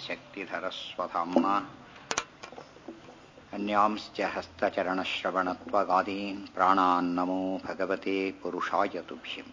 शक्तिधरस्वधाम्ना अन्यांश्च हस्तचरणश्रवणत्वगादीन् प्राणान्नमो भगवते पुरुषाय तुभ्यम्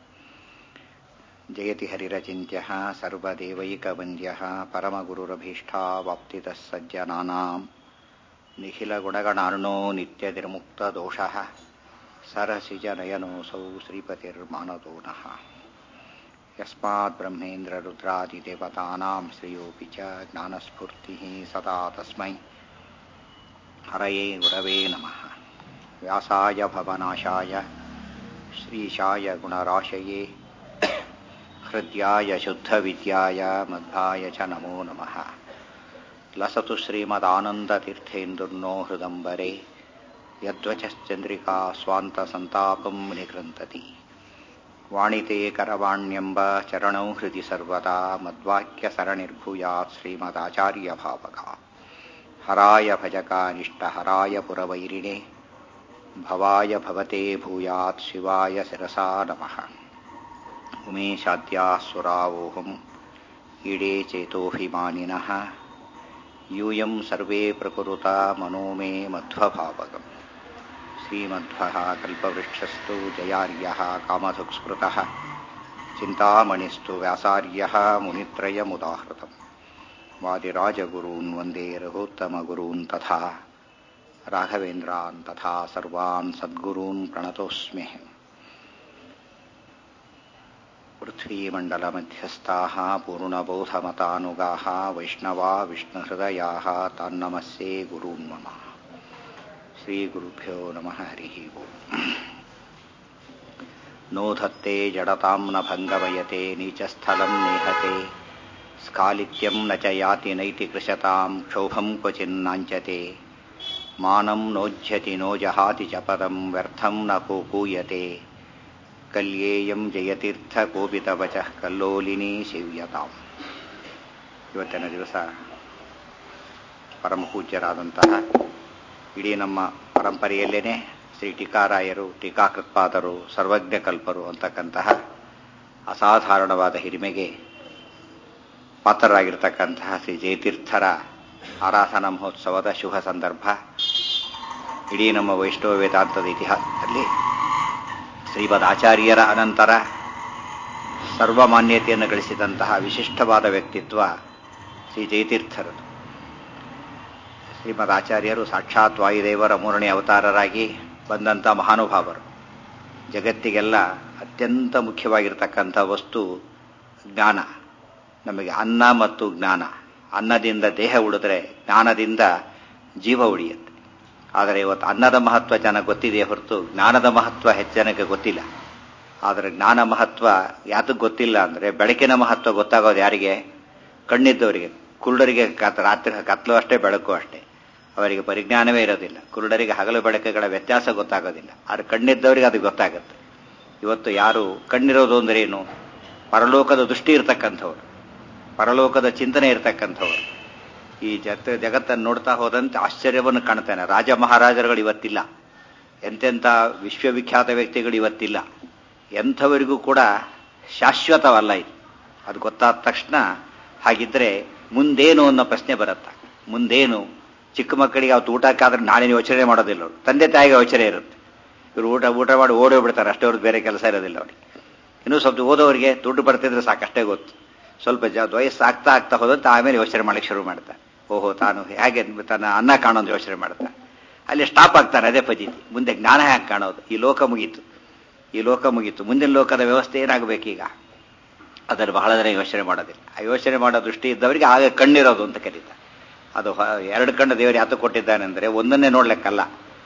जयति हरिरचिन्त्यः सर्वदेवैकवन्द्यः परमगुरुरभीष्टावाप्तितः सज्जनानाम् निखिलगुणगणार्णो नित्यनिर्मुक्तदोषः सरसिजनयनोऽसौ श्रीपतिर्मानदो नः यस्मात् ब्रह्मेन्द्ररुद्रादिदेवतानां श्रियोऽपि च ज्ञानस्फूर्तिः सदा तस्मै हरये गुरवे नमः व्यासाय भवनाशाय श्रीशाय गुणराशये हृद्याय शुद्धविद्याय मध्वाय च नमो नमः लसतु श्रीमदानन्दतीर्थेन्दुर्नो हृदम्बरे यद्वचश्चन्द्रिका स्वान्तसन्तापं निकृन्तति वाणिते करवाण्यम्ब चरणौ हृदि सर्वदा मद्वाक्यसरणिर्भूयात् श्रीमदाचार्यभावका हराय भजकानिष्टहराय पुरवैरिणे भवाय भवते भूयात् शिवाय शिरसा नमः उमेशाद्याः सुरावोहम् ईडे चेतोऽभिमानिनः यूयं सर्वे प्रकुरुता मनो मे मध्वभावगम् श्रीमध्वः कल्पवृक्षस्तु जयार्यः कामधुक्स्मृतः चिन्तामणिस्तु व्यासार्यः मुनित्रयमुदाहृतम् वादिराजगुरून् वन्दे रघोत्तमगुरून् तथा राघवेन्द्रान् तथा सर्वान् सद्गुरून् प्रणतोऽस्म्यहम् पृथ्वीमण्डलमध्यस्थाः पूर्णबोधमतानुगाः वैष्णवा विष्णुहृदयाः तान्नमस्ये गुरून् मम श्रीगुरुभ्यो नमः हरिः ओम् नोधत्ते जडतां न भङ्गवयते नीचस्थलं नेहते स्खालित्यं न च याति नैति कृशतां क्षोभं क्वचिन्नाञ्चते मानं नोज्झति नो जहाति च पदं व्यर्थं न कूकूयते ಕಲ್ಯೇಯಂ ಜಯತೀರ್ಥ ಕೋಪಿತವಚಃ ಕಲ್ಲೋಲಿನಿ ಶಿವ್ಯತಾಂ ಇವತ್ತಿನ ದಿವಸ ಪರಮ ಪೂಜ್ಯರಾದಂತಹ ಇಡೀ ನಮ್ಮ ಪರಂಪರೆಯಲ್ಲೇನೆ ಶ್ರೀ ಟೀಕಾರಾಯರು ಟೀಕಾಕೃತ್ಪಾದರು ಸರ್ವಜ್ಞ ಕಲ್ಪರು ಅಂತಕ್ಕಂತಹ ಅಸಾಧಾರಣವಾದ ಹಿರಿಮೆಗೆ ಪಾತ್ರರಾಗಿರ್ತಕ್ಕಂತಹ ಶ್ರೀ ಜಯತೀರ್ಥರ ಆರಾಧನಾ ಮಹೋತ್ಸವದ ಶುಭ ಸಂದರ್ಭ ಇಡೀ ನಮ್ಮ ವೈಷ್ಣವ ವೇದಾಂತದ ಇತಿಹಾಸದಲ್ಲಿ ಶ್ರೀಮದ್ ಆಚಾರ್ಯರ ಅನಂತರ ಸರ್ವಮಾನ್ಯತೆಯನ್ನು ಗಳಿಸಿದಂತಹ ವಿಶಿಷ್ಟವಾದ ವ್ಯಕ್ತಿತ್ವ ಶ್ರೀ ಜಯತೀರ್ಥರದು ಶ್ರೀಮದ್ ಆಚಾರ್ಯರು ಸಾಕ್ಷಾತ್ ವಾಯುದೇವರ ಮೂರನೇ ಅವತಾರರಾಗಿ ಬಂದಂಥ ಮಹಾನುಭಾವರು ಜಗತ್ತಿಗೆಲ್ಲ ಅತ್ಯಂತ ಮುಖ್ಯವಾಗಿರ್ತಕ್ಕಂಥ ವಸ್ತು ಜ್ಞಾನ ನಮಗೆ ಅನ್ನ ಮತ್ತು ಜ್ಞಾನ ಅನ್ನದಿಂದ ದೇಹ ಉಳಿದ್ರೆ ಜ್ಞಾನದಿಂದ ಜೀವ ಉಳಿಯುತ್ತೆ ಆದರೆ ಇವತ್ತು ಅನ್ನದ ಮಹತ್ವ ಚೆನ್ನಾಗಿ ಗೊತ್ತಿದೆಯೇ ಹೊರತು ಜ್ಞಾನದ ಮಹತ್ವ ಹೆಚ್ಚು ಜನಕ್ಕೆ ಗೊತ್ತಿಲ್ಲ ಆದರೆ ಜ್ಞಾನ ಮಹತ್ವ ಯಾತಕ್ಕೆ ಗೊತ್ತಿಲ್ಲ ಅಂದರೆ ಬೆಳಕಿನ ಮಹತ್ವ ಗೊತ್ತಾಗೋದು ಯಾರಿಗೆ ಕಣ್ಣಿದ್ದವರಿಗೆ ಕುರುಡರಿಗೆ ರಾತ್ರಿ ಕತ್ಲು ಅಷ್ಟೇ ಬೆಳಕು ಅಷ್ಟೇ ಅವರಿಗೆ ಪರಿಜ್ಞಾನವೇ ಇರೋದಿಲ್ಲ ಕುರುಡರಿಗೆ ಹಗಲು ಬೆಳಕುಗಳ ವ್ಯತ್ಯಾಸ ಗೊತ್ತಾಗೋದಿಲ್ಲ ಆದರೆ ಕಣ್ಣಿದ್ದವರಿಗೆ ಅದು ಗೊತ್ತಾಗುತ್ತೆ ಇವತ್ತು ಯಾರು ಕಣ್ಣಿರೋದು ಅಂದ್ರೆ ಏನು ಪರಲೋಕದ ದೃಷ್ಟಿ ಇರತಕ್ಕಂಥವ್ರು ಪರಲೋಕದ ಚಿಂತನೆ ಇರತಕ್ಕಂಥವ್ರು ಈ ಜಗತ್ ಜಗತ್ತನ್ನು ನೋಡ್ತಾ ಹೋದಂತೆ ಆಶ್ಚರ್ಯವನ್ನು ಕಾಣ್ತಾನೆ ರಾಜ ಮಹಾರಾಜರುಗಳು ಇವತ್ತಿಲ್ಲ ಎಂತೆಂಥ ವಿಶ್ವವಿಖ್ಯಾತ ವ್ಯಕ್ತಿಗಳು ಇವತ್ತಿಲ್ಲ ಎಂಥವರಿಗೂ ಕೂಡ ಶಾಶ್ವತವಲ್ಲ ಇದು ಅದು ಗೊತ್ತಾದ ತಕ್ಷಣ ಹಾಗಿದ್ರೆ ಮುಂದೇನು ಅನ್ನೋ ಪ್ರಶ್ನೆ ಬರುತ್ತೆ ಮುಂದೇನು ಚಿಕ್ಕ ಮಕ್ಕಳಿಗೆ ಅವತ್ತು ಊಟಕ್ಕಾದ್ರೆ ನಾಳೆ ಯೋಚನೆ ಮಾಡೋದಿಲ್ಲ ಅವರು ತಂದೆ ತಾಯಿಗೆ ಯೋಚನೆ ಇರುತ್ತೆ ಇವರು ಊಟ ಊಟ ಮಾಡಿ ಓಡೋಗ್ಬಿಡ್ತಾರೆ ಅಷ್ಟೇ ಅವ್ರದ್ದು ಬೇರೆ ಕೆಲಸ ಇರೋದಿಲ್ಲ ಅವ್ರಿಗೆ ಇನ್ನೂ ಸ್ವಲ್ಪ ಓದೋರಿಗೆ ದುಡ್ಡು ಬರ್ತಿದ್ರೆ ಸಾಕಷ್ಟೇ ಗೊತ್ತು ಸ್ವಲ್ಪ ಜ ವಯಸ್ಸು ಆಗ್ತಾ ಆಗ್ತಾ ಹೋದಂತೆ ಆಮೇಲೆ ಯೋಚನೆ ಮಾಡಕ್ಕೆ ಶುರು ಮಾಡ್ತಾರೆ ಓಹೋ ತಾನು ಹೇಗೆ ತನ್ನ ಅನ್ನ ಕಾಣೋದು ಯೋಚನೆ ಮಾಡ್ತಾರೆ ಅಲ್ಲಿ ಸ್ಟಾಪ್ ಆಗ್ತಾರೆ ಅದೇ ಪದ್ಧತಿ ಮುಂದೆ ಜ್ಞಾನ ಹೇಗೆ ಕಾಣೋದು ಈ ಲೋಕ ಮುಗೀತು ಈ ಲೋಕ ಮುಗೀತು ಮುಂದಿನ ಲೋಕದ ವ್ಯವಸ್ಥೆ ಏನಾಗಬೇಕೀಗ ಅದನ್ನು ಬಹಳ ಜನ ಯೋಚನೆ ಮಾಡೋದಿಲ್ಲ ಆ ಯೋಚನೆ ಮಾಡೋ ದೃಷ್ಟಿ ಇದ್ದವರಿಗೆ ಆಗ ಕಣ್ಣಿರೋದು ಅಂತ ಕರೀತಾರೆ ಅದು ಎರಡು ಕಣ್ಣು ದೇವರು ಯಾತ ಕೊಟ್ಟಿದ್ದಾನೆ ಅಂದರೆ ಒಂದನ್ನೇ ನೋಡ್ಲಿಕ್ಕಲ್ಲ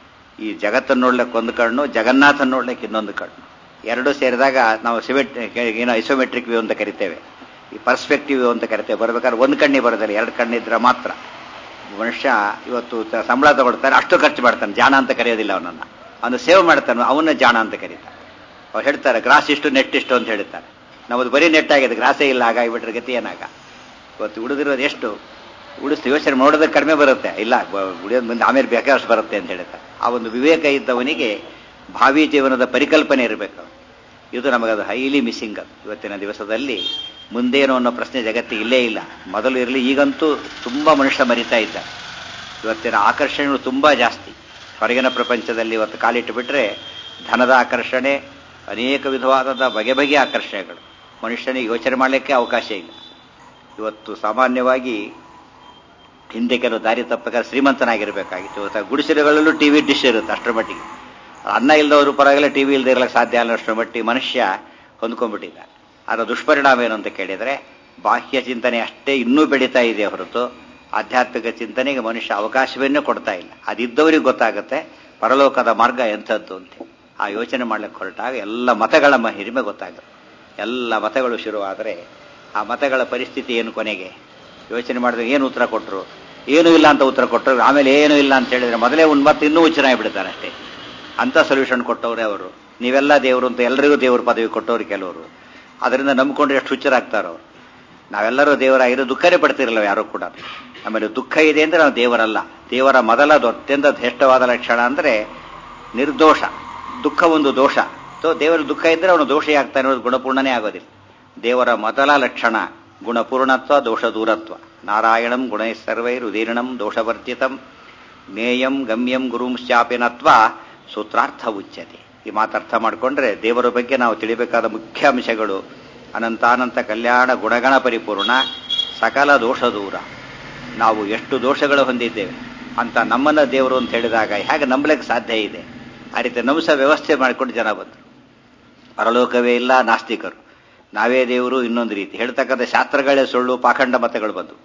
ಈ ಜಗತ್ತನ್ನು ನೋಡ್ಲಿಕ್ಕೆ ಒಂದು ಕಣ್ಣು ಜಗನ್ನಾಥನ್ ನೋಡ್ಲಿಕ್ಕೆ ಇನ್ನೊಂದು ಕಣ್ಣು ಎರಡು ಸೇರಿದಾಗ ನಾವು ಸಿಮೆಟ್ ಏನೋ ಐಸೋಮೆಟ್ರಿಕ್ ವ್ಯೂ ಅಂತ ಕರಿತೇವೆ ಈ ಪರ್ಸ್ಪೆಕ್ಟಿವ್ ಅಂತ ಕರಿತೇವೆ ಬರ್ಬೇಕಾದ್ರೆ ಒಂದು ಕಣ್ಣಿ ಬರೋದಿಲ್ಲ ಎರಡು ಕಣ್ಣಿದ್ರೆ ಮಾತ್ರ ಮನುಷ್ಯ ಇವತ್ತು ಸಂಬಳ ತಗೊಳ್ತಾನೆ ಅಷ್ಟು ಖರ್ಚು ಮಾಡ್ತಾನೆ ಜಾಣ ಅಂತ ಕರೆಯೋದಿಲ್ಲ ಅವನನ್ನ ಅವನು ಸೇವ್ ಮಾಡ್ತಾನೆ ಅವನ್ನ ಜಾಣ ಅಂತ ಕರೀತಾನೆ ಅವ್ರು ಹೇಳ್ತಾರೆ ಗ್ರಾಸ್ ಇಷ್ಟು ನೆಟ್ ಇಷ್ಟು ಅಂತ ಹೇಳ್ತಾರೆ ನಮ್ಮದು ಬರೀ ನೆಟ್ ಆಗಿದೆ ಗ್ರಾಸೇ ಇಲ್ಲ ಹಾಗಾಗಿಬಿಟ್ರೆ ಗತಿ ಏನಾಗ ಇವತ್ತು ಉಳಿದಿರೋದು ಎಷ್ಟು ಉಳಿಸ್ ಯೋಚನೆ ನೋಡೋದಕ್ಕೆ ಕಡಿಮೆ ಬರುತ್ತೆ ಇಲ್ಲ ಉಳಿಯೋದು ಮುಂದೆ ಆಮೇಲೆ ಬೇಕಾದಷ್ಟು ಬರುತ್ತೆ ಅಂತ ಹೇಳ್ತಾರೆ ಆ ಒಂದು ವಿವೇಕ ಇದ್ದವನಿಗೆ ಭಾವಿ ಜೀವನದ ಪರಿಕಲ್ಪನೆ ಇರಬೇಕು ಇದು ನಮಗದು ಹೈಲಿ ಮಿಸ್ಸಿಂಗ್ ಅದು ಇವತ್ತಿನ ದಿವಸದಲ್ಲಿ ಮುಂದೇನು ಅನ್ನೋ ಪ್ರಶ್ನೆ ಜಗತ್ತಿಗೆ ಇಲ್ಲೇ ಇಲ್ಲ ಮೊದಲು ಇರಲಿ ಈಗಂತೂ ತುಂಬ ಮನುಷ್ಯ ಮರಿತಾ ಇದ್ದ ಇವತ್ತಿನ ಆಕರ್ಷಣೆಗಳು ತುಂಬ ಜಾಸ್ತಿ ಹೊರಗಿನ ಪ್ರಪಂಚದಲ್ಲಿ ಇವತ್ತು ಕಾಲಿಟ್ಟು ಬಿಟ್ಟರೆ ಧನದ ಆಕರ್ಷಣೆ ಅನೇಕ ವಿಧವಾದ ಬಗೆ ಬಗೆಯ ಆಕರ್ಷಣೆಗಳು ಮನುಷ್ಯನಿಗೆ ಯೋಚನೆ ಮಾಡಲಿಕ್ಕೆ ಅವಕಾಶ ಇಲ್ಲ ಇವತ್ತು ಸಾಮಾನ್ಯವಾಗಿ ಹಿಂದೆ ಕೆಲವು ದಾರಿ ತಪ್ಪಬೇಕಾದ್ರೆ ಶ್ರೀಮಂತನಾಗಿರಬೇಕಾಗಿತ್ತು ಇವತ್ತು ಗುಡಿಸಲುಗಳಲ್ಲೂ ಟಿ ವಿ ಡಿಶ್ ಇರುತ್ತೆ ಅಷ್ಟರ ಮಟ್ಟಿಗೆ ಅನ್ನ ಇಲ್ಲದವರು ಪರವಾಗಿಲ್ಲ ಟಿ ವಿ ಇಲ್ಲದೆ ಇರಲಿಕ್ಕೆ ಸಾಧ್ಯ ಇಲ್ಲ ಅಷ್ಟರ ಮಟ್ಟಿಗೆ ಮನುಷ್ಯ ಹೊಂದ್ಕೊಂಡ್ಬಿಟ್ಟಿದ್ದ ಅದರ ದುಷ್ಪರಿಣಾಮ ಏನು ಅಂತ ಕೇಳಿದರೆ ಬಾಹ್ಯ ಚಿಂತನೆ ಅಷ್ಟೇ ಇನ್ನೂ ಬೆಳೀತಾ ಇದೆ ಹೊರತು ಆಧ್ಯಾತ್ಮಿಕ ಚಿಂತನೆಗೆ ಮನುಷ್ಯ ಅವಕಾಶವನ್ನೇ ಕೊಡ್ತಾ ಇಲ್ಲ ಅದಿದ್ದವರಿಗೆ ಗೊತ್ತಾಗುತ್ತೆ ಪರಲೋಕದ ಮಾರ್ಗ ಎಂಥದ್ದು ಅಂತ ಆ ಯೋಚನೆ ಮಾಡ್ಲಿಕ್ಕೆ ಹೊರಟಾಗ ಎಲ್ಲ ಮತಗಳ ಹಿರಿಮೆ ಗೊತ್ತಾಗುತ್ತೆ ಎಲ್ಲ ಮತಗಳು ಶುರುವಾದರೆ ಆ ಮತಗಳ ಪರಿಸ್ಥಿತಿ ಏನು ಕೊನೆಗೆ ಯೋಚನೆ ಮಾಡಿದ್ರೆ ಏನು ಉತ್ತರ ಕೊಟ್ಟರು ಏನೂ ಇಲ್ಲ ಅಂತ ಉತ್ತರ ಕೊಟ್ಟರು ಆಮೇಲೆ ಏನೂ ಇಲ್ಲ ಅಂತ ಹೇಳಿದ್ರೆ ಮೊದಲೇ ಒಂದು ಮತ್ತೆ ಇನ್ನೂ ಹುಚ್ಚನಾಗಿ ಬಿಡ್ತಾರೆ ಅಷ್ಟೇ ಅಂಥ ಸೊಲ್ಯೂಷನ್ ಕೊಟ್ಟವ್ರೆ ಅವರು ನೀವೆಲ್ಲ ದೇವರು ಅಂತ ಎಲ್ಲರಿಗೂ ದೇವ್ರ ಪದವಿ ಕೊಟ್ಟವ್ರು ಕೆಲವರು ಅದರಿಂದ ನಂಬ್ಕೊಂಡ್ರೆ ಎಷ್ಟು ಹುಚ್ಚರಾಗ್ತಾರೋ ಅವರು ನಾವೆಲ್ಲರೂ ದೇವರಾಗಿರೋ ದುಃಖನೇ ಪಡ್ತಿರಲ್ಲ ಯಾರು ಕೂಡ ಆಮೇಲೆ ದುಃಖ ಇದೆ ಅಂದರೆ ನಾವು ದೇವರಲ್ಲ ದೇವರ ಮೊದಲ ಅತ್ಯಂತ ಶ್ರೇಷ್ಠವಾದ ಲಕ್ಷಣ ಅಂದರೆ ನಿರ್ದೋಷ ದುಃಖ ಒಂದು ದೋಷ ಸೊ ದೇವರ ದುಃಖ ಇದ್ದರೆ ಅವನು ದೋಷಿ ಆಗ್ತಾನೆ ಅನ್ನೋದು ಗುಣಪೂರ್ಣನೇ ಆಗೋದಿಲ್ಲ ದೇವರ ಮೊದಲ ಲಕ್ಷಣ ಗುಣಪೂರ್ಣತ್ವ ದೋಷ ದೂರತ್ವ ನಾರಾಯಣಂ ಗುಣೈ ಸರ್ವೈರುದೀರ್ಣಂ ದೋಷವರ್ಜಿತಂ ಜ್ಞೇಯಂ ಗಮ್ಯಂ ಗುರುಂಶ್ಚಾಪಿನತ್ವ ಸೂತ್ರಾರ್ಥ ಉಚ್ಯತೆ ಈ ಮಾತರ್ಥ ಮಾಡಿಕೊಂಡ್ರೆ ದೇವರ ಬಗ್ಗೆ ನಾವು ತಿಳಿಬೇಕಾದ ಮುಖ್ಯ ಅಂಶಗಳು ಅನಂತಾನಂತ ಕಲ್ಯಾಣ ಗುಣಗಣ ಪರಿಪೂರ್ಣ ಸಕಲ ದೋಷ ದೂರ ನಾವು ಎಷ್ಟು ದೋಷಗಳು ಹೊಂದಿದ್ದೇವೆ ಅಂತ ನಮ್ಮನ್ನ ದೇವರು ಅಂತ ಹೇಳಿದಾಗ ಹೇಗೆ ನಂಬಲಿಕ್ಕೆ ಸಾಧ್ಯ ಇದೆ ಆ ರೀತಿ ನಂಬಿಸ ವ್ಯವಸ್ಥೆ ಮಾಡಿಕೊಂಡು ಜನ ಬಂದರು ಪರಲೋಕವೇ ಇಲ್ಲ ನಾಸ್ತಿಕರು ನಾವೇ ದೇವರು ಇನ್ನೊಂದು ರೀತಿ ಹೇಳ್ತಕ್ಕಂಥ ಶಾಸ್ತ್ರಗಳೇ ಸುಳ್ಳು ಪಾಖಂಡ ಮತಗಳು ಬಂದು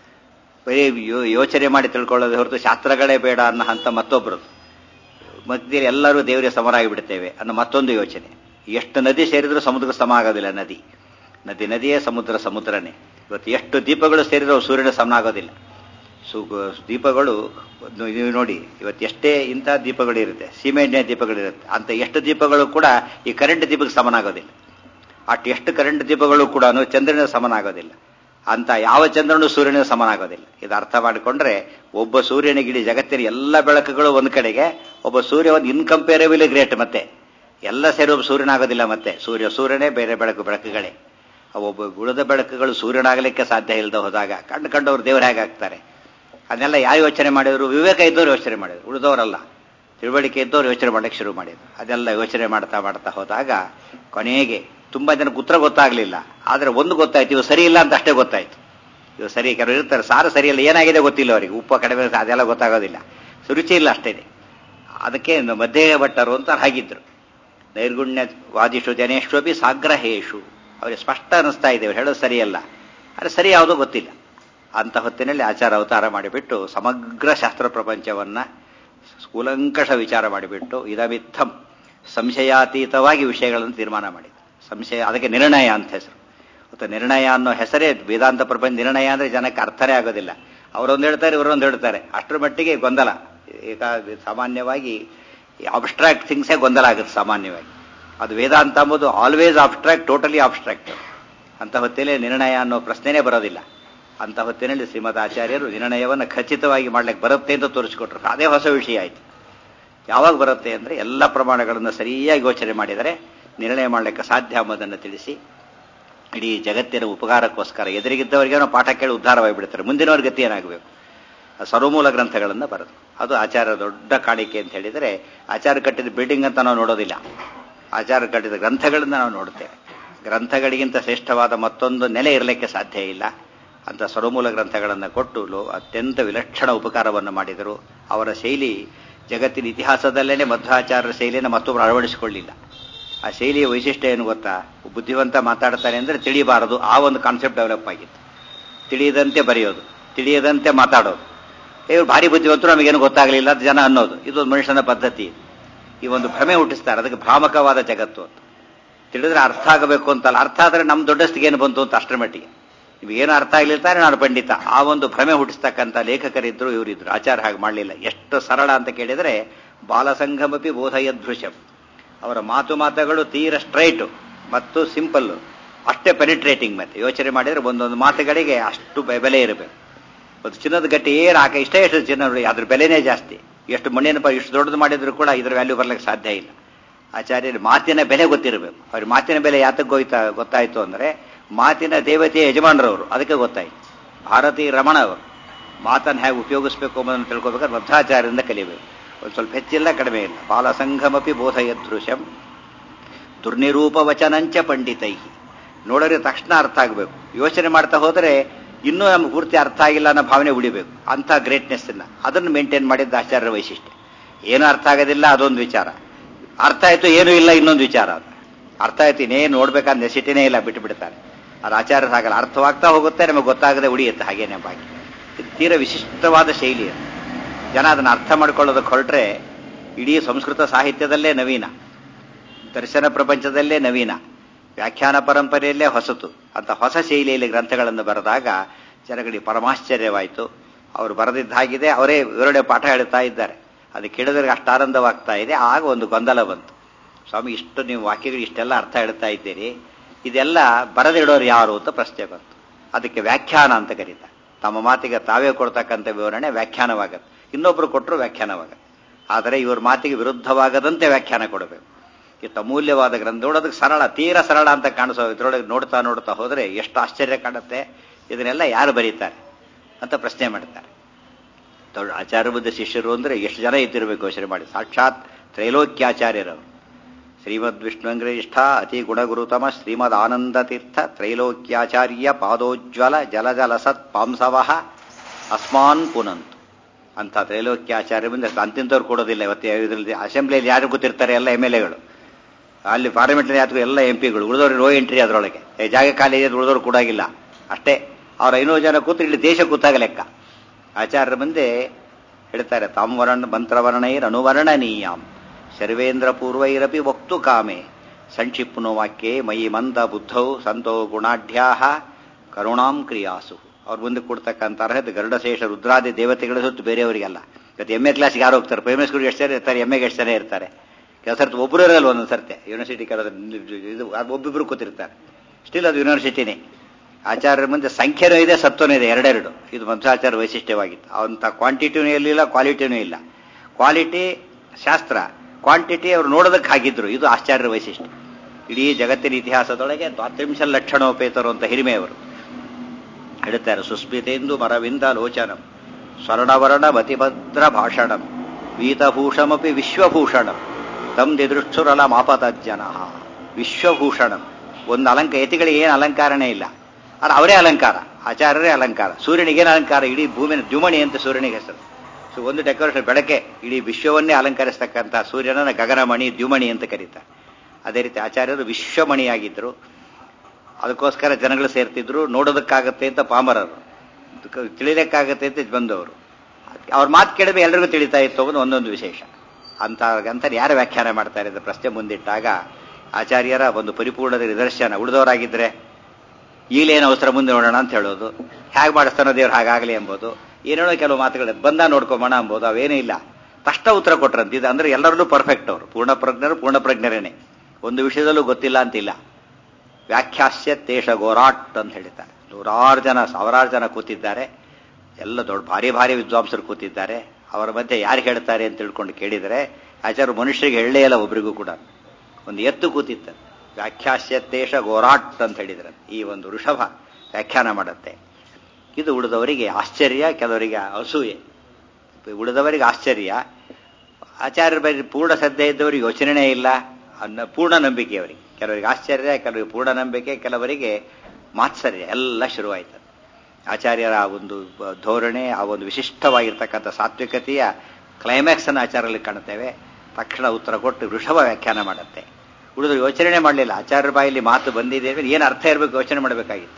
ಬರೀ ಯೋಚನೆ ಮಾಡಿ ತಿಳ್ಕೊಳ್ಳೋದು ಹೊರತು ಶಾಸ್ತ್ರಗಳೇ ಬೇಡ ಅನ್ನೋ ಹಂತ ಮತ್ತೊಬ್ಬರದು ಮಧ್ಯದಲ್ಲಿ ಎಲ್ಲರೂ ದೇವರಿಗೆ ಸಮರಾಗಿ ಬಿಡ್ತೇವೆ ಅನ್ನೋ ಮತ್ತೊಂದು ಯೋಚನೆ ಎಷ್ಟು ನದಿ ಸೇರಿದ್ರೂ ಸಮುದ್ರ ಸಮ ಆಗೋದಿಲ್ಲ ನದಿ ನದಿ ನದಿಯೇ ಸಮುದ್ರ ಸಮುದ್ರನೇ ಇವತ್ತು ಎಷ್ಟು ದೀಪಗಳು ಸೇರಿದ್ರೂ ಸೂರ್ಯನ ಸಮ ಆಗೋದಿಲ್ಲ ಸು ದೀಪಗಳು ನೀವು ನೋಡಿ ಇವತ್ತು ಎಷ್ಟೇ ಇಂಥ ದೀಪಗಳು ಇರುತ್ತೆ ಸೀಮೆ ಎಣ್ಣೆ ದೀಪಗಳಿರುತ್ತೆ ಅಂತ ಎಷ್ಟು ದೀಪಗಳು ಕೂಡ ಈ ಕರೆಂಟ್ ದೀಪಕ್ಕೆ ಸಮನಾಗೋದಿಲ್ಲ ಅಷ್ಟು ಎಷ್ಟು ಕರೆಂಟ್ ದೀಪಗಳು ಕೂಡ ಚಂದ್ರನ ಸಮನಾಗೋದಿಲ್ಲ ಅಂತ ಯಾವ ಚಂದ್ರನು ಸೂರ್ಯನ ಸಮನಾಗೋದಿಲ್ಲ ಇದು ಅರ್ಥ ಮಾಡಿಕೊಂಡ್ರೆ ಒಬ್ಬ ಸೂರ್ಯನಿಗಿಡೀ ಜಗತ್ತಿನ ಎಲ್ಲ ಬೆಳಕುಗಳು ಒಂದು ಕಡೆಗೆ ಒಬ್ಬ ಸೂರ್ಯ ಒಂದು ಇನ್ಕಂಪೇರಬಲಿ ಗ್ರೇಟ್ ಮತ್ತೆ ಎಲ್ಲ ಸೇರಿ ಒಬ್ಬ ಸೂರ್ಯನಾಗೋದಿಲ್ಲ ಮತ್ತೆ ಸೂರ್ಯ ಸೂರ್ಯನೇ ಬೇರೆ ಬೆಳಕು ಬೆಳಕುಗಳೇ ಒಬ್ಬ ಗುಣದ ಬೆಳಕುಗಳು ಸೂರ್ಯನಾಗಲಿಕ್ಕೆ ಸಾಧ್ಯ ಇಲ್ಲದೆ ಹೋದಾಗ ಕಂಡು ಕಂಡವರು ದೇವರು ಹೇಗಾಗ್ತಾರೆ ಅದನ್ನೆಲ್ಲ ಯಾವ ಯೋಚನೆ ಮಾಡಿದ್ರು ವಿವೇಕ ಇದ್ದವ್ರು ಯೋಚನೆ ಮಾಡಿದ್ರು ಉಳಿದವರಲ್ಲ ತಿಳುವಳಿಕೆ ಇದ್ದವ್ರು ಯೋಚನೆ ಮಾಡಕ್ಕೆ ಶುರು ಮಾಡಿದ್ರು ಅದೆಲ್ಲ ಯೋಚನೆ ಮಾಡ್ತಾ ಮಾಡ್ತಾ ಹೋದಾಗ ಕೊನೆಗೆ ತುಂಬಾ ಜನಕ್ಕೆ ಉತ್ತರ ಗೊತ್ತಾಗ್ಲಿಲ್ಲ ಆದ್ರೆ ಒಂದು ಗೊತ್ತಾಯ್ತು ಇವು ಸರಿ ಇಲ್ಲ ಅಂತ ಅಷ್ಟೇ ಗೊತ್ತಾಯ್ತು ಇವು ಸರಿ ಕೆಲವರು ಇರ್ತಾರೆ ಸಾರು ಸರಿಯಲ್ಲ ಏನಾಗಿದೆ ಗೊತ್ತಿಲ್ಲ ಅವರಿಗೆ ಉಪ್ಪ ಕಡಿಮೆ ಅದೆಲ್ಲ ಗೊತ್ತಾಗೋದಿಲ್ಲ ರುಚಿ ಇಲ್ಲ ಅಷ್ಟೇ ಅದಕ್ಕೆ ಮಧ್ಯೆ ಭಟ್ಟರು ಅಂತ ಹಾಗಿದ್ರು ನೈರ್ಗುಣ್ಯ ವಾದಿಷು ಜನೇಶ್ವಪಿ ಸಾಗ್ರಹೇಶು ಅವರಿಗೆ ಸ್ಪಷ್ಟ ಅನಿಸ್ತಾ ಇದೆ ಹೇಳೋದು ಸರಿಯಲ್ಲ ಆದರೆ ಸರಿ ಯಾವುದೋ ಗೊತ್ತಿಲ್ಲ ಅಂತ ಹೊತ್ತಿನಲ್ಲಿ ಆಚಾರ ಅವತಾರ ಮಾಡಿಬಿಟ್ಟು ಸಮಗ್ರ ಶಾಸ್ತ್ರ ಪ್ರಪಂಚವನ್ನ ಕೂಲಂಕಷ ವಿಚಾರ ಮಾಡಿಬಿಟ್ಟು ಇದಮಿತ್ತಂ ಸಂಶಯಾತೀತವಾಗಿ ವಿಷಯಗಳನ್ನು ತೀರ್ಮಾನ ಮಾಡಿದ್ರು ಸಂಶಯ ಅದಕ್ಕೆ ನಿರ್ಣಯ ಅಂತ ಹೆಸರು ಮತ್ತು ನಿರ್ಣಯ ಅನ್ನೋ ಹೆಸರೇ ವೇದಾಂತ ಪ್ರಪಂಚ ನಿರ್ಣಯ ಅಂದರೆ ಜನಕ್ಕೆ ಅರ್ಥನೇ ಆಗೋದಿಲ್ಲ ಅವರೊಂದು ಹೇಳ್ತಾರೆ ಇವರೊಂದು ಹೇಳ್ತಾರೆ ಅಷ್ಟರ ಮಟ್ಟಿಗೆ ಗೊಂದಲ ಈಗ ಸಾಮಾನ್ಯವಾಗಿ ಅಬ್ಸ್ಟ್ರಾಕ್ಟ್ ಥಿಂಗ್ಸೇ ಗೊಂದಲ ಆಗುತ್ತೆ ಸಾಮಾನ್ಯವಾಗಿ ಅದು ವೇದಾಂತ ಅಂಬುದು ಆಲ್ವೇಸ್ ಅಬ್ಸ್ಟ್ರಾಕ್ಟ್ ಟೋಟಲಿ ಅಬ್ಸ್ಟ್ರಾಕ್ಟ್ ಅಂತ ಹೊತ್ತಿನಲ್ಲಿ ನಿರ್ಣಯ ಅನ್ನೋ ಪ್ರಶ್ನೆನೇ ಬರೋದಿಲ್ಲ ಅಂತ ಹೊತ್ತಿನಲ್ಲಿ ಶ್ರೀಮದ್ ಆಚಾರ್ಯರು ನಿರ್ಣಯವನ್ನು ಖಚಿತವಾಗಿ ಮಾಡ್ಲಿಕ್ಕೆ ಬರುತ್ತೆ ಅಂತ ತೋರಿಸಿಕೊಟ್ರು ಅದೇ ಹೊಸ ವಿಷಯ ಆಯಿತು ಯಾವಾಗ ಬರುತ್ತೆ ಅಂದರೆ ಎಲ್ಲ ಪ್ರಮಾಣಗಳನ್ನು ಸರಿಯಾಗಿ ಯೋಚನೆ ಮಾಡಿದರೆ ನಿರ್ಣಯ ಮಾಡಲಿಕ್ಕೆ ಸಾಧ್ಯ ಎಂಬುದನ್ನು ತಿಳಿಸಿ ಇಡೀ ಜಗತ್ತಿನ ಉಪಕಾರಕ್ಕೋಸ್ಕರ ಎದುರಿಗಿದ್ದವರಿಗೇನೋ ಪಾಠ ಕೇಳಿ ಉದ್ಧಾರವಾಗಿ ಬಿಡ್ತಾರೆ ಮುಂದಿನವ್ರ ಗತಿ ಏನಾಗಬೇಕು ಸರ್ವಮೂಲ ಗ್ರಂಥಗಳನ್ನು ಬರೆದು ಅದು ಆಚಾರ ದೊಡ್ಡ ಕಾಣಿಕೆ ಅಂತ ಹೇಳಿದರೆ ಆಚಾರ ಕಟ್ಟಿದ ಬಿಲ್ಡಿಂಗ್ ಅಂತ ನಾವು ನೋಡೋದಿಲ್ಲ ಆಚಾರ ಕಟ್ಟಿದ ಗ್ರಂಥಗಳನ್ನು ನಾವು ನೋಡುತ್ತೇವೆ ಗ್ರಂಥಗಳಿಗಿಂತ ಶ್ರೇಷ್ಠವಾದ ಮತ್ತೊಂದು ನೆಲೆ ಇರಲಿಕ್ಕೆ ಸಾಧ್ಯ ಇಲ್ಲ ಅಂತ ಸರ್ವಮೂಲ ಗ್ರಂಥಗಳನ್ನು ಕೊಟ್ಟು ಲೋ ಅತ್ಯಂತ ವಿಲಕ್ಷಣ ಉಪಕಾರವನ್ನು ಮಾಡಿದರು ಅವರ ಶೈಲಿ ಜಗತ್ತಿನ ಇತಿಹಾಸದಲ್ಲೇ ಮಧ್ವಾಚಾರ್ಯರ ಶೈಲಿಯನ್ನು ಮತ್ತೊಬ್ಬರು ಅಳವಡಿಸಿಕೊಳ್ಳಿಲ್ಲ ಆ ಶೈಲಿಯ ವೈಶಿಷ್ಟ್ಯ ಏನು ಗೊತ್ತಾ ಬುದ್ಧಿವಂತ ಮಾತಾಡ್ತಾನೆ ಅಂದರೆ ತಿಳಿಬಾರದು ಆ ಒಂದು ಕಾನ್ಸೆಪ್ಟ್ ಡೆವಲಪ್ ಆಗಿತ್ತು ತಿಳಿಯದಂತೆ ಬರೆಯೋದು ತಿಳಿಯದಂತೆ ಮಾತಾಡೋದು ಇವ್ರು ಭಾರಿ ಬುದ್ಧಿವಂತರು ನಮಗೇನು ಗೊತ್ತಾಗಲಿಲ್ಲ ಅಂತ ಜನ ಅನ್ನೋದು ಇದೊಂದು ಮನುಷ್ಯನ ಪದ್ಧತಿ ಈ ಒಂದು ಭ್ರಮೆ ಹುಟ್ಟಿಸ್ತಾರೆ ಅದಕ್ಕೆ ಭ್ರಾಮಕವಾದ ಜಗತ್ತು ಅಂತ ತಿಳಿದ್ರೆ ಅರ್ಥ ಆಗಬೇಕು ಅಂತಲ್ಲ ಅರ್ಥ ಆದರೆ ನಮ್ಮ ದೊಡ್ಡಸ್ತಿಗೆ ಏನು ಬಂತು ಅಂತ ಅಷ್ಟರ ಮಟ್ಟಿಗೆ ನಿಮಗೇನು ಅರ್ಥ ಆಗಲಿರ್ತಾರೆ ನಾನು ಪಂಡಿತ ಆ ಒಂದು ಭ್ರಮೆ ಹುಟ್ಟಿಸ್ತಕ್ಕಂಥ ಲೇಖಕರಿದ್ರು ಇವರಿದ್ರು ಆಚಾರ ಹಾಗೆ ಮಾಡಲಿಲ್ಲ ಎಷ್ಟು ಸರಳ ಅಂತ ಕೇಳಿದರೆ ಬಾಲಸಂಘಮಪಿ ಬೋಧಯದೃಶ್ಯಂ ಅವರ ಮಾತು ಮಾತುಗಳು ತೀರ ಸ್ಟ್ರೈಟು ಮತ್ತು ಸಿಂಪಲ್ಲು ಅಷ್ಟೇ ಪೆನಿಟ್ರೇಟಿಂಗ್ ಮತ್ತೆ ಯೋಚನೆ ಮಾಡಿದರೆ ಒಂದೊಂದು ಮಾತುಗಳಿಗೆ ಅಷ್ಟು ಬೆಲೆ ಇರಬೇಕು ಒಂದು ಚಿನ್ನದ ಗಟ್ಟಿ ಏನು ಹಾಕ ಇಷ್ಟೇ ಎಷ್ಟು ಚಿನ್ನ ನೋಡಿ ಅದ್ರ ಬೆಲೆನೇ ಜಾಸ್ತಿ ಎಷ್ಟು ಮಣ್ಣಿನ ಪ ಇಷ್ಟು ದೊಡ್ಡದು ಮಾಡಿದ್ರು ಕೂಡ ಇದ್ರ ವ್ಯಾಲ್ಯೂ ಬರ್ಲಿಕ್ಕೆ ಸಾಧ್ಯ ಇಲ್ಲ ಆಚಾರ್ಯರು ಮಾತಿನ ಬೆಲೆ ಗೊತ್ತಿರಬೇಕು ಅವ್ರಿಗೆ ಮಾತಿನ ಬೆಲೆ ಯಾತಕ್ಕೆ ಗೊತ್ತಾ ಗೊತ್ತಾಯ್ತು ಅಂದರೆ ಮಾತಿನ ದೇವತೆಯ ಯಜಮಾನರವರು ಅದಕ್ಕೆ ಗೊತ್ತಾಯ್ತು ಭಾರತೀಯ ರಮಣ ಅವರು ಮಾತನ್ನು ಹೇಗೆ ಉಪಯೋಗಿಸಬೇಕು ಅನ್ನೋದನ್ನು ತಿಳ್ಕೊಬೇಕಾದ್ರೆ ಮಧ್ವಾಚಾರ್ಯರಿಂದ ಕಲಿಬೇಕು ಒಂದು ಸ್ವಲ್ಪ ಹೆಚ್ಚಿಲ್ಲ ಕಡಿಮೆ ಇಲ್ಲ ಬಾಲಸಂಘಮಪಿ ಬೋಧಯದೃಶಂ ದುರ್ನಿರೂಪ ವಚನಂಚ ಪಂಡಿತೈ ನೋಡೋರಿಗೆ ತಕ್ಷಣ ಅರ್ಥ ಆಗಬೇಕು ಯೋಚನೆ ಮಾಡ್ತಾ ಹೋದರೆ ಇನ್ನೂ ನಮ್ಗೆ ಪೂರ್ತಿ ಅರ್ಥ ಆಗಿಲ್ಲ ಅನ್ನೋ ಭಾವನೆ ಉಳಿಬೇಕು ಅಂಥ ಗ್ರೇಟ್ನೆಸ್ಸನ್ನ ಅದನ್ನು ಮೇಂಟೈನ್ ಮಾಡಿದ್ದ ಆಚಾರ್ಯರ ವೈಶಿಷ್ಟ್ಯ ಏನೂ ಅರ್ಥ ಆಗೋದಿಲ್ಲ ಅದೊಂದು ವಿಚಾರ ಅರ್ಥ ಆಯ್ತು ಏನೂ ಇಲ್ಲ ಇನ್ನೊಂದು ವಿಚಾರ ಅದು ಅರ್ಥ ಆಯ್ತು ಇನ್ನೇನು ನೋಡ್ಬೇಕಾದ ನೆಸಿಟಿನೇ ಇಲ್ಲ ಬಿಟ್ಟು ಬಿಡ್ತಾರೆ ಅದು ಆಚಾರ್ಯ ಹಾಗಲ್ಲ ಅರ್ಥವಾಗ್ತಾ ಹೋಗುತ್ತೆ ನಮಗೆ ಗೊತ್ತಾಗದೆ ಉಳಿಯುತ್ತೆ ಹಾಗೇನೆ ಬಾಕಿ ಇದು ತೀರ ವಿಶಿಷ್ಟವಾದ ಶೈಲಿ ಅದು ಜನ ಅದನ್ನು ಅರ್ಥ ಮಾಡ್ಕೊಳ್ಳೋದಕ್ಕೆ ಹೊರಟ್ರೆ ಇಡೀ ಸಂಸ್ಕೃತ ಸಾಹಿತ್ಯದಲ್ಲೇ ನವೀನ ದರ್ಶನ ಪ್ರಪಂಚದಲ್ಲೇ ನವೀನ ವ್ಯಾಖ್ಯಾನ ಪರಂಪರೆಯಲ್ಲೇ ಹೊಸತು ಅಂತ ಹೊಸ ಶೈಲಿಯಲ್ಲಿ ಗ್ರಂಥಗಳನ್ನು ಬರೆದಾಗ ಜನಗಳಿಗೆ ಪರಮಾಶ್ಚರ್ಯವಾಯಿತು ಅವರು ಬರೆದಿದ್ದಾಗಿದೆ ಅವರೇ ವಿವರಣೆ ಪಾಠ ಹೇಳ್ತಾ ಇದ್ದಾರೆ ಅದು ಕೇಳಿದ್ರೆ ಅಷ್ಟು ಆನಂದವಾಗ್ತಾ ಇದೆ ಆಗ ಒಂದು ಗೊಂದಲ ಬಂತು ಸ್ವಾಮಿ ಇಷ್ಟು ನೀವು ವಾಕ್ಯಗಳು ಇಷ್ಟೆಲ್ಲ ಅರ್ಥ ಹೇಳ್ತಾ ಇದ್ದೀರಿ ಇದೆಲ್ಲ ಬರೆದಿಡೋರು ಯಾರು ಅಂತ ಪ್ರಶ್ನೆ ಬಂತು ಅದಕ್ಕೆ ವ್ಯಾಖ್ಯಾನ ಅಂತ ಕರೀತಾರೆ ತಮ್ಮ ಮಾತಿಗೆ ತಾವೇ ಕೊಡ್ತಕ್ಕಂಥ ವಿವರಣೆ ವ್ಯಾಖ್ಯಾನವಾಗತ್ತೆ ಇನ್ನೊಬ್ರು ಕೊಟ್ಟರು ವ್ಯಾಖ್ಯಾನವಾಗತ್ತೆ ಆದರೆ ಇವ್ರ ಮಾತಿಗೆ ವಿರುದ್ಧವಾಗದಂತೆ ವ್ಯಾಖ್ಯಾನ ಕೊಡಬೇಕು ಇತ್ತ ಅಮೂಲ್ಯವಾದ ಗ್ರಂಥ ನೋಡೋದಕ್ಕೆ ಸರಳ ತೀರ ಸರಳ ಅಂತ ಕಾಣಿಸೋ ಇದ್ರೊಳಗೆ ನೋಡ್ತಾ ನೋಡ್ತಾ ಹೋದರೆ ಎಷ್ಟು ಆಶ್ಚರ್ಯ ಕಾಣುತ್ತೆ ಇದನ್ನೆಲ್ಲ ಯಾರು ಬರೀತಾರೆ ಅಂತ ಪ್ರಶ್ನೆ ಮಾಡ್ತಾರೆ ದೊಡ್ಡ ಆಚಾರ್ಯ ಬುದ್ಧ ಶಿಷ್ಯರು ಅಂದರೆ ಎಷ್ಟು ಜನ ಇದ್ದಿರಬೇಕು ಯೋಚನೆ ಮಾಡಿ ಸಾಕ್ಷಾತ್ ತ್ರೈಲೋಕ್ಯಾಚಾರ್ಯರವರು ಶ್ರೀಮದ್ ವಿಷ್ಣುಂಗ್ರೇಷ್ಠ ಅತಿ ಗುಣಗುರುತಮ ಶ್ರೀಮದ್ ಆನಂದ ತೀರ್ಥ ತ್ರೈಲೋಕ್ಯಾಚಾರ್ಯ ಪಾದೋಜ್ವಲ ಜಲ ಜಲ ಸತ್ ಪಾಂಸವಃ ಅಸ್ಮಾನ್ ಪುನಂತು ಅಂತ ತ್ರೈಲೋಕ್ಯಾಚಾರ್ಯ ಬಂದ ಅಂತಿಂತವ್ರು ಕೊಡೋದಿಲ್ಲ ಇವತ್ತು ಇದರಲ್ಲಿ ಅಸೆಂಬ್ಲಿಯಲ್ಲಿ ಯಾರು ಗೊತ್ತಿರ್ತಾರೆ ಎಲ್ಲ ಎಮ್ ಎಲ್ ಎಗಳು ಅಲ್ಲಿ ಪಾರ್ಲಿಮೆಂಟ್ನಲ್ಲಿ ಯಾತ್ರೆ ಎಲ್ಲ ಎಂ ಪಿಗಳು ಉಳಿದವ್ರು ನೋ ಎಂಟ್ರಿ ಅದರೊಳಗೆ ಏ, ಜಾಗ ಖಾಲಿ ಇದೆ ಉಳಿದವ್ರು ಕೂಡಾಗಿಲ್ಲ ಅಷ್ಟೇ ಅವ್ರ ಐನೂರು ಜನ ಕೂತು ಇಲ್ಲಿ ದೇಶ ಕೂತಾಗ ಲೆಕ್ಕ ಆಚಾರ್ಯರ ಮುಂದೆ ಹೇಳ್ತಾರೆ ತಾಮ್ವರ್ಣ ಮಂತ್ರವರ್ಣೈರ್ ಅನುವರ್ಣನೀಯಾಂ ಸರ್ವೇಂದ್ರ ಪೂರ್ವೈರಪಿ ವಕ್ತು ಕಾಮೆ ಸಂಕ್ಷಿಪ್ನೋ ವಾಕ್ಯೆ ಮಯಿ ಮಂದ ಬುದ್ಧೌ ಸಂತೋ ಗುಣಾಢ್ಯಾ ಕರುಣಾಂ ಕ್ರಿಯಾಸು ಅವ್ರ ಮುಂದೆ ಕೊಡ್ತಕ್ಕಂಥ ಅರ್ಹತೆ ಗರುಡಶೇಷ ರುದ್ರಾದಿ ದೇವತೆಗಳ ಹೊತ್ತು ಬೇರೆಯವರಿಗೆಲ್ಲ ಇವತ್ತು ಎಮ್ ಎ ಕ್ಲಾಸ್ಗೆ ಯಾರು ಹೋಗ್ತಾರೆ ಪ್ರೈಮರಿ ಸ್ಕೂಲ್ಗೆ ಎಷ್ಟು ಜನ ಇರ್ತಾರೆ ಎಮ್ ಎಗೆ ಎಷ್ಟು ಜನ ಇರ್ತಾರೆ ಕೆಲವು ಸರ್ತಿ ಒಬ್ಬರು ಇರಲ್ಲ ಒಂದೊಂದು ಸರ್ತಿ ಯೂನಿವರ್ಸಿಟಿ ಕೆಲವು ಇದು ಒಬ್ಬಿಬ್ರು ಕೂತಿರ್ತಾರೆ ಸ್ಟಿಲ್ ಅದು ಯೂನಿವರ್ಸಿಟಿನೇ ಆಚಾರ್ಯರ ಮುಂದೆ ಸಂಖ್ಯೆನೂ ಇದೆ ಸತ್ವನೂ ಇದೆ ಎರಡೆರಡು ಇದು ಮಧ್ವಾಚಾರ ವೈಶಿಷ್ಟ್ಯವಾಗಿತ್ತು ಅವಂಥ ಕ್ವಾಂಟಿಟಿನೂ ಇರಲಿಲ್ಲ ಕ್ವಾಲಿಟಿನೂ ಇಲ್ಲ ಕ್ವಾಲಿಟಿ ಶಾಸ್ತ್ರ ಕ್ವಾಂಟಿಟಿ ಅವರು ನೋಡೋದಕ್ಕೆ ಹಾಗಿದ್ರು ಇದು ಆಶ್ಚರ್ಯ ವೈಶಿಷ್ಟ್ಯ ಇಡೀ ಜಗತ್ತಿನ ಇತಿಹಾಸದೊಳಗೆ ದ್ವಾತ್ರಿಂಶ ಲಕ್ಷಣೋಪೇತರು ಅಂತ ಹಿರಿಮೆಯವರು ಹೇಳ್ತಾರೆ ಸುಸ್ಮಿತೆಂದು ಮರವಿಂದ ಲೋಚನಂ ಸ್ವರ್ಣವರ್ಣ ಮತಿಭದ್ರ ಭಾಷಣಂ ವೀತಭೂಷಮಪಿ ವಿಶ್ವಭೂಷಣಂ ತಮ್ ದಿದೃಷ್ಟುರಲ ಮಾಪತಜ್ಜನ ವಿಶ್ವಭೂಷಣಂ ಒಂದು ಅಲಂಕ ಯತಿಗಳಿಗೆ ಏನು ಅಲಂಕಾರನೇ ಇಲ್ಲ ಆದ್ರೆ ಅವರೇ ಅಲಂಕಾರ ಆಚಾರ್ಯರೇ ಅಲಂಕಾರ ಸೂರ್ಯನಿಗೆ ಏನು ಅಲಂಕಾರ ಇಡೀ ಭೂಮಿನ ದ್ಯುಮಣಿ ಅಂತ ಸೂರ್ಯನಿಗೆ ಹೆಸರು ಸೊ ಒಂದು ಡೆಕೋರೇಷನ್ ಬೆಳಕೆ ಇಡೀ ವಿಶ್ವವನ್ನೇ ಅಲಂಕರಿಸ್ತಕ್ಕಂಥ ಸೂರ್ಯನ ಗಗನಮಣಿ ದ್ಯುಮಣಿ ಅಂತ ಕರೀತಾರೆ ಅದೇ ರೀತಿ ಆಚಾರ್ಯರು ವಿಶ್ವಮಣಿಯಾಗಿದ್ದರು ಅದಕ್ಕೋಸ್ಕರ ಜನಗಳು ಸೇರ್ತಿದ್ರು ನೋಡೋದಕ್ಕಾಗತ್ತೆ ಅಂತ ಪಾಮರರು ಅದಕ್ಕೆ ತಿಳಿಲಿಕ್ಕಾಗತ್ತೆ ಅಂತ ಬಂದವರು ಅವ್ರ ಮಾತು ಕೇಳಿದ್ರೆ ಎಲ್ರಿಗೂ ತಿಳಿತಾ ಇತ್ತು ಅನ್ನೋದು ಒಂದೊಂದು ವಿಶೇಷ ಅಂತ ಅಂತ ಯಾರು ವ್ಯಾಖ್ಯಾನ ಮಾಡ್ತಾರೆ ಅಂತ ಪ್ರಶ್ನೆ ಮುಂದಿಟ್ಟಾಗ ಆಚಾರ್ಯರ ಒಂದು ಪರಿಪೂರ್ಣದ ನಿದರ್ಶನ ಉಳಿದವರಾಗಿದ್ರೆ ಈಗಲೇನು ಅವಸರ ಮುಂದೆ ನೋಡೋಣ ಅಂತ ಹೇಳೋದು ಹೇಗೆ ಮಾಡಿಸ್ತಾನೋ ದೇವ್ರು ಹಾಗಾಗಲಿ ಎಂಬುದು ಏನೇನೋ ಕೆಲವು ಮಾತುಗಳು ಬಂದ ನೋಡ್ಕೊಂಬೋಣ ಎಂಬುದು ಅವೇನೇ ಇಲ್ಲ ತಷ್ಟ ಉತ್ತರ ಕೊಟ್ರಂತ ಇದು ಅಂದ್ರೆ ಎಲ್ಲರಲ್ಲೂ ಪರ್ಫೆಕ್ಟ್ ಅವರು ಪೂರ್ಣ ಪ್ರಜ್ಞರು ಪೂರ್ಣ ಪ್ರಜ್ಞರೇನೆ ಒಂದು ವಿಷಯದಲ್ಲೂ ಗೊತ್ತಿಲ್ಲ ಅಂತಿಲ್ಲ ವ್ಯಾಖ್ಯಾಸ್ಯ ತೇಷ ಗೋರಾಟ್ ಅಂತ ಹೇಳ್ತಾರೆ ನೂರಾರು ಜನ ಸಾವಿರಾರು ಜನ ಕೂತಿದ್ದಾರೆ ಎಲ್ಲ ದೊಡ್ಡ ಭಾರಿ ಭಾರಿ ವಿದ್ವಾಂಸರು ಕೂತಿದ್ದಾರೆ ಅವರ ಮಧ್ಯೆ ಯಾರು ಹೇಳ್ತಾರೆ ಅಂತ ತಿಳ್ಕೊಂಡು ಕೇಳಿದರೆ ಆಚಾರ್ಯ ಮನುಷ್ಯರಿಗೆ ಹೇಳಲೇ ಇಲ್ಲ ಒಬ್ರಿಗೂ ಕೂಡ ಒಂದು ಎತ್ತು ಕೂತಿತ್ತು ವ್ಯಾಖ್ಯಾಸ್ಯತೇಷ ಗೋರಾಟ್ ಅಂತ ಹೇಳಿದ್ರೆ ಈ ಒಂದು ಋಷಭ ವ್ಯಾಖ್ಯಾನ ಮಾಡುತ್ತೆ ಇದು ಉಳಿದವರಿಗೆ ಆಶ್ಚರ್ಯ ಕೆಲವರಿಗೆ ಅಸೂಯೆ ಉಳಿದವರಿಗೆ ಆಶ್ಚರ್ಯ ಆಚಾರ್ಯರ ಬಗ್ಗೆ ಪೂರ್ಣ ಶ್ರದ್ಧೆ ಇದ್ದವರಿಗೆ ಯೋಚನೆ ಇಲ್ಲ ಅನ್ನೋ ಪೂರ್ಣ ನಂಬಿಕೆ ಅವರಿಗೆ ಕೆಲವರಿಗೆ ಆಶ್ಚರ್ಯ ಕೆಲವರಿಗೆ ಪೂರ್ಣ ನಂಬಿಕೆ ಕೆಲವರಿಗೆ ಮಾತ್ಸರ್ಯ ಎಲ್ಲ ಶುರುವಾಯಿತು ಆಚಾರ್ಯರ ಆ ಒಂದು ಧೋರಣೆ ಆ ಒಂದು ವಿಶಿಷ್ಟವಾಗಿರ್ತಕ್ಕಂಥ ಸಾತ್ವಿಕತೆಯ ಕ್ಲೈಮ್ಯಾಕ್ಸ್ ಅನ್ನು ಆಚಾರ್ಯರಲ್ಲಿ ಕಾಣುತ್ತೇವೆ ತಕ್ಷಣ ಉತ್ತರ ಕೊಟ್ಟು ವೃಷಭ ವ್ಯಾಖ್ಯಾನ ಮಾಡುತ್ತೆ ಉಳಿದು ಯೋಚನೆ ಮಾಡಲಿಲ್ಲ ಆಚಾರ್ಯರ ಬಾಯಲ್ಲಿ ಮಾತು ಬಂದಿದೆ ಅಂದರೆ ಏನು ಅರ್ಥ ಇರಬೇಕು ಯೋಚನೆ ಮಾಡಬೇಕಾಗಿತ್ತು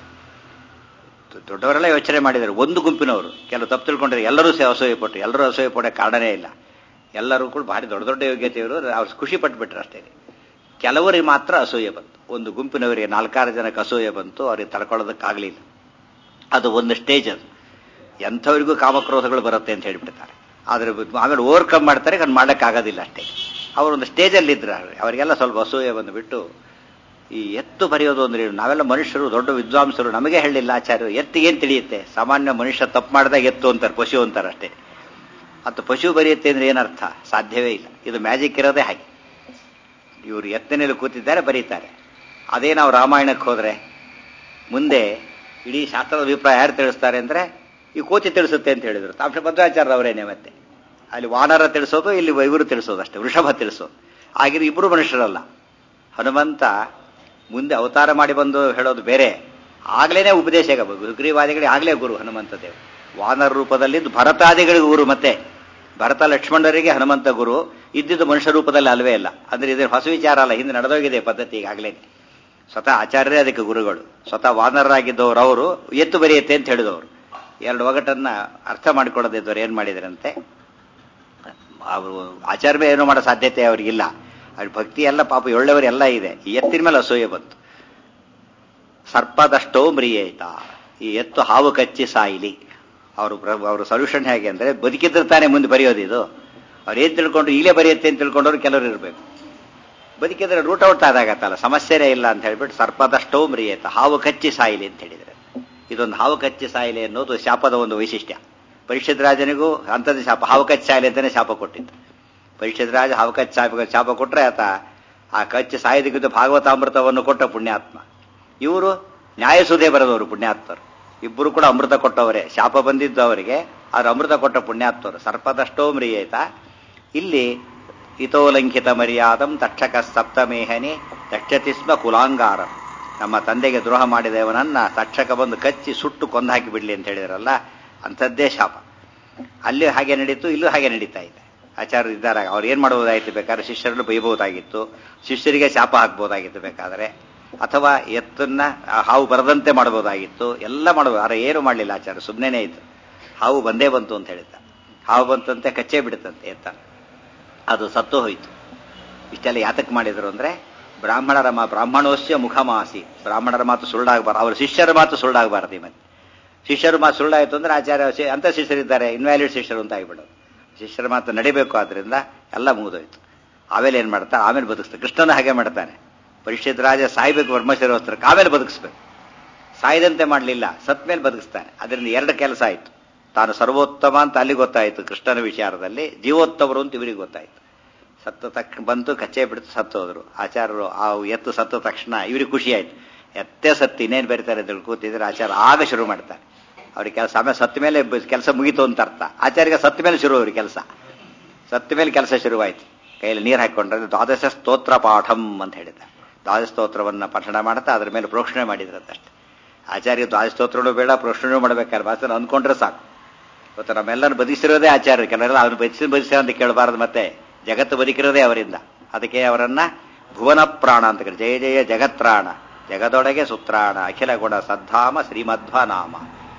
ದೊಡ್ಡವರೆಲ್ಲ ಯೋಚನೆ ಮಾಡಿದ್ದಾರೆ ಒಂದು ಗುಂಪಿನವರು ಕೆಲವು ತಪ್ಪು ತಿಳ್ಕೊಂಡ್ರೆ ಎಲ್ಲರೂ ಸೇ ಅಸೂಯೆ ಪಟ್ಟು ಎಲ್ಲರೂ ಅಸೂಯೆ ಪಡೋ ಕಾರಣನೇ ಇಲ್ಲ ಎಲ್ಲರೂ ಕೂಡ ಭಾರಿ ದೊಡ್ಡ ದೊಡ್ಡ ಯೋಗ್ಯತೆಯವರು ಅವ್ರು ಖುಷಿ ಪಟ್ಬಿಟ್ರು ಅಷ್ಟೇ ಕೆಲವರಿಗೆ ಮಾತ್ರ ಅಸೂಯೆ ಬಂತು ಒಂದು ಗುಂಪಿನವರಿಗೆ ನಾಲ್ಕಾರು ಜನಕ್ಕೆ ಅಸೂಯೆ ಬಂತು ಅವ್ರಿಗೆ ತಡ್ಕೊಳ್ಳೋದಕ್ಕಾಗಲಿಲ್ಲ ಅದು ಒಂದು ಸ್ಟೇಜ್ ಅದು ಎಂಥವರಿಗೂ ಕಾಮಕ್ರೋಧಗಳು ಬರುತ್ತೆ ಅಂತ ಹೇಳಿಬಿಡ್ತಾರೆ ಆದರೆ ಆಮೇಲೆ ಓವರ್ಕಮ್ ಮಾಡ್ತಾರೆ ಅದನ್ನು ಮಾಡೋಕ್ಕಾಗೋದಿಲ್ಲ ಅಷ್ಟೇ ಅವರೊಂದು ಸ್ಟೇಜಲ್ಲಿ ಇದ್ರೆ ಅವರಿಗೆಲ್ಲ ಸ್ವಲ್ಪ ಅಸೂಯೆ ಬಂದುಬಿಟ್ಟು ಈ ಎತ್ತು ಬರೆಯೋದು ಅಂದ್ರೆ ಏನು? ನಾವೆಲ್ಲ ಮನುಷ್ಯರು ದೊಡ್ಡ ವಿದ್ವಾಂಸರು ನಮಗೆ ಹೇಳಿಲ್ಲ ಆಚಾರ್ಯರು ಎತ್ತು ಏನು ತಿಳಿಯುತ್ತೆ ಸಾಮಾನ್ಯ ಮನುಷ್ಯ ತಪ್ಪು ಮಾಡಿದಾಗ ಎತ್ತು ಅಂತಾರೆ ಪಶು ಅಂತಾರೆ ಅಷ್ಟೇ ಅದು ಪಶು ಬರೆಯುತ್ತೆ ಅಂದ್ರೆ ಏನರ್ಥ ಸಾಧ್ಯವೇ ಇಲ್ಲ ಇದು ಮ್ಯಾಜಿಕ್ ಇರೋದೇ ಹಾಗೆ ಇವರು ಎತ್ತನೆಯಲ್ಲಿ ಕೂತಿದ್ದಾರೆ ಬರೀತಾರೆ ಅದೇ ನಾವು ರಾಮಾಯಣಕ್ಕೆ ಹೋದರೆ ಮುಂದೆ ಇಡೀ ಶಾಸ್ತ್ರದ ಅಭಿಪ್ರಾಯ ಯಾರು ತಿಳಿಸ್ತಾರೆ ಅಂದರೆ ಈ ಕೋತಿ ತಿಳಿಸುತ್ತೆ ಅಂತ ಹೇಳಿದರು ತಾಂಶ ಭದ್ರಾಚಾರ್ಯ ಅವರೇನೆ ಮತ್ತೆ ಅಲ್ಲಿ ವಾನರ ತಿಳಿಸೋದು ಇಲ್ಲಿ ಇವರು ತಿಳಿಸೋದು ಅಷ್ಟೇ ವೃಷಭ ತಿಳಿಸೋದು ಆಗಿರೋ ಇಬ್ಬರು ಮನುಷ್ಯರಲ್ಲ ಹನುಮಂತ ಮುಂದೆ ಅವತಾರ ಮಾಡಿ ಬಂದು ಹೇಳೋದು ಬೇರೆ ಆಗ್ಲೇನೆ ಉಪದೇಶ ಸುಗ್ರೀವಾದಿಗಳಿಗೆ ಆಗ್ಲೇ ಗುರು ಹನುಮಂತ ದೇವ ವಾನರ ರೂಪದಲ್ಲಿದ್ದು ಭರತಾದಿಗಳಿಗೆ ಗುರು ಮತ್ತೆ ಭರತ ಲಕ್ಷ್ಮಣರಿಗೆ ಹನುಮಂತ ಗುರು ಇದ್ದಿದ್ದು ಮನುಷ್ಯ ರೂಪದಲ್ಲಿ ಅಲ್ವೇ ಇಲ್ಲ ಅಂದ್ರೆ ಇದು ಹೊಸ ವಿಚಾರ ಅಲ್ಲ ಹಿಂದೆ ನಡೆದೋಗಿದೆ ಪದ್ಧತಿ ಈಗಾಗಲೇ ಸ್ವತಃ ಆಚಾರ್ಯರೇ ಅದಕ್ಕೆ ಗುರುಗಳು ಸ್ವತಃ ವಾನರರಾಗಿದ್ದವರು ಅವರು ಎತ್ತು ಬರೆಯುತ್ತೆ ಅಂತ ಹೇಳಿದವರು ಎರಡು ಒಗಟನ್ನ ಅರ್ಥ ಮಾಡಿಕೊಳ್ಳದಿದ್ದವರು ಏನ್ ಮಾಡಿದ್ರಂತೆ ಅವರು ಆಚಾರ್ಯ ಏನೋ ಮಾಡೋ ಸಾಧ್ಯತೆ ಅವ್ರಿಗಿಲ್ಲ ಅವ್ರ ಭಕ್ತಿ ಎಲ್ಲ ಪಾಪ ಒಳ್ಳೆಯವರು ಎಲ್ಲ ಇದೆ ಈ ಎತ್ತಿನ ಮೇಲೆ ಅಸೂಯೆ ಬಂತು ಸರ್ಪದಷ್ಟೋ ಮ್ರಿಯೇತ ಈ ಎತ್ತು ಹಾವು ಕಚ್ಚಿ ಸಾಯಿಲಿ ಅವರು ಅವ್ರ ಸೊಲ್ಯೂಷನ್ ಹೇಗೆ ಅಂದ್ರೆ ಬದುಕಿದ್ರೆ ತಾನೇ ಮುಂದೆ ಬರೆಯೋದು ಇದು ಅವ್ರು ಏನ್ ತಿಳ್ಕೊಂಡು ಈಗಲೇ ಬರೆಯುತ್ತೆ ಅಂತ ತಿಳ್ಕೊಂಡವ್ರು ಕೆಲವರು ಇರಬೇಕು ಬದುಕಿದ್ರೆ ರೂಟ್ ಔಟ್ ಆದಾಗತ್ತಲ್ಲ ಸಮಸ್ಯೆನೇ ಇಲ್ಲ ಅಂತ ಹೇಳ್ಬಿಟ್ಟು ಸರ್ಪದಷ್ಟೋ ಮ್ರಿಯೇತ ಹಾವು ಕಚ್ಚಿ ಸಾಯಿಲಿ ಅಂತ ಹೇಳಿದ್ರೆ ಇದೊಂದು ಹಾವು ಕಚ್ಚಿ ಸಾಯಿಲಿ ಅನ್ನೋದು ಶಾಪದ ಒಂದು ವೈಶಿಷ್ಟ್ಯ ಪರಿಷತ್ ರಾಜನಿಗೂ ಅಂಥದ್ದು ಶಾಪ ಹಾವು ಕಚ್ಚಿ ಸಾಯಿಲಿ ಅಂತಾನೆ ಶಾಪ ಕೊಟ್ಟಿದ್ದು ಪರಿಷತ್ ರಾಜ ಹಾವು ಕಚ್ಚಿ ಶಾಪ ಶಾಪ ಕೊಟ್ರೆ ಆತ ಆ ಕಚ್ಚಿ ಸಾಯದಿಗಿದ್ದು ಭಾಗವತಾಮೃತವನ್ನು ಕೊಟ್ಟ ಪುಣ್ಯಾತ್ಮ ಇವರು ನ್ಯಾಯಸುಧೆ ಬರೆದವರು ಪುಣ್ಯಾತ್ಮರು ಇಬ್ಬರು ಕೂಡ ಅಮೃತ ಕೊಟ್ಟವರೇ ಶಾಪ ಬಂದಿದ್ದು ಅವರಿಗೆ ಆದ್ರೆ ಅಮೃತ ಕೊಟ್ಟ ಪುಣ್ಯಾತ್ಮರು ಸರ್ಪದಷ್ಟೋ ಮ್ರಿಯೇತ ಇಲ್ಲಿ ಹಿತೋಲಂಕಿತ ಮರ್ಯಾದಂ ತಕ್ಷಕ ಸಪ್ತಮೇಹನಿ ತಕ್ಷತಿ ಸ್ಮ ಕುಲಾಂಗಾರಂ ನಮ್ಮ ತಂದೆಗೆ ದ್ರೋಹ ಮಾಡಿದವನನ್ನ ತಕ್ಷಕ ಬಂದು ಕಚ್ಚಿ ಸುಟ್ಟು ಕೊಂದಾಕಿ ಬಿಡ್ಲಿ ಅಂತ ಹೇಳಿದ್ರಲ್ಲ ಅಂಥದ್ದೇ ಶಾಪ ಅಲ್ಲಿ ಹಾಗೆ ನಡೀತು ಇಲ್ಲೂ ಹಾಗೆ ನಡೀತಾ ಇದೆ ಆಚಾರ್ಯರು ಇದ್ದಾರೆ ಅವ್ರು ಏನ್ ಮಾಡಬಹುದಾಗಿತ್ತು ಬೇಕಾದ್ರೆ ಶಿಷ್ಯರನ್ನು ಬೈಬಹುದಾಗಿತ್ತು ಶಿಷ್ಯರಿಗೆ ಶಾಪ ಹಾಕ್ಬೋದಾಗಿತ್ತು ಬೇಕಾದ್ರೆ ಅಥವಾ ಎತ್ತನ್ನ ಹಾವು ಬರದಂತೆ ಮಾಡಬಹುದಾಗಿತ್ತು ಎಲ್ಲ ಮಾಡಬಹುದು ಆದ್ರೆ ಏನು ಮಾಡಲಿಲ್ಲ ಆಚಾರ್ಯ ಸುಮ್ಮನೆ ಇತ್ತು ಹಾವು ಬಂದೇ ಬಂತು ಅಂತ ಹೇಳಿದ್ದ ಹಾವು ಬಂತಂತೆ ಕಚ್ಚೇ ಬಿಡುತ್ತಂತೆ ಎತ್ತ ಅದು ಸತ್ತು ಹೋಯಿತು ಇಷ್ಟೆಲ್ಲ ಯಾತಕ್ಕೆ ಮಾಡಿದ್ರು ಅಂದ್ರೆ ಬ್ರಾಹ್ಮಣರ ಮಾ ಬ್ರಾಹ್ಮಣೋಸ್ಯ ಮುಖಮಾಸಿ ಬ್ರಾಹ್ಮಣರ ಮಾತು ಸುಳ್ಳಾಗಬಾರ್ದು ಅವ್ರ ಶಿಷ್ಯರ ಮಾತು ಸುಳ್ಳಾಗಬಾರ್ದು ಮತ್ತೆ ಶಿಷ್ಯರ ಮಾತು ಸುಳ್ಳಾಯಿತು ಅಂದ್ರೆ ಆಚಾರ್ಯ ಅಂತ ಶಿಷ್ಯರಿದ್ದಾರೆ ಇನ್ವ್ಯಾಲಿಡ್ ಶಿಷ್ಯರು ಅಂತ ಆಗಿಬಿಡೋದು ಶಿಷ್ಯರ ಮಾತು ನಡಿಬೇಕು ಆದ್ರಿಂದ ಎಲ್ಲ ಮುಗಿದೋಯ್ತು ಆಮೇಲೆ ಏನ್ ಮಾಡ್ತಾ ಆಮೇಲೆ ಬದುಕಿಸ್ತಾರೆ ಕೃಷ್ಣನ ಹಾಗೆ ಮಾಡ್ತಾನೆ ಪರಿಷತ್ ರಾಜ ಸಾಯ್ಬೇಕು ಬ್ರಹ್ಮಶಿರೋಸ್ತ್ರಕ್ಕೆ ಆಮೇಲೆ ಬದುಕಿಸ್ಬೇಕು ಸಾಯದಂತೆ ಮಾಡಲಿಲ್ಲ ಸತ್ ಮೇಲೆ ಬದುಕಿಸ್ತಾನೆ ಅದರಿಂದ ಎರಡು ಕೆಲಸ ಆಯ್ತು ತಾನು ಸರ್ವೋತ್ತಮ ಅಂತ ಅಲ್ಲಿ ಗೊತ್ತಾಯಿತು ಕೃಷ್ಣನ ವಿಚಾರದಲ್ಲಿ ಜೀವೋತ್ತಮರು ಅಂತ ಇವರಿಗೆ ಗೊತ್ತಾಯ್ತು ಸತ್ತ ತಕ್ಷಣ ಬಂತು ಕಚ್ಚೆ ಬಿಡ್ತು ಸತ್ತು ಹೋದ್ರು ಆಚಾರ್ಯರು ಆ ಎತ್ತು ಸತ್ತ ತಕ್ಷಣ ಇವ್ರಿಗೆ ಖುಷಿ ಆಯ್ತು ಎತ್ತೇ ಸತ್ತು ಇನ್ನೇನು ಬರೀತಾರೆ ಅಂತ ಕೂತಿದ್ರೆ ಆಚಾರ ಆಗ ಶುರು ಮಾಡ್ತಾರೆ ಅವ್ರಿಗೆ ಕೆಲಸ ಆಮೇಲೆ ಸತ್ತ ಮೇಲೆ ಕೆಲಸ ಮುಗೀತು ಅಂತ ಅರ್ಥ ಆಚಾರ್ಯಗೆ ಸತ್ತ ಮೇಲೆ ಶುರು ಅವ್ರಿಗೆ ಕೆಲಸ ಸತ್ತ ಮೇಲೆ ಕೆಲಸ ಶುರುವಾಯ್ತು ಕೈಯಲ್ಲಿ ನೀರು ಹಾಕೊಂಡ್ರೆ ದ್ವಾದಶ ಸ್ತೋತ್ರ ಪಾಠಂ ಅಂತ ಹೇಳಿದ ದ್ವಾದಶ ಸ್ತೋತ್ರವನ್ನ ಪಠಣ ಮಾಡ್ತಾ ಅದ್ರ ಮೇಲೆ ಪ್ರೋಕ್ಷಣೆ ಮಾಡಿದ್ರಂತಷ್ಟೇ ಆಚಾರ್ಯ ದ್ವಾದಶ ಸ್ತೋತ್ರನೂ ಬೇಡ ಪ್ರೋಕ್ಷಣೆ ಮಾಡ್ಬೇಕಾದ್ರೆ ಮಾತ್ರ ಅಂದ್ಕೊಂಡ್ರೆ ಸಾಕು ಇವತ್ತು ನಮ್ಮೆಲ್ಲರೂ ಬದುಕಿಸಿರೋದೇ ಆಚಾರ್ಯರು ಕೆಲವರೆಲ್ಲ ಅವ್ರು ಬದುಕಿಸಿ ಬದುಕಿಸಿ ಅಂತ ಕೇಳಬಾರದು ಮತ್ತೆ ಜಗತ್ತು ಬದುಕಿರೋದೇ ಅವರಿಂದ ಅದಕ್ಕೆ ಅವರನ್ನ ಭುವನ ಪ್ರಾಣ ಅಂತ ಕರೀತಾರೆ ಜಯ ಜಯ ಜಗತ್ರಾಣ ಜಗದೊಳಗೆ ಸುತ್ರಾಣ ಅಖಿಲ ಗುಣ ಸದ್ಧಾಮ ಶ್ರೀಮಧ್ವ ನಾಮ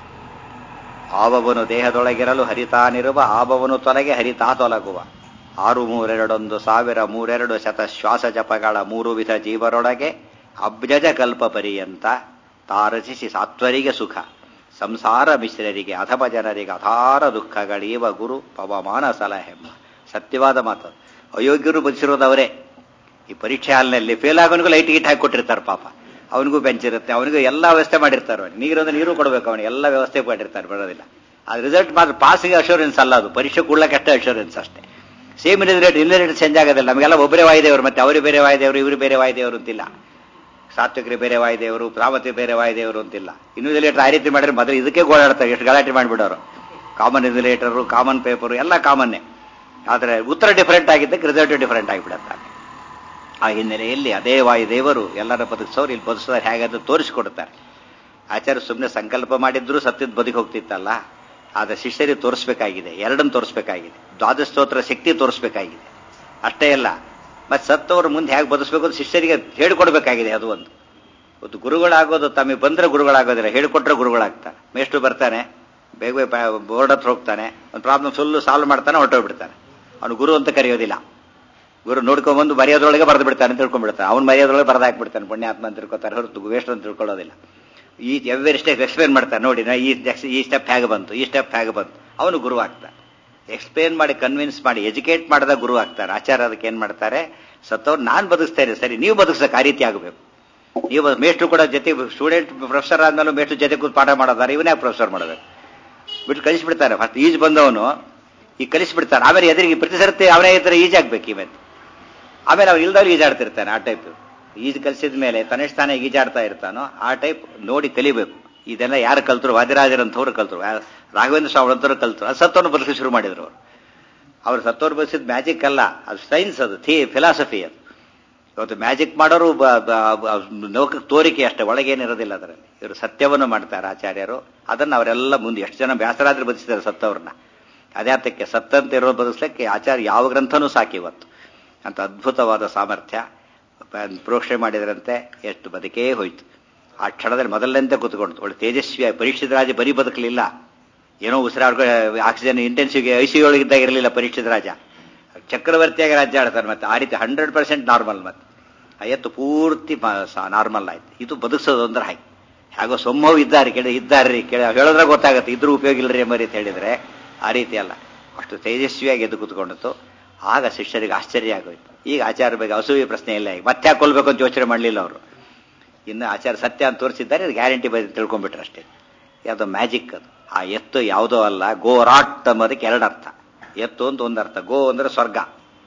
ಆಬವನು ದೇಹದೊಳಗಿರಲು ಹರಿತಾನಿರುವ ಆಬವನು ತೊಲಗೆ ಹರಿತಾ ತೊಲಗುವ ಆರು ಮೂರೆರಡೊಂದು ಸಾವಿರ ಮೂರೆರಡು ಶತ ಶ್ವಾಸ ಜಪಗಳ ಮೂರು ವಿಧ ಜೀವರೊಳಗೆ ಅಬ್ಜಜ ಕಲ್ಪ ಪರ್ಯಂತ ತಾರಸಿಸಿ ಸಾತ್ವರಿಗೆ ಸುಖ ಸಂಸಾರ ಮಿಶ್ರರಿಗೆ ಅಧಮ ಜನರಿಗೆ ಅಧಾರ ದುಃಖಗಳೀವ ಗುರು ಪವಮಾನ ಸಲಹೆಮ್ಮ ಸತ್ಯವಾದ ಮಾತು ಅಯೋಗ್ಯರು ಬದುಕಿರೋದವರೇ ಈ ಪರೀಕ್ಷೆ ಹಾಲಿನಲ್ಲಿ ಫೇಲ್ ಆಗೋನಿಗೂ ಲೈಟ್ ಗಿಟ್ ಹಾಕಿ ಕೊಟ್ಟಿರ್ತಾರೆ ಪಾಪ ಅವನಿಗೂ ಬೆಂಚ್ ಇರುತ್ತೆ ಅವನಿಗೂ ಎಲ್ಲ ವ್ಯವಸ್ಥೆ ಮಾಡಿರ್ತಾರೆ ಅವನಿಗೆ ನೀರಂದ್ರೆ ನೀರು ಕೊಡಬೇಕು ಅವನಿಗೆ ಎಲ್ಲ ವ್ಯವಸ್ಥೆ ಮಾಡಿರ್ತಾರೆ ಬರೋದಿಲ್ಲ ಅದು ರಿಸಲ್ಟ್ ಮಾತ್ರ ಪಾಸಿಗೆ ಅಶೂರೆನ್ಸ್ ಅಲ್ಲ ಅದು ಪರೀಕ್ಷೆ ಕೊಡ್ಲಕ್ಕೆ ಅಷ್ಟೇ ಅಶೂರೆನ್ಸ್ ಅಷ್ಟೇ ಸೇಮ್ ರಿಸಲ್ಟ್ ಇಲ್ಲ ರೇಟ್ ಚೇಂಜ್ ಆಗೋದಿಲ್ಲ ನಮಗೆಲ್ಲ ಒಬ್ಬರೇ ವಾಯುದೇವರು ಮತ್ತೆ ಅವರು ಬೇರೆ ವಾಯುದೇವರು ಇವರು ಬೇರೆ ವಾಯುದೇವರು ಅಂತಿಲ್ಲ ಸಾತ್ವಿಕರು ಬೇರೆ ವಾಯುದೇವರು ಪ್ರಾಮತಿ ಬೇರೆ ವಾಯುದೇವರು ಅಂತಿಲ್ಲ ಇನ್ವಿಜಿಲೇಟರ್ ಆ ರೀತಿ ಮಾಡಿದ್ರೆ ಮೊದಲು ಇದಕ್ಕೆ ಗೋಳಾಡ್ತಾರೆ ಎಷ್ಟು ಗಲಾಟೆ ಮಾಡಿಬಿಡೋರು ಕಾಮನ್ ಇನ್ವಿಜಿಲೇಟರು ಕಾಮನ್ ಪೇಪರು ಎಲ್ಲ ಕಾಮನ್ನೇ ಆದರೆ ಉತ್ತರ ಡಿಫರೆಂಟ್ ಆಗಿದ್ದಕ್ಕೆ ರಿಸಲ್ಟ್ ಡಿಫರೆಂಟ್ ಆಗಿಬಿಡುತ್ತೆ ಆ ಹಿನ್ನೆಲೆಯಲ್ಲಿ ಅದೇ ವಾಯುದೇವರು ಎಲ್ಲರ ಬದುಕಿಸೋರು ಇಲ್ಲಿ ಬದುಕಿಸೋರು ಹೇಗಾದ್ರೂ ತೋರಿಸಿಕೊಡುತ್ತಾರೆ ಆಚಾರ್ಯ ಸುಮ್ಮನೆ ಸಂಕಲ್ಪ ಮಾಡಿದ್ರು ಸತ್ಯದ ಬದುಕಿ ಹೋಗ್ತಿತ್ತಲ್ಲ ಆದ್ರೆ ಶಿಷ್ಯರಿಗೆ ತೋರಿಸ್ಬೇಕಾಗಿದೆ ಎರಡನ್ನು ತೋರಿಸ್ಬೇಕಾಗಿದೆ ದ್ವಾದಸ್ತೋತ್ರ ಶಕ್ತಿ ತೋರಿಸ್ಬೇಕಾಗಿದೆ ಅಷ್ಟೇ ಅಲ್ಲ ಮತ್ತೆ ಸತ್ತವರು ಮುಂದೆ ಹೇಗೆ ಬದುಕಬೇಕು ಅಂತ ಶಿಷ್ಯರಿಗೆ ಹೇಳಿಕೊಡ್ಬೇಕಾಗಿದೆ ಅದು ಒಂದು ಒಂದು ಗುರುಗಳಾಗೋದು ತಮಗೆ ಬಂದ್ರೆ ಗುರುಗಳಾಗೋದಿಲ್ಲ ಹೇಳಿಕೊಟ್ರೆ ಗುರುಗಳಾಗ್ತಾರೆ ಮೇಷ್ಟು ಬರ್ತಾನೆ ಬೇಗ ಬೇಗ ಬೋರ್ಡ್ ಹತ್ರ ಹೋಗ್ತಾನೆ ಒಂದು ಪ್ರಾಬ್ಲಮ್ ಫುಲ್ಲು ಸಾಲ್ವ್ ಮಾಡ್ತಾನೆ ಹೊರಟೋಗ್ಬಿಡ್ತಾನೆ ಅವನು ಗುರು ಅಂತ ಕರೆಯೋದಿಲ್ಲ ಗುರು ನೋಡ್ಕೊಂಡ್ಬಂದು ಮರ್ಯಾದೊಳಗೆ ಬರೆದು ಬಿಡ್ತಾನೆ ಅಂತ ತಿಳ್ಕೊಂಡ್ಬಿಡ್ತಾನೆ ಅವ್ನು ಮರ್ಯಾದೊಳಗೆ ಬರೆದು ಹಾಕ್ಬಿಡ್ತಾನೆ ಪುಣ್ಯಾತ್ಮ ಅಂತ ತಿಳ್ಕೊತಾರೆ ಹೊರತು ವೇಸ್ಟ್ ಅಂತ ತಿಳ್ಕೊಳ್ಳೋದಿಲ್ಲ ಈ ಎವ್ರಿ ಸ್ಟೆಪ್ ಎಕ್ಸ್ಪ್ಲೇನ್ ಮಾಡ್ತಾನೆ ನೋಡಿ ನಾ ಈ ಈ ಸ್ಟೆಪ್ ಹೇಗೆ ಬಂತು ಈ ಸ್ಟೆಪ್ ಹೇಗೆ ಬಂತು ಅವನು ಗುರು ಆಗ್ತಾನೆ ಎಕ್ಸ್ಪ್ಲೇನ್ ಮಾಡಿ ಕನ್ವಿನ್ಸ್ ಮಾಡಿ ಎಜುಕೇಟ್ ಮಾಡಿದ ಗುರು ಆಗ್ತಾರೆ ಆಚಾರ ಅದಕ್ಕೆ ಏನ್ ಮಾಡ್ತಾರೆ ಸತ್ತವ್ರು ನಾನು ಬದುಕಿಸ್ತೇನೆ ಸರಿ ನೀವು ಬದುಕಿಸಕ್ಕೆ ಆ ರೀತಿ ಆಗಬೇಕು ನೀವು ಮೇಷ್ಟ್ರು ಕೂಡ ಜೊತೆ ಸ್ಟೂಡೆಂಟ್ ಪ್ರೊಫೆಸರ್ ಆದ್ಮೇಲೆ ಮೇಷ್ಟ್ರು ಜೊತೆ ಕೂತ್ ಪಾಠ ಮಾಡೋದಾರೆ ಇವನೇ ಪ್ರೊಫೆಸರ್ ಮಾಡಬೇಕು ಬಿಟ್ಟು ಕಲಿಸ್ಬಿಡ್ತಾರೆ ಫಸ್ಟ್ ಈಜ್ ಬಂದವನು ಈಗ ಕಲಿಸ್ಬಿಡ್ತಾನೆ ಆಮೇಲೆ ಎದುರಿಗೆ ಪ್ರತಿ ಸರ್ತಿ ಅವನೇ ಈ ಥರ ಈಜಾಗ್ಬೇಕು ಇವತ್ತು ಆಮೇಲೆ ಅವ್ನು ಇಲ್ದವ್ರು ಈಜಾಡ್ತಿರ್ತಾನೆ ಆ ಟೈಪ್ ಈಜು ಕಲಿಸಿದ ಮೇಲೆ ತನ್ನಿಷ್ಟ ತಾನೇ ಈಜಾಡ್ತಾ ಇರ್ತಾನೋ ಆ ಟೈಪ್ ನೋಡಿ ಕಲಿಬೇಕು ಇದೆಲ್ಲ ಯಾರು ಕಲ್ತರು ವಾದಿರಾಜರಂಥವ್ರು ಕಲ್ತರು ಯಾ- ರಾಘವೇಂದ್ರ ಸ್ವಾಮಿ ಅಂತವ್ರು ಕಲ್ತರು ಅದು ಸತ್ತವನ್ನು ಬದಲಿಸಿ ಶುರು ಮಾಡಿದ್ರು ಅವರು ಅವ್ರು ಸತ್ತವ್ರು ಬದಲಿಸಿದ ಮ್ಯಾಜಿಕ್ ಅಲ್ಲ ಅದು ಸೈನ್ಸ್ ಅದು ಥಿ ಫಿಲಾಸಫಿ ಅದು ಇವತ್ತು ಮ್ಯಾಜಿಕ್ ಮಾಡೋರು ಬ- ಬ- ಬ- ಲೋಕಕ್ಕೆ ತೋರಿಕೆ ಅಷ್ಟೇ ಒಳಗೇನಿರೋದಿಲ್ಲ ಅದರಲ್ಲಿ ಇವರು ಸತ್ಯವನ್ನು ಮಾಡ್ತಾರೆ ಆಚಾರ್ಯರು ಅದನ್ನು ಅವರೆಲ್ಲ ಮುಂದೆ ಎಷ್ಟು ಜನ ಬ್ಯಾಸರಾದ್ರೆ ಬದಿಸಿದ್ದಾರೆ ಸತ್ತವ್ರನ್ನ ಅದ್ಯಾತಕ್ಕೆ ಸತ್ತಂತೆ ಇರೋ ಬದಿಸ್ಲಿಕ್ಕೆ ಆಚಾರ್ಯ ಯಾವ ಗ್ರಂಥನೂ ಸಾಕಿ ಇವತ್ತು ಅಂತ ಅದ್ಭುತವಾದ ಸಾಮರ್ಥ್ಯ ಪ- ಪ್ರೋಕ್ಷಣೆ ಮಾಡಿದ್ರಂತೆ ಎಷ್ಟು ಬದುಕೇ ಹೋಯ್ತು ಆ ಕ್ಷಣದಲ್ಲಿ ಮೊದಲಂತೆ ಕೂತ್ಕೊಂಡು ಒಳ್ಳೆ ತೇಜಸ್ವಿ ಪರೀಕ್ಷಿತ ರಾಜ ಬರೀ ಬದುಕಲಿಲ್ಲ ಏನೋ ಉಸಿರಾಡ್ಕೊ ಆಕ್ಸಿಜನ್ ಇಂಟೆನ್ಸಿವ್ಗೆ ಐ ಸಿ ಒಳಗಿದ್ದಾಗ ಇರಲಿಲ್ಲ ಪರೀಕ್ಷಿತ ರಾಜ ಚಕ್ರವರ್ತಿಯಾಗಿ ರಾಜ್ಯ ಆಡ್ತಾರೆ ಮತ್ತೆ ಆ ರೀತಿ ಹಂಡ್ರೆಡ್ ಪರ್ಸೆಂಟ್ ನಾರ್ಮಲ್ ಮತ್ತೆ ಆ ಎತ್ತು ಪೂರ್ತಿ ನಾರ್ಮಲ್ ಆಯ್ತು ಇದು ಬದುಕಿಸೋದು ಅಂದ್ರೆ ಹಾಗೆ ಹೇಗೋ ಸೊಮ್ಮವು ಇದ್ದಾರೆ ಕೇಳಿ ಇದ್ದಾರೆ ಕೇಳಿ ಹೇಳಿದ್ರೆ ಗೊತ್ತಾಗುತ್ತೆ ಇದ್ರೂ ಉಪಯೋಗ ಇಲ್ಲರಿ ಎಂಬ ರೀತಿ ಹೇಳಿದ್ರೆ ಆ ರೀತಿ ಅಲ್ಲ ಅಷ್ಟು ತೇಜಸ್ವಿಯಾಗಿ ಎದ್ದು ಕೂತ್ಕೊಂಡಿತ್ತು ಆಗ ಶಿಷ್ಯರಿಗೆ ಆಶ್ಚರ್ಯ ಆಗೋಯ್ತು ಈಗ ಆಚಾರ್ಯ ಬಗ್ಗೆ ಅಸೂಯೆ ಪ್ರಶ್ನೆ ಇಲ್ಲ ಈಗ ಮತ್ತೆ ಯಾಕೆ ಕೊಲ್ಬೇಕು ಅಂತ ಯೋಚನೆ ಮಾಡಲಿಲ್ಲ ಅವರು ಇನ್ನು ಆಚಾರ್ಯ ಸತ್ಯ ಅಂತ ತೋರಿಸಿದ್ದಾರೆ ಇದು ಗ್ಯಾರಂಟಿ ಬಗ್ಗೆ ತಿಳ್ಕೊಂಡ್ಬಿಟ್ರೆ ಅಷ್ಟೇ ಯಾವುದೋ ಮ್ಯಾಜಿಕ್ ಅದು ಆ ಎತ್ತು ಯಾವುದೋ ಅಲ್ಲ ಗೋರಾಟ್ ಎಂಬುದಕ್ಕೆ ಎರಡು ಅರ್ಥ ಎತ್ತು ಅಂತ ಒಂದು ಅರ್ಥ ಗೋ ಅಂದ್ರೆ ಸ್ವರ್ಗ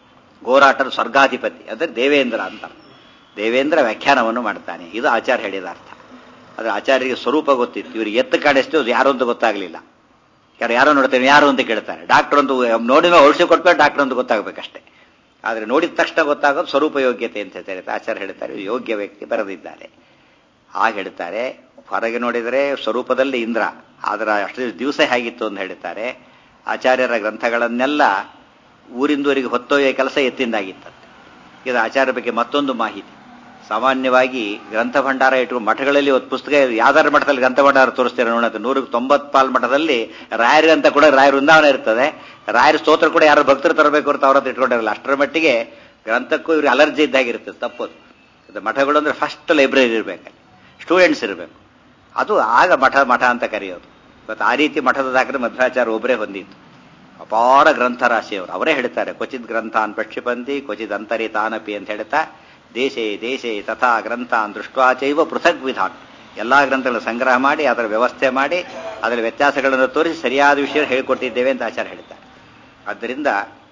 ಗೋರಾಟದ ಸ್ವರ್ಗಾಧಿಪತಿ ಅಂದ್ರೆ ದೇವೇಂದ್ರ ಅಂತ ದೇವೇಂದ್ರ ವ್ಯಾಖ್ಯಾನವನ್ನು ಮಾಡ್ತಾನೆ ಇದು ಆಚಾರ್ಯ ಹೇಳಿದ ಅರ್ಥ ಆದ್ರೆ ಆಚಾರ್ಯರಿಗೆ ಸ್ವರೂಪ ಗೊತ್ತಿತ್ತು ಇವ್ರಿಗೆ ಎತ್ತು ಕಾಣಿಸ್ತು ಅದು ಯಾರು ಅಂತ ಗೊತ್ತಾಗಲಿಲ್ಲ ಯಾರು ಯಾರೋ ನೋಡ್ತೇನೆ ಯಾರು ಅಂತ ಕೇಳ್ತಾರೆ ಡಾಕ್ಟರ್ ಅಂತ ನೋಡಿದ ಔಷಧಿ ಕೊಟ್ಮೇಲೆ ಡಾಕ್ಟರ್ ಅಂತ ಗೊತ್ತಾಗಬೇಕಷ್ಟೇ ಆದರೆ ನೋಡಿದ ತಕ್ಷಣ ಗೊತ್ತಾಗೋದು ಸ್ವರೂಪ ಯೋಗ್ಯತೆ ಅಂತ ಹೇಳ್ತಾರೆ ಆಚಾರ್ಯ ಹೇಳ್ತಾರೆ ಇವ್ರು ಯೋಗ್ಯ ವ್ಯಕ್ತಿ ಬರೆದಿದ್ದಾರೆ ಹಾಗೆ ಹೇಳ್ತಾರೆ ಹೊರಗೆ ನೋಡಿದರೆ ಸ್ವರೂಪದಲ್ಲಿ ಇಂದ್ರ ಆದರೆ ಅಷ್ಟು ದಿವಸ ಹೇಗಿತ್ತು ಅಂತ ಹೇಳ್ತಾರೆ ಆಚಾರ್ಯರ ಗ್ರಂಥಗಳನ್ನೆಲ್ಲ ಊರಿಂದೂರಿಗೆ ಹೊತ್ತೊಯ್ಯೋ ಕೆಲಸ ಎತ್ತಿಂದಾಗಿತ್ತಂತೆ ಇದು ಆಚಾರ್ಯ ಬಗ್ಗೆ ಮತ್ತೊಂದು ಮಾಹಿತಿ ಸಾಮಾನ್ಯವಾಗಿ ಗ್ರಂಥ ಭಂಡಾರ ಇಟ್ಕೊಂಡು ಮಠಗಳಲ್ಲಿ ಒಂದು ಪುಸ್ತಕ ಯಾವ್ದಾರ ಮಠದಲ್ಲಿ ಗ್ರಂಥ ಭಂಡಾರ ತೋರಿಸ್ತಾರೆ ನೋಡೋದು ನೂರಕ್ಕೆ ತೊಂಬತ್ತು ಪಾಲ್ ಮಠದಲ್ಲಿ ರಾಯರು ಅಂತ ಕೂಡ ರಾಯರ ವೃಂದಾವನ ಇರ್ತದೆ ರಾಯರ ಸ್ತೋತ್ರ ಕೂಡ ಯಾರು ಭಕ್ತರು ತರಬೇಕು ಅಂತ ಅವ್ರ ಹತ್ರ ಇಟ್ಕೊಂಡಿರಲ್ಲ ಅಷ್ಟರ ಮಟ್ಟಿಗೆ ಗ್ರಂಥಕ್ಕೂ ಇವ್ರಿಗೆ ಅಲರ್ಜಿ ಇದ್ದಾಗಿರುತ್ತೆ ತಪ್ಪದು ಇದು ಮಠಗಳು ಅಂದ್ರೆ ಫಸ್ಟ್ ಲೈಬ್ರರಿ ಇರಬೇಕು ಸ್ಟೂಡೆಂಟ್ಸ್ ಇರಬೇಕು ಅದು ಆಗ ಮಠ ಮಠ ಅಂತ ಕರೆಯೋದು ಇವತ್ತು ಆ ರೀತಿ ಮಠದ ದಾಖಲೆ ಮಧ್ವಾಚಾರ್ಯ ಒಬ್ಬರೇ ಹೊಂದಿತ್ತು ಅಪಾರ ಗ್ರಂಥ ರಾಶಿಯವರು ಅವರೇ ಹೇಳ್ತಾರೆ ಕ್ವಚಿತ್ ಗ್ರಂಥಾನ್ ಪ್ರಕ್ಷಿಪಂತಿ ಕ್ವಚಿತ್ ಅಂತರಿ ತಾನಪಿ ಅಂತ ಹೇಳ್ತಾ ದೇಶೇ ದೇಶೇ ತಥಾ ಗ್ರಂಥಾನ್ ದೃಷ್ಟ್ವಾಚೈವ ಪೃಥಕ್ ವಿಧಾನ್ ಎಲ್ಲಾ ಗ್ರಂಥಗಳನ್ನು ಸಂಗ್ರಹ ಮಾಡಿ ಅದರ ವ್ಯವಸ್ಥೆ ಮಾಡಿ ಅದರ ವ್ಯತ್ಯಾಸಗಳನ್ನು ತೋರಿಸಿ ಸರಿಯಾದ ವಿಷಯ ಹೇಳಿಕೊಟ್ಟಿದ್ದೇವೆ ಅಂತ ಆಚಾರ್ಯ ಹೇಳ್ತಾರೆ ಆದ್ದರಿಂದ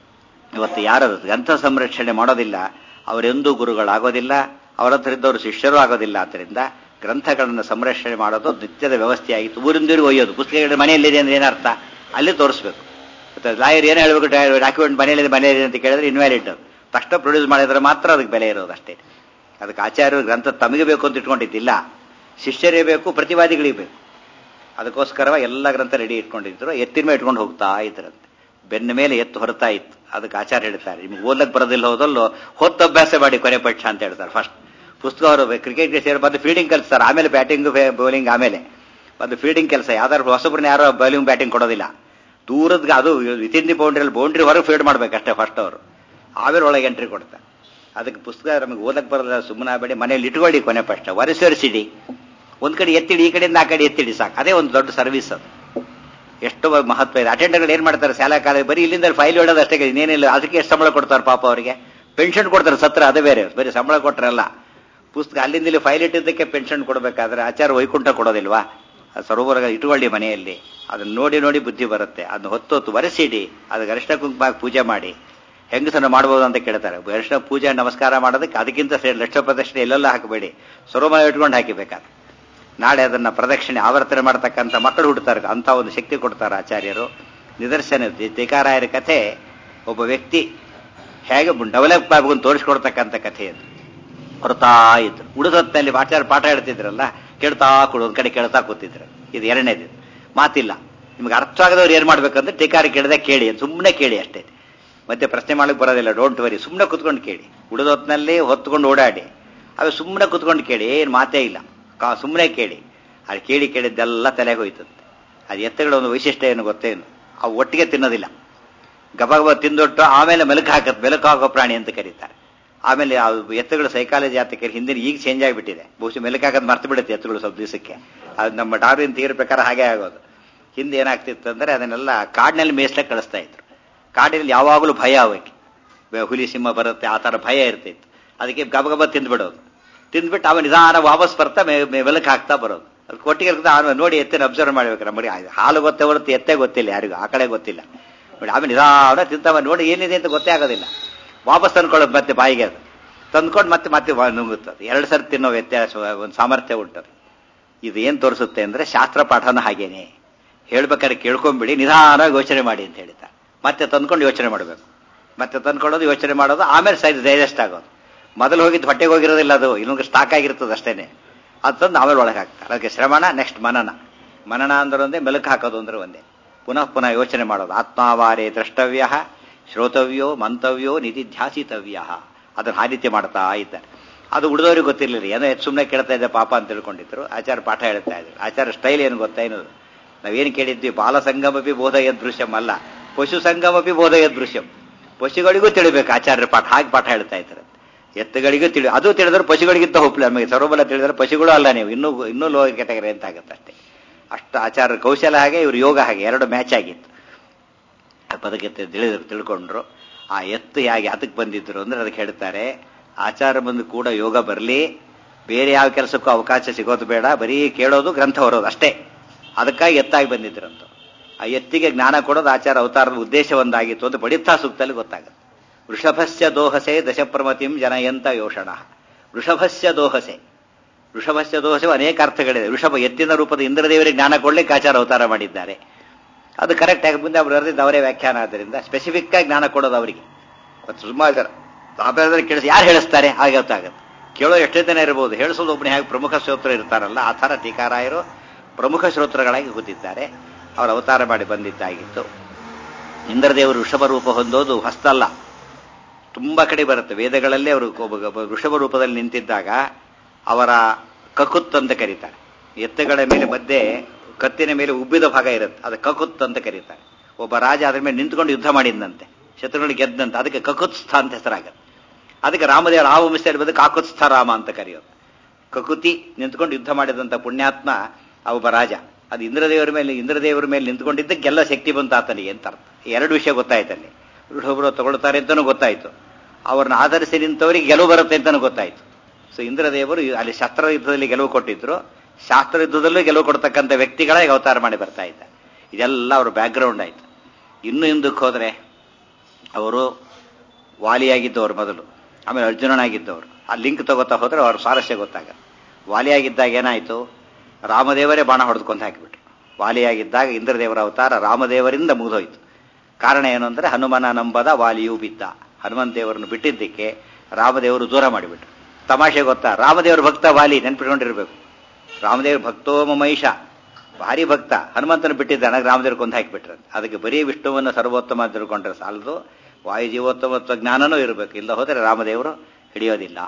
ಇವತ್ತು ಯಾರು ಗ್ರಂಥ ಸಂರಕ್ಷಣೆ ಮಾಡೋದಿಲ್ಲ ಅವರೆಂದೂ ಗುರುಗಳಾಗೋದಿಲ್ಲ ಅವರ ಹತ್ರ ಇದ್ದವರು ಶಿಷ್ಯರು ಆಗೋದಿಲ್ಲ ಆದ್ದರಿಂದ ಗ್ರಂಥಗಳನ್ನು ಸಂರಕ್ಷಣೆ ಮಾಡೋದು ನಿತ್ಯದ ವ್ಯವಸ್ಥೆಯಾಗಿತ್ತು ಊರಿಂದೂರಿಗೆ ಒಯ್ಯೋದು ಪುಸ್ತಕಗಳ ಮನೆಯಲ್ಲಿದೆ ಅಂದ್ರೆ ಏನರ್ಥ ಅಲ್ಲಿ ತೋರಿಸ್ಬೇಕು ಮತ್ತೆ ಲಾಯರ್ ಏನು ಹೇಳಬೇಕು ಡಾಕ್ಯುಮೆಂಟ್ ಮನೆಯಲ್ಲಿದೆ ಮನೆಯಲ್ಲಿದೆ ಅಂತ ಕೇಳಿದ್ರೆ ಇನ್ವ್ಯಾಲಿಡ್ ತಕ್ಷಣ ಪ್ರೊಡ್ಯೂಸ್ ಮಾಡಿದ್ರೆ ಮಾತ್ರ ಅದಕ್ಕೆ ಬೆಲೆ ಇರೋದು ಅಷ್ಟೇ ಅದಕ್ಕೆ ಆಚಾರ್ಯರು ಗ್ರಂಥ ತಮಗೆ ಬೇಕು ಅಂತ ಇಟ್ಕೊಂಡಿದ್ದಿಲ್ಲ ಶಿಷ್ಯರೇ ಬೇಕು ಪ್ರತಿವಾದಿಗಳಿಗೆ ಬೇಕು ಅದಕ್ಕೋಸ್ಕರವಾಗಿ ಎಲ್ಲ ಗ್ರಂಥ ರೆಡಿ ಇಟ್ಕೊಂಡಿದ್ರು ಎತ್ತಿನ ಮೇಲೆ ಇಟ್ಕೊಂಡು ಹೋಗ್ತಾ ಇದ್ರಂತೆ ಬೆನ್ನ ಮೇಲೆ ಎತ್ತು ಹೊರತಾ ಇತ್ತು ಅದಕ್ಕೆ ಆಚಾರ ಹೇಳ್ತಾರೆ ನಿಮ್ಗೆ ಓದಕ್ಕೆ ಬರೋದಿಲ್ಲ ಹೋದಲ್ಲೋ ಹೊತ್ತು ಅಭ್ಯಾಸ ಮಾಡಿ ಕೊನೆ ಪಕ್ಷ ಅಂತ ಹೇಳ್ತಾರೆ ಫಸ್ಟ್ ಪುಸ್ತಕ ಅವರು ಕ್ರಿಕೆಟ್ಗೆ ಸೇರಿ ಬಂದು ಫೀಲ್ಡಿಂಗ್ ಕಲಿಸ್ತಾರೆ ಆಮೇಲೆ ಬ್ಯಾಟಿಂಗ್ ಬೌಲಿಂಗ್ ಆಮೇಲೆ ಬಂದು ಫೀಲ್ಡಿಂಗ್ ಕೆಲಸ ಯಾವ್ದಾದ್ರು ಹೊಸಬ್ರನ್ನ ಯಾರೋ ಬೌಲಿಂಗ್ ಬ್ಯಾಟಿಂಗ್ ಕೊಡೋದಿಲ್ಲ ದೂರದ ಅದು ವಿತಿನ್ ದಿ ಬೌಂಡ್ರಿ ಬೌಂಡ್ರಿ ಹೊರಗೆ ಫೀಲ್ಡ್ ಮಾಡ್ಬೇಕಷ್ಟೇ ಫಸ್ಟ್ ಅವರು ಆಮೇಲೆ ಒಳಗೆ ಎಂಟ್ರಿ ಕೊಡ್ತಾರೆ ಅದಕ್ಕೆ ಪುಸ್ತಕ ನಮಗೆ ಓದಕ್ಕೆ ಬರೋದಿಲ್ಲ ಸುಮ್ಮನೆ ಬೇಡಿ ಮನೇಲಿ ಇಟ್ಕೊಳ್ಳಿ ಕೊನೆ ಪಕ್ಷ ಒರೆಸೊರೆಸಿಡಿ ಒಂದ್ ಕಡೆ ಎತ್ತಿಡಿ ಈ ಕಡೆಯಿಂದ ಆ ಕಡೆ ಎತ್ತಿಡಿ ಸಾಕು ಅದೇ ಒಂದು ದೊಡ್ಡ ಸರ್ವಿಸ್ ಅದು ಎಷ್ಟು ಮಹತ್ವ ಇದೆ ಅಟೆಂಡರ್ಗಳು ಏನ್ ಮಾಡ್ತಾರೆ ಶಾಲಾ ಕಾಲೇಜ್ ಬರೀ ಇಲ್ಲಿಂದ ಫೈಲ್ ಹೊಡೋದು ಅಷ್ಟೇ ಇನ್ನೇನಿಲ್ಲ ಅದಕ್ಕೆ ಎಷ್ಟು ಸಂಬಳ ಕೊಡ್ತಾರೆ ಪಾಪ ಅವರಿಗೆ ಪೆನ್ಷನ್ ಕೊಡ್ತಾರೆ ಸತ್ರ ಅದೇ ಬೇರೆ ಬರೀ ಸಂಬಳ ಕೊಟ್ರಲ್ಲ ಪುಸ್ತಕ ಅಲ್ಲಿಂದ ಇಲ್ಲಿ ಫೈಲ್ ಇಟ್ಟಿದ್ದಕ್ಕೆ ಪೆನ್ಷನ್ ಕೊಡಬೇಕಾದ್ರೆ ಆಚಾರ ವೈಕುಂಠ ಕೊಡೋದಿಲ್ವಾ ಅದು ಸರೋವರ ಇಟ್ಕೊಳ್ಳಿ ಮನೆಯಲ್ಲಿ ಅದನ್ನ ನೋಡಿ ನೋಡಿ ಬುದ್ಧಿ ಬರುತ್ತೆ ಅದನ್ನ ಹೊತ್ತು ಹೊತ್ತು ಒರೆಸಿಡಿ ಅದಕ್ಕೆ ಅರಿಶಿನ ಕುಂಕುಮ ಪೂಜೆ ಮಾಡಿ ಹೆಂಗಸನ್ನ ಮಾಡ್ಬೋದು ಅಂತ ಕೇಳ್ತಾರೆ ಅರಿಶಿನ ಪೂಜೆ ನಮಸ್ಕಾರ ಮಾಡೋದಕ್ಕೆ ಅದಕ್ಕಿಂತ ಲಕ್ಷ ಪ್ರದಕ್ಷಿಣೆ ಎಲ್ಲೆಲ್ಲ ಹಾಕಬೇಡಿ ಸರೋಮಯ ಇಟ್ಕೊಂಡು ಹಾಕಿಬೇಕಾದ್ರೆ ನಾಳೆ ಅದನ್ನ ಪ್ರದಕ್ಷಿಣೆ ಆವರ್ತನೆ ಮಾಡತಕ್ಕಂಥ ಮಕ್ಕಳು ಹುಡ್ತಾರೆ ಅಂತ ಒಂದು ಶಕ್ತಿ ಕೊಡ್ತಾರೆ ಆಚಾರ್ಯರು ನಿದರ್ಶನ ಟೀಕಾರಾಯರ ಕಥೆ ಒಬ್ಬ ವ್ಯಕ್ತಿ ಹೇಗೆ ಡೆವಲಪ್ ಆಗಬೇಕು ತೋರಿಸ್ಕೊಡ್ತಕ್ಕಂಥ ಕಥೆ ಅದು ಹೊರತಾ ಇದ್ರು ಉಳಿದೊತ್ತಲ್ಲಿ ಆಚಾರ್ಯ ಪಾಠ ಹೇಳ್ತಿದ್ರಲ್ಲ ಕೇಳ್ತಾ ಕೊಡು ಒಂದ್ ಕಡೆ ಕೇಳ್ತಾ ಕೂತಿದ್ರು ಇದು ಎರಡನೇದು ಮಾತಿಲ್ಲ ನಿಮ್ಗೆ ಅರ್ಥ ಆಗದವ್ರು ಏನ್ ಮಾಡ್ಬೇಕಂದ್ರೆ ಟೀಕಾರಿ ಕೇಳದೆ ಕೇಳಿ ಸುಮ್ಮನೆ ಕೇಳಿ ಅಷ್ಟೇ ಮತ್ತೆ ಪ್ರಶ್ನೆ ಮಾಡಕ್ ಬರೋದಿಲ್ಲ ಡೋಂಟ್ ವರಿ ಸುಮ್ಮನೆ ಕುತ್ಕೊಂಡು ಕೇಳಿ ಉಳಿದೊತ್ತಿನಲ್ಲಿ ಹೊತ್ಕೊಂಡು ಓಡಾಡಿ ಅವು ಸುಮ್ಮನೆ ಕುತ್ಕೊಂಡು ಕೇಳಿ ಏನು ಮಾತೇ ಇಲ್ಲ ಕಾ ಸುಮ್ಮನೆ ಕೇಳಿ ಅದು ಕೇಳಿ ಕೇಳಿದ್ದೆಲ್ಲ ತಲೆಗೆ ಹೋಯ್ತಂತೆ ಅದು ಎತ್ತುಗಳ ಒಂದು ವೈಶಿಷ್ಟ್ಯ ಏನು ಗೊತ್ತೇನು ಅವು ಒಟ್ಟಿಗೆ ತಿನ್ನೋದಿಲ್ಲ ಗಬಗಬ ತಿಂದೊಟ್ಟು ಆಮೇಲೆ ಮೆಲುಕು ಹಾಕತ್ ಮೆಲುಕು ಹಾಕೋ ಪ್ರಾಣಿ ಅಂತ ಕರೀತಾರೆ ಆಮೇಲೆ ಆ ಎತ್ತುಗಳ ಸೈಕಾಲಜಿ ಜಾತಕ್ಕೆ ಹಿಂದಿನ ಈಗ ಚೇಂಜ್ ಆಗಿಬಿಟ್ಟಿದೆ ಬಹುಶಃ ಮೆಲುಕು ಹಾಕೋದು ಮರ್ತು ಬಿಡುತ್ತೆ ಎತ್ತುಗಳು ಸ್ವಲ್ಪ ದಿವಸಕ್ಕೆ ಅದು ನಮ್ಮ ಡಾರ್ವಿನ್ ತೀರ ಪ್ರಕಾರ ಹಾಗೆ ಆಗೋದು ಹಿಂದೆ ಏನಾಗ್ತಿತ್ತು ಅಂದ್ರೆ ಅದನ್ನೆಲ್ಲ ಕಾಡಿನಲ್ಲಿ ಮೇಯಿಸ್ಲಿಕ್ಕೆ ಕಳಿಸ್ತಾ ಇದ್ರು ಕಾಡಿನಲ್ಲಿ ಯಾವಾಗಲೂ ಭಯ ಅವಕ್ಕೆ ಹುಲಿ ಸಿಂಹ ಬರುತ್ತೆ ಆ ಥರ ಭಯ ಇರ್ತಿತ್ತು ಅದಕ್ಕೆ ಗಬಗಬ ತಿಂದ್ಬಿಡೋದು ತಿಂದ್ಬಿಟ್ಟು ಅವನು ನಿಧಾನ ವಾಪಸ್ ಬರ್ತಾ ಮೆಲಕ್ ಹಾಕ್ತಾ ಬರೋದು ಅದು ಕೊಟ್ಟಿಗೆ ಅವನು ನೋಡಿ ಎತ್ತಿನ ಅಬ್ಸರ್ವ್ ಮಾಡ್ಬೇಕು ನಮಗೆ ಹಾಲು ಗೊತ್ತೇ ಹೊರತು ಎತ್ತೇ ಗೊತ್ತಿಲ್ಲ ಯಾರಿಗೂ ಆ ಕಡೆ ಗೊತ್ತಿಲ್ಲ ನೋಡಿ ಆಮೇಲೆ ನಿಧಾನ ತಿಂತವ ನೋಡಿ ಏನಿದೆ ಅಂತ ಗೊತ್ತೇ ಆಗೋದಿಲ್ಲ ವಾಪಸ್ ತಂದ್ಕೊಳ್ಳೋದು ಮತ್ತೆ ಬಾಯಿಗೆ ಅದು ತಂದ್ಕೊಂಡು ಮತ್ತೆ ಮತ್ತೆ ವ- ನುಂಗುತ್ತದೆ ಎರಡು ಸರಿ ತಿನ್ನೋ ವ್ಯತ್ಯಾಸ ಒಂದು ಸಾಮರ್ಥ್ಯ ಉಂಟದು ಇದು ಏನ್ ತೋರಿಸುತ್ತೆ ಅಂದ್ರೆ ಶಾಸ್ತ್ರ ಪಾಠನ ಹಾಗೇನೆ ಹೇಳ್ಬೇಕಾದ್ರೆ ಕೇಳ್ಕೊಂಬಿಡಿ ನಿಧಾನವಾಗಿ ಯೋಚನೆ ಮಾಡಿ ಅಂತ ಹೇಳ್ತಾರೆ ಮತ್ತೆ ತಂದ್ಕೊಂಡು ಯೋಚನೆ ಮಾಡಬೇಕು ಮತ್ತೆ ತಂದ್ಕೊಳ್ಳೋದು ಯೋಚನೆ ಮಾಡೋದು ಆಮೇಲೆ ಸೈಜ್ ಡೈಜೆಸ್ಟ್ ಆಗೋದು ಮೊದಲು ಹೋಗಿದ್ದು ಹೊಟ್ಟೆಗೆ ಹೋಗಿರೋದಿಲ್ಲ ಅದು ಇನ್ನೊಂದು ಸ್ಟಾಕ್ ಆಗಿರ್ತದೆ ಅಷ್ಟೇನೆ ಅದು ತಂದು ಆಮೇಲೆ ಒಳಗೆ ಹಾಕ್ತಾರೆ ಅದಕ್ಕೆ ಶ್ರವಣ ನೆಕ್ಸ್ಟ್ ಮನನ ಮನನ ಅಂದ್ರೆ ಒಂದೇ ಮೆಲುಕು ಹಾಕೋದು ಅಂದ್ರೆ ಒಂದೇ ಪುನಃ ಪುನಃ ಯೋಚನೆ ಮಾಡೋದು ಆತ್ಮಾವಾರೇ ದ್ರಷ್ಟವ್ಯ ಶ್ರೋತವ್ಯೋ ಮಂತವ್ಯೋ ನಿಧಿಧ್ಯಾಸಿತವ್ಯ ಅದನ್ನು ಆ ರೀತಿ ಮಾಡ್ತಾ ಇದ್ದಾರೆ ಅದು ಉಳಿದವ್ರಿಗೆ ಗೊತ್ತಿರಲಿಲ್ಲ ಏನೋ ಸುಮ್ಮನೆ ಕೇಳ್ತಾ ಇದ್ದೆ ಪಾಪ ಅಂತ ತಿಳ್ಕೊಂಡಿದ್ರು ಆಚಾರ ಪಾಠ ಹೇಳ್ತಾ ಇದ್ರು ಆಚಾರ ಸ್ಟೈಲ್ ಏನು ಗೊತ್ತಾ ಏನು ನಾವೇನು ಕೇಳಿದ್ವಿ ಬಾಲ ಸಂಗಮಪಿ ಬೋಧಯ ದೃಶ್ಯಂ ಅಲ್ಲ ಪಶು ಸಂಗಮಪಿ ಬೋಧಯ ದೃಶ್ಯಂ ಪಶುಗಳಿಗೂ ತಿಳಿಬೇಕು ಆಚಾರ್ಯರ ಪಾಠ ಹಾಗೆ ಪಾಠ ಹೇಳ್ತಾ ಇದ್ದಾರೆ ಎತ್ತುಗಳಿಗೂ ತಿಳಿ ಅದು ತಿಳಿದ್ರೆ ಪಶುಗಳಿಗಿಂತ ಹೋಪ್ಲಿ ನಮಗೆ ಸರ್ವಬಲ ತಿಳಿದ್ರೆ ಪಶುಗಳು ಅಲ್ಲ ನೀವು ಇನ್ನೂ ಇನ್ನೂ ಲೋ ಕೆಟಗರಿ ಅಂತ ಆಗುತ್ತೆ ಅಷ್ಟೇ ಅಷ್ಟು ಆಚಾರ್ಯ ಕೌಶಲ ಹಾಗೆ ಇವ್ರ ಯೋಗ ಹಾಗೆ ಎರಡು ಮ್ಯಾಚ್ ಆಗಿತ್ತು ಆ ಪದಕ್ಕೆ ತಿಳಿದ್ರು ತಿಳ್ಕೊಂಡ್ರು ಆ ಎತ್ತು ಹೇಗೆ ಅದಕ್ಕೆ ಬಂದಿದ್ರು ಅಂದ್ರೆ ಅದಕ್ಕೆ ಹೇಳ್ತಾರೆ ಆಚಾರ ಬಂದು ಕೂಡ ಯೋಗ ಬರಲಿ ಬೇರೆ ಯಾವ ಕೆಲಸಕ್ಕೂ ಅವಕಾಶ ಸಿಗೋದು ಬೇಡ ಬರೀ ಕೇಳೋದು ಗ್ರಂಥ ಹೊರೋದು ಅಷ್ಟೇ ಅದಕ್ಕಾಗಿ ಎತ್ತಾಗಿ ಬಂದಿದ್ರಂತ ಆ ಎತ್ತಿಗೆ ಜ್ಞಾನ ಕೊಡೋದು ಆಚಾರ ಅವತಾರದ ಉದ್ದೇಶ ಒಂದಾಗಿತ್ತು ಅಂತ ಬಡಿತಾ ಸೂಕ್ತಲ್ಲಿ ಗೊತ್ತಾಗುತ್ತೆ ವೃಷಭಸ್ಯ ದೋಹಸೆ ದಶಪ್ರಮತಿಂ ಜನಯಂತ ಯೋಷಣ ವೃಷಭಸ್ಯ ದೋಹಸೆ ವೃಷಭಸ್ಯ ದೋಹಸೆ ಅನೇಕ ಅರ್ಥಗಳಿದೆ ವೃಷಭ ಎತ್ತಿನ ರೂಪದ ಇಂದ್ರದೇವರಿಗೆ ಜ್ಞಾನ ಕೊಡ್ಲಿಕ್ಕೆ ಆಚಾರ ಅವತಾರ ಮಾಡಿದ್ದಾರೆ ಅದು ಕರೆಕ್ಟ್ ಆಗಿ ಮುಂದೆ ಅವರು ಬರೆದಿದ್ದು ಅವರೇ ವ್ಯಾಖ್ಯಾನ ಆದ್ದರಿಂದ ಸ್ಪೆಸಿಫಿಕ್ ಆಗಿ ಜ್ಞಾನ ಕೊಡೋದು ಅವರಿಗೆ ಮತ್ತು ಸುಮಾರು ಜನ ತಾಪೇದ್ರೆ ಕೇಳಿಸಿ ಯಾರು ಹೇಳಿಸ್ತಾರೆ ಹಾಗೆ ಗೊತ್ತಾಗುತ್ತೆ ಕೇಳೋ ಎಷ್ಟೇ ಜನ ಇರಬಹುದು ಹೇಳಿಸೋದು ಒಬ್ಬನೇ ಹೇಗೆ ಪ್ರಮುಖ ಶ್ರೋತ್ರ ಇರ್ತಾರಲ್ಲ ಆ ಥರ ಟೀಕಾರಾಯರು ಪ್ರಮುಖ ಶ್ರೋತ್ರಗಳಾಗಿ ಕೂತಿದ್ದಾರೆ ಅವರು ಅವತಾರ ಮಾಡಿ ಬಂದಿದ್ದಾಗಿತ್ತು ಇಂದ್ರದೇವರು ವೃಷಭ ರೂಪ ಹೊಂದೋದು ಹೊಸ್ತಲ್ಲ ತುಂಬಾ ಕಡೆ ಬರುತ್ತೆ ವೇದಗಳಲ್ಲಿ ಅವರು ಒಬ್ಬ- ಒಬ್ಬ ವೃಷಭ ರೂಪದಲ್ಲಿ ನಿಂತಿದ್ದಾಗ ಅವರ ಕಕುತ್ ಅಂತ ಕರೀತಾರೆ ಎತ್ತುಗಳ ಮೇಲೆ ಮಧ್ಯೆ ಕತ್ತಿನ ಮೇಲೆ ಉಬ್ಬಿದ ಭಾಗ ಇರುತ್ತೆ ಅದು ಕಕುತ್ ಅಂತ ಕರೀತಾರೆ ಒಬ್ಬ ರಾಜ ಅದ್ರ ಮೇಲೆ ನಿಂತ್ಕೊಂಡು ಯುದ್ಧ ಮಾಡಿದ್ದಂತೆ ಶತ್ರುಗಳಿಗೆ ಗೆದ್ದಂತೆ ಅದಕ್ಕೆ ಕಕುತ್ಸ್ಥ ಅಂತ ಹೆಸರಾಗತ್ತೆ ಅದಕ್ಕೆ ರಾಮದೇವರ ಆ ವಂಶದಲ್ಲಿ ಬಂದು ಕಾಕುತ್ಸ್ಥ ರಾಮ ಅಂತ ಕರೆಯೋದು ಕಕುತಿ ನಿಂತ್ಕೊಂಡು ಯುದ್ಧ ಮಾಡಿದಂತ ಪುಣ್ಯಾತ್ಮ ಆ ಒಬ್ಬ ರಾಜ ಅದು ಇಂದ್ರದೇವರ ಮೇಲೆ ಇಂದ್ರದೇವರ ಮೇಲೆ ನಿಂತ್ಕೊಂಡಿದ್ದಕ್ಕೆಲ್ಲ ಶಕ್ತಿ ಬಂತು ಆತನಿಗೆ ಅಂತ ಅರ್ಥ ಎರಡು ವಿಷಯ ಗೊತ್ತಾಯ್ತಲ್ಲಿ ವೃಷಭರು ತಗೊಳ್ತಾರೆ ಅಂತಾನೂ ಗೊತ್ತಾಯ್ತು ಅವ್ರನ್ನ ಆಧರಿಸಿ ನಿಂತವರಿಗೆ ಗೆಲುವು ಬರುತ್ತೆ ಅಂತಾನೂ ಗೊತ್ತಾಯ್ತು ಸೊ ಇಂದ್ರದೇವರು ಅಲ್ಲಿ ಶಸ್ತ್ರ ಯುದ್ಧದಲ್ಲಿ ಗೆಲುವು ಕೊಟ್ಟಿದ್ರು ಶಾಸ್ತ್ರ ಯುದ್ಧದಲ್ಲೂ ಗೆಲುವು ಕೊಡ್ತಕ್ಕಂಥ ವ್ಯಕ್ತಿಗಳಾಗಿ ಅವತಾರ ಮಾಡಿ ಬರ್ತಾ ಇದ್ದಾರೆ ಇದೆಲ್ಲ ಅವ್ರ ಬ್ಯಾಕ್ಗ್ರೌಂಡ್ ಆಯ್ತು ಇನ್ನು ಹಿಂದಕ್ಕೆ ಹೋದ್ರೆ ಅವರು ವಾಲಿಯಾಗಿದ್ದವರು ಮೊದಲು ಆಮೇಲೆ ಅರ್ಜುನನಾಗಿದ್ದವರು ಆ ಲಿಂಕ್ ತಗೋತಾ ಹೋದ್ರೆ ಅವ್ರ ಸ್ವಾರಸ್ಯ ಗೊತ್ತಾಗತ್ತೆ ವಾಲಿಯಾಗಿದ್ದಾಗ ಏನಾಯ್ತು ರಾಮದೇವರೇ ಬಾಣ ಹೊಡೆದುಕೊಂಡು ಹಾಕಿಬಿಟ್ರು ವಾಲಿಯಾಗಿದ್ದಾಗ ಇಂದ್ರದೇವರ ಅವತಾರ ರಾಮದೇವರಿಂದ ಮುಗಿದೋಯ್ತು ಕಾರಣ ಏನು ಅಂದ್ರೆ ಹನುಮನ ನಂಬದ ವಾಲಿಯೂ ಬಿದ್ದ ಹನುಮಂತ ದೇವರನ್ನು ಬಿಟ್ಟಿದ್ದಕ್ಕೆ ರಾಮದೇವರು ದೂರ ಮಾಡಿಬಿಟ್ರು ತಮಾಷೆ ಗೊತ್ತಾ ರಾಮದೇವರ ಭಕ್ತ ವಾಲಿ ನೆನ್ಪಿಟ್ಕೊಂಡಿರ್ಬೇಕು ರಾಮದೇವ್ರ ಭಕ್ತೋಮ ಮಹಿಷ ಭಾರಿ ಭಕ್ತ ಹನುಮಂತನ ಬಿಟ್ಟಿದ್ದಾನೆ ರಾಮದೇವ್ರ ಕೊಂದು ಹಾಕಿಬಿಟ್ರೆ ಅದಕ್ಕೆ ಬರೀ ವಿಷ್ಣುವನ್ನು ಸರ್ವೋತ್ತಮ ಅಂತ ತಿಳ್ಕೊಂಡ್ರೆ ಸಾಲದು ವಾಯು ಜೀವೋತ್ತಮತ್ವ ಜ್ಞಾನನೂ ಇರಬೇಕು ಇಲ್ಲ ಹೋದರೆ ರಾಮದೇವರು ಹಿಡಿಯೋದಿಲ್ಲ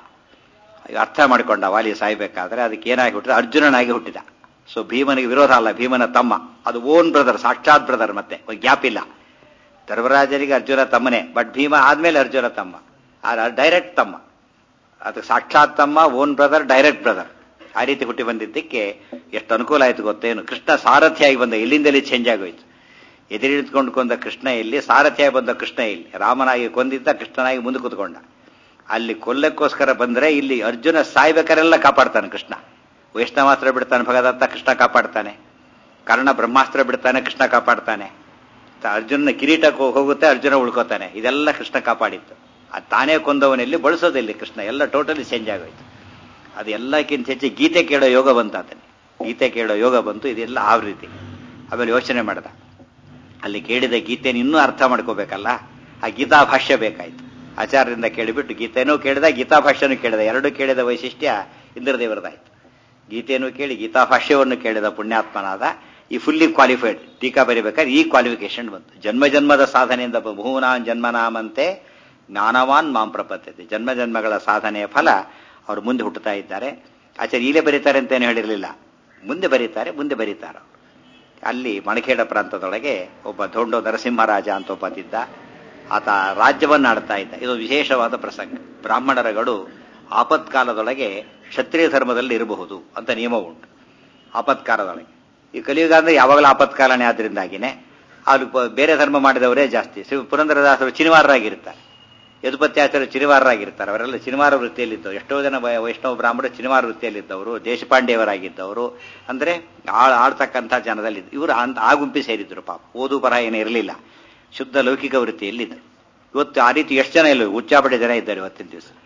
ಈಗ ಅರ್ಥ ಮಾಡಿಕೊಂಡ ವಾಲಿ ಸಾಯ್ಬೇಕಾದ್ರೆ ಅದಕ್ಕೆ ಏನಾಗಿ ಹುಟ್ಟಿದ ಅರ್ಜುನನಾಗಿ ಹುಟ್ಟಿದ ಸೊ ಭೀಮನಿಗೆ ವಿರೋಧ ಅಲ್ಲ ಭೀಮನ ತಮ್ಮ ಅದು ಓನ್ ಬ್ರದರ್ ಸಾಕ್ಷಾತ್ ಬ್ರದರ್ ಮತ್ತೆ ಒಂದು ಗ್ಯಾಪ್ ಇಲ್ಲ ಧರ್ಮರಾಜರಿಗೆ ಅರ್ಜುನ ತಮ್ಮನೇ ಬಟ್ ಭೀಮ ಆದ್ಮೇಲೆ ಅರ್ಜುನ ತಮ್ಮ ಡೈರೆಕ್ಟ್ ತಮ್ಮ ಅದಕ್ಕೆ ಸಾಕ್ಷಾತ್ ತಮ್ಮ ಓನ್ ಬ್ರದರ್ ಡೈರೆಕ್ಟ್ ಬ್ರದರ್ ಆ ರೀತಿ ಹುಟ್ಟಿ ಬಂದಿದ್ದಕ್ಕೆ ಎಷ್ಟು ಅನುಕೂಲ ಆಯ್ತು ಗೊತ್ತೇನು ಕೃಷ್ಣ ಸಾರಥಿಯಾಗಿ ಬಂದ ಎಲ್ಲಿಂದಲೇ ಚೇಂಜ್ ಆಗೋಯ್ತು ಎದುರಿಡ್ಕೊಂಡು ಕೊಂದ ಕೃಷ್ಣ ಇಲ್ಲಿ ಸಾರಥಿಯಾಗಿ ಬಂದ ಕೃಷ್ಣ ಇಲ್ಲಿ ರಾಮನಾಗಿ ಕೊಂದಿದ್ದ ಕೃಷ್ಣನಾಗಿ ಮುಂದೆ ಕೂತ್ಕೊಂಡ ಅಲ್ಲಿ ಕೊಲ್ಲಕ್ಕೋಸ್ಕರ ಬಂದ್ರೆ ಇಲ್ಲಿ ಅರ್ಜುನ ಸಾಯ್ಬೇಕಾರೆಲ್ಲ ಕಾಪಾಡ್ತಾನೆ ಕೃಷ್ಣ ವೈಷ್ಣವಾಸ್ತ್ರ ಬಿಡ್ತಾನೆ ಭಗದತ್ತ ಕೃಷ್ಣ ಕಾಪಾಡ್ತಾನೆ ಕರ್ಣ ಬ್ರಹ್ಮಾಸ್ತ್ರ ಬಿಡ್ತಾನೆ ಕೃಷ್ಣ ಕಾಪಾಡ್ತಾನೆ ತ- ಅರ್ಜುನನ ಕಿರೀಟ ಕೋ- ಹೋಗುತ್ತೆ ಅರ್ಜುನ ಉಳ್ಕೋತಾನೆ ಇದೆಲ್ಲ ಕೃಷ್ಣ ಕಾಪಾಡಿತ್ತು ಅದು ತಾನೇ ಕೊಂದವನಲ್ಲಿ ಬಳಸೋದಿಲ್ಲ ಕೃಷ್ಣ ಎಲ್ಲ ಟೋಟಲಿ ಚೇಂಜ್ ಆಗೋಯ್ತು ಅದು ಎಲ್ಲಕ್ಕಿಂತ ಹೆಚ್ಚು ಗೀತೆ ಕೇಳೋ ಯೋಗ ಬಂತು ಆತನಿಗೆ ಗೀತೆ ಕೇಳೋ ಯೋಗ ಬಂತು ಇದೆಲ್ಲ ಆ ರೀತಿ ಆಮೇಲೆ ಯೋಚನೆ ಮಾಡ್ದ ಅಲ್ಲಿ ಕೇಳಿದ ಗೀತೆನ ಇನ್ನೂ ಅರ್ಥ ಮಾಡ್ಕೋಬೇಕಲ್ಲ ಆ ಗೀತಾ ಭಾಷ್ಯ ಬೇಕಾಯ್ತು ಆಚಾರ್ಯರಿಂದ ಕೇಳಿಬಿಟ್ಟು ಗೀತೆನೂ ಕೇಳಿದ ಗೀತಾ ಭಾಷ್ಯನೂ ಕೇಳಿದ ಎರಡು ಕೇಳಿದ ವೈಶಿಷ್ಟ್ಯ ಇಂದ್ರದೇವರದಾಯ್ತು ಗೀತೆಯನ್ನು ಕೇಳಿ ಗೀತಾ ಭಾಷ್ಯವನ್ನು ಕೇಳಿದ ಪುಣ್ಯಾತ್ಮನಾದ ಈ ಫುಲ್ಲಿ ಕ್ವಾಲಿಫೈಡ್ ಟೀಕಾ ಬರಿಬೇಕಾದ್ರೆ ಈ ಕ್ವಾಲಿಫಿಕೇಶನ್ ಬಂತು ಜನ್ಮ ಜನ್ಮದ ಸಾಧನೆಯಿಂದ ಬಹುನಾನ್ ಜನ್ಮನಾಮಂತೆ ಜ್ಞಾನವಾನ್ ಮಾಂ ಪ್ರಪದ್ಧತೆ ಜನ್ಮ ಜನ್ಮಗಳ ಸಾಧನೆಯ ಫಲ ಅವರು ಮುಂದೆ ಹುಟ್ಟುತ್ತಾ ಇದ್ದಾರೆ ಆಚಾರ್ಯ ಈಗಲೇ ಬರೀತಾರೆ ಅಂತ ಏನು ಹೇಳಿರಲಿಲ್ಲ ಮುಂದೆ ಬರೀತಾರೆ ಮುಂದೆ ಬರೀತಾರೆ ಅವರು ಅಲ್ಲಿ ಮಣಖೇಡ ಪ್ರಾಂತದೊಳಗೆ ಒಬ್ಬ ದೊಂಡೋ ನರಸಿಂಹರಾಜ ಅಂತ ಒಬ್ಬ ಇದ್ದ ಆತ ರಾಜ್ಯವನ್ನು ಆಡ್ತಾ ಇದ್ದ ಇದು ವಿಶೇಷವಾದ ಪ್ರಸಂಗ ಬ್ರಾಹ್ಮಣರ ಗಡು ಆಪತ್ಕಾಲದೊಳಗೆ ಕ್ಷತ್ರಿಯ ಧರ್ಮದಲ್ಲಿ ಇರಬಹುದು ಅಂತ ನಿಯಮ ಉಂಟು ಆಪತ್ಕಾಲದೊಳಗೆ ಈ ಕಲಿಯುಗ ಅಂದ್ರೆ ಯಾವಾಗಲೂ ಆಪತ್ಕಾಲನೇ ಆದ್ರಿಂದಾಗಿನೇ ಅಲ್ಲಿ ಪ- ಬೇರೆ ಧರ್ಮ ಮಾಡಿದವರೇ ಜಾಸ್ತಿ ಶ್ರೀ ಪುರಂದರದಾಸರು ಚಿನಿವಾರರಾಗಿರ್ತಾರೆ ಯದುಪತ್ಯಾಚಾರ್ಯ ಚಿನಿವಾರರಾಗಿರ್ತಾರೆ ಅವರೆಲ್ಲ ಚಿನಿವಾರ ವೃತ್ತಿಯಲ್ಲಿದ್ದವರು ಎಷ್ಟೋ ಜನ ವೈ- ವೈಷ್ಣವ ಬ್ರಾಹ್ಮಣರು ಚಿನಿವಾರ ವೃತ್ತಿಯಲ್ಲಿದ್ದವರು ದೇಶಪಾಂಡೆಯವರಾಗಿದ್ದವರು ಅಂದ್ರೆ ಆಳ್ ಆಳ್ತಕ್ಕಂಥ ಜನದಲ್ಲಿ ಇವರು ಅಂತ ಆ ಗುಂಪಿ ಸೇರಿದ್ರು ಪಾಪ ಓದು ಬರಹ ಏನು ಇರಲಿಲ್ಲ ಶುದ್ಧ ಲೌಕಿಕ ವೃತ್ತಿಯಲ್ಲಿದ್ದರು ಇವತ್ತು ಆ ರೀತಿ ಎಷ್ಟು ಜನ ಇಲ್ಲ ಉಚ್ಚಾಪಡೆ ಜನ ಇದ್ದಾರೆ ಇವತ್ತಿನ ದಿವಸ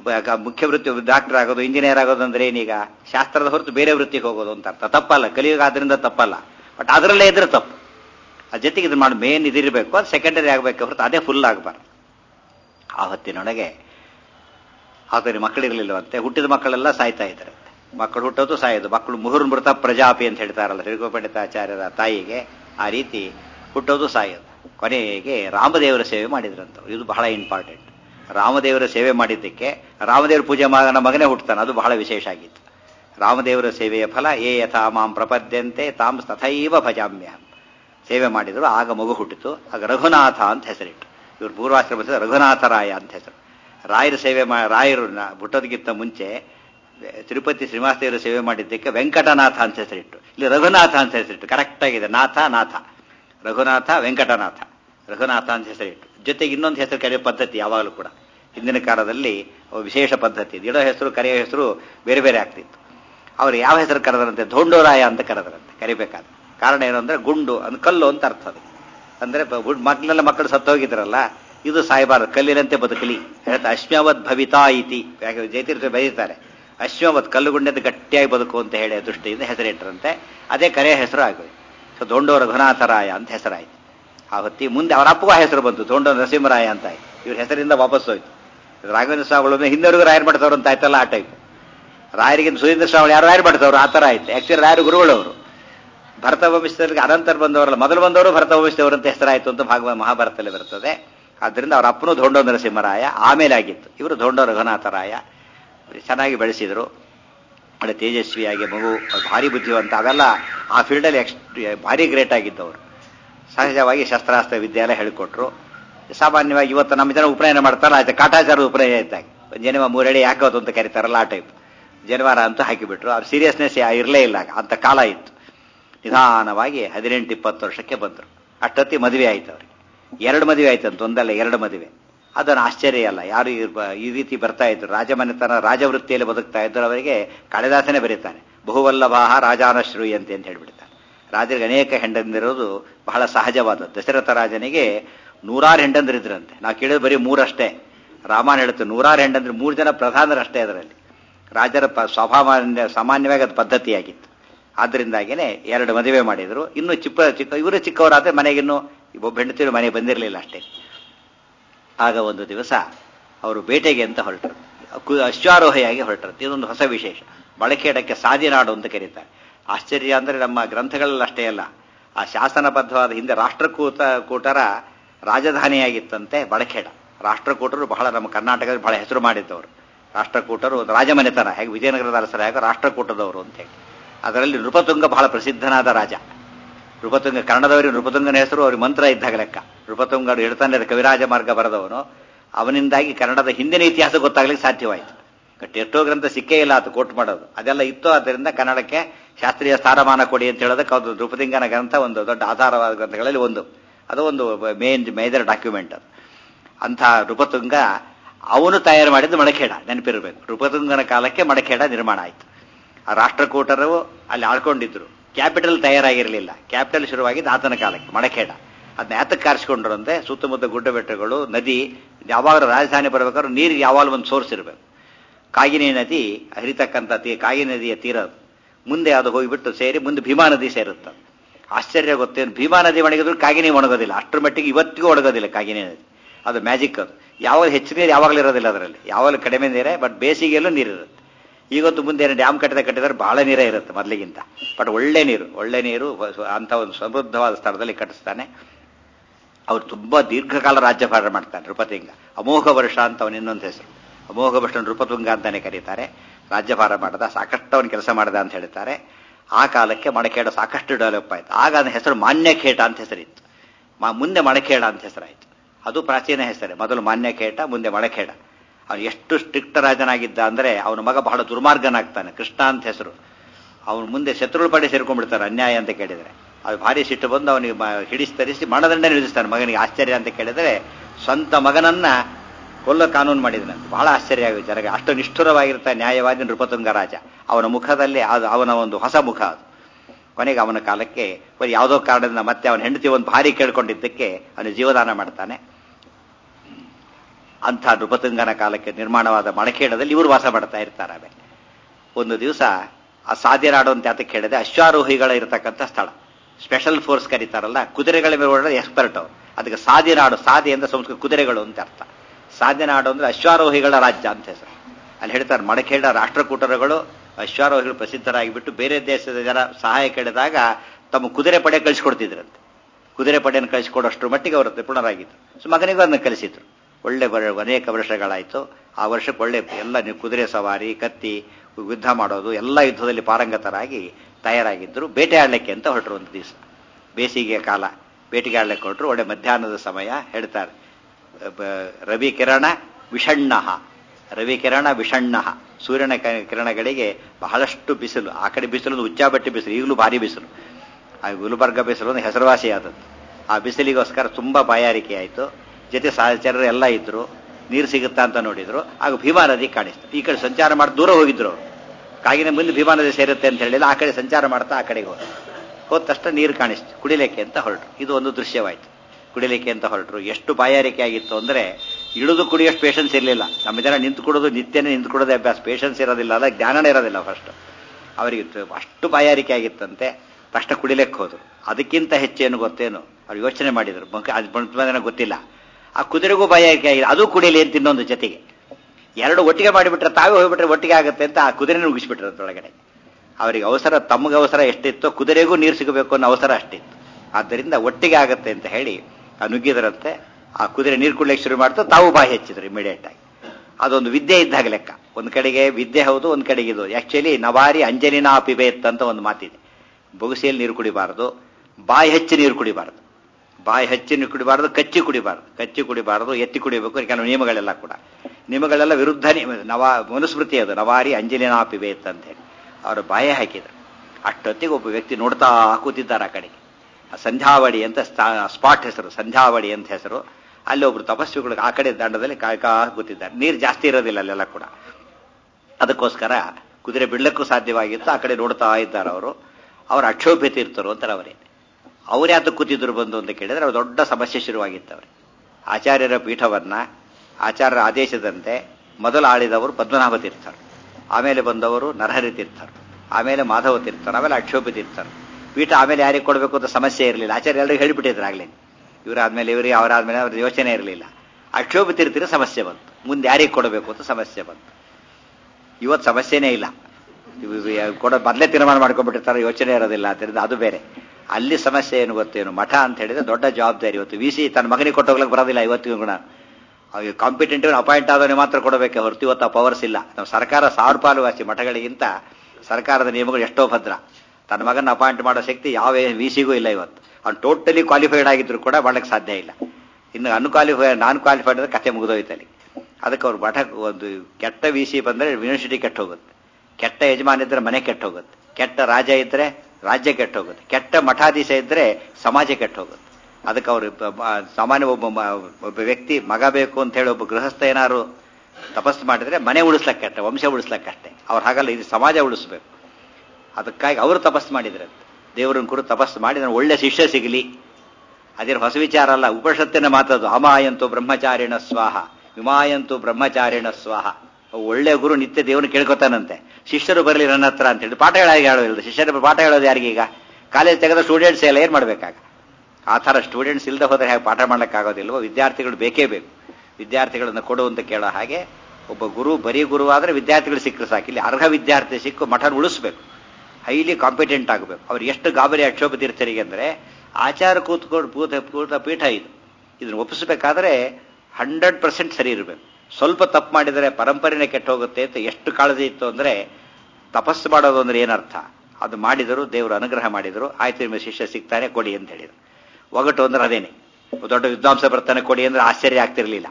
ಬ- ಮುಖ್ಯ ವೃತ್ತಿ ಡಾಕ್ಟರ್ ಆಗೋದು ಇಂಜಿನಿಯರ್ ಆಗೋದು ಅಂದ್ರೆ ಏನೀಗ ಶಾಸ್ತ್ರದ ಹೊರತು ಬೇರೆ ವೃತ್ತಿಗೆ ಹೋಗೋದು ಅಂತ ಅರ್ಥ ತಪ್ಪಲ್ಲ ಕಲಿಯುಗ ಆದ್ರಿಂದ ತಪ್ಪಲ್ಲ ಬಟ್ ಅದರಲ್ಲೇ ಇದ್ರೆ ತಪ್ಪು ಅದ್ರ ಜೊತೆಗೆ ಇದು ಮಾಡಿ ಮೇನ್ ಇದಿರಬೇಕು ಅದು ಸೆಕೆಂಡರಿ ಆಗಬೇಕು ಹೊರತು ಅದೇ ಫುಲ್ ಆಗಬಾರ್ದು ಆ ಹೊತ್ತಿನೊಳಗೆ ಆದರೆ ಮಕ್ಕಳಿರಲಿಲ್ಲವಂತೆ ಹುಟ್ಟಿದ ಮಕ್ಕಳೆಲ್ಲ ಸಾಯ್ತಾ ಇದ್ದಾರೆ ಮಕ್ಕಳು ಹುಟ್ಟೋದು ಸಾಯೋದು ಮಕ್ಕಳು ಮುಹುರ್ ಮೃತ ಪ್ರಜಾಪಿ ಅಂತ ಹೇಳ್ತಾರಲ್ಲ ಶ್ರೀಗೋಪಂಡಿತಾಚಾರ್ಯರ ತಾಯಿಗೆ ಆ ರೀತಿ ಹುಟ್ಟೋದು ಸಾಯೋದು ಕೊನೆಗೆ ರಾಮದೇವರ ಸೇವೆ ಮಾಡಿದ್ರಂತವ್ರು ಇದು ಬಹಳ ಇಂಪಾರ್ಟೆಂಟ್ ರಾಮದೇವರ ಸೇವೆ ಮಾಡಿದ್ದಕ್ಕೆ ರಾಮದೇವರ ಪೂಜೆ ಮಗನ ಮಗನೇ ಹುಟ್ಟತಾನೆ ಅದು ಬಹಳ ವಿಶೇಷ ಆಗಿತ್ತು ರಾಮದೇವರ ಸೇವೆಯ ಫಲ ಏ ಯಥಾ ಮಾಂ ಪ್ರಪದ್ಯಂತೆ ತಾಂ ತಥೈವ ಭಜಾಮ್ಯ ಸೇವೆ ಮಾಡಿದ್ರು ಆಗ ಮಗು ಹುಟ್ಟಿತು ಆಗ ರಘುನಾಥ ಅಂತ ಹೆಸರಿಟ್ಟು ಇವರು ಪೂರ್ವಾಶ್ರಮ ರಘುನಾಥರಾಯ ಅಂತ ಹೆಸರು ರಾಯರ ಸೇವೆ ಮಾ ರಾಯರು ನ- ಹುಟ್ಟೋದಕ್ಕಿಂತ ಮುಂಚೆ ತಿರುಪತಿ ಶ್ರೀನಿವಾಸದೇವರ ಸೇವೆ ಮಾಡಿದ್ದಕ್ಕೆ ವೆಂಕಟನಾಥ ಅಂತ ಹೆಸರಿಟ್ಟು ಇಲ್ಲಿ ರಘುನಾಥ ಅಂತ ಹೆಸರಿಟ್ಟು ಕರೆಕ್ಟ್ ಆಗಿದೆ ನಾಥ ನಾಥ ರಘುನಾಥ ವೆಂಕಟನಾಥ ರಘುನಾಥ ಅಂತ ಹೆಸರಿಟ್ಟು ಜೊತೆಗೆ ಇನ್ನೊಂದು ಹೆಸರು ಕರೆಯೋ ಪದ್ಧತಿ ಯಾವಾಗಲೂ ಕೂಡ ಹಿಂದಿನ ಕಾಲದಲ್ಲಿ ಒಂದು ವಿಶೇಷ ಪದ್ಧತಿ ಇದು. ಇಡೋ ಹೆಸರು ಕರೆಯೋ ಹೆಸರು ಬೇರೆ ಬೇರೆ ಆಗ್ತಿತ್ತು ಅವ್ರು ಯಾವ ಹೆಸರು ಕರೆದರಂತೆ ಧೋಂಡೋರಾಯ ಅಂತ ಕರೆದರಂತೆ ಕರಿಬೇಕಾದ ಕಾರಣ ಏನು ಅಂದ್ರೆ ಗುಂಡು ಅಂದ್ರೆ ಕಲ್ಲು ಅಂತ ಅರ್ಥ ಅದು ಅಂದ್ರೆ ಬ- ಗುಡ್- ಮಕ್ಕಳೆಲ್ಲ ಮಕ್ಕಳು ಸತ್ತೋಗಿದ್ರಲ್ಲ ಇದು ಸಾಯಬಾರದು ಕಲ್ಲಿನಂತೆ ಬದುಕಲಿ ಹೇಳ್ತಾ ಅಶ್ಮ್ಯವತ್ ಭವಿತಾ ಇತಿ ಯಾಕೆ ಜಯತೀರ್ಥ ಬರೀತಾರೆ ಅಶ್ವವತ್ ಕಲ್ಲುಗುಂಡೆದ ಗಟ್ಟಿಯಾಗಿ ಬದುಕು ಅಂತ ಹೇಳಿ ದೃಷ್ಟಿಯಿಂದ ಹೆಸರಿಟ್ಟರಂತೆ ಅದೇ ಕರೆಯ ಹೆಸರು ಆಗೋದು ಸೊ ದೊಂಡೋ ರಘುನಾಥರಾಯ ಅಂತ ಹೆಸರಾಯ್ತು ಆ ಹೊತ್ತಿ ಮುಂದೆ ಅವರ ಅಪ್ಪಗೂ ಆ ಹೆಸರು ಬಂತು ದೊಂಡೋ ನರಸಿಂಹರಾಯ ಅಂತ ಆಯ್ತು ಇವ್ರ ಹೆಸರಿಂದ ವಾಪಸ್ ಹೋಯ್ತು ರಾಘವೇಂದ್ರ ಸ್ವಾಮಿಗಳು ಹಿಂದೆವರೆಗೂ ರಾಯರ್ ಮಾಡ್ತವ್ರು ಅಂತ ಆಯ್ತಲ್ಲ ಆ ಟೈಪ್ ರಾಯರಿಗೆ ಸುರೇಂದ್ರ ಸ್ವಾಮಿ ಯಾರು ರಾಯರ್ ಮಾಡ್ತವ್ರು ಆ ಥರ ಆಯ್ತು ಆಕ್ಚುಲಿ ರಾಯರು ಗುರುಗಳವರು ಭರತ ವಂಶದಲ್ಲಿ ಅನಂತರ ಬಂದವರಲ್ಲ ಮೊದಲು ಬಂದವರು ಭರತ ವಂಶದವರು ಅಂತ ಹೆಸರಾಯಿತು ಅಂತ ಭಾಗವ ಮಹಾಭಾರತದಲ್ಲಿ ಬರ್ತದೆ ಆದ್ದರಿಂದ ಅವರ ಅಪ್ಪನು ಧೋಂಡೋ ನರಸಿಂಹರಾಯ ಆಮೇಲೆ ಆಗಿತ್ತು ಇವರು ಧೋಂಡೋ ರಘುನಾಥರಾಯ ಚೆನ್ನಾಗಿ ಬೆಳೆಸಿದರು ಒಳ್ಳೆ ತೇಜಸ್ವಿಯಾಗಿ ಮಗು ಭಾರಿ ಬುದ್ಧಿವಂತ ಅವೆಲ್ಲ ಆ ಫೀಲ್ಡಲ್ಲಿ ಎಕ್ಸ್ ಭಾರಿ ಗ್ರೇಟ್ ಆಗಿದ್ದವರು ಸಹಜವಾಗಿ ಶಸ್ತ್ರಾಸ್ತ್ರ ವಿದ್ಯೆ ಎಲ್ಲ ಹೇಳಿಕೊಟ್ರು ಸಾಮಾನ್ಯವಾಗಿ ಇವತ್ತು ನಮ್ಮ ಜನ ಉಪನಯನ ಮಾಡ್ತಾರಲ್ಲ ಆಯ್ತು ಕಾಟಾಚಾರ ಉಪನಯನ ಇದ್ದಾಗ ಜನಿಮ ಮೂರಡಿ ಹಾಕೋದು ಅಂತ ಕರೀತಾರಲ್ಲ ಆ ಟೈಪ್ ಜನಿವಾರ ಅಂತೂ ಹಾಕಿಬಿಟ್ರು ಅವ್ರ ಸೀರಿಯಸ್ನೆಸ್ ಇರಲೇ ಇಲ್ಲ ಆಗ. ಅಂತ ಕಾಲ ಇತ್ತು ನಿಧಾನವಾಗಿ ಹದಿನೆಂಟು ಇಪ್ಪತ್ತು ವರ್ಷಕ್ಕೆ ಬಂದರು ಅಷ್ಟೊತ್ತಿ ಮದುವೆ ಆಯ್ತು ಅವ್ರಿಗೆ ಎರಡು ಮದುವೆ ಆಯ್ತಂತ ಒಂದಲ್ಲ ಎರಡು ಮದುವೆ ಅದನ್ನು ಆಶ್ಚರ್ಯ ಅಲ್ಲ ಯಾರು ಈ ಬ- ಈ ರೀತಿ ಬರ್ತಾ ಇದ್ರು ರಾಜಮನೆತನ ರಾಜವೃತ್ತಿಯಲ್ಲಿ ಬದುಕ್ತಾ ಇದ್ರು ಅವರಿಗೆ ಕಾಳಿದಾಸನೇ ಬರೀತಾನೆ ಬಹುವಲ್ಲಭಾಹ ರಾಜಾನಶ್ರೂಯಂತೆ ಅಂತ ಹೇಳ್ಬಿಡ್ತಾನೆ ರಾಜರಿಗೆ ಅನೇಕ ಹೆಂಡಂದಿರೋದು ಬಹಳ ಸಹಜವಾದದ್ದು ದಶರಥ ರಾಜನಿಗೆ ನೂರಾರು ಹೆಂಡಂದಿರಿದ್ರಂತೆ ನಾವು ಕೇಳಿದ್ರೆ ಬರೀ ಮೂರಷ್ಟೇ ರಾಮಾಯಣ ಹೇಳುತ್ತೆ ನೂರಾರು ಹೆಂಡಂದ್ರೆ ಮೂರು ಜನ ಪ್ರಧಾನರಷ್ಟೇ ಅದರಲ್ಲಿ ರಾಜರ ಪ ಸ್ವಭಾವ ಸಾಮಾನ್ಯವಾಗಿ ಅದು ಪದ್ಧತಿಯಾಗಿತ್ತು ಆದ್ದರಿಂದಾಗಿನೇ ಎರಡು ಮದುವೆ ಮಾಡಿದ್ರು ಇನ್ನು ಚಿಕ್ಕ ಚಿಕ್ಕ ಇವರು ಚಿಕ್ಕವರಾದ್ರೆ ಮನೆಗಿನ್ನೂ ಒಬ್ಬ ಹೆಂಡತಿರು ಮನೆಗೆ ಬಂದಿರಲಿಲ್ಲ ಅಷ್ಟೇ ಆಗ ಒಂದು ದಿವಸ ಅವರು ಬೇಟೆಗೆ ಅಂತ ಹೊರಟರು ಕು- ಅಶ್ವಾರೋಹಿಯಾಗಿ ಹೊರಟರು ಇದೊಂದು ಹೊಸ ವಿಶೇಷ ಬಳಕೆಡಕ್ಕೆ ಸಾದಿನಾಡು ಅಂತ ಕರೀತಾರೆ ಆಶ್ಚರ್ಯ ಅಂದ್ರೆ ನಮ್ಮ ಗ್ರಂಥಗಳಲ್ಲಿ ಅಷ್ಟೇ ಅಲ್ಲ ಆ ಶಾಸನಬದ್ಧವಾದ ಹಿಂದೆ ರಾಷ್ಟ್ರಕೂಟ ಕೂಟರ ರಾಜಧಾನಿಯಾಗಿತ್ತಂತೆ ಬಳಖೇಡ ರಾಷ್ಟ್ರಕೂಟರು ಬಹಳ ನಮ್ಮ ಕರ್ನಾಟಕದಲ್ಲಿ ಬಹಳ ಹೆಸರು ಮಾಡಿದ್ದವರು ರಾಷ್ಟ್ರಕೂಟರು ಒಂದು ರಾಜಮನೆತನ ಹೇಗೆ ವಿಜಯನಗರದ ಅರಸರ ಹೇಗೆ ರಾಷ್ಟ್ರಕೂಟದವರು ಅಂತ ಹೇಳಿ ಅದರಲ್ಲಿ ನೃಪತುಂಗ ಬಹಳ ಪ್ರಸಿದ್ಧನಾದ ರಾಜ ನೃಪತುಂಗ ಕನ್ನಡದವರಿಗೆ ನೃಪತುಂಗನ ಹೆಸರು ಅವ್ರಿಗೆ ಮಂತ್ರ ಇದ್ದಾಗ ಲೆಕ್ಕ ನೃಪತುಂಗ ಹೇಳ್ತಾನೆ ಅದು ಕವಿರಾಜ ಮಾರ್ಗ ಬರೆದವನು ಅವನಿಂದಾಗಿ ಕನ್ನಡದ ಹಿಂದಿನ ಇತಿಹಾಸ ಗೊತ್ತಾಗ್ಲಿಕ್ಕೆ ಸಾಧ್ಯವಾಯಿತು ಬಟ್ ಎಷ್ಟೋ ಗ್ರಂಥ ಸಿಕ್ಕೇ ಇಲ್ಲ ಅದು ಕೋಟ್ ಮಾಡೋದು ಅದೆಲ್ಲ ಇತ್ತು ಆದ್ದರಿಂದ ಕನ್ನಡಕ್ಕೆ ಶಾಸ್ತ್ರೀಯ ಸ್ಥಾನಮಾನ ಕೊಡಿ ಅಂತ ಹೇಳೋದಕ್ಕೆ ಅದು ನೃಪತುಂಗನ ಗ್ರಂಥ ಒಂದು ದೊಡ್ಡ ಆಧಾರವಾದ ಗ್ರಂಥಗಳಲ್ಲಿ ಒಂದು ಅದು ಒಂದು ಮೇನ್ ಮೇಜರ್ ಡಾಕ್ಯುಮೆಂಟ್ ಅದು ಅಂಥ ನೃಪತುಂಗ ಅವನು ತಯಾರು ಮಾಡಿದ್ದು ಮಡಖೇಡ ನೆನಪಿರಬೇಕು ನೃಪತುಂಗನ ಕಾಲಕ್ಕೆ ಮಡಖೇಡ ನಿರ್ಮಾಣ ಆಯಿತು ಆ ರಾಷ್ಟ್ರಕೂಟರು ಅಲ್ಲಿ ಆಳ್ಕೊಂಡಿದ್ರು ಕ್ಯಾಪಿಟಲ್ ತಯಾರಾಗಿರಲಿಲ್ಲ ಕ್ಯಾಪಿಟಲ್ ಶುರುವಾಗಿದ್ದು ಆತನ ಕಾಲಕ್ಕೆ ಮಡಖೇಡ ಅದನ್ನ ಯಾತಕ್ಕೆ ಕಾರಿಸ್ಕೊಂಡ್ರು ಅಂದ್ರೆ ಸುತ್ತಮುತ್ತ ಗುಡ್ಡ ಬೆಟ್ಟಗಳು ನದಿ ಯಾವಾಗ ರಾಜಧಾನಿ ಬರಬೇಕಾದ್ರೂ ನೀರಿಗೆ ಯಾವಾಗ ಒಂದು ಸೋರ್ಸ್ ಇರಬೇಕು ಕಾಗಿನಿ ನದಿ ಹರಿತಕ್ಕಂಥ ತೀ ಕಾಗಿನಿ ನದಿಯ ತೀರ ಅದು. ಮುಂದೆ ಅದು ಹೋಗಿಬಿಟ್ಟು ಸೇರಿ ಮುಂದೆ ಭೀಮಾ ನದಿ ಸೇರುತ್ತೆ ಆಶ್ಚರ್ಯ ಗೊತ್ತೇನು ಭೀಮಾ ನದಿ ಒಣಗಿದ್ರು ಕಾಗಿನಿ ಒಣಗೋದಿಲ್ಲ ಅಷ್ಟರ ಮಟ್ಟಿಗೆ ಇವತ್ತಿಗೂ ಒಣಗೋದಿಲ್ಲ ಕಾಗಿನಿ ನದಿ ಅದು ಮ್ಯಾಜಿಕ್ ಅದು ಯಾವಾಗ ಹೆಚ್ಚು ನೀರು ಯಾವಾಗಲೂ ಇರೋದಿಲ್ಲ ಅದರಲ್ಲಿ ಯಾವಾಗಲೂ ಕಡಿಮೆ ನೀರೇ ಬಟ್ ಬೇಸಿಗೆಯಲ್ಲೂ ನೀರಿರುತ್ತೆ ಈಗಂತೂ ಮುಂದೆ ಏನು ಡ್ಯಾಮ್ ಕಟ್ಟಿದ ಕಟ್ಟಿದ್ರೆ ಬಹಳ ನೀರೇ ಇರುತ್ತೆ ಮೊದಲಿಗಿಂತ ಬಟ್ ಒಳ್ಳೆ ನೀರು ಒಳ್ಳೆ ನೀರು ಅಂತ ಒಂದು ಸಮೃದ್ಧವಾದ ಸ್ಥಳದಲ್ಲಿ ಕಟ್ಟಿಸ್ತಾನೆ ಅವ್ರು ತುಂಬಾ ದೀರ್ಘಕಾಲ ರಾಜ್ಯಭಾರ ಮಾಡ್ತಾನೆ ನೃಪತಿಂಗ ಅಮೋಘ ವರ್ಷ ಅಂತ ಅವನ ಇನ್ನೊಂದು ಹೆಸರು ಅಮೋಘ ವರ್ಷ ನೃಪತುಂಗ ಅಂತಾನೆ ಕರೀತಾರೆ ರಾಜ್ಯಭಾರ ಮಾಡದ ಸಾಕಷ್ಟು ಅವನು ಕೆಲಸ ಮಾಡಿದ ಅಂತ ಹೇಳ್ತಾರೆ ಆ ಕಾಲಕ್ಕೆ ಮಡಕೇಡ ಸಾಕಷ್ಟು ಡೆವಲಪ್ ಆಯ್ತು ಆಗ ಅದನ್ನ ಹೆಸರು ಮಾನ್ಯಖೇಟ ಅಂತ ಹೆಸರಿತ್ತು ಮಾ- ಮುಂದೆ ಮಡಕೇಡ ಅಂತ ಹೆಸರಾಯ್ತು ಅದು ಪ್ರಾಚೀನ ಹೆಸರೇ ಮೊದಲು ಮಾನ್ಯಖೇಟ ಮುಂದೆ ಮಡಕೇಡ ಅವನು ಎಷ್ಟು ಸ್ಟ್ರಿಕ್ಟ್ ರಾಜನಾಗಿದ್ದ ಅಂದ್ರೆ ಅವನ ಮಗ ಬಹಳ ದುರ್ಮಾರ್ಗನಾಗ್ತಾನೆ ಕೃಷ್ಣ ಅಂತ ಹೆಸರು ಅವನು ಮುಂದೆ ಶತ್ರುಗಳ ಪಡೆ ಸೇರ್ಕೊಂಡ್ಬಿಡ್ತಾರೆ ಅನ್ಯಾಯ ಅಂತ ಕೇಳಿದರೆ ಅದು ಭಾರಿ ಸಿಟ್ಟು ಬಂದು ಅವನಿಗೆ ಮ- ಹಿಡಿಸಿ ತರಿಸಿ ಮರಣದಂಡ ನಿಲ್ಲಿಸ್ತಾನೆ ಮಗನಿಗೆ ಆಶ್ಚರ್ಯ ಅಂತ ಕೇಳಿದರೆ ಸ್ವಂತ ಮಗನನ್ನ ಕೊಲ್ಲ ಕಾನೂನು ಮಾಡಿದನಂತೆ ಬಹಳ ಆಶ್ಚರ್ಯ ಆಗುತ್ತೆ ಜನಗೆ ಅಷ್ಟು ನಿಷ್ಠುರವಾಗಿರ್ತಾ ನ್ಯಾಯವಾದಿ ನೃಪತುಂಗ ರಾಜ ಅವನ ಮುಖದಲ್ಲಿ ಅದು ಅವನ ಒಂದು ಹೊಸ ಮುಖ ಅದು ಕೊನೆಗೆ ಅವನ ಕಾಲಕ್ಕೆ ಬರೀ ಯಾವುದೋ ಕಾರಣದಿಂದ ಮತ್ತೆ ಅವನ ಹೆಂಡತಿ ಒಂದು ಭಾರಿ ಕೇಳ್ಕೊಂಡಿದ್ದಕ್ಕೆ ಅವನು ಜೀವದಾನ ಮಾಡ್ತಾನೆ ಅಂಥ ನೃಪತುಂಗನ ಕಾಲಕ್ಕೆ ನಿರ್ಮಾಣವಾದ ಮಡಕೇಡದಲ್ಲಿ ಇವರು ವಾಸ ಮಾಡ್ತಾ ಇರ್ತಾರೆ ಆಮೇಲೆ ಒಂದು ದಿವಸ ಆ ಸಾಧ್ಯನಾಡು ಅಂತ ಯಾತಕ್ಕೆ ಹೇಳಿದೆ ಅಶ್ವಾರೋಹಿಗಳ ಇರತಕ್ಕಂಥ ಸ್ಥಳ ಸ್ಪೆಷಲ್ ಫೋರ್ಸ್ ಕರೀತಾರಲ್ಲ ಕುದುರೆಗಳ ಮೇಲೆ ಓಡೋದು ಎಕ್ಸ್ಪರ್ಟ್ ಅವರು ಅದಕ್ಕೆ ಸಾದಿನಾಡು ಸಾದಿ ಅಂದ್ರೆ ಸಂಸ್ಕೃತ ಕುದುರೆಗಳು ಅಂತ ಅರ್ಥ ಸಾಧ್ಯನಾಡು ಅಂದ್ರೆ ಅಶ್ವಾರೋಹಿಗಳ ರಾಜ್ಯ ಅಂತ ಹೆಸರು ಅಲ್ಲಿ ಹೇಳ್ತಾರೆ ಮಡಕೇಡ ರಾಷ್ಟ್ರಕೂಟರುಗಳು ಅಶ್ವಾರೋಹಿಗಳು ಪ್ರಸಿದ್ಧರಾಗಿಬಿಟ್ಟು ಬೇರೆ ದೇಶದ ಜನ ಸಹಾಯ ಕೇಳಿದಾಗ ತಮ್ಮ ಕುದುರೆ ಪಡೆ ಕಳಿಸ್ಕೊಡ್ತಿದ್ರಂತೆ ಕುದುರೆ ಪಡೆಯನ್ನು ಕಳಿಸಿಕೊಡೋಷ್ಟ್ರ ಮಟ್ಟಿಗೆ ಅವರು ನಿಪುಣರಾಗಿತ್ತು ಸೊ ಮಗನಿಗೂ ಅದನ್ನು ಕಲಿಸಿದ್ರು ಒಳ್ಳೆ ಬರ- ಅನೇಕ ವರ್ಷಗಳಾಯಿತು ಆ ವರ್ಷಕ್ಕೆ ಒಳ್ಳೆ ಎಲ್ಲ ನೀವು ಕುದುರೆ ಸವಾರಿ ಕತ್ತಿ ಯುದ್ಧ ಮಾಡೋದು ಎಲ್ಲ ಯುದ್ಧದಲ್ಲಿ ಪಾರಂಗತರಾಗಿ ತಯಾರಾಗಿದ್ದರು ಬೇಟೆ ಆಡಲಿಕ್ಕೆ ಅಂತ ಹೊರಟರು ಒಂದು ದಿವಸ ಬೇಸಿಗೆ ಕಾಲ ಬೇಟೆಗೆ ಆಡ್ಲಿಕ್ಕೆ ಹೊರಟರು ಒಳ್ಳೆ ಮಧ್ಯಾಹ್ನದ ಸಮಯ ಹೇಳ್ತಾರೆ ಬ- ರವಿ ಕಿರಣ ವಿಷಣ್ಣ ರವಿ ಕಿರಣ ವಿಷಣ್ಣ ಸೂರ್ಯನ ಕ- ಕಿರಣಗಳಿಗೆ ಬಹಳಷ್ಟು ಬಿಸಿಲು ಆ ಕಡೆ ಬಿಸಿಲು ಉಚ್ಚಾಬಟ್ಟಿ ಬಿಸಿಲು ಈಗಲೂ ಭಾರಿ ಬಿಸಿಲು ಆ ಗುಲ್ಬರ್ಗ ಬಿಸಿಲು ಒಂದು ಹೆಸರುವಾಸಿಯಾದದ್ದು ಆ ಬಿಸಿಲಿಗೋಸ್ಕರ ತುಂಬಾ ಬಾಯಾರಿಕೆ ಆಯಿತು ಜೊತೆ ಸಹಚರರು ಎಲ್ಲ ಇದ್ರು ನೀರು ಸಿಗುತ್ತಾ ಅಂತ ನೋಡಿದ್ರು ಆಗ ಭೀಮಾ ನದಿ ಕಾಣಿಸ್ತು ಈ ಕಡೆ ಸಂಚಾರ ಮಾಡಿ ದೂರ ಹೋಗಿದ್ರು ಅವರು ಕಾಗಿನ ಮುಂದೆ ಭೀಮಾ ನದಿ ಸೇರುತ್ತೆ ಅಂತ ಹೇಳಿಲ್ಲ ಆ ಕಡೆ ಸಂಚಾರ ಮಾಡ್ತಾ ಆ ಕಡೆಗೆ ಹೋದ್ರು ಹೋದ ತಕ್ಷಣ ನೀರು ಕಾಣಿಸ್ತು ಕುಡಿಲಿಕ್ಕೆ ಅಂತ ಹೊರಟರು ಇದು ಒಂದು ದೃಶ್ಯವಾಯಿತು ಕುಡಿಲಿಕ್ಕೆ ಅಂತ ಹೊರಟರು ಎಷ್ಟು ಬಾಯಾರಿಕೆ ಆಗಿತ್ತು ಅಂದ್ರೆ ಇಳಿದು ಕುಡಿಯೋಷ್ಟು ಪೇಷನ್ಸ್ ಇರಲಿಲ್ಲ ನಮ್ಮ ಜನ ನಿಂತು ಕುಡೋದು ನಿತ್ಯನೇ ನಿಂತು ಕುಡೋದೇ ಅಭ್ಯಾಸ ಪೇಷನ್ಸ್ ಇರೋದಿಲ್ಲ ಅಲ್ಲ ಜ್ಞಾನನೇ ಇರೋದಿಲ್ಲ ಫಸ್ಟ್ ಅವರಿಗೆ ತ- ಅಷ್ಟು ಬಾಯಾರಿಕೆ ಆಗಿತ್ತಂತೆ ತಕ್ಷಣ ಕುಡಿಲಿಕ್ಕೆ ಹೋದ್ರು ಅದಕ್ಕಿಂತ ಹೆಚ್ಚೇನು ಗೊತ್ತೇನು ಅವ್ರು ಯೋಚನೆ ಮಾಡಿದ್ರು ಬಂಕ- ಅದು ಬಂದ ಗೊತ್ತಿಲ್ಲ ಆ ಕುದುರೆಗೂ ಬಾಯಾರಿಕೆ ಆಗಿದೆ ಅದು ಕುಡಿಯಲಿ ಅಂತ ಇನ್ನೊಂದು ಜೊತೆಗೆ ಎರಡು ಒಟ್ಟಿಗೆ ಮಾಡಿಬಿಟ್ರೆ ತಾವೇ ಹೋಗ್ಬಿಟ್ರೆ ಒಟ್ಟಿಗೆ ಆಗುತ್ತೆ ಅಂತ ಆ ಕುದುರೆನ ಉಗಿಸ್ಬಿಟ್ರು ಅದ್ರೊಳಗಡೆ ಅವರಿಗೆ ಅವಸರ ತಮಗೆ ಅವಸರ ಎಷ್ಟಿತ್ತೋ ಕುದುರೆಗೂ ನೀರು ಸಿಗಬೇಕು ಅನ್ನೋ ಅವಸರ ಅಷ್ಟಿತ್ತು ಆದ್ದರಿಂದ ಒಟ್ಟಿಗೆ ಆಗತ್ತೆ ಅಂತ ಹೇಳಿ ಆ ನುಗ್ಗಿದರಂತೆ ಆ ಕುದುರೆ ನೀರು ಕುಡ್ಲಿಕ್ಕೆ ಶುರು ಮಾಡ್ತಾ ತಾವು ಬಾಯಿ ಹೆಚ್ಚಿದ್ರು ಇಮಿಡಿಯೇಟ್ ಆಗಿ ಅದೊಂದು ವಿದ್ಯೆ ಇದ್ದಾಗ ಲೆಕ್ಕ ಒಂದ್ ಕಡೆಗೆ ವಿದ್ಯೆ ಹೌದು ಒಂದ್ ಕಡೆಗೆ ಇದು ಆಕ್ಚುಲಿ ನವಾರಿ ಅಂಜಲಿನಾ ಪಿಬೇತ್ ಅಂತ ಒಂದು ಮಾತಿದೆ ಬೊಗಸೆಯಲ್ಲಿ ನೀರು ಕುಡಿಬಾರದು ಬಾಯಿ ಹೆಚ್ಚಿ ನೀರು ಕುಡಿಬಾರದು ಬಾಯಿ ಹಚ್ಚಿ ನೀರು ಕುಡಿಬಾರದು ಕಚ್ಚಿ ಕುಡಿಬಾರದು ಕಚ್ಚಿ ಕುಡಿಬಾರದು ಎತ್ತಿ ಕುಡಿಬೇಕು ಕೆಲವು ನಿಯಮಗಳೆಲ್ಲ ಕೂಡ ನಿಯಮಗಳೆಲ್ಲ ವಿರುದ್ಧ ನಿಯಮ ನವ ಮನುಸ್ಮೃತಿ ಅದು ನವಾರಿ ಅಂಜಲಿನಾ ಪಿಬೇತ್ ಅಂತ ಹೇಳಿ ಅವರು ಬಾಯೇ ಹಾಕಿದ್ರು ಅಷ್ಟೊತ್ತಿಗೆ ಒಬ್ಬ ವ್ಯಕ್ತಿ ನೋಡ್ತಾ ಕೂತಿದ್ದಾರೆ ಆ ಕಡೆಗೆ ಆ ಸಂಧ್ಯಾವಡಿ ಅಂತ ಸ್ಪಾಟ್ ಹೆಸರು ಸಂಧ್ಯಾವಡಿ ಅಂತ ಹೆಸರು ಅಲ್ಲಿ ಒಬ್ರು ತಪಸ್ವಿಗಳು ಆ ಕಡೆ ದಂಡದಲ್ಲಿ ಕಾಯ್ಕಾ ಕೂತಿದ್ದಾರೆ ನೀರು ಜಾಸ್ತಿ ಇರೋದಿಲ್ಲ ಅಲ್ಲೆಲ್ಲ ಕೂಡ ಅದಕ್ಕೋಸ್ಕರ ಕುದುರೆ ಬಿಡ್ಲಕ್ಕೂ ಸಾಧ್ಯವಾಗಿತ್ತು ಆ ಕಡೆ ನೋಡ್ತಾ ಇದ್ದಾರೆ ಅವರು ಅವ್ರು ಅಕ್ಷೋಭ್ಯ ತೀರ್ಥರು ಅಂತಾರೆ ಅವರೇ ಅವ್ರು ಯಾತ ಕೂತಿದ್ರು ಬಂದು ಅಂತ ಕೇಳಿದ್ರೆ ಅವ್ರು ದೊಡ್ಡ ಸಮಸ್ಯೆ ಶುರುವಾಗಿತ್ತು ಅವ್ರಿಗೆ ಆಚಾರ್ಯರ ಪೀಠವನ್ನ ಆಚಾರ್ಯರ ಆದೇಶದಂತೆ ಮೊದಲು ಆಳಿದವರು ಪದ್ಮನಾಭ ತೀರ್ಥರು ಆಮೇಲೆ ಬಂದವರು ನರಹರಿ ತೀರ್ಥರು ಆಮೇಲೆ ಮಾಧವ ತೀರ್ಥರು ಆಮೇಲೆ ಅಕ್ಷೋಭ್ಯ ತೀರ್ಥರು ಪೀಠ ಆಮೇಲೆ ಯಾರಿಗೆ ಕೊಡಬೇಕು ಅಂತ ಸಮಸ್ಯೆ ಇರಲಿಲ್ಲ ಆಚಾರ್ಯ ಎಲ್ಲರಿಗೂ ಹೇಳಿಬಿಟ್ಟಿದ್ರು ಆಗ್ಲೇ ಇವರಾದ್ಮೇಲೆ ಇವರಿಗೆ ಅವರಾದ್ಮೇಲೆ ಅವ್ರ ಯೋಚನೆ ಇರಲಿಲ್ಲ ಅಕ್ಷೋಭ್ಯ ತೀರ್ಥರ ಸಮಸ್ಯೆ ಬಂತು ಮುಂದೆ ಯಾರಿಗೆ ಕೊಡಬೇಕು ಅಂತ ಸಮಸ್ಯೆ ಬಂತು ಇವತ್ತು ಸಮಸ್ಯೆನೇ ಇಲ್ಲ ಇವು- ಇವು ಕೊಡ ಮೊದಲೇ ತೀರ್ಮಾನ ಮಾಡ್ಕೊಂಡ್ಬಿಟ್ಟಿರ್ತಾರೆ ಯೋಚನೆ ಇರೋದಿಲ್ಲ ಅದರಿಂದ ಅದು ಬೇರೆ ಅಲ್ಲಿ ಸಮಸ್ಯೆ ಏನು ಗೊತ್ತೇನು ಮಠ ಅಂತ ಹೇಳಿದ್ರೆ ದೊಡ್ಡ ಜವಾಬ್ದಾರಿ ಇವತ್ತು ವಿ ಸಿ ತನ್ನ ಮಗನಿಗೆ ಕೊಟ್ಟೋಗ್ಲಿಕ್ಕೆ ಬರೋದಿಲ್ಲ ಇವತ್ತಿಗೂ ಕೂಡ ಕಾಂಪಿಟೆಂಟಿವ್ ಅಪಾಯಿಂಟ್ ಆದವನಿಗೆ ಮಾತ್ರ ಕೊಡಬೇಕೆ ಹೊರತು ಇವತ್ತು ಆ ಪವರ್ಸ್ ಇಲ್ಲ ನಮ್ಮ ಸರ್ಕಾರ ಸಾವಿರ ಪಾಲು ವಾಸಿ ಮಠಗಳಿಗಿಂತ ಸರ್ಕಾರದ ನಿಯಮಗಳು ಎಷ್ಟೋ ಭದ್ರ ತನ್ನ ಮಗನ ಅಪಾಯಿಂಟ್ ಮಾಡೋ ಶಕ್ತಿ ಯಾವ ವಿ ಸಿಗೂ ಇಲ್ಲ ಇವತ್ತು ಅವ್ನು ಟೋಟಲಿ ಕ್ವಾಲಿಫೈಡ್ ಆಗಿದ್ರು ಕೂಡ ಮಾಡಕ್ಕೆ ಸಾಧ್ಯ ಇಲ್ಲ ಇನ್ನು ಅನ್ಕ್ವಾಲಿಫೈ ನಾನ್ ಕ್ವಾಲಿಫೈಡ್ ಅಂದ್ರೆ ಕತೆ ಮುಗಿದೋಯ್ತು ಅಲ್ಲಿ ಅದಕ್ಕೆ ಅವ್ರು ಮಠ ಒಂದು ಕೆಟ್ಟ ವಿ ಸಿ ಬಂದ್ರೆ ಯೂನಿವರ್ಸಿಟಿ ಕೆಟ್ಟ ಹೋಗುತ್ತೆ ಕೆಟ್ಟ ಯಜಮಾನ ಇದ್ರೆ ಮನೆ ಕೆಟ್ಟ ಹೋಗುತ್ತೆ ಕೆಟ್ಟ ರಾಜ ಇದ್ರೆ ರಾಜ್ಯ ಕೆಟ್ಟ ಹೋಗುತ್ತೆ ಕೆಟ್ಟ ಮಠಾಧೀಶ ಇದ್ರೆ ಸಮಾಜ ಕೆಟ್ಟ ಹೋಗುತ್ತೆ ಅದಕ್ಕೆ ಅವರು ಸಾಮಾನ್ಯ ಒಬ್ಬ ಮ- ಒಬ್ಬ ವ್ಯಕ್ತಿ ಮಗ ಬೇಕು ಅಂತ ಹೇಳಿ ಒಬ್ಬ ಗೃಹಸ್ಥ ಏನಾರು ತಪಸ್ಸು ಮಾಡಿದ್ರೆ ಮನೆ ಉಳಿಸ್ಲಕ್ಕಷ್ಟೆ ವಂಶ ಉಳಿಸ್ಲಕ್ಕಷ್ಟೇ ಅವ್ರು ಹಾಗಲ್ಲ ಇದು ಸಮಾಜ ಉಳಿಸ್ಬೇಕು ಅದಕ್ಕಾಗಿ ಅವರು ತಪಸ್ಸು ಮಾಡಿದ್ರಂತೆ ದೇವರನ್ನ ಕೂಡ ತಪಸ್ಸು ಮಾಡಿ ನನಗೆ ಒಳ್ಳೆ ಶಿಷ್ಯ ಸಿಗಲಿ ಅದೇನು ಹೊಸ ವಿಚಾರ ಅಲ್ಲ ಉಪನಿಷತ್ತಿನ ಮಾತದು ಅಮಾಯಂತು ಬ್ರಹ್ಮಚಾರಿಣ ಸ್ವಾಹ ವಿಮಾಯಂತು ಬ್ರಹ್ಮಚಾರಿಣ ಸ್ವಾಹ ಒಳ್ಳೆ ಗುರು ನಿತ್ಯ ದೇವರನ್ನ ಕೇಳ್ಕೊತಾನಂತೆ ಶಿಷ್ಯರು ಬರಲಿ ನನ್ನ ಹತ್ರ ಅಂತ ಹೇಳಿ ಪಾಠ ಹೇಳೋದು ಹೇಳೋದಿಲ್ಲ ಶಿಷ್ಯರು ಪಾಠ ಹೇಳೋದು ಯಾರಿಗೀಗ ಕಾಲೇಜ್ ತೆಗೆದ ಸ್ಟೂಡೆಂಟ್ಸ್ ಎಲ್ಲ ಏನ್ ಮಾಡ್ಬೇಕಾಗ ಆ ಥರ ಸ್ಟೂಡೆಂಟ್ಸ್ ಇಲ್ಲದೆ ಹೋದ್ರೆ ಹೇಗೆ ಪಾಠ ಮಾಡ್ಲಿಕ್ಕಾಗೋದಿಲ್ವೋ ವಿದ್ಯಾರ್ಥಿಗಳು ಬೇಕೇ ಬೇಕು ವಿದ್ಯಾರ್ಥಿಗಳನ್ನ ಕೊಡು ಅಂತ ಕೇಳೋ ಹಾಗೆ ಒಬ್ಬ ಗುರು ಬರೀ ಗುರು ಆದ್ರೆ ವಿದ್ಯಾರ್ಥಿಗಳು ಸಿಕ್ಕರೆ ಸಾಕಿಲ್ಲ ಅರ್ಹ ವಿದ್ಯಾರ್ಥಿ ಸಿಕ್ಕು ಮಠನ ಉಳಿಸ್ಬೇಕು ಹೈಲಿ ಕಾಂಪಿಟೆಂಟ್ ಆಗಬೇಕು ಅವ್ರು ಎಷ್ಟು ಗಾಬರಿ ಅಕ್ಷೋಭ ತೀರ್ಥರಿಗೆ ಅಂದ್ರೆ ಆಚಾರ ಕೂತ್ಕೊಂಡು ಕೂತ ಕೂತ ಪೀಠ ಇದು ಇದನ್ನು ಒಪ್ಪಿಸಬೇಕಾದ್ರೆ ಹಂಡ್ರೆಡ್ ಪರ್ಸೆಂಟ್ ಸರಿ ಇರಬೇಕು ಸ್ವಲ್ಪ ತಪ್ಪು ಮಾಡಿದರೆ ಪರಂಪರೆನೇ ಕೆಟ್ಟ ಹೋಗುತ್ತೆ ಅಂತ ಎಷ್ಟು ಕಾಳಜಿ ಇತ್ತು ಅಂದ್ರೆ ತಪಸ್ಸು ಮಾಡೋದು ಅಂದ್ರೆ ಏನರ್ಥ ಅದು ಮಾಡಿದರು ದೇವರು ಅನುಗ್ರಹ ಮಾಡಿದರು ಆಯ್ತು ನಿಮ್ಮ ಶಿಷ್ಯ ಸಿಗ್ತಾನೆ ಕೊಡಿ ಅಂತ ಹೇಳಿದರು ಒಗಟು ಅಂದ್ರೆ ಅದೇನೆ ಒಬ್ಬ ದೊಡ್ಡ ವಿದ್ವಾಂಸ ಬರ್ತಾನೆ ಕೊಡಿ ಅಂದ್ರೆ ಆಶ್ಚರ್ಯ ಆಗ್ತಿರ್ಲಿಲ್ಲ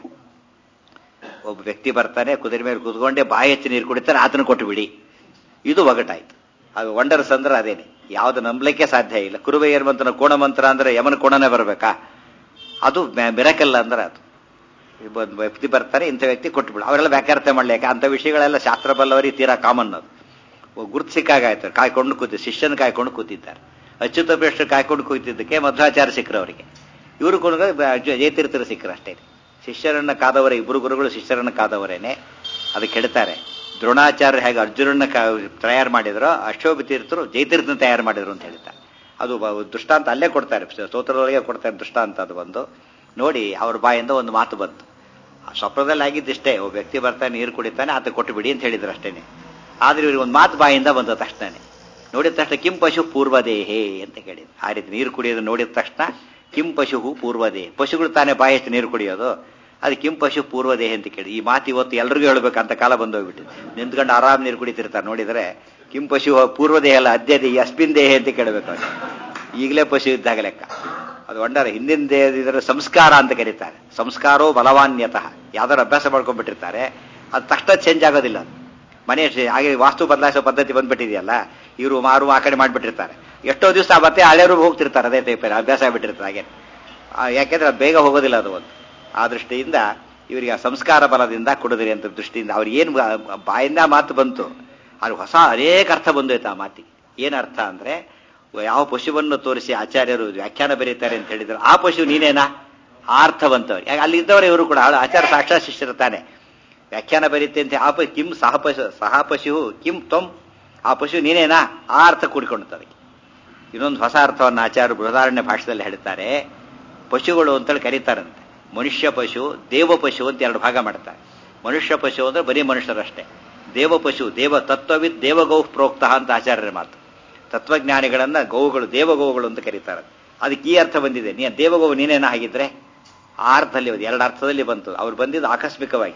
ಒಬ್ಬ ವ್ಯಕ್ತಿ ಬರ್ತಾನೆ ಕುದುರೆ ಮೇಲೆ ಕೂತ್ಕೊಂಡೆ ಬಾಯಿ ಹೆಚ್ಚು ನೀರು ಕುಡಿತಾರೆ ಆತನ ಕೊಟ್ಟು ಬಿಡಿ ಇದು ಒಗಟಾಯ್ತು ಅದು ವಂಡರ್ಸ್ ಅಂದ್ರೆ ಅದೇನೆ ಯಾವ್ದು ನಂಬಲಿಕ್ಕೆ ಸಾಧ್ಯ ಇಲ್ಲ ಕುರುಬೆ ಮಂತ್ರ ಕೋಣ ಮಂತ್ರ ಅಂದ್ರೆ ಯಮನ ಕೋಣನೇ ಬರ್ಬೇಕಾ ಅದು ಮಿರಕಲ್ಲ ಅಂದ್ರೆ ಅದು ಒಬ್ಬ ವ್ಯಕ್ತಿ ಬರ್ತಾರೆ ಇಂಥ ವ್ಯಕ್ತಿ ಕೊಟ್ಬಿಡು ಅವರೆಲ್ಲ ವ್ಯಾಖ್ಯಾರ್ಥ ಮಾಡ್ಲಿಕ್ಕೆ ಅಂತ ವಿಷಯಗಳೆಲ್ಲ ಶಾಸ್ತ್ರ ಬಲ್ಲವರಿಗೆ ತೀರಾ ಕಾಮನ್ ಅದು ಒಬ್ಬ ಗುರ್ತು ಸಿಕ್ಕಾಗಾಯ್ತು ಕಾಯ್ಕೊಂಡು ಕೂತಿ ಶಿಷ್ಯನ ಕಾಯ್ಕೊಂಡು ಕೂತಿದ್ದಾರೆ ಅಚ್ಯುತ ಪ್ರೇಷ್ಠ ಕಾಯ್ಕೊಂಡು ಕೂತಿದ್ದಕ್ಕೆ ಮಧ್ವಾಚಾರ ಸಿಕ್ಕರು ಅವರಿಗೆ ಇವರು ಕೂಡ ಜಯತೀರ್ಥರು ಸಿಕ್ಕರು ಅಷ್ಟೇ ಶಿಷ್ಯರನ್ನ ಕಾದವರೇ ಇಬ್ಬರು ಗುರುಗಳು ಶಿಷ್ಯರನ್ನ ಕಾದವರೇನೆ ಅದಕ್ಕೆ ಹೇಳ್ತಾರೆ ದ್ರೋಣಾಚಾರ್ಯ ಹೇಗೆ ಅರ್ಜುನನ್ನ ತಯಾರು ಮಾಡಿದ್ರು ಅಶೋಭ ತೀರ್ಥರು ಜಯತೀರ್ಥನ ತಯಾರು ಮಾಡಿದ್ರು ಅಂತ ಹೇಳ್ತಾರೆ ಅದು ದೃಷ್ಟಾಂತ ಅಲ್ಲೇ ಕೊಡ್ತಾರೆ ಸ್ತೋತ್ರದೊಳಗೆ ಕೊಡ್ತಾರೆ ದೃಷ್ಟಾಂತ ಅದು ಬಂದು ನೋಡಿ ಅವ್ರ ಬಾಯಿಂದ ಒಂದು ಮಾತು ಬಂತು ಸ್ವಪ್ನದಲ್ಲಿ ಆಗಿದ್ದಿಷ್ಟೇ ಒಬ್ಬ ವ್ಯಕ್ತಿ ಬರ್ತಾನೆ ನೀರು ಕುಡಿತಾನೆ ಆತ ಕೊಟ್ಟು ಬಿಡಿ ಅಂತ ಹೇಳಿದ್ರು ಅಷ್ಟೇನೆ ಆದ್ರೆ ಇವ್ರಿಗೆ ಒಂದು ಮಾತು ಬಾಯಿಂದ ಬಂದ ತಕ್ಷಣನೇ ನೋಡಿದ ತಕ್ಷಣ ಕಿಂ ಪಶು ಪೂರ್ವದೇಹೇ ಅಂತ ಕೇಳಿದ್ರು ಆ ರೀತಿ ನೀರು ಕುಡಿಯೋದು ನೋಡಿದ ತಕ್ಷಣ ಕಿಂ ಪಶು ಪೂರ್ವದೇಹ ಪಶುಗಳು ತಾನೇ ಬಾಯಷ್ಟು ನೀರು ಕುಡಿಯೋದು ಅದು ಕಿಂ ಪಶು ಪೂರ್ವದೇಹ ಅಂತ ಕೇಳಿ ಈ ಮಾತು ಇವತ್ತು ಎಲ್ರಿಗೂ ಹೇಳ್ಬೇಕಂತ ಕಾಲ ಬಂದೋಗ್ಬಿಟ್ಟಿದೆ ನಿಂತ್ಕೊಂಡು ಆರಾಮ್ ನೀರು ಕುಡಿತಿರ್ತಾರೆ ನೋಡಿದ್ರೆ ಕಿಂ ಪಶು ಪೂರ್ವದೇಹ ಅಲ್ಲ ಅದ್ಯದೆ ಅಸ್ಮಿನ್ ದೇಹ ಅಂತ ಕೇಳಬೇಕು ಅವ್ರು ಈಗಲೇ ಪಶು ಇದ್ದಾಗ ಲೆಕ್ಕ ಅದು ಒಂಡರ ಹಿಂದಿನ ದೇಹದಿದ್ರೆ ಸಂಸ್ಕಾರ ಅಂತ ಕರೀತಾರೆ ಸಂಸ್ಕಾರೋ ಬಲವಾನ್ಯತಃ ಯಾವ್ದಾರು ಅಭ್ಯಾಸ ಮಾಡ್ಕೊಂಡ್ಬಿಟ್ಟಿರ್ತಾರೆ ಅದು ತಕ್ಷಣ ಚೇಂಜ್ ಆಗೋದಿಲ್ಲ ಮನೆ ಹಾಗೆ ವಾಸ್ತು ಬದಲಾಯಿಸೋ ಪದ್ಧತಿ ಬಂದ್ಬಿಟ್ಟಿದೆಯಲ್ಲ ಇವರು ಮಾರು ಆ ಕಡೆ ಮಾಡಿಬಿಟ್ಟಿರ್ತಾರೆ ಎಷ್ಟೋ ದಿವಸ ಮತ್ತೆ ಹಳೆಯವರು ಹೋಗ್ತಿರ್ತಾರೆ ಅದೇ ಟೈಪ್ ಅಭ್ಯಾಸ ಆಗ್ಬಿಟ್ಟಿರ್ತಾರೆ ಹಾಗೆ ಯಾಕೆಂದ್ರೆ ಅದು ಬೇಗ ಹೋಗೋದಿಲ್ಲ ಅದು ಒಂದು ಆ ದೃಷ್ಟಿಯಿಂದ ಇವರಿಗೆ ಸಂಸ್ಕಾರ ಬಲದಿಂದ ಕೊಡುದಿರಿ ಅಂತ ದೃಷ್ಟಿಯಿಂದ ಅವ್ರಿಗೆ ಏನು ಬಾಯಿಂದ ಮಾತು ಬಂತು ಅದು ಹೊಸ ಅನೇಕ ಅರ್ಥ ಬಂದೋಯ್ತು ಆ ಮಾತಿಗೆ ಏನು ಅರ್ಥ ಅಂದ್ರೆ ಯಾವ ಪಶುವನ್ನು ತೋರಿಸಿ ಆಚಾರ್ಯರು ವ್ಯಾಖ್ಯಾನ ಬರೀತಾರೆ ಅಂತ ಹೇಳಿದ್ರು ಆ ಪಶು ನೀನೇನಾ ಆ ಅರ್ಥವಂತವ್ರು ಅಲ್ಲಿ ಇದ್ದವರು ಇವರು ಕೂಡ ಆಚಾರ ಸಾಕ್ಷಾತ್ ಶಿಷ್ಯರು ತಾನೆ ವ್ಯಾಖ್ಯಾನ ಬರೀತೆ ಅಂತ ಆ ಪ ಕಿಂ ಸಹ ಪಶು ಸಹ ಪಶು ಕಿಂ ತ್ವಂ ಆ ಪಶು ನೀನೇನಾ ಆ ಅರ್ಥ ಕೂಡಿಕೊಳ್ಳುತ್ತದೆ ಇನ್ನೊಂದು ಹೊಸ ಅರ್ಥವನ್ನು ಆಚಾರ್ಯ ಬೃಹದಾರಣ್ಯ ಭಾಷೆದಲ್ಲಿ ಹೇಳ್ತಾರೆ ಪಶುಗಳು ಅಂತೇಳಿ ಕರೀತಾರಂತೆ ಮನುಷ್ಯ ಪಶು ದೇವ ಪಶು ಅಂತ ಎರಡು ಭಾಗ ಮಾಡ್ತಾರೆ ಮನುಷ್ಯ ಪಶು ಅಂದ್ರೆ ಬರೀ ಮನುಷ್ಯರಷ್ಟೇ ದೇವ ಪಶು ದೇವ ತತ್ವವಿದ್ ದೇವಗೌ ಪ್ರೋಕ್ತ ಅಂತ ಆಚಾರ್ಯರ ಮಾತು ತತ್ವಜ್ಞಾನಿಗಳನ್ನ ಗೋವುಗಳು ದೇವಗೋವುಗಳು ಅಂತ ಕರೀತಾರೆ ಅದಕ್ಕೆ ಈ ಅರ್ಥ ಬಂದಿದೆ ನೀ ದೇವಗೋವು ನೀನೇನ ಆಗಿದ್ರೆ ಆ ಅರ್ಥದಲ್ಲಿ ಎರಡು ಅರ್ಥದಲ್ಲಿ ಬಂತು ಅವ್ರು ಬಂದಿದ್ದು ಆಕಸ್ಮಿಕವಾಗಿ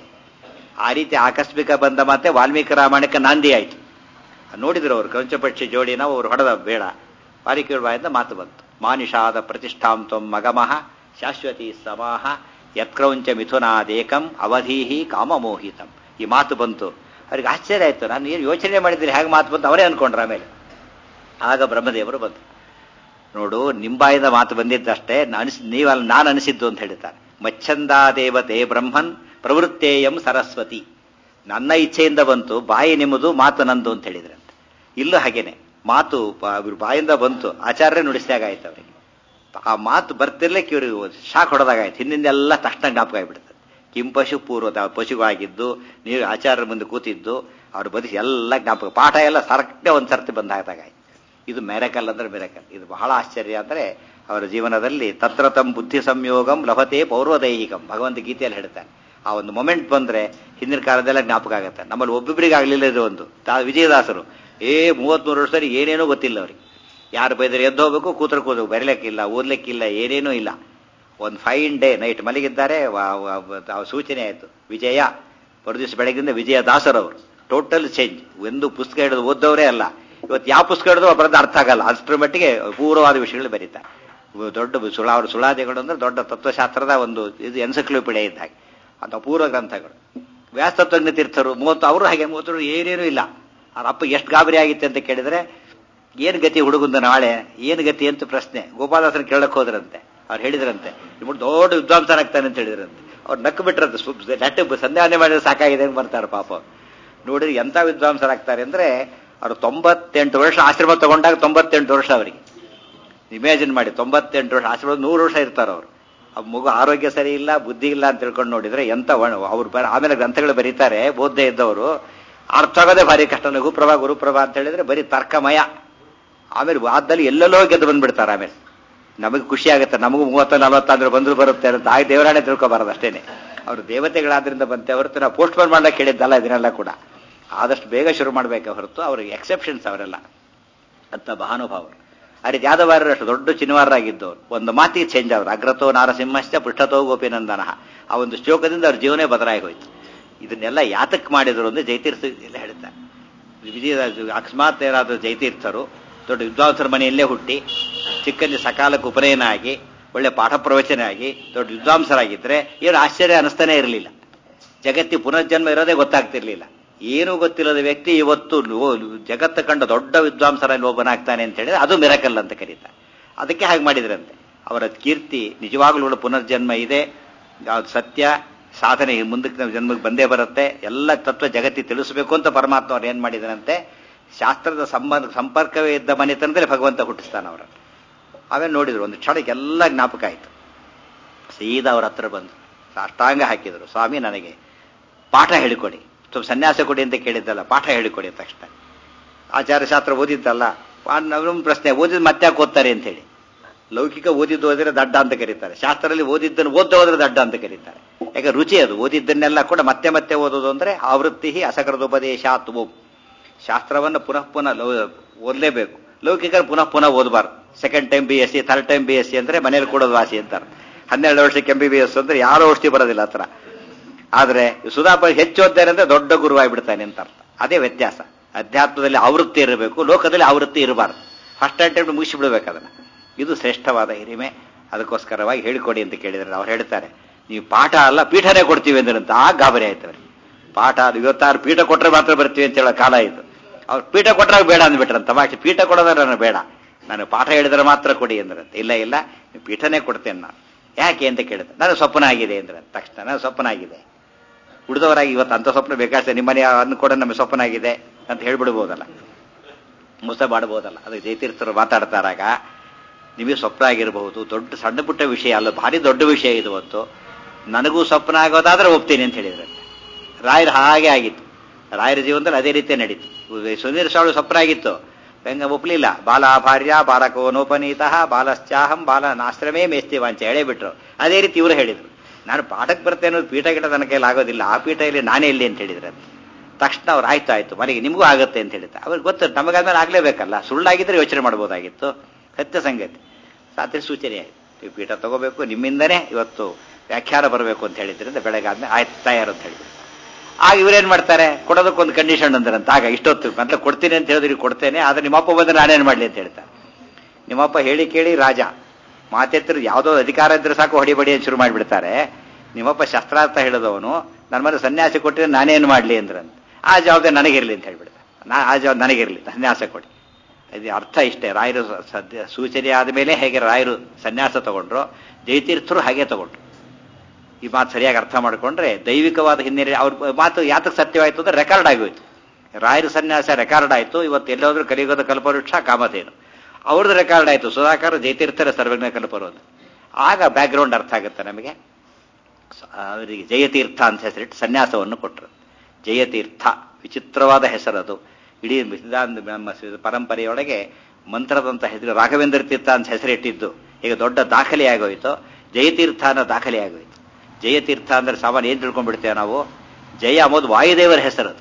ಆ ರೀತಿ ಆಕಸ್ಮಿಕ ಬಂದ ಮತ್ತೆ ವಾಲ್ಮೀಕಿ ರಾಮಾಯಣಕ್ಕೆ ನಾಂದಿ ಆಯಿತು ನೋಡಿದ್ರು ಅವರು ಕಂಚಪಕ್ಷಿ ಜೋಡಿನ ಅವ್ರು ಹೊಡೆದ ಬೇಡ ವಾಲ್ಮೀಕಿ ಬಾಯಿಂದ ಮಾತು ಬಂತು ಮಾನಿಷಾದ ಪ್ರತಿಷ್ಠಾಂ ತ್ವಂ ಮಗಮಃ ಶಾಶ್ವತಿ ಸಮಾಹ ಯತ್ಕ್ರೌಂಚ ಮಿಥುನಾದೇಕಂ ಅವಧೀಹಿ ಕಾಮಮೋಹಿತಂ ಈ ಮಾತು ಬಂತು ಅವ್ರಿಗೆ ಆಶ್ಚರ್ಯ ಆಯ್ತು ನಾನು ಏನು ಯೋಚನೆ ಮಾಡಿದ್ರೆ ಹೇಗೆ ಮಾತು ಬಂತು ಅವರೇ ಅನ್ಕೊಂಡ್ರ ಆಮೇಲೆ ಆಗ ಬ್ರಹ್ಮದೇವರು ಬಂತು ನೋಡು ನಿಂಬಾಯಿಂದ ಮಾತು ಬಂದಿದ್ದಷ್ಟೇ ಅನಿಸ್ ನೀವಲ್ಲ ನಾನು ಅನಿಸಿದ್ದು ಅಂತ ಹೇಳ್ತಾರೆ ಮಚ್ಛಂದಾ ದೇವತೆ ಬ್ರಹ್ಮನ್ ಪ್ರವೃತ್ತೇಯಂ ಸರಸ್ವತಿ ನನ್ನ ಇಚ್ಛೆಯಿಂದ ಬಂತು ಬಾಯಿ ನಿಮ್ಮದು ಮಾತು ನಂದು ಅಂತ ಹೇಳಿದ್ರಂತೆ ಇಲ್ಲೂ ಹಾಗೇನೆ ಮಾತು ಇವ್ರ ಬಾಯಿಂದ ಬಂತು ಆಚಾರ್ಯ ನುಡಿಸಿದಾಗ ಆಯ್ತು ಅವರಿಗೆ ಆ ಮಾತು ಬರ್ತಿರ್ಲಿಕ್ಕೆ ಇವ್ರಿಗೆ ಶಾಕ್ ಹೊಡೆದಾಗಾಯ್ತು ಹಿಂದಿಂದೆಲ್ಲ ತಕ್ಷಣ ಜ್ಞಾಪಕ ಆಗಿಬಿಡ್ತದೆ ಕಿಂ ಪಶು ಪೂರ್ವದ ಪಶುವಾಗಿದ್ದು ನೀವು ಆಚಾರ್ಯರ ಮುಂದೆ ಕೂತಿದ್ದು ಅವ್ರು ಬದುಕಿ ಎಲ್ಲ ಜ್ಞಾಪಕ ಪಾಠ ಎಲ್ಲ ಸರಕ್ಕೆ ಒಂದು ಸರ್ತಿ ಬಂದಾಗದಾಗಾಯ್ತು ಇದು ಮೆರಕಲ್ ಅಂದ್ರೆ ಮೆರಕಲ್ ಇದು ಬಹಳ ಆಶ್ಚರ್ಯ ಅಂದ್ರೆ ಅವರ ಜೀವನದಲ್ಲಿ ತತ್ರ ತಮ್ ಬುದ್ಧಿ ಸಂಯೋಗಂ ಲಭತೆ ಪೌರ್ವದೈಹಿಕಂ ಭಗವಂತ ಗೀತೆಯಲ್ಲಿ ಹೇಳ್ತಾನೆ ಆ ಒಂದು ಮೊಮೆಂಟ್ ಬಂದ್ರೆ ಹಿಂದಿನ ಕಾಲದೆಲ್ಲ ಜ್ಞಾಪಕ ಆಗುತ್ತೆ ನಮ್ಮಲ್ಲಿ ಒಬ್ಬೊಬ್ಬರಿಗೆ ಆಗಲಿಲ್ಲ ಇದು ಒಂದು ವಿಜಯದಾಸರು ಏ ಮೂವತ್ಮೂರು ವರ್ಷದಲ್ಲಿ ಏನೇನೋ ಗೊತ್ತಿಲ್ಲ ಅವ್ರಿಗೆ ಯಾರು ಬೈದರೆ ಎದ್ದು ಹೋಗ್ಬೇಕು ಕೂತ್ರ ಕೂತು ಬರೀಲಿಕ್ಕಿಲ್ಲ ಓದ್ಲಿಕ್ಕಿಲ್ಲ ಏನೇನೂ ಇಲ್ಲ ಒಂದು ಫೈನ್ ಡೇ ನೈಟ್ ಮಲಗಿದ್ದಾರೆ ಸೂಚನೆ ಆಯಿತು ವಿಜಯ ದಿವಸ ಬೆಳಗಿಂದ ವಿಜಯ ದಾಸರವರು ಟೋಟಲ್ ಚೇಂಜ್ ಒಂದು ಪುಸ್ತಕ ಹಿಡಿದು ಓದ್ದವರೇ ಅಲ್ಲ ಇವತ್ತು ಯಾವ ಪುಸ್ತಕ ಹಿಡಿದು ಒಬ್ಬರದ್ದು ಅರ್ಥ ಆಗಲ್ಲ ಅಷ್ಟರ ಮಟ್ಟಿಗೆ ಪೂರ್ವವಾದ ವಿಷಯಗಳು ಬರೀತಾರೆ ದೊಡ್ಡ ಸುಳಾ ಅವರು ಸುಳಾದಿಗಳು ಅಂದ್ರೆ ದೊಡ್ಡ ತತ್ವಶಾಸ್ತ್ರದ ಒಂದು ಇದು ಎನ್ಸೈಕ್ಲೋಪಿಡಿಯಾ ಇದ್ದ ಹಾಗೆ ಅಂತ ಅಪೂರ್ವ ಗ್ರಂಥಗಳು ವ್ಯಾಸತತ್ವಜ್ಞ ತೀರ್ಥರು ಮೂವತ್ತು ಅವರು ಹಾಗೆ ಮೂವತ್ತು ಏನೇನೂ ಇಲ್ಲ ಅವ್ರ ಅಪ್ಪ ಎಷ್ಟು ಗಾಬರಿ ಆಗಿತ್ತು ಅಂತ ಕೇಳಿದ್ರೆ ಏನು ಗತಿ ಹುಡುಗಂದ ನಾಳೆ ಏನು ಗತಿ ಅಂತ ಪ್ರಶ್ನೆ ಗೋಪಾಲದಾಸನ ಕೇಳಕ್ ಹೋದ್ರಂತೆ ಅವ್ರು ಹೇಳಿದ್ರಂತೆ ಇವ್ರು ದೊಡ್ಡ ವಿದ್ವಾಂಸನಾಗ್ತಾನೆ ಅಂತ ಹೇಳಿದ್ರಂತೆ ಅವ್ರು ನಕ್ಕು ಬಿಟ್ರಂತೆ ನೆಟ್ಟ ಸಂಧಾನ ಮಾಡಿದ್ರೆ ಸಾಕಾಗಿದೆ ಅಂತ ಬರ್ತಾರೆ ಪಾಪ ನೋಡಿದ್ರೆ ಎಂಥ ವಿದ್ವಾಂಸರಾಗ್ತಾರೆ ಅಂದ್ರೆ ಅವ್ರು ತೊಂಬತ್ತೆಂಟು ವರ್ಷ ಆಶ್ರಮ ತಗೊಂಡಾಗ ತೊಂಬತ್ತೆಂಟು ವರ್ಷ ಅವರಿಗೆ ಇಮ್ಯಾಜಿನ್ ಮಾಡಿ ತೊಂಬತ್ತೆಂಟು ವರ್ಷ ಆಶ್ರಮ ನೂರು ವರ್ಷ ಇರ್ತಾರೆ ಅವರು ಆ ಮಗು ಆರೋಗ್ಯ ಸರಿ ಇಲ್ಲ ಬುದ್ಧಿ ಇಲ್ಲ ಅಂತ ತಿಳ್ಕೊಂಡು ನೋಡಿದ್ರೆ ಎಂತ ಅವ್ರು ಆಮೇಲೆ ಗ್ರಂಥಗಳು ಬರೀತಾರೆ ಬೋಧೆ ಇದ್ದವರು ಅರ್ಥ ಆಗೋದೇ ಭಾರಿ ಕಷ್ಟ ಗುರುಪ್ರಭಾ ಗುರುಪ್ರಭಾ ಅಂತ ಹೇಳಿದ್ರೆ ಬರೀ ತರ್ಕಮಯ ಆಮೇಲೆ ವಾದದಲ್ಲಿ ಎಲ್ಲೆಲ್ಲೋ ಗೆದ್ದು ಬಂದ್ಬಿಡ್ತಾರೆ ಆಮೇಲೆ ನಮಗೆ ಖುಷಿ ಆಗುತ್ತೆ ನಮಗೂ ಮೂವತ್ತ ನಲವತ್ತಾದ್ರೆ ಬಂದ್ರು ಬರುತ್ತೆ ಅಂತ ಆಗ ದೇವರಾಣೆ ತಿಳ್ಕೊಬಾರದು ಅಷ್ಟೇನೆ ಅವರು ದೇವತೆಗಳಾದ್ರಿಂದ ಬಂತೆ ಹೊರತು ನಾವು ಪೋಸ್ಟ್ ಪೋನ್ ಮಾಡ್ಲಿಕ್ಕೆ ಹೇಳಿದ್ದಲ್ಲ ಇದನ್ನೆಲ್ಲ ಕೂಡ ಆದಷ್ಟು ಬೇಗ ಶುರು ಮಾಡಬೇಕೆ ಹೊರತು ಅವ್ರಿಗೆ ಎಕ್ಸೆಪ್ಷನ್ಸ್ ಅವರೆಲ್ಲ ಅಂತ ಮಹಾನುಭಾವರು ಆ ರೀತಿ ಯಾದವಾರರು ಅಷ್ಟು ದೊಡ್ಡ ಚಿನ್ನವಾರರಾಗಿದ್ದವರು ಒಂದು ಮಾತಿಗೆ ಚೇಂಜ್ ಅವರು ಅಗ್ರತೋ ನಾರಸಿಂಹಶ್ಚ ಪೃಷ್ಠತೋ ಗೋಪಿನಂದನ ಆ ಒಂದು ಶ್ಲೋಕದಿಂದ ಅವ್ರ ಜೀವನೇ ಬದಲಾಗಿ ಹೋಯ್ತು ಇದನ್ನೆಲ್ಲ ಯಾತಕ್ ಮಾಡಿದ್ರು ಅಂದ್ರೆ ಜೈತೀರ್ಥ ಎಲ್ಲ ಹೇಳ್ತಾರೆ ವಿಜಯ ಅಕಸ್ಮಾತ್ ಏನಾದರೂ ಜೈತೀರ್ಥರು ದೊಡ್ಡ ವಿದ್ವಾಂಸರ ಮನೆಯಲ್ಲೇ ಹುಟ್ಟಿ ಚಿಕ್ಕಲ್ಲಿ ಸಕಾಲಕ್ಕೆ ಉಪನಯನ ಆಗಿ ಒಳ್ಳೆ ಪಾಠ ಪ್ರವಚನ ಆಗಿ ದೊಡ್ಡ ವಿದ್ವಾಂಸರಾಗಿದ್ರೆ ಏನು ಆಶ್ಚರ್ಯ ಅನಿಸ್ತಾನೆ ಇರಲಿಲ್ಲ ಜಗತ್ತಿ ಪುನರ್ಜನ್ಮ ಇರೋದೇ ಗೊತ್ತಾಗ್ತಿರ್ಲಿಲ್ಲ ಏನೂ ಗೊತ್ತಿಲ್ಲದ ವ್ಯಕ್ತಿ ಇವತ್ತು ಜಗತ್ತ ಕಂಡ ದೊಡ್ಡ ವಿದ್ವಾಂಸರಲ್ಲಿ ಒಬ್ಬನಾಗ್ತಾನೆ ಅಂತ ಹೇಳಿದ್ರೆ ಅದು ಮಿರಕಲ್ ಅಂತ ಕರೀತಾರೆ ಅದಕ್ಕೆ ಹಾಗೆ ಮಾಡಿದ್ರಂತೆ ಅವರ ಕೀರ್ತಿ ನಿಜವಾಗ್ಲೂ ಪುನರ್ಜನ್ಮ ಇದೆ ಯಾವ್ದು ಸತ್ಯ ಸಾಧನೆ ಮುಂದಕ್ಕೆ ಜನ್ಮಕ್ಕೆ ಬಂದೇ ಬರುತ್ತೆ ಎಲ್ಲ ತತ್ವ ಜಗತ್ತಿ ತಿಳಿಸಬೇಕು ಅಂತ ಪರಮಾತ್ಮ ಅವ್ರು ಏನ್ ಮಾಡಿದರಂತೆ ಶಾಸ್ತ್ರದ ಸಂಬಂಧ ಸಂಪರ್ಕವೇ ಇದ್ದ ಮನೆತನದಲ್ಲಿ ಭಗವಂತ ಹುಟ್ಟಿಸ್ತಾನ ಅವರ ಆಮೇಲೆ ನೋಡಿದ್ರು ಒಂದು ಕ್ಷಣಕ್ಕೆ ಎಲ್ಲ ಜ್ಞಾಪಕ ಆಯ್ತು ಸೀದಾ ಅವ್ರ ಹತ್ರ ಬಂದು ಸಾಷ್ಟಾಂಗ ಹಾಕಿದರು ಸ್ವಾಮಿ ನನಗೆ ಪಾಠ ಹೇಳಿಕೊಡಿ ಸ್ವಲ್ಪ ಸನ್ಯಾಸ ಕೊಡಿ ಅಂತ ಕೇಳಿದ್ದಲ್ಲ ಪಾಠ ಹೇಳಿಕೊಡಿ ಅಂತ ತಕ್ಷಣ ಆಚಾರ್ಯಶಾಸ್ತ್ರ ಓದಿದ್ದಲ್ಲ ನಮ್ಮ ಪ್ರಶ್ನೆ ಓದಿದ್ ಮತ್ತೆ ಯಾಕೆ ಓದ್ತಾರೆ ಅಂತ ಹೇಳಿ ಲೌಕಿಕ ಓದಿದ್ದು ಓದಿದ್ರೆ ದಡ್ಡ ಅಂತ ಕರೀತಾರೆ ಶಾಸ್ತ್ರದಲ್ಲಿ ಓದಿದ್ದನ್ನು ಓದ್ತಾ ಹೋದ್ರೆ ದಡ್ಡ ಅಂತ ಕರೀತಾರೆ ಯಾಕೆ ರುಚಿ ಅದು ಓದಿದ್ದನ್ನೆಲ್ಲ ಕೂಡ ಮತ್ತೆ ಮತ್ತೆ ಓದೋದು ಅಂದ್ರೆ ಆವೃತ್ತಿ ಅಸಕೃತೋಪದೇಶಾತ್ ಓಂ ಶಾಸ್ತ್ರವನ್ನು ಪುನಃ ಪುನಃ ಲೌ- ಓದಲೇಬೇಕು ಲೌಕಿಕ ಪುನಃ ಪುನಃ ಓದಬಾರ್ದು second time B S C third time B S C ಅಂದ್ರೆ ಮನೇಲಿ ಕೊಡೋದು ವಾಸಿ ಅಂತಾರೆ ಹನ್ನೆರಡು ವರ್ಷಕ್ಕೆ ಎಂ ಬಿ ಬಿ ಎಸ್ ಅಂದ್ರೆ ಯಾರೋ ಔಷಧಿ ಬರೋದಿಲ್ಲ ಹತ್ರ ಆದ್ರೆ ಸುಧಾಪ ಹೆಚ್ಚು ಓದ್ತಾರೆ ಅಂದ್ರೆ ದೊಡ್ಡ ಗುರುವಾಗ್ಬಿಡ್ತಾನೆ ಅಂತ ಅರ್ಥ ಅದೇ ವ್ಯತ್ಯಾಸ ಅಧ್ಯಾತ್ಮದಲ್ಲಿ ಆವೃತ್ತಿ ಇರಬೇಕು ಲೋಕದಲ್ಲಿ ಆವೃತ್ತಿ ಇರಬಾರ್ದು ಫಸ್ಟ್ ಟೈಮ್ ಮುಗಿಸಿಬಿಡ್ಬೇಕು ಅದನ್ನ ಇದು ಶ್ರೇಷ್ಠವಾದ ಹಿರಿಮೆ ಅದಕ್ಕೋಸ್ಕರವಾಗಿ ಹೇಳಿಕೊಡಿ ಅಂತ ಕೇಳಿದ್ರೆ ಅವ್ರು ಹೇಳ್ತಾರೆ ನೀವು ಪಾಠ ಅಲ್ಲ ಪೀಠನೇ ಕೊಡ್ತೀವಿ ಅಂದ್ರಂತ ಆ ಗಾಬರಿ ಆಯ್ತು ಅವ್ರಿಗೆ ಪಾಠ ಅದು ಇವತ್ತಾರು ಪೀಠ ಕೊಟ್ಟರೆ ಮಾತ್ರ ಬರ್ತೀವಿ ಅಂತ ಹೇಳೋ ಕಾಲ ಇದು ಅವ್ರು ಪೀಠ ಕೊಟ್ಟರೆ ಬೇಡ ಅಂದ್ಬಿಟ್ರಂತ ತಮಾಷೆ ಪೀಠ ಕೊಡೋದ್ರೆ ನಾನು ಬೇಡ ನಾನು ಪಾಠ ಹೇಳಿದ್ರೆ ಮಾತ್ರ ಕೊಡಿ ಅಂದ್ರಂತ ಇಲ್ಲ ಇಲ್ಲ ನೀವು ಪೀಠನೇ ಕೊಡ್ತೇನೆ ನಾನು ಯಾಕೆ ಅಂತ ಕೇಳಿದೆ ನಾನು ಸ್ವಪ್ನ ಆಗಿದೆ ಅಂದ್ರೆ ತಕ್ಷಣ ನಾನು ಸ್ವಪ್ನ ಆಗಿದೆ ಉಳಿದವರಾಗಿ ಇವತ್ತು ಅಂತ ಸ್ವಪ್ನ ಬೇಕಾಗ್ತದೆ ನಿಮ್ಮನೆ ಅನ್ನು ಕೂಡ ನಮಗೆ ಸ್ವಪ್ನ ಆಗಿದೆ ಅಂತ ಹೇಳ್ಬಿಡ್ಬೋದಲ್ಲ ಮೋಸ ಮಾಡಬಹುದಲ್ಲ ಅದು ಜಯತೀರ್ಥರು ಮಾತಾಡ್ತಾರಾಗ ನಿಮಗೆ ಸ್ವಪ್ನ ಆಗಿರಬಹುದು ದೊಡ್ಡ ಸಣ್ಣ ಪುಟ್ಟ ವಿಷಯ ಅಲ್ಲ ಭಾರಿ ದೊಡ್ಡ ವಿಷಯ ಇದು ಹೊತ್ತು ನನಗೂ ಸ್ವಪ್ನ ಆಗೋದಾದ್ರೆ ಒಪ್ತೀನಿ ಅಂತ ಹೇಳಿದ್ರೆ ರಾಯರು ಹಾಗೆ ಆಗಿತ್ತು ರಾಯರ ಜೀವನದಲ್ಲಿ ಅದೇ ರೀತಿ ನಡೀತು ಸುನೀಲ್ ಸ್ವಾಮಿ ಸ್ವಪ್ನ ಆಗಿತ್ತು ಬೆಂಗ ಒಪ್ಪಲಿಲ್ಲ ಬಾಲ ಭಾರ್ಯ ಬಾಲಕೋನೋಪನೀತ ಬಾಲಶ್ಚಾಹಂ ಬಾಲ ನಾಶ್ರಮೇ ಮೇಸ್ತಿ ವಾಂಚ ಹೇಳೇ ಬಿಟ್ರು ಅದೇ ರೀತಿ ಇವರು ಹೇಳಿದ್ರು ನಾನು ಪಾಠಕ್ಕೆ ಬರ್ತೇನೆ ಅನ್ನೋದು ಪೀಠ ಗಿಟ ನನ್ನ ಕೈಲಿ ಆಗೋದಿಲ್ಲ ಆ ಪೀಠ ಇಲ್ಲಿ ನಾನೇ ಇಲ್ಲಿ ಅಂತ ಹೇಳಿದ್ರೆ ತಕ್ಷಣ ಅವ್ರು ಆಯ್ತು ಆಯ್ತು ಮನೆಗೆ ನಿಮಗೂ ಆಗುತ್ತೆ ಅಂತ ಹೇಳಿದ್ದ ಅವ್ರಿಗೆ ಗೊತ್ತು ನಮಗಾದ್ಮೇಲೆ ಆಗ್ಲೇಬೇಕಲ್ಲ ಸುಳ್ಳಾಗಿದ್ರೆ ಯೋಚನೆ ಮಾಡ್ಬೋದಾಗಿತ್ತು ಸತ್ಯ ಸಂಗತಿ ಸಾತ್ರಿ ಸೂಚನೆ ಆಯ್ತು ನೀವು ಪೀಠ ತಗೋಬೇಕು ನಿಮ್ಮಿಂದನೇ ಇವತ್ತು ವ್ಯಾಖ್ಯಾನ ಬರಬೇಕು ಅಂತ ಹೇಳಿದ್ರಿಂದ ಬೆಳಗ್ಗೆ ಆದ್ಮೇಲೆ ಆಯ್ತು ತಯಾರು ಅಂತ ಹೇಳಿದ್ರು ಆಗ ಇವ್ರೇನ್ ಮಾಡ್ತಾರೆ ಕೊಡೋದಕ್ಕೊಂದು ಕಂಡೀಷನ್ ಅಂದ್ರಂತ ಆಗ ಇಷ್ಟೊತ್ತು ಮೊದಲು ಕೊಡ್ತೀನಿ ಅಂತ ಹೇಳಿದ್ರೆ ಕೊಡ್ತೇನೆ ಆದ್ರೆ ನಿಮ್ಮಪ್ಪ ಬಂದ್ರೆ ನಾನೇನು ಮಾಡ್ಲಿ ಅಂತ ಹೇಳ್ತಾರೆ ನಿಮ್ಮಪ್ಪ ಹೇಳಿ ಕೇಳಿ ರಾಜ ಮಾತೆತ್ರ ಯಾವುದೋ ಅಧಿಕಾರ ಇದ್ರೆ ಸಾಕು ಹೊಡಿಬಡಿ ಅಂತ ಶುರು ಮಾಡಿಬಿಡ್ತಾರೆ ನಿಮ್ಮಪ್ಪ ಶಸ್ತ್ರಾರ್ಥ ಹೇಳಿದವನು ನನ್ನ ಮನೆ ಸನ್ಯಾಸ ಕೊಟ್ಟಿದ್ರೆ ನಾನೇನು ಮಾಡ್ಲಿ ಅಂದ್ರಂತ ಆ ಜವಾಬ್ದಾರಿ ನನಗಿರ್ಲಿ ಅಂತ ಹೇಳ್ಬಿಡ್ತಾರೆ ನಾ ಆ ಜವಾಬ್ದಾರಿ ನನಗಿರ್ಲಿ ಸನ್ಯಾಸ ಕೊಡಿ ಇದು ಅರ್ಥ ಇಷ್ಟೇ ರಾಯರು ಸದ್ಯ ಸೂಚನೆ ಆದಮೇಲೆ ಹೇಗೆ ರಾಯರು ಸನ್ಯಾಸ ತಗೊಂಡ್ರು ಜಯತೀರ್ಥರು ಹಾಗೆ ತಗೊಂಡ್ರು ಈ ಮಾತು ಸರಿಯಾಗಿ ಅರ್ಥ ಮಾಡಿಕೊಂಡ್ರೆ ದೈವಿಕವಾದ ಹಿನ್ನೆಲೆ ಅವ್ರ ಮಾತು ಯಾತಕ್ಕೆ ಸತ್ಯವಾಯಿತು ಅಂದ್ರೆ ರೆಕಾರ್ಡ್ ಆಗೋಯ್ತು ರಾಯರ ಸನ್ಯಾಸ ರೆಕಾರ್ಡ್ ಆಯಿತು ಇವತ್ತು ಎಲ್ಲೋದ್ರೂ ಕಲಿಯುಗದ ಕಲ್ಪವೃಕ್ಷ ಕಾಮಧೇನು ಅವ್ರದ್ದು ರೆಕಾರ್ಡ್ ಆಯಿತು ಸುಧಾಕರ್ ಜಯತೀರ್ಥರ ಸರ್ವಜ್ಞ ಕಲ್ಪರು ಅಂತ ಆಗ ಬ್ಯಾಕ್ಗ್ರೌಂಡ್ ಅರ್ಥ ಆಗುತ್ತೆ ನಮಗೆ ಅವರಿಗೆ ಜಯತೀರ್ಥ ಅಂತ ಹೆಸರಿಟ್ಟು ಸನ್ಯಾಸವನ್ನು ಕೊಟ್ಟರು ಜಯತೀರ್ಥ ವಿಚಿತ್ರವಾದ ಹೆಸರದು ಇಡೀ ಸಿದ್ಧಾಂತ ನಮ್ಮ ಪರಂಪರೆಯೊಳಗೆ ಮಂತ್ರದಂತ ಹೆಸರು ರಾಘವೇಂದ್ರ ತೀರ್ಥ ಅಂತ ಹೆಸರಿಟ್ಟಿದ್ದು ಈಗ ದೊಡ್ಡ ದಾಖಲೆ ಆಗೋಯ್ತು ಜಯತೀರ್ಥ ಅನ್ನೋ ದಾಖಲೆ ಆಗೋಯ್ತು ಜಯತೀರ್ಥ ಅಂದ್ರೆ ಸಾಮಾನ್ಯ ಏನ್ ತಿಳ್ಕೊಂಡ್ಬಿಡ್ತೇವೆ ನಾವು ಜಯ ಅಂಬೋದು ವಾಯುದೇವರ ಹೆಸರದು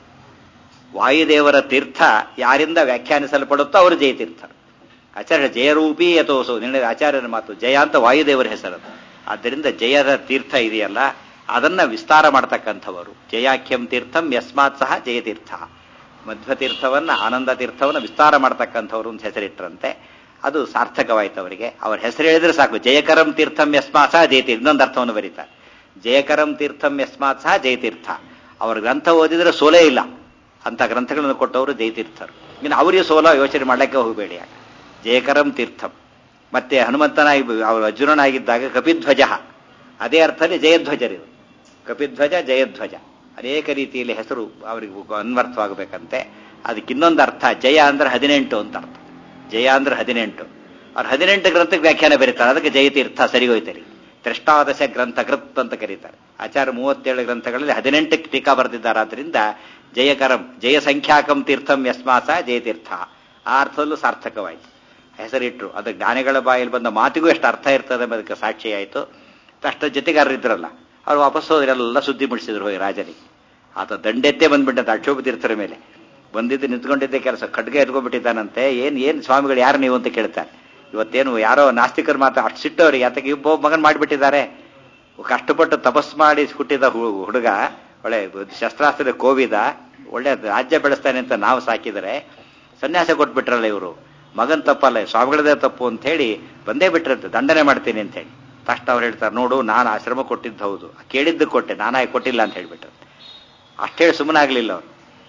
ವಾಯುದೇವರ ತೀರ್ಥ ಯಾರಿಂದ ವ್ಯಾಖ್ಯಾನಿಸಲ್ಪಡುತ್ತೋ ಅವರು ಜಯತೀರ್ಥರು ಆಚಾರ್ಯ ಜಯರೂಪಿ ಯಥೋಸು ನಿನ್ನೆ ಆಚಾರ್ಯರ ಮಾತು ಜಯ ಅಂತ ವಾಯುದೇವರ ಹೆಸರದು ಆದ್ದರಿಂದ ಜಯದ ತೀರ್ಥ ಇದೆಯಲ್ಲ ಅದನ್ನ ವಿಸ್ತಾರ ಮಾಡ್ತಕ್ಕಂಥವರು ಜಯಾಖ್ಯಂ ತೀರ್ಥಂ ಯಸ್ಮಾತ್ ಸಹ ಜಯತೀರ್ಥ ಮಧ್ವತೀರ್ಥವನ್ನ ಆನಂದ ತೀರ್ಥವನ್ನ ವಿಸ್ತಾರ ಮಾಡ್ತಕ್ಕಂಥವ್ರು ಅಂತ ಹೆಸರಿಟ್ರಂತೆ ಅದು ಸಾರ್ಥಕವಾಯ್ತು ಅವರಿಗೆ ಅವ್ರ ಹೆಸರು ಹೇಳಿದ್ರೆ ಸಾಕು ಜಯಕರಂ ತೀರ್ಥಂ ಯಸ್ಮಾತ್ ಸಹ ಜಯತೀರ್ಥ ಇನ್ನೊಂದು ಅರ್ಥವನ್ನು ಬರೀತಾರೆ ಜಯಕರಂ ತೀರ್ಥಂ ಯಸ್ಮಾತ್ ಸಹ ಜಯತೀರ್ಥ ಅವರ ಗ್ರಂಥ ಓದಿದ್ರೆ ಸೋಲೇ ಇಲ್ಲ ಅಂತ ಗ್ರಂಥಗಳನ್ನು ಕೊಟ್ಟವರು ಜಯತೀರ್ಥರು ಇನ್ನು ಅವರಿಗೆ ಸೋಲ ಯೋಚನೆ ಮಾಡಲಿಕ್ಕೆ ಹೋಗಬೇಡಿ ಆಗ ಜಯಕರಂ ತೀರ್ಥಂ ಮತ್ತೆ ಹನುಮಂತನಾಗಿ ಅವರು ಅರ್ಜುನನಾಗಿದ್ದಾಗ ಕಪಿಧ್ವಜ ಅದೇ ಅರ್ಥದಲ್ಲಿ ಜಯಧ್ವಜರಿದು ಕಪಿಧ್ವಜ ಜಯಧ್ವಜ ಅನೇಕ ರೀತಿಯಲ್ಲಿ ಹೆಸರು ಅವರಿಗೆ ಅನ್ವರ್ಥವಾಗಬೇಕಂತೆ ಅದಕ್ಕೆ ಇನ್ನೊಂದು ಅರ್ಥ ಜಯ ಅಂದ್ರೆ ಹದಿನೆಂಟು ಅಂತ ಅರ್ಥ ಜಯ ಅಂದ್ರೆ ಹದಿನೆಂಟು ಅವ್ರು ಹದಿನೆಂಟು ಗ್ರಂಥಕ್ಕೆ ವ್ಯಾಖ್ಯಾನ ಬರೀತಾರೆ ಅದಕ್ಕೆ ಜಯತೀರ್ಥ ಸರಿಗೋಯ್ತರಿ ತ್ರಿಷ್ಟಾದಶ ಗ್ರಂಥ ಕೃತ್ ಅಂತ ಕರೀತಾರೆ ಆಚಾರ್ಯ ಮೂವತ್ತೇಳು ಗ್ರಂಥಗಳಲ್ಲಿ ಹದಿನೆಂಟಕ್ಕೆ ಟೀಕಾ ಬರೆದಿದ್ದಾರೆ ಆದ್ರಿಂದ ಜಯಕರಂ ಜಯ ಸಂಖ್ಯಾಕಂ ತೀರ್ಥಂ ಯಸ್ಮಾಸ ಜಯತೀರ್ಥ ಆ ಅರ್ಥದಲ್ಲೂ ಸಾರ್ಥಕವಾಯಿತು ಹೆಸರಿಟ್ರು ಅದು ಜ್ಞಾನಿಗಳ ಬಾಯಲ್ಲಿ ಬಂದ ಮಾತಿಗೂ ಎಷ್ಟು ಅರ್ಥ ಇರ್ತದೆ ಅದಕ್ಕೆ ಸಾಕ್ಷಿ ಆಯಿತು ಅಷ್ಟು ಜೊತೆಗಾರರಿದ್ರಲ್ಲ ಅವ್ರು ವಾಪಸ್ ಹೋದ್ರೆಲ್ಲ ಸುದ್ದಿ ಮುಡಿಸಿದ್ರು ಹೋಗಿ ರಾಜನಿಗೆ ಆತ ದಂಡೆತ್ತೇ ಬಂದ್ಬಿಟ್ಟಂತೆ ಅಕ್ಷೋಭ ತೀರ್ಥರ ಮೇಲೆ ಬಂದಿದ್ದು ನಿಂತ್ಕೊಂಡಿದ್ದೆ ಕೆಲಸ ಖಡ್ಗೆ ಎತ್ಕೊಂಡ್ಬಿಟ್ಟಿದ್ದಾನಂತೆ ಏನ್ ಏನ್ ಸ್ವಾಮಿಗಳು ಯಾರು ನೀವು ಅಂತ ಕೇಳ್ತಾರೆ ಇವತ್ತೇನು ಯಾರೋ ನಾಸ್ತಿಕರು ಮಾತ್ರ ಅಷ್ಟು ಸಿಟ್ಟವ್ರಿಗೆ ಯಾತಕ್ಕೆ ಇಬ್ಬ ಮಗನ್ ಮಾಡಿಬಿಟ್ಟಿದ್ದಾರೆ ಕಷ್ಟಪಟ್ಟು ತಪಸ್ ಮಾಡಿ ಹುಟ್ಟಿದ ಹುಡುಗ ಒಳ್ಳೆ ಶಸ್ತ್ರಾಸ್ತ್ರದ ಕೋವಿದ ಒಳ್ಳೆ ರಾಜ್ಯ ಬೆಳೆಸ್ತಾನೆ ಅಂತ ನಾವು ಸಾಕಿದರೆ ಸನ್ಯಾಸ ಕೊಟ್ಬಿಟ್ರಲ್ಲ ಇವರು ಮಗನ್ ತಪ್ಪಲ್ಲ ಸ್ವಾಮಿಗಳದೇ ತಪ್ಪು ಅಂತ ಹೇಳಿ ಬಂದೇ ಬಿಟ್ರಂತೆ ದಂಡನೆ ಮಾಡ್ತೀನಿ ಅಂತ ಹೇಳಿ ತಕ್ಷಣ ಅವ್ರು ಹೇಳ್ತಾರೆ ನೋಡು ನಾನು ಆಶ್ರಮ ಕೊಟ್ಟಿದ್ದು ಹೌದು ಕೇಳಿದ್ದು ಕೊಟ್ಟೆ ನಾನಾಗಿ ಕೊಟ್ಟಿಲ್ಲ ಅಂತ ಹೇಳ್ಬಿಟ್ರು ಅಷ್ಟೇಳಿ ಸುಮ್ಮನಾಗ್ಲಿಲ್ಲ ಅವ್ರು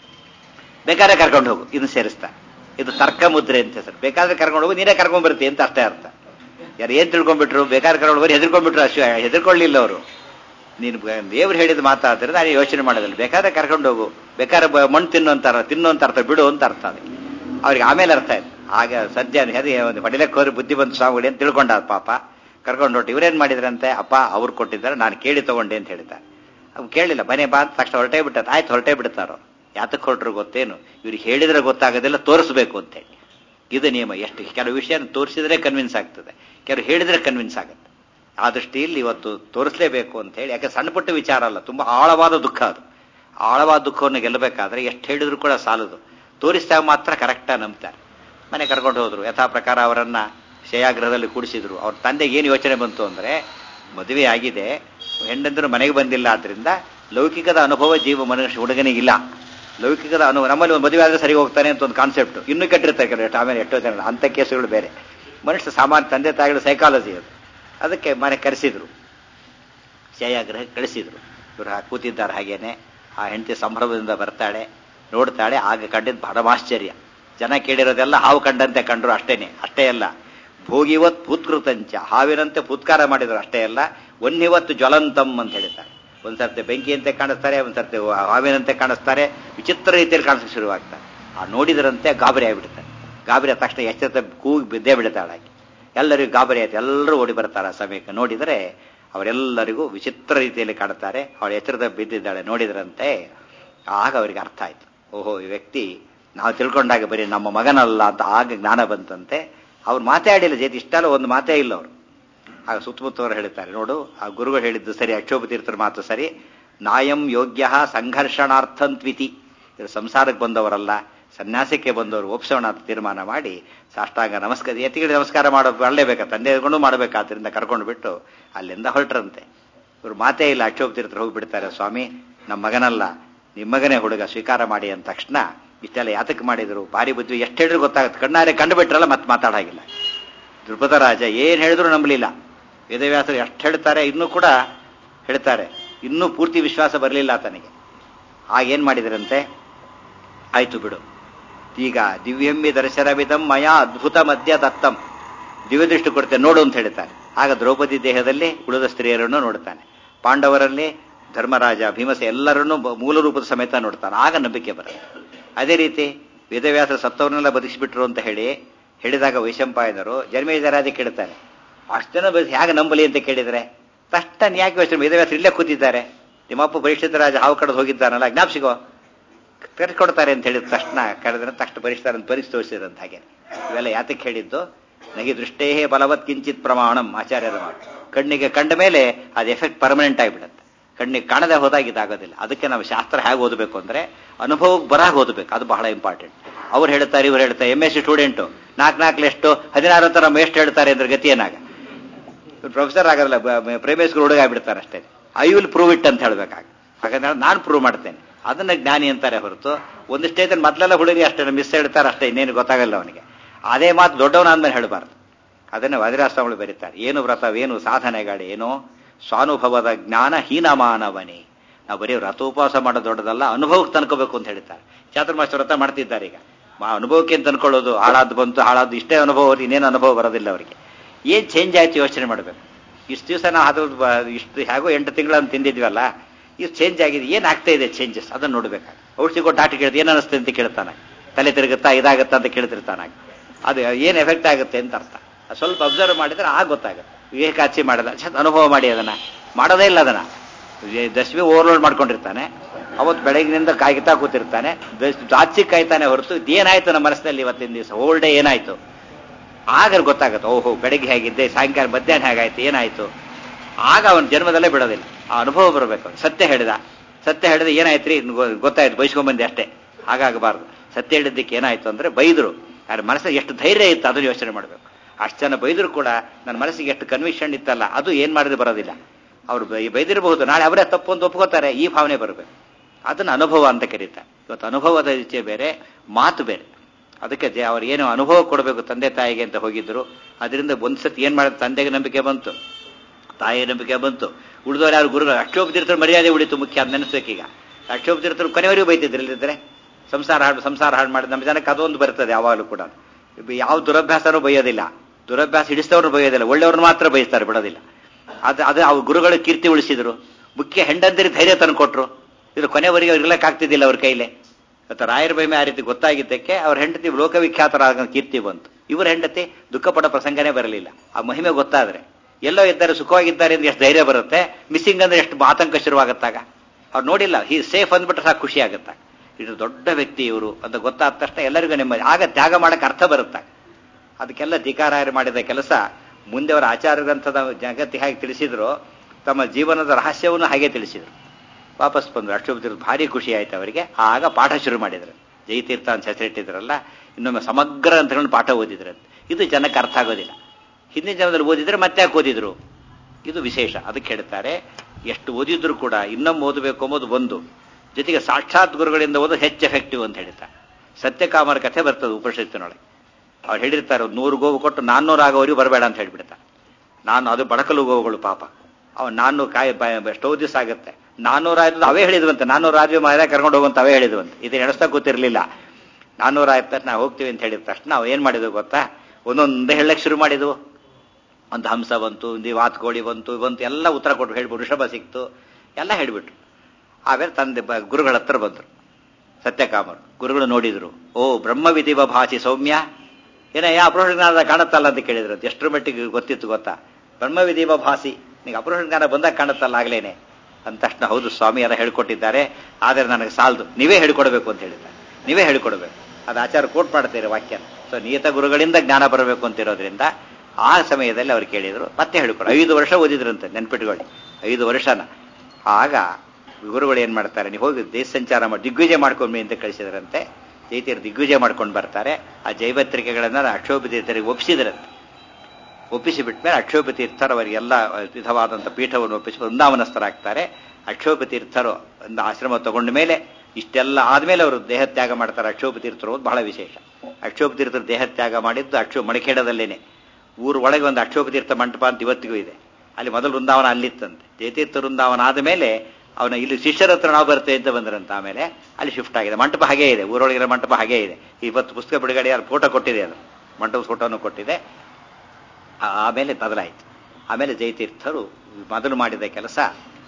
ಬೇಕಾದ್ರೆ ಕರ್ಕೊಂಡು ಹೋಗು ಇದನ್ನ ಸೇರಿಸ್ತಾ ಇದು ತರ್ಕ ಮುದ್ರೆ ಅಂತ ಹೆಸರು ಬೇಕಾದ್ರೆ ಕರ್ಕೊಂಡು ಹೋಗು ನೀನೇ ಕರ್ಕೊಂಡ್ ಬರ್ತೀವಿ ಅಂತ ಅಷ್ಟೇ ಅರ್ಥ ಯಾರು ಏನ್ ತಿಳ್ಕೊಂಡ್ಬಿಟ್ರು ಬೇಕಾದ್ರೆ ಕರ್ಕೊಂಡು ಹೋಗಿ ಹೆದರ್ಕೊಂಡ್ಬಿಟ್ರು ಅಷ್ಟು ಹೆದರ್ಕೊಳ್ಳಿಲ್ಲ ಅವರು ನೀನು ದೇವ್ರು ಹೇಳಿದ ಮಾತಾಡಿದ್ರೆ ನಾನು ಯೋಚನೆ ಮಾಡೋದಿಲ್ಲ ಬೇಕಾದ್ರೆ ಕರ್ಕೊಂಡು ಹೋಗು ಬೇಕಾದ್ರೆ ಮಣ್ಣು ತಿನ್ನು ಅಂತ ಅರ್ಥ ತಿನ್ನು ಅಂತ ಅರ್ಥ ಬಿಡು ಅಂತ ಅರ್ಥ ಅದಕ್ಕೆ ಅವ್ರಿಗೆ ಆಮೇಲೆ ಅರ್ಥ ಆಯ್ತು ಆಗ ಸದ್ಯ ಹೆದೆ ಒಂದು ಹೊಡಿಲಕ್ಕೆ ಹೋದ್ರೆ ಬುದ್ಧಿ ಬಂತು ಸ್ವಾಮಿಗಳು ಅಂತ ತಿಳ್ಕೊಂಡ ಪಾಪ ಕರ್ಕೊಂಡು ಹೊಟ್ಟು ಇವ್ರೇನ್ ಮಾಡಿದ್ರಂತೆ ಅಪ್ಪ ಅವ್ರು ಕೊಟ್ಟಿದ್ದಾರೆ ನಾನು ಕೇಳಿ ತಗೊಂಡೆ ಅಂತ ಹೇಳ್ತಾರೆ ಅವ್ನು ಕೇಳಿಲ್ಲ ಬನ್ನಿ ಬಾ ಅಂತ ತಕ್ಷಣ ಹೊರಟೇ ಬಿಟ್ಟದ ಆಯ್ತು ಹೊರಟೇ ಬಿಡ್ತಾರೋ ಯಾತಕ್ಕೆ ಹೊರಟ್ರು ಗೊತ್ತೇನು ಇವ್ರಿಗೆ ಹೇಳಿದ್ರೆ ಗೊತ್ತಾಗೋದಿಲ್ಲ ತೋರಿಸ್ಬೇಕು ಅಂತೇಳಿ ಇದು ನಿಯಮ ಎಷ್ಟು ಕೆಲವು ವಿಷಯ ತೋರಿಸಿದ್ರೆ ಕನ್ವಿನ್ಸ್ ಆಗ್ತದೆ ಕೆಲವು ಹೇಳಿದ್ರೆ ಕನ್ವಿನ್ಸ್ ಆಗುತ್ತೆ ಆ ದೃಷ್ಟಿಯಲ್ಲಿ ಇವತ್ತು ತೋರಿಸಲೇಬೇಕು ಅಂತ ಹೇಳಿ ಯಾಕೆ ಸಣ್ಣ ಪುಟ್ಟ ವಿಚಾರ ಅಲ್ಲ ತುಂಬಾ ಆಳವಾದ ದುಃಖ ಅದು ಆಳವಾದ ದುಃಖವನ್ನು ಗೆಲ್ಲಬೇಕಾದ್ರೆ ಎಷ್ಟು ಹೇಳಿದ್ರು ಕೂಡ ಸಾಲದು ತೋರಿಸಿದಾಗ ಮಾತ್ರ ಕರೆಕ್ಟಾಗಿ ನಂಬ್ತಾರೆ ಮನೆ ಕರ್ಕೊಂಡು ಹೋದ್ರು ಯಥಾ ಪ್ರಕಾರ ಅವರನ್ನ ಶಯಾಗ್ರಹದಲ್ಲಿ ಕೂಡಿಸಿದ್ರು ಅವ್ರ ತಂದೆಗೆ ಏನು ಯೋಚನೆ ಬಂತು ಅಂದ್ರೆ ಮದುವೆ ಆಗಿದೆ ಹೆಣ್ಣಂದ್ರು ಮನೆಗೆ ಬಂದಿಲ್ಲ ಆದ್ರಿಂದ ಲೌಕಿಕದ ಅನುಭವ ಜೀವ ಮನುಷ್ಯ ಹುಡುಗನಿಗಿಲ್ಲ ಲೌಕಿಕದ ಅನುಭವ ನಮ್ಮಲ್ಲಿ ಒಂದು ಮದುವೆ ಆದ್ರೆ ಸರಿ ಹೋಗ್ತಾನೆ ಅಂತ ಒಂದು ಕಾನ್ಸೆಪ್ಟ್ ಇನ್ನೂ ಕೆಟ್ಟಿರ್ತಾರೆ ಕೆಲವು ಆಮೇಲೆ ಎಷ್ಟೋ ಜನ ಅಂಥ ಕೇಸುಗಳು ಬೇರೆ ಮನುಷ್ಯ ಸಾಮಾನ್ಯ ತಂದೆ ತಾಯಿಗಳ ಸೈಕಾಲಜಿ ಅದು ಅದಕ್ಕೆ ಮನೆ ಕರೆಸಿದ್ರು ಶಯಾಗ್ರಹ ಕಳಿಸಿದ್ರು ಇವರು ಕೂತಿದ್ದಾರೆ ಹಾಗೇನೆ ಆ ಹೆಂಡತಿ ಸಂಭ್ರಮದಿಂದ ಬರ್ತಾಳೆ ನೋಡ್ತಾಳೆ ಆಗ ಕಂಡಿದ್ದು ಪರಮಾಶ್ಚರ್ಯ ಜನ ಕೇಳಿರೋದೆಲ್ಲ ಹಾವು ಕಂಡಂತೆ ಕಂಡ್ರು ಅಷ್ಟೇನೆ ಅಷ್ಟೇ ಅಲ್ಲ ಭೋಗಿವತ್ ಪೂತ್ಕೃತಂಚ ಹಾವಿನಂತೆ ಪೂತ್ಕಾರ ಮಾಡಿದ್ರು ಅಷ್ಟೇ ಅಲ್ಲ ಒನ್ನಿವತ್ತು ಜ್ವಲಂತಂ ಅಂತ ಹೇಳ್ತಾರೆ ಒಂದ್ಸರ್ತಿ ಬೆಂಕಿಯಂತೆ ಕಾಣಿಸ್ತಾರೆ ಒಂದ್ಸರ್ತಿ ಹಾವಿನಂತೆ ಕಾಣಿಸ್ತಾರೆ ವಿಚಿತ್ರ ರೀತಿಯಲ್ಲಿ ಕಾಣಿಸಕ್ಕೆ ಶುರುವಾಗ್ತಾರೆ ಆ ನೋಡಿದ್ರಂತೆ ಗಾಬರಿ ಆಗಿಬಿಡ್ತಾರೆ ಗಾಬರಿ ಆದ ತಕ್ಷಣ ಎಚ್ಚರ ಕೂಗಿ ಬಿದ್ದೇ ಬಿಡ್ತಾಳೆ ಆಕೆ ಎಲ್ಲರಿಗೂ ಗಾಬರಿ ಆಯ್ತು ಎಲ್ಲರೂ ಓಡಿ ಬರ್ತಾರೆ ಆ ಸಮಯಕ್ಕೆ ನೋಡಿದರೆ ಅವರೆಲ್ಲರಿಗೂ ವಿಚಿತ್ರ ರೀತಿಯಲ್ಲಿ ಕಾಡುತ್ತಾರೆ ಅವಳು ಎಚ್ಚರದ ಬಿದ್ದಿದ್ದಾಳೆ ನೋಡಿದ್ರಂತೆ ಆಗ ಅವರಿಗೆ ಅರ್ಥ ಆಯ್ತು ಓಹೋ ಈ ವ್ಯಕ್ತಿ ನಾವು ತಿಳ್ಕೊಂಡಾಗ ಬರೀ ನಮ್ಮ ಮಗನಲ್ಲ ಅಂತ ಆಗ ಜ್ಞಾನ ಬಂತಂತೆ ಅವ್ರು ಮಾತಾಡಿಲ್ಲ ಜೊತೆ ಇಷ್ಟಲ್ಲ ಒಂದು ಮಾತೇ ಇಲ್ಲ ಅವರು ಆಗ ಸುತ್ತಮುತ್ತವರು ಹೇಳ್ತಾರೆ ನೋಡು ಆ ಗುರುಗಳು ಹೇಳಿದ್ದು ಸರಿ ಅಕ್ಷೋಭ ತೀರ್ಥರ ಮಾತು ಸರಿ ನಾಯಂ ಯೋಗ್ಯ ಸಂಘರ್ಷಣಾರ್ಥಂತ್ವಿತಿ ಇವರು ಸಂಸಾರಕ್ಕೆ ಬಂದವರಲ್ಲ ಸನ್ಯಾಸಕ್ಕೆ ಬಂದವರು ಒಪ್ಸೋಣ ಅಂತ ತೀರ್ಮಾನ ಮಾಡಿ ಸಾಷ್ಟಾಂಗ ನಮಸ್ಕಾರ ಎತ್ತಿಗೆ ನಮಸ್ಕಾರ ಮಾಡೋ ಮಾಡಲೇಬೇಕಾ ತಂದೆ ಎದ್ಕೊಂಡು ಮಾಡಬೇಕಾದ್ರಿಂದ ಕರ್ಕೊಂಡು ಬಿಟ್ಟು ಅಲ್ಲಿಂದ ಹೊರಟ್ರಂತೆ ಇವರು ಮಾತೇ ಇಲ್ಲ ಅಕ್ಷೋಭ ತೀರ್ಥರು ಹೋಗಿಬಿಡ್ತಾರೆ ಸ್ವಾಮಿ ನಮ್ಮ ಮಗನಲ್ಲ ನಿಮ್ಮ ಮಗನೇ ಹುಡುಗ ಸ್ವೀಕಾರ ಮಾಡಿ ಅಂದ ತಕ್ಷಣ ಇಷ್ಟೆಲ್ಲ ಯಾತಕ್ಕೆ ಮಾಡಿದ್ರು ಭಾರಿ ಬುದ್ಧಿ ಎಷ್ಟು ಹೇಳಿದ್ರು ಗೊತ್ತಾಗುತ್ತೆ ಕಣ್ಣಾರೆ ಕಂಡು ಬಿಟ್ರಲ್ಲ ಮತ್ತೆ ಮಾತಾಡಾಗಿಲ್ಲ ದ್ರುಪದ ರಾಜ ಏನ್ ಹೇಳಿದ್ರು ನಂಬಲಿಲ್ಲ ವೇದವ್ಯಾಸರು ಎಷ್ಟು ಹೇಳ್ತಾರೆ ಇನ್ನೂ ಕೂಡ ಹೇಳ್ತಾರೆ ಇನ್ನೂ ಪೂರ್ತಿ ವಿಶ್ವಾಸ ಬರಲಿಲ್ಲ ಆತನಿಗೆ ಆಗ ಏನ್ ಮಾಡಿದ್ರಂತೆ ಆಯ್ತು ಬಿಡು ಈಗ ದಿವ್ಯಂಬಿ ದರ್ಶನವಿದಂ ಮಯ ಅದ್ಭುತ ಮಧ್ಯ ದತ್ತಂ ದಿವ್ಯ ದೃಷ್ಟಿ ಕೊಡ್ತೇನೆ ನೋಡು ಅಂತ ಹೇಳ್ತಾನೆ ಆಗ ದ್ರೌಪದಿ ದೇಹದಲ್ಲಿ ಉಳಿದ ಸ್ತ್ರೀಯರನ್ನು ನೋಡ್ತಾನೆ ಪಾಂಡವರಲ್ಲಿ ಧರ್ಮರಾಜ ಭೀಮಸ ಎಲ್ಲರನ್ನೂ ಮೂಲ ರೂಪದ ಸಮೇತ ನೋಡ್ತಾನೆ ಆಗ ನಂಬಿಕೆ ಬರುತ್ತೆ ಅದೇ ರೀತಿ ವೇದವ್ಯಾಸರು ಸತ್ತವನ್ನೆಲ್ಲ ಬದುಕಿಸಿಬಿಟ್ರು ಅಂತ ಹೇಳಿ ಹೇಳಿದಾಗ ವೈಶಂಪಾಯನರು ಜನ್ಮೇಜರಾಜ ಕೇಳ್ತಾನೆ ಅಷ್ಟು ಜನ ಬಸ್ ಹೇಗೆ ನಂಬಲಿ ಅಂತ ಕೇಳಿದ್ರೆ ತಕ್ಷಣ ಯಾಕೆ ಯೋಚನೆ ವೇದವ್ಯಾಸರು ಇಲ್ಲೇ ಕೂತಿದ್ದಾರೆ ನಿಮ್ಮಪ್ಪ ಪರೀಕ್ಷಿತ ರಾಜ ಹಾವು ಕಡೆದು ಹೋಗಿದ್ದಾನಲ್ಲ ಜ್ಞಾಪಿಸಿಗೋ ಕರೆಸ್ಕೊಡ್ತಾರೆ ಅಂತ ಹೇಳಿದ ತಕ್ಷಣ ಕರೆದ್ರೆ ತಕ್ಷಣ ಪರೀಕ್ಷಿತಾರ ಅಂತ ಪರೀಕ್ಷೆ ತೋರಿಸಿದ್ರಂತ ಹಾಗೆ ಇವೆಲ್ಲ ಯಾತಕ್ಕೆ ಹೇಳಿದ್ದು ನಗೆ ದೃಷ್ಟೇ ಬಲವತ್ ಕಿಂಚಿತ್ ಪ್ರಮಾಣಂ ಆಚಾರ್ಯರ ಮಾತು ಕಣ್ಣಿಗೆ ಕಂಡ ಮೇಲೆ ಅದು ಎಫೆಕ್ಟ್ ಪರ್ಮನೆಂಟ್ ಆಗಿಬಿಡುತ್ತೆ ಕಣ್ಣಿಗೆ ಕಾಣದೆ ಹೋದಾಗ ಇದಾಗೋದಿಲ್ಲ ಅದಕ್ಕೆ ನಾವು ಶಾಸ್ತ್ರ ಹೇಗೆ ಓದಬೇಕು ಅಂದ್ರೆ ಅನುಭವಕ್ಕೆ ಬರಾಗ ಓದಬೇಕು ಅದು ಬಹಳ ಇಂಪಾರ್ಟೆಂಟ್ ಅವ್ರು ಹೇಳ್ತಾರೆ ಇವ್ರು ಹೇಳ್ತಾರೆ ಎಂ ಎಸ್ ಸಿ ಸ್ಟೂಡೆಂಟು ನಾಲ್ಕು ನಾಲ್ಕು ಎಷ್ಟು ಹದಿನಾರು ತರ ಎಷ್ಟು ಹೇಳ್ತಾರೆ ಅಂದ್ರೆ ಗತಿ ಏನಾಗ ಪ್ರೊಫೆಸರ್ ಆಗೋದಿಲ್ಲ ಪ್ರೈಮರಿ ಸ್ಕೂಲ್ ಹುಡುಗ ಆಗ್ಬಿಡ್ತಾರೆ ಅಷ್ಟೇ ಐ ವಿಲ್ ಪ್ರೂವ್ ಇಟ್ ಅಂತ ಹೇಳ್ಬೇಕಾಗ ಹಾಗಾದ್ರೆ ನಾನು ಪ್ರೂವ್ ಮಾಡ್ತೇನೆ ಅದನ್ನ ಜ್ಞಾನಿ ಅಂತಾರೆ ಹೊರತು ಒಂದು ಸ್ಟೇಜ್ ಮೊದಲೆಲ್ಲ ಹುಡುಗಿ ಅಷ್ಟೇ ಮಿಸ್ ಹೇಳ್ತಾರೆ ಅಷ್ಟೇ ಇನ್ನೇನು ಗೊತ್ತಾಗಲ್ಲ ಅವನಿಗೆ ಅದೇ ಮಾತು ದೊಡ್ಡವನಾದ್ಮೇಲೆ ಹೇಳಬಾರ್ದು ಅದನ್ನು ವಜ್ರಾಸ್ವಾಮಿಗಳು ಬರೀತಾರೆ ಏನು ವ್ರತವೇನು ಸಾಧನೆಗಳು ಏನೋ ಸ್ವಾನುಭವದ ಜ್ಞಾನ ಹೀನಮಾನವನೇ ನಾವು ಬರೀ ವ್ರತೋಪವಾಸ ಮಾಡೋದು ದೊಡ್ಡದಲ್ಲ ಅನುಭವಕ್ಕೆ ತನ್ಕೋಬೇಕು ಅಂತ ಹೇಳ್ತಾರೆ ಚಾತುರ್ಮಾಸ ವ್ರತ ಮಾಡ್ತಿದ್ದಾರೆ ಈಗ ಅನುಭವಕ್ಕೆ ಅಂತ ಅನ್ಕೊಳ್ಳೋದು ಹಾಳಾದ್ದು ಬಂತು ಹಾಳಾದ್ದು ಇಷ್ಟೇ ಅನುಭವ ಇನ್ನೇನು ಅನುಭವ ಬರೋದಿಲ್ಲ ಅವರಿಗೆ ಏನ್ ಚೇಂಜ್ ಆಯ್ತು ಯೋಚನೆ ಮಾಡಬೇಕು ಇಷ್ಟು ದಿವಸ ನಾವು ಅದು ಇಷ್ಟು ಹೇಗೋ ಎಂಟು ತಿಂಗಳನ್ನು ತಿಂದಿದ್ವಲ್ಲ ಇದು ಚೇಂಜ್ ಆಗಿದೆ ಏನ್ ಆಗ್ತಾ ಇದೆ ಚೇಂಜಸ್ ಅದನ್ನ ನೋಡ್ಬೇಕಾಗ ಔಷಧಿ ಕೊಟ್ಟು ಡಾಕ್ಟರ್ ಕೇಳಿದ್ರೆ ಏನ್ ಅನಿಸ್ತದೆ ಅಂತ ಕೇಳ್ತಾನೆ ತಲೆ ತಿರುಗುತ್ತಾ ಇದಾಗುತ್ತಾ ಅಂತ ಕೇಳ್ತಿರ್ತಾನೆ ಅದು ಏನ್ ಎಫೆಕ್ಟ್ ಆಗುತ್ತೆ ಅಂತ ಅರ್ಥ ಸ್ವಲ್ಪ ಅಬ್ಸರ್ವ್ ಮಾಡಿದ್ರೆ ಆಗ ಗೊತ್ತಾಗುತ್ತೆ ವಿವೇಕಾಚಿ ಮಾಡಿದ ಅನುಭವ ಮಾಡಿ ಅದನ್ನ ಮಾಡೋದೇ ಇಲ್ಲ ಅದನ್ನ ದಶಮಿ ಓವರ್ಲೋಡ್ ಮಾಡ್ಕೊಂಡಿರ್ತಾನೆ ಅವತ್ತು ಬೆಳಗಿನಿಂದ ಕಾಯ್ತಾ ಕೂತಿರ್ತಾನೆ ಜಾಸ್ತಿ ಕಾಯ್ತಾನೆ ಹೊರತು ಇದೇನಾಯ್ತು ನಮ್ಮ ಮನಸ್ಸಿನಲ್ಲಿ ಇವತ್ತಿನ ದಿವಸ ಹೋಲ್ ಡೇ ಏನಾಯ್ತು ಆಗ ಗೊತ್ತಾಗುತ್ತೆ ಓಹೋ ಬೆಳಗ್ಗೆ ಹೇಗಿದ್ದೆ ಸಾಯಂಕಾಲ ಮಧ್ಯಾಹ್ನ ಹೇಗಾಯ್ತು ಏನಾಯ್ತು ಆಗ ಅವನ ಜನ್ಮದಲ್ಲೇ ಬಿಡೋದಿಲ್ಲ ಆ ಅನುಭವ ಬರಬೇಕು ಸತ್ಯ ಹೇಳಿದ ಸತ್ಯ ಹೇಳಿದ ಏನಾಯ್ತ್ರಿ ಗೊತ್ತಾಯ್ತು ಬೈಸ್ಕೊಂಬಂದೆ ಅಷ್ಟೇ ಹಾಗಾಗಬಾರ್ದು ಸತ್ಯ ಹೇಳಿದ್ದಕ್ಕೆ ಏನಾಯ್ತು ಅಂದ್ರೆ ಬೈದ್ರು ಆದ್ರೆ ಮನಸ್ಸಿಗೆ ಎಷ್ಟು ಧೈರ್ಯ ಇತ್ತು ಅದನ್ನು ಯೋಚನೆ ಮಾಡಬೇಕು ಅಷ್ಟು ಜನ ಬೈದ್ರು ಕೂಡ ನನ್ನ ಮನಸ್ಸಿಗೆ ಎಷ್ಟು ಕನ್ವಿಕ್ಷನ್ ಇತ್ತಲ್ಲ ಅದು ಏನ್ ಮಾಡಿದ್ರೆ ಬರೋದಿಲ್ಲ ಅವ್ರು ಬೈದಿರಬಹುದು ನಾಳೆ ಅವರೇ ತಪ್ಪು ಅಂತ ಒಪ್ಕೋತಾರೆ ಈ ಭಾವನೆ ಬರಬೇಕು ಅದನ್ನ ಅನುಭವ ಅಂತ ಕರೀತಾರೆ ಇವತ್ತು ಅನುಭವದ ಇಚ್ಛೆ ಬೇರೆ ಮಾತು ಬೇರೆ ಅದಕ್ಕೆ ಅವ್ರು ಏನು ಅನುಭವ ಕೊಡಬೇಕು ತಂದೆ ತಾಯಿಗೆ ಅಂತ ಹೋಗಿದ್ರು ಅದರಿಂದ ಒಂದ್ಸತಿ ಏನ್ ಮಾಡಿದ ತಂದೆಗೆ ನಂಬಿಕೆ ಬಂತು ತಾಯಿಯ ನಂಬಿಕೆ ಬಂತು ಉಳಿದವರು ಯಾರು ಗುರುಗಳು ಅಕ್ಷೋಭ ತೀರ್ಥರು ಮರ್ಯಾದೆ ಉಳಿತು ಮುಖ್ಯ ಅಂತ ನೆನೆಸ್ಬೇಕೀಗ ಅಕ್ಷೋಭ ತೀರ್ಥರು ಕೊನೆವರೆಗೂ ಬೈತಿದ್ರು ಇಲ್ಲದಿದ್ರೆ ಸಂಸಾರ ಹಾಡು ಸಂಸಾರ ಹಾಡು ಮಾಡಿದ ನಮ್ಮ ಜನಕ್ಕೆ ಅದೊಂದು ಬರ್ತದೆ ಯಾವಾಗಲೂ ಕೂಡ ಯಾವ ದುರಭ್ಯಾಸನೂ ಬೈಯೋದಿಲ್ಲ ದುರಭ್ಯಾಸ ಹಿಡಿಸ್ತವ್ರನ್ನ ಬೈಯೋದಿಲ್ಲ ಒಳ್ಳೆಯವ್ರನ್ನ ಮಾತ್ರ ಬಯಸ್ತಾರೆ ಬಿಡೋದಿಲ್ಲ ಅದು ಅದು ಅವ್ರ ಗುರುಗಳು ಕೀರ್ತಿ ಉಳಿಸಿದ್ರು ಮುಖ್ಯ ಹೆಂಡಂದಿರಿ ಧೈರ್ಯ ತಂದು ಕೊಟ್ರು ಇದು ಕೊನೆವರೆಗೆ ಅವ್ರಿಗೆ ಆಗ್ತಿದ್ದಿಲ್ಲ ಅವ್ರ ಕೈಲೇ ಮತ್ತು ರಾಯರ ಬೈಮೆ ಆ ರೀತಿ ಗೊತ್ತಾಗಿದ್ದಕ್ಕೆ ಅವ್ರ ಹೆಂಡತಿ ಲೋಕವಿಖ್ಯಾತರಾದ ಕೀರ್ತಿ ಬಂತು ಇವ್ರ ಹೆಂಡತಿ ದುಃಖ ಪಡೋ ಪ್ರಸಂಗನೇ ಬರಲಿಲ್ಲ ಆ ಮಹಿಮೆ ಗೊತ್ತಾದ್ರೆ ಎಲ್ಲೋ ಇದ್ದಾರೆ ಸುಖವಾಗಿದ್ದಾರೆ ಅಂತ ಎಷ್ಟು ಧೈರ್ಯ ಬರುತ್ತೆ ಮಿಸ್ಸಿಂಗ್ ಅಂದ್ರೆ ಎಷ್ಟು ಆತಂಕ ಶುರುವಾಗುತ್ತಾಗ ಅವ್ರು ನೋಡಿಲ್ಲ ಹೀ ಸೇಫ್ ಅಂದ್ಬಿಟ್ರೆ ಸಾಕು ಖುಷಿ ಆಗುತ್ತ ಇದು ದೊಡ್ಡ ವ್ಯಕ್ತಿ ಇವರು ಅಂತ ಗೊತ್ತಾದ ತಕ್ಷಣ ಎಲ್ಲರಿಗೂ ನೆಮ್ಮದಿ ಆಗ ತ್ಯಾಗ ಮಾಡಕ್ಕೆ ಅರ್ಥ ಬರುತ್ತೆ ಅದಕ್ಕೆಲ್ಲ ಧಿಕಾರಾಯರು ಮಾಡಿದ ಕೆಲಸ ಮುಂದೆ ಅವರ ಆಚಾರ ಗ್ರಂಥದ ಜಗತ್ತಿಗೆ ಹಾಗೆ ತಿಳಿಸಿದ್ರು ತಮ್ಮ ಜೀವನದ ರಹಸ್ಯವನ್ನು ಹಾಗೆ ತಿಳಿಸಿದ್ರು ವಾಪಸ್ ಬಂದರು ಅಷ್ಟೊಬ್ಬ ಭಾರಿ ಖುಷಿ ಆಯ್ತು ಅವರಿಗೆ ಆಗ ಪಾಠ ಶುರು ಮಾಡಿದ್ರು ಜಯತೀರ್ಥ ಅಂತ ಹೆಸರಿಟ್ಟಿದ್ರಲ್ಲ ಇನ್ನೊಮ್ಮೆ ಸಮಗ್ರ ಗ್ರಂಥಗಳನ್ನ ಪಾಠ ಓದಿದ್ರಂತೆ ಇದು ಜನಕ್ಕೆ ಅರ್ಥ ಆಗೋದಿಲ್ಲ ಹಿಂದಿನ ಜನದಲ್ಲಿ ಓದಿದ್ರೆ ಮತ್ತೆ ಯಾಕೆ ಓದಿದ್ರು ಇದು ವಿಶೇಷ ಅದಕ್ಕೆ ಹೇಳ್ತಾರೆ ಎಷ್ಟು ಓದಿದ್ರು ಕೂಡ ಇನ್ನೊಮ್ಮೆ ಓದಬೇಕು ಎಂಬುದು ಒಂದು ಜೊತೆಗೆ ಸಾಕ್ಷಾತ್ ಗುರುಗಳಿಂದ ಓದೋದು ಹೆಚ್ಚು ಎಫೆಕ್ಟಿವ್ ಅಂತ ಹೇಳ್ತಾರೆ ಸತ್ಯಕಾಮರ ಕಥೆ ಬರ್ತದೆ ಉಪನಿಷತ್ತಿನೊಳಗೆ ಅವ್ರು ಹೇಳಿರ್ತಾರೆ ಒಂದು ನೂರು ಗೋವು ಕೊಟ್ಟು ನಾನ್ನೂರು ಆಗೋವರೆಗೂ ಬರಬೇಡ ಅಂತ ಹೇಳ್ಬಿಡ್ತಾರೆ ನಾನು ಅದು ಬಡಕಲು ಗೋವುಗಳು ಪಾಪ ಅವ್ ನಾನು ಕಾಯಿ ಎಷ್ಟೋ ದಿವಸ ಆಗುತ್ತೆ ನಾನ್ನೂರ ಆಯ್ತು ಅವೇ ಹೇಳಿದ್ವಂತೆ ನಾನ್ನೂರು ಆದ್ವಿ ಮಾರ ಕರ್ಕೊಂಡು ಹೋಗುವಂತ ಅವೇ ಹೇಳಿದ್ವಂತೆ ಇದು ಎಣಿಸ್ತಾ ಕೂತಿರ್ಲಿಲ್ಲ ನಾನ್ನೂರ ಆಯ್ತು ತಕ್ಷಣ ನಾವು ಹೋಗ್ತೀವಿ ಅಂತ ಹೇಳಿದ ತಕ್ಷಣ ನಾವು ಏನ್ ಮಾಡಿದ್ವು ಗೊತ್ತಾ ಒಂದೊಂದೇ ಹೇಳಕ್ ಶುರು ಮಾಡಿದ್ವು ಒಂದು ಹಂಸ ಬಂತು ಒಂದು ವಾತ್ಕೋಳಿ ಬಂತು ಬಂತು ಎಲ್ಲ ಉತ್ತರ ಕೊಟ್ಟು ಹೇಳ್ಬಿಟ್ಟು ವೃಷಭ ಸಿಕ್ತು ಎಲ್ಲ ಹೇಳ್ಬಿಟ್ರು ಆಮೇಲೆ ತಂದೆ ಗುರುಗಳ ಹತ್ರ ಬಂದರು ಸತ್ಯಕಾಮರು ಗುರುಗಳು ನೋಡಿದ್ರು ಓ ಬ್ರಹ್ಮವಿಧಿವ ಭಾಷಿ ಸೌಮ್ಯ ಏನ ಯಾ ಅಪರೋಷ ಜ್ಞಾನ ಕಾಣುತ್ತಲ್ಲ ಅಂತ ಕೇಳಿದ್ರು ಎಷ್ಟರ ಮಟ್ಟಿಗೆ ಗೊತ್ತಿತ್ತು ಗೊತ್ತಾ ಬ್ರಹ್ಮವಿಧಿವ ಭಾಷಿ ನಿಂಗೆ ಅಪರೋಷ ಜ್ಞಾನ ಬಂದಾಗ ಕಾಣುತ್ತಲ್ಲ ಆಗ್ಲೇನೆ ಅಂದ ತಕ್ಷಣ ಹೌದು ಸ್ವಾಮಿ ಎಲ್ಲ ಹೇಳ್ಕೊಟ್ಟಿದ್ದಾರೆ ಆದರೆ ನನಗೆ ಸಾಲದು ನೀವೇ ಹೇಳ್ಕೊಡ್ಬೇಕು ಅಂತ ಹೇಳಿದ್ದಾರೆ ನೀವೇ ಹೇಳ್ಕೊಡ್ಬೇಕು ಅದು ಆಚಾರ ಕೋಟ್ ಮಾಡ್ತೀರಿ ವಾಕ್ಯ ಸೊ ನಿಯತ ಗುರುಗಳಿಂದ ಜ್ಞಾನ ಬರಬೇಕು ಅಂತಿರೋದ್ರಿಂದ ಆ ಸಮಯದಲ್ಲಿ ಅವ್ರು ಕೇಳಿದ್ರು ಮತ್ತೆ ಹೇಳ್ಕೊಡು ಐದು ವರ್ಷ ಓದಿದ್ರಂತೆ ನೆನ್ಪಿಟ್ಕೊಳ್ಳಿ ಐದು ವರ್ಷನ ಆಗ ಗುರುಗಳು ಏನ್ ಮಾಡ್ತಾರೆ ನೀವು ಹೋಗಿ ದೇಶ ಸಂಚಾರ ಮಾಡಿ ದಿಗ್ವಿಜಯ ಮಾಡ್ಕೊಂಡ್ಬಿ ಅಂತ ಕಳಿಸಿದ್ರಂತೆ ಜೈತಿಯರು ದಿಗ್ವಿಜಯ ಮಾಡ್ಕೊಂಡು ಬರ್ತಾರೆ ಆ ಜೈವತ್ರಿಕೆಗಳನ್ನ ಅಕ್ಷೋಭ ತೀರ್ಥರಿಗೆ ಒಪ್ಪಿಸಿದ್ರಂತೆ ಒಪ್ಪಿಸಿ ಬಿಟ್ಮೇಲೆ ಅಕ್ಷೋಭ ತೀರ್ಥರು ಅವರಿಗೆಲ್ಲ ವಿಧವಾದಂಥ ಪೀಠವನ್ನು ಒಪ್ಪಿಸಿ ವೃಂದಾವನಸ್ಥರಾಗ್ತಾರೆ ಅಕ್ಷೋಭ ತೀರ್ಥರು ಒಂದು ಆಶ್ರಮ ತಗೊಂಡ ಮೇಲೆ ಇಷ್ಟೆಲ್ಲ ಆದ್ಮೇಲೆ ಅವರು ದೇಹತ್ಯಾಗ ಮಾಡ್ತಾರೆ ಅಕ್ಷೋಭ ತೀರ್ಥರು ಬಹಳ ವಿಶೇಷ ಅಕ್ಷೋಭ ತೀರ್ಥರು ದೇಹತ್ಯಾಗ ಮಾಡಿದ್ದು ಅಕ್ಷೋ ಮಣಿಖೇಡದಲ್ಲೇನೆ ಊರು ಒಳಗೆ ಒಂದು ಅಕ್ಷೋಭ ತೀರ್ಥ ಮಂಟಪ ಅಂತ ಇವತ್ತಿಗೂ ಇದೆ ಅಲ್ಲಿ ಮೊದಲು ವೃಂದಾವನ ಅಲ್ಲಿತ್ತಂತೆ ಜಯತೀರ್ಥ ವೃಂದಾವನ ಆದ ಮೇಲೆ ಅವನ ಇಲ್ಲಿ ಶಿಷ್ಯರ ಹತ್ರ ನಾವು ಬರ್ತೇವೆ ಅಂತ ಬಂದ್ರಂತ ಆಮೇಲೆ ಅಲ್ಲಿ ಶಿಫ್ಟ್ ಆಗಿದೆ ಮಂಟಪ ಹಾಗೇ ಇದೆ ಊರೊಳಗಿರೋ ಮಂಟಪ ಹಾಗೇ ಇದೆ ಇವತ್ತು ಪುಸ್ತಕ ಬಿಡುಗಡೆ ಯಾರು ಫೋಟೋ ಕೊಟ್ಟಿದೆ ಅದು ಮಂಟಪ ಫೋಟೋನು ಕೊಟ್ಟಿದೆ ಆಮೇಲೆ ಬದಲಾಯಿತು ಆಮೇಲೆ ಜಯತೀರ್ಥರು ಮೊದಲು ಮಾಡಿದ ಕೆಲಸ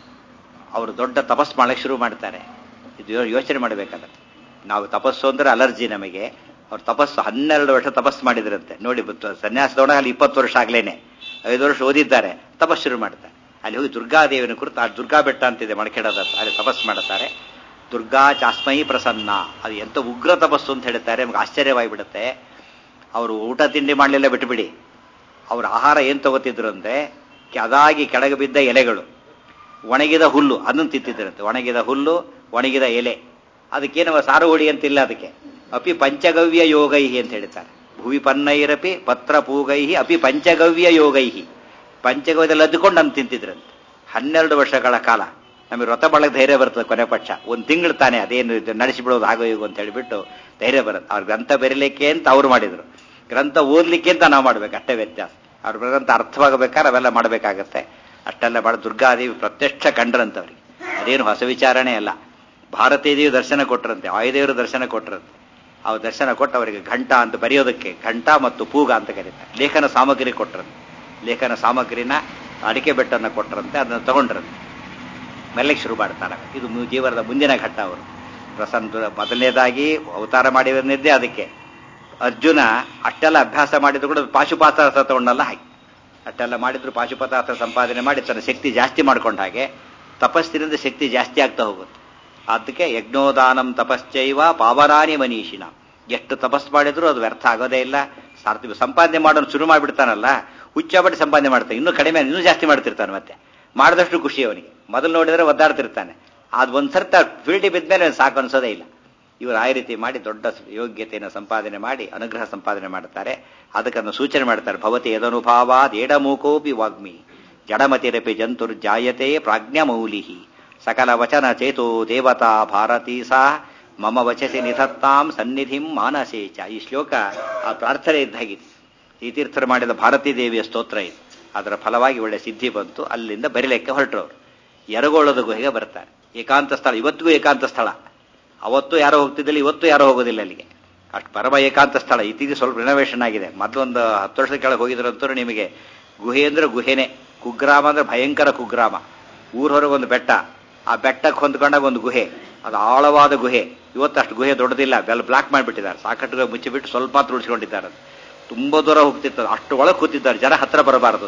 ಅವರು ದೊಡ್ಡ ತಪಸ್ ಮಾಡಕ್ಕೆ ಶುರು ಮಾಡ್ತಾರೆ ಇದು ಯೋಚನೆ ಮಾಡಬೇಕಾಗತ್ತೆ ನಾವು ತಪಸ್ಸು ಅಂದ್ರೆ ಅಲರ್ಜಿ ನಮಗೆ ಅವ್ರು ತಪಸ್ಸು ಹನ್ನೆರಡು ವರ್ಷ ತಪಸ್ಸು ಮಾಡಿದ್ರಂತೆ ನೋಡಿ ಸನ್ಯಾಸದೊಳಗೆ ಅಲ್ಲಿ ಇಪ್ಪತ್ತು ವರ್ಷ ಆಗ್ಲೇನೆ ಐದು ವರ್ಷ ಓದಿದ್ದಾರೆ ತಪಸ್ಸು ಶುರು ಮಾಡ್ತಾರೆ ಅಲ್ಲಿ ಹೋಗಿ ದುರ್ಗಾದೇವಿನ ಕುರಿತು ಆ ದುರ್ಗಾ ಬೆಟ್ಟ ಅಂತಿದೆ ಮಣಕೆಡದ ಅಲ್ಲಿ ತಪಸ್ಸು ಮಾಡುತ್ತಾರೆ ದುರ್ಗಾ ಚಾಸ್ಮಯಿ ಪ್ರಸನ್ನ ಅದು ಎಂತ ಉಗ್ರ ತಪಸ್ಸು ಅಂತ ಹೇಳ್ತಾರೆ ನಮ್ಗೆ ಆಶ್ಚರ್ಯವಾಗಿಬಿಡುತ್ತೆ ಅವರು ಊಟ ತಿಂಡಿ ಮಾಡಲಿಲ್ಲ ಬಿಟ್ಟುಬಿಡಿ ಅವ್ರ ಆಹಾರ ಏನ್ ತಗೋತಿದ್ರು ಅಂದ್ರೆ ಅದಾಗಿ ಕೆಳಗೆ ಬಿದ್ದ ಎಲೆಗಳು ಒಣಗಿದ ಹುಲ್ಲು ಅದನ್ನು ತಿಂತಿದ್ರಂತೆ ಒಣಗಿದ ಹುಲ್ಲು ಒಣಗಿದ ಎಲೆ ಅದಕ್ಕೇನವ ಸಾರು ಹುಡಿ ಅಂತಿಲ್ಲ ಅದಕ್ಕೆ ಅಪಿ ಪಂಚಗವ್ಯ ಯೋಗೈಹಿ ಅಂತ ಹೇಳ್ತಾರೆ ಭುವಿ ಪನ್ನೈರಪಿ ಪತ್ರ ಪೂಗೈಹಿ ಅಪಿ ಪಂಚಗವ್ಯ ಯೋಗೈಹಿ ಪಂಚಗವ್ಯದಲ್ಲಿ ಅದ್ದುಕೊಂಡು ಅಂತ ತಿಂತಿದ್ರಂತೆ ಹನ್ನೆರಡು ವರ್ಷಗಳ ಕಾಲ ನಮಗೆ ವ್ರತ ಬಳಗ ಧೈರ್ಯ ಬರ್ತದೆ ಕೊನೆ ಪಕ್ಷ ಒಂದು ತಿಂಗಳು ತಾನೆ ಅದೇನು ನಡೆಸಿಬಿಡೋದು ಆಗೋ ಈಗ ಅಂತ ಹೇಳಿಬಿಟ್ಟು ಧೈರ್ಯ ಬರುತ್ತೆ ಅವ್ರ ಗ್ರಂಥ ಬರೀಲಿಕ್ಕೆ ಅಂತ ಅವ್ರು ಮಾಡಿದ್ರು ಗ್ರಂಥ ಓದ್ಲಿಕ್ಕೆ ಅಂತ ನಾವು ಮಾಡ್ಬೇಕು ಅಷ್ಟೇ ವ್ಯತ್ಯಾಸ ಅವ್ರ ಗ್ರಂಥ ಅರ್ಥವಾಗಬೇಕಾದ್ರೆ ಅವೆಲ್ಲ ಮಾಡಬೇಕಾಗತ್ತೆ ಅಷ್ಟೆಲ್ಲ ಬಹಳ ದುರ್ಗಾದೇವಿ ಪ್ರತ್ಯಕ್ಷ ಕಂಡ್ರಂತವ್ರಿಗೆ ಅದೇನು ಹೊಸ ವಿಚಾರಣೆ ಅಲ್ಲ ಭಾರತೀಯ ದೇವಿ ದರ್ಶನ ಕೊಟ್ಟರಂತೆ ಆಯುದೇವರು ದರ್ಶನ ಕೊಟ್ಟರಂತೆ ಅವ್ರ ದರ್ಶನ ಕೊಟ್ಟು ಅವರಿಗೆ ಘಂಟ ಅಂತ ಬರೆಯೋದಕ್ಕೆ ಘಂಟ ಮತ್ತು ಪೂಗ ಅಂತ ಕರೀತಾರೆ ಲೇಖನ ಸಾಮಗ್ರಿ ಕೊಟ್ಟರಂತೆ ಲೇಖನ ಸಾಮಗ್ರಿನ ಅಡಿಕೆ ಬೆಟ್ಟನ್ನು ಕೊಟ್ಟರಂತೆ ಅದನ್ನು ತಗೊಂಡ್ರಂತೆ ಮೆಲ್ಲಕ್ಕೆ ಶುರು ಮಾಡ್ತಾರೆ ಇದು ಜೀವನದ ಮುಂದಿನ ಘಟ್ಟ ಅವರು ಪ್ರಸನ್ನ ಮೊದಲನೇದಾಗಿ ಅವತಾರ ಮಾಡಿರೋದ್ದೇ ಅದಕ್ಕೆ ಅರ್ಜುನ ಅಷ್ಟೆಲ್ಲ ಅಭ್ಯಾಸ ಮಾಡಿದ್ರು ಕೂಡ ಪಾಶುಪಾತಾಸ್ತ್ರ ತಗೊಂಡಲ್ಲ ಹಾಗೆ ಅಷ್ಟೆಲ್ಲ ಮಾಡಿದ್ರು ಪಾಶುಪತಾಸ್ತ್ರ ಸಂಪಾದನೆ ಮಾಡಿ ತನ್ನ ಶಕ್ತಿ ಜಾಸ್ತಿ ಮಾಡ್ಕೊಂಡ ಹಾಗೆ ತಪಸ್ಸಿನಿಂದ ಶಕ್ತಿ ಜಾಸ್ತಿ ಆಗ್ತಾ ಹೋಗುತ್ತೆ ಅದಕ್ಕೆ ಯಜ್ಞೋದಾನಂ ತಪಶ್ಚೈವ ಪಾವರಾನಿ ಮನೀಷಿನ ಎಷ್ಟು ತಪಸ್ ಮಾಡಿದ್ರು ಅದು ವ್ಯರ್ಥ ಆಗೋದೇ ಇಲ್ಲ ಸಾರ್ಥಿ ಸಂಪಾದನೆ ಮಾಡೋನು ಶುರು ಮಾಡಿಬಿಡ್ತಾನಲ್ಲ ಹುಚ್ಚಾಬಟ್ಟಿ ಸಂಪಾದನೆ ಮಾಡ್ತಾನೆ ಇನ್ನೂ ಕಡಿಮೆ ಇನ್ನೂ ಜಾಸ್ತಿ ಮಾಡ್ತಿರ್ತಾನೆ ಮತ್ತೆ ಮಾಡಿದಷ್ಟು ಖುಷಿ ಅವನಿಗೆ ಮೊದಲು ನೋಡಿದ್ರೆ ಒದ್ದಾಡ್ತಿರ್ತಾನೆ ಅದು ಒಂದ್ಸರ್ತ ಫೀಲ್ಡಿ ಬಿದ್ಮೇಲೆ ಸಾಕು ಅನ್ಸೋದೇ ಇಲ್ಲ ಇವರು ಆ ರೀತಿ ಮಾಡಿ ದೊಡ್ಡ ಯೋಗ್ಯತೆಯನ್ನು ಸಂಪಾದನೆ ಮಾಡಿ ಅನುಗ್ರಹ ಸಂಪಾದನೆ ಮಾಡ್ತಾರೆ ಅದಕ್ಕನ್ನು ಸೂಚನೆ ಮಾಡ್ತಾರೆ ಭವತಿ ಯದನುಭಾವಾದ್ ಏಡಮೂಕೋಪಿ ವಾಗ್ಮಿ ಜಡಮತಿರಪಿ ಜಂತುರ್ ಜಾಯತೆ ಪ್ರಾಜ್ಞಮೌಲಿ ಸಕಲ ವಚನ ಚೇತೋ ದೇವತಾ ಭಾರತೀ ಸಾ ಮಮ ವಚಸಿ ನಿಧತ್ತಾಂ ಸನ್ನಿಧಿಂ ಮಾನಸೇಚ ಈ ಶ್ಲೋಕ ಆ ಪ್ರಾರ್ಥನೆ ಇದ್ದಾಗಿದೆ ಈ ತೀರ್ಥರು ಮಾಡಿದ ಭಾರತೀ ದೇವಿಯ ಸ್ತೋತ್ರ ಇದು ಅದರ ಫಲವಾಗಿ ಒಳ್ಳೆ ಸಿದ್ಧಿ ಬಂತು ಅಲ್ಲಿಂದ ಬರಿಲೆಕ್ಕೆ ಹೊರಟರು ಅವರು ಎರಗೋಳದ ಗುಹೆಗೆ ಬರ್ತಾರೆ ಏಕಾಂತ ಸ್ಥಳ ಇವತ್ತಿಗೂ ಏಕಾಂತ ಸ್ಥಳ ಅವತ್ತು ಯಾರೋ ಹೋಗ್ತಿದ್ದಿಲ್ಲ ಇವತ್ತು ಯಾರೋ ಹೋಗೋದಿಲ್ಲ ಅಲ್ಲಿಗೆ ಅಷ್ಟು ಪರಮ ಏಕಾಂತ ಸ್ಥಳ ಇತ್ತೀಚೆಗೆ ಸ್ವಲ್ಪ ರಿನೋವೇಷನ್ ಆಗಿದೆ ಮೊದಲೊಂದು ಹತ್ತು ವರ್ಷದ ಕೆಳಗೆ ಹೋಗಿದ್ರಂತೂ ನಿಮಗೆ ಗುಹೆ ಅಂದ್ರೆ ಗುಹೆನೆ ಕುಗ್ರಾಮ ಅಂದ್ರೆ ಭಯಂಕರ ಕುಗ್ರಾಮ ಊರ ಹೊರಗೆ ಒಂದು ಬೆಟ್ಟ ಆ ಬೆಟ್ಟಕ್ಕೆ ಹೊಂದ್ಕೊಂಡಾಗ ಒಂದು ಗುಹೆ ಅದು ಆಳವಾದ ಗುಹೆ ಇವತ್ತು ಅಷ್ಟು ಗುಹೆ ದೊಡ್ಡದಿಲ್ಲ ಬೆಲ್ಲ ಬ್ಲಾಕ್ ಮಾಡಿಬಿಟ್ಟಿದ್ದಾರೆ ಸಾಕಟ್ಟು ಮುಚ್ಚಿಬಿಟ್ಟು ಸ್ವಲ್ಪ ಮಾತ್ರ ಉಳಿಸ್ಕೊಂಡಿದ್ದಾರೆ ತುಂಬಾ ದೂರ ಹೋಗ್ತಿರ್ತದೆ ಅಷ್ಟು ಒಳಗೆ ಕೂತಿದ್ದಾರೆ ಜನ ಹತ್ರ ಬರಬಾರದು ಅಂತೆ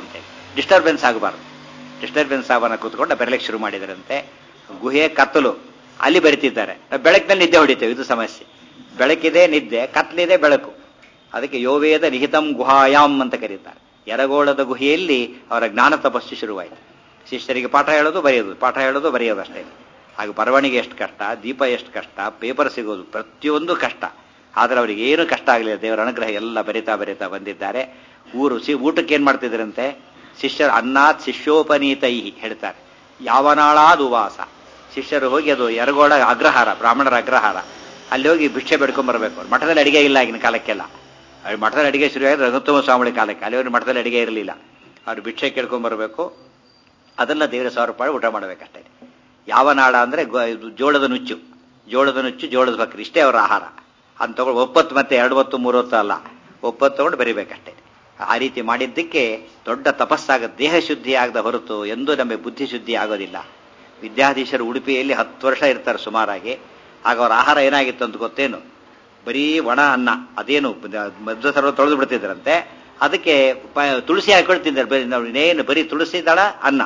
ಡಿಸ್ಟರ್ಬೆನ್ಸ್ ಆಗಬಾರ್ದು ಡಿಸ್ಟರ್ಬೆನ್ಸ್ ಆಗೋಣ ಕೂತ್ಕೊಂಡು ಬೆರಲಿಕ್ಕೆ ಶುರು ಮಾಡಿದರಂತೆ ಗುಹೆ ಕತ್ತಲು ಅಲ್ಲಿ ಬರಿತಿದ್ದಾರೆ ನಾವು ಬೆಳಕಿನಲ್ಲಿ ನಿದ್ದೆ ಹೊಡಿತೇವೆ ಇದು ಸಮಸ್ಯೆ ಬೆಳಕಿದೆ ನಿದ್ದೆ ಕತ್ಲಿದೆ ಬೆಳಕು ಅದಕ್ಕೆ ಯೋವೇದ ನಿಹಿತಂ ಗುಹಾಯಾಮ್ ಅಂತ ಕರೀತಾರೆ ಎರಗೋಳದ ಗುಹೆಯಲ್ಲಿ ಅವರ ಜ್ಞಾನ ತಪಸ್ಸು ಶುರುವಾಯಿತು ಶಿಷ್ಯರಿಗೆ ಪಾಠ ಹೇಳೋದು ಬರೆಯೋದು ಪಾಠ ಹೇಳೋದು ಬರೆಯೋದು ಅಷ್ಟೇ ಹಾಗೆ ಬರವಣಿಗೆ ಎಷ್ಟು ಕಷ್ಟ ದೀಪ ಎಷ್ಟು ಕಷ್ಟ ಪೇಪರ್ ಸಿಗೋದು ಪ್ರತಿಯೊಂದು ಕಷ್ಟ ಆದರೆ ಅವರಿಗೆ ಏನು ಕಷ್ಟ ಆಗಲಿಲ್ಲ ದೇವರ ಅನುಗ್ರಹ ಎಲ್ಲ ಬರಿತಾ ಬರಿತಾ ಬಂದಿದ್ದಾರೆ ಊರು ಸಿ ಊಟಕ್ಕೆ ಏನು ಮಾಡ್ತಿದ್ರಂತೆ ಶಿಷ್ಯರು ಅನ್ನಾತ್ ಶಿಷ್ಯೋಪನೀತೈ ಹೇಳ್ತಾರೆ ಯಾವನಾಳಾದ ಉವಾಸ ಶಿಷ್ಯರು ಹೋಗಿ ಅದು ಎರಗೋಳ ಅಗ್ರಹಾರ ಬ್ರಾಹ್ಮಣರ ಅಗ್ರಹಾರ ಅಲ್ಲಿ ಹೋಗಿ ಭಿಕ್ಷೆ ಬೇಡ್ಕೊಂಡ್ ಬರಬೇಕು ಮಠದಲ್ಲಿ ಅಡಿಗೆ ಇಲ್ಲ ಆಗಿನ ಕಾಲಕ್ಕೆಲ್ಲ ಅವ್ರು ಮಠದಲ್ಲಿ ಅಡಿಗೆ ಶುರುವಾಗಿದೆ ರಘುತ್ತಮ ಸ್ವಾಮಿ ಕಾಲಕ್ಕೆ ಅಲ್ಲಿ ಅವ್ರು ಮಠದಲ್ಲಿ ಅಡಿಗೆ ಇರಲಿಲ್ಲ ಅವ್ರು ಭಿಕ್ಷೆ ಕೇಳ್ಕೊಂಡ್ ಬರಬೇಕು ಅದನ್ನ ದೇವರ ಸಾವಿರ ರೂಪಾಯಿ ಊಟ ಮಾಡಬೇಕಷ್ಟೇ ಯಾವ ನಾಡ ಅಂದ್ರೆ ಗೊ- ಇದು ಜೋಳದ ನುಚ್ಚು ಜೋಳದ ನುಚ್ಚು ಜೋಳದ ಬಕ್ರಿ ಇಷ್ಟೇ ಅವರ ಆಹಾರ ಅಂತ ತಗೊಂಡು ಒಪ್ಪತ್ತು ಮತ್ತೆ ಎರಡು ಹೊತ್ತು ಮೂರು ಹೊತ್ತು ಅಲ್ಲ ಒಪ್ಪತ್ತು ತಗೊಂಡು ಬರಿಬೇಕಷ್ಟೇ ಆ ರೀತಿ ಮಾಡಿದ್ದಕ್ಕೆ ದೊಡ್ಡ ತಪಸ್ಸಾಗ ದೇಹ ಶುದ್ಧಿ ಆಗದ ಹೊರತು ಎಂದೂ ನಮಗೆ ಬುದ್ಧಿ ಶುದ್ಧಿ ಆಗೋದಿಲ್ಲ ವಿದ್ಯಾಧೀಶರು ಉಡುಪಿಯಲ್ಲಿ ಹತ್ತು ವರ್ಷ ಇರ್ತಾರೆ ಸುಮಾರಾಗಿ ಆಗ ಅವರ ಆಹಾರ ಏನಾಗಿತ್ತು ಅಂತ ಗೊತ್ತೇನು ಬರೀ ಒಣ ಅನ್ನ ಅದೇನು ಮಧ್ಯ ಸರ್ವ ತೊಳೆದು ಬಿಡ್ತಿದ್ರಂತೆ ಅದಕ್ಕೆ ಪ- ತುಳಸಿ ಹಾಕೊಳ್ತಿದ್ದಾರೆ ಬರೀ ನಾವು ಇನ್ನೇನು ಬರೀ ತುಳಸಿ ದಳ ಅನ್ನ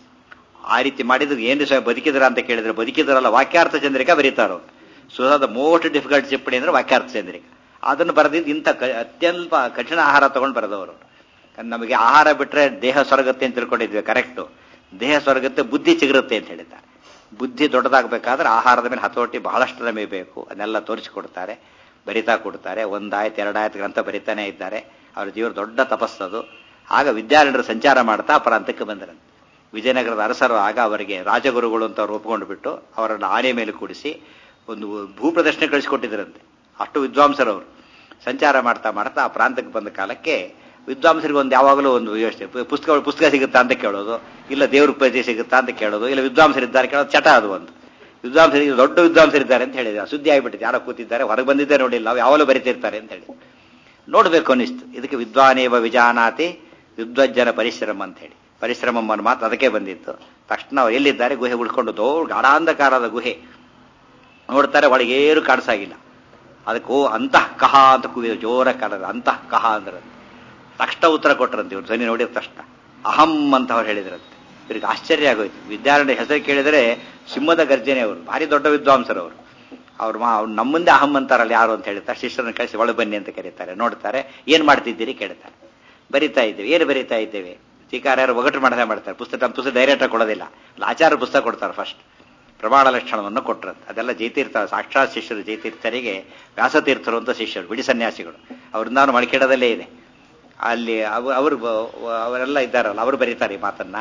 ಆ ರೀತಿ ಮಾಡಿದ್ರೆ ಏನು ಸ್ವಾಮಿ ಬದುಕಿದ್ರ ಅಂತ ಕೇಳಿದ್ರೆ ಬದುಕಿದ್ರಲ್ಲ ವಾಕ್ಯಾರ್ಥ ಚಂದ್ರಿಕಾ ಬರೀತಾರೋ ಸೊ ದ ಮೋಸ್ಟ್ ಡಿಫಿಕಲ್ಟ್ ಟಿಪ್ಪಣಿ ಅಂದ್ರೆ ವಾಕ್ಯಾರ್ಥ ಚಂದ್ರಿಕಾ ಅದನ್ನು ಬರೆದಿದ್ದು ಇಂಥ ಕ- ಅತ್ಯಲ್ಪ ಕಠಿಣ ಆಹಾರ ತಗೊಂಡು ಬರೆದವರು ನಮಗೆ ಆಹಾರ ಬಿಟ್ರೆ ದೇಹ ಸ್ವರ್ಗತ್ತೆ ಅಂತ ತಿಳ್ಕೊಂಡಿದ್ವಿ ಕರೆಕ್ಟು ದೇಹ ಸ್ವರ್ಗತ್ತೆ ಬುದ್ಧಿ ಚಿಗುರುತ್ತೆ ಅಂತ ಹೇಳಿದ್ದಾರೆ ಬುದ್ಧಿ ದೊಡ್ಡದಾಗಬೇಕಾದ್ರೆ ಆಹಾರದ ಮೇಲೆ ಹತೋಟಿ ಬಹಳಷ್ಟು ನಮಗೆ ಬೇಕು ಅದನ್ನೆಲ್ಲ ತೋರಿಸಿಕೊಡ್ತಾರೆ ಬರಿತಾ ಕೊಡ್ತಾರೆ ಒಂದಾಯ್ತು ಎರಡಾಯ್ತು ಗ್ರಂಥ ಬರಿತಾನೆ ಇದ್ದಾರೆ ಅವ್ರ ಜೀವನ ದೊಡ್ಡ ತಪಸ್ಸದು ಆಗ ವಿದ್ಯಾರಣ್ಯರು ಸಂಚಾರ ಮಾಡ್ತಾ ಪರಾಂತಕ್ಕೆ ಬಂದರಂತೆ ವಿಜಯನಗರದ ಅರಸರು ಆಗ ಅವರಿಗೆ ರಾಜಗುರುಗಳು ಅಂತ ಅವ್ರು ಒಪ್ಕೊಂಡು ಬಿಟ್ಟು ಅವರನ್ನು ಆನೆ ಮೇಲೆ ಕೂಡಿಸಿ ಒಂದು ಭೂಪ್ರದರ್ಶನ ಕಳಿಸಿಕೊಟ್ಟಿದ್ದರಂತೆ ಅಷ್ಟು ವಿದ್ವಾಂಸರವರು ಸಂಚಾರ ಮಾಡ್ತಾ ಮಾಡ್ತಾ ಆ ಪ್ರಾಂತಕ್ಕೆ ಬಂದ ಕಾಲಕ್ಕೆ ವಿದ್ವಾಂಸರಿಗೆ ಒಂದು ಯಾವಾಗಲೂ ಒಂದು ವ್ಯವಸ್ಥೆ ಪು- ಪುಸ್ತಕ ಪುಸ್ತಕ ಸಿಗುತ್ತಾ ಅಂತ ಕೇಳೋದು ಇಲ್ಲ ದೇವ್ರ ಪ್ರತಿ ಸಿಗುತ್ತಾ ಅಂತ ಕೇಳೋದು ಇಲ್ಲ ವಿದ್ವಾಂಸರಿದ್ದಾರೆ ಕೇಳೋದು ಚಟ ಅದು ಒಂದು ವಿದ್ವಾಂಸರಿಗೆ ದೊಡ್ಡ ವಿದ್ವಾಂಸರಿದ್ದಾರೆ ಅಂತ ಹೇಳಿದ್ರು ಸುದ್ದಿ ಆಗಿಬಿಟ್ಟಿದೆ ಯಾರೋ ಕೂತಿದ್ದಾರೆ ಹೊರಗೆ ಬಂದಿದ್ದೇ ನೋಡಿಲ್ಲ ನಾವು ಯಾವಾಗಲೂ ಬರಿತಿರ್ತಾರೆ ಅಂತ ಹೇಳಿ ನೋಡ್ಬೇಕು ಅನ್ನಿಸ್ತು ಇದಕ್ಕೆ ವಿದ್ವಾನೇವ ವಿಜಾನಾತಿ ವಿದ್ವಜ್ಜನ ಪರಿಶ್ರಮ ಅಂತ ಹೇಳಿ ಪರಿಶ್ರಮ ಅನ್ನೋ ಮಾತು ಅದಕ್ಕೆ ಬಂದಿತ್ತು ತಕ್ಷಣ ಅವ್ರು ಎಲ್ಲಿದ್ದಾರೆ ಗುಹೆ ಉಳ್ಕೊಂಡು ದೊಡ್ಡ ಗಾಢಾಂಧಕಾರದ ಗುಹೆ ನೋಡ್ತಾರೆ ಒಳಗೇರು ಕಾಣಿಸಾಗಿಲ್ಲ ಅದಕ್ಕೆ ಓ ಅಂತಃ ಕಹ ಅಂತ ಕೂಗಿದ ಜೋರ ಕಾಣದ ಅಂತಃ ಕಹ ಅಂದ್ರೆ ತಕ್ಷಣ ಉತ್ತರ ಕೊಟ್ರಂತೆ ಇವ್ರು ಧ್ವನಿ ನೋಡಿದ ತಕ್ಷಣ ಅಹಂ ಅಂತ ಅವ್ರು ಹೇಳಿದ್ರಂತೆ ಇವ್ರಿಗೆ ಆಶ್ಚರ್ಯ ಆಗೋಯ್ತು ವಿದ್ಯಾರಣ್ಯ ಹೆಸರು ಕೇಳಿದರೆ ಸಿಂಹದ ಗರ್ಜನೆ ಅವರು ಭಾರಿ ದೊಡ್ಡ ವಿದ್ವಾಂಸರು ಅವರು ಅವ್ರು ಮಾ ಅವ್ರು ನಮ್ಮ ಮುಂದೆ ಅಹಂ ಅಂತಾರಲ್ಲ ಯಾರು ಅಂತ ಹೇಳ್ತಾರೆ ಶಿಷ್ಯರನ್ನು ಕಳಿಸಿ ಒಳಗೆ ಬನ್ನಿ ಅಂತ ಕರೀತಾರೆ ನೋಡ್ತಾರೆ ಏನ್ ಮಾಡ್ತಿದ್ದೀರಿ ಕೇಳ್ತಾರೆ ಬರಿತಾ ಇದ್ದೇವೆ ಏನು ಬರಿತಾ ಇದ್ದೇವೆ ಟೀಕಾರ್ಯರು ಒಗಟು ಮಾಡದೆ ಮಾಡ್ತಾರೆ ಪುಸ್ತಕ ತಮ್ಮ ಪುಸ್ತಕ ಡೈರೆಕ್ಟ್ ಕೊಡೋದಿಲ್ಲ ಆಚಾರ ಪುಸ್ತಕ ಕೊಡ್ತಾರೆ ಫಸ್ಟ್ ಪ್ರಮಾಣ ಲಕ್ಷಣವನ್ನು ಕೊಟ್ಟರಂತೆ ಅದೆಲ್ಲ ಜೈತೀರ್ಥ ಸಾಕ್ಷಾತ್ ಶಿಷ್ಯರು ಜೈತೀರ್ಥರಿಗೆ ವ್ಯಾಸತೀರ್ಥರು ಅಂತ ಶಿಷ್ಯರು ಬಿಡಿ ಸನ್ಯಾಸಿಗಳು ಅವ್ರಿಂದ ಮಡಿಕೆಡದಲ್ಲೇ ಇದೆ ಅಲ್ಲಿ ಅವ- ಅವರು ಬ- ಅವರೆಲ್ಲ ಇದ್ದಾರಲ್ಲ ಅವರು ಬರೀತಾರೆ ಈ ಮಾತನ್ನ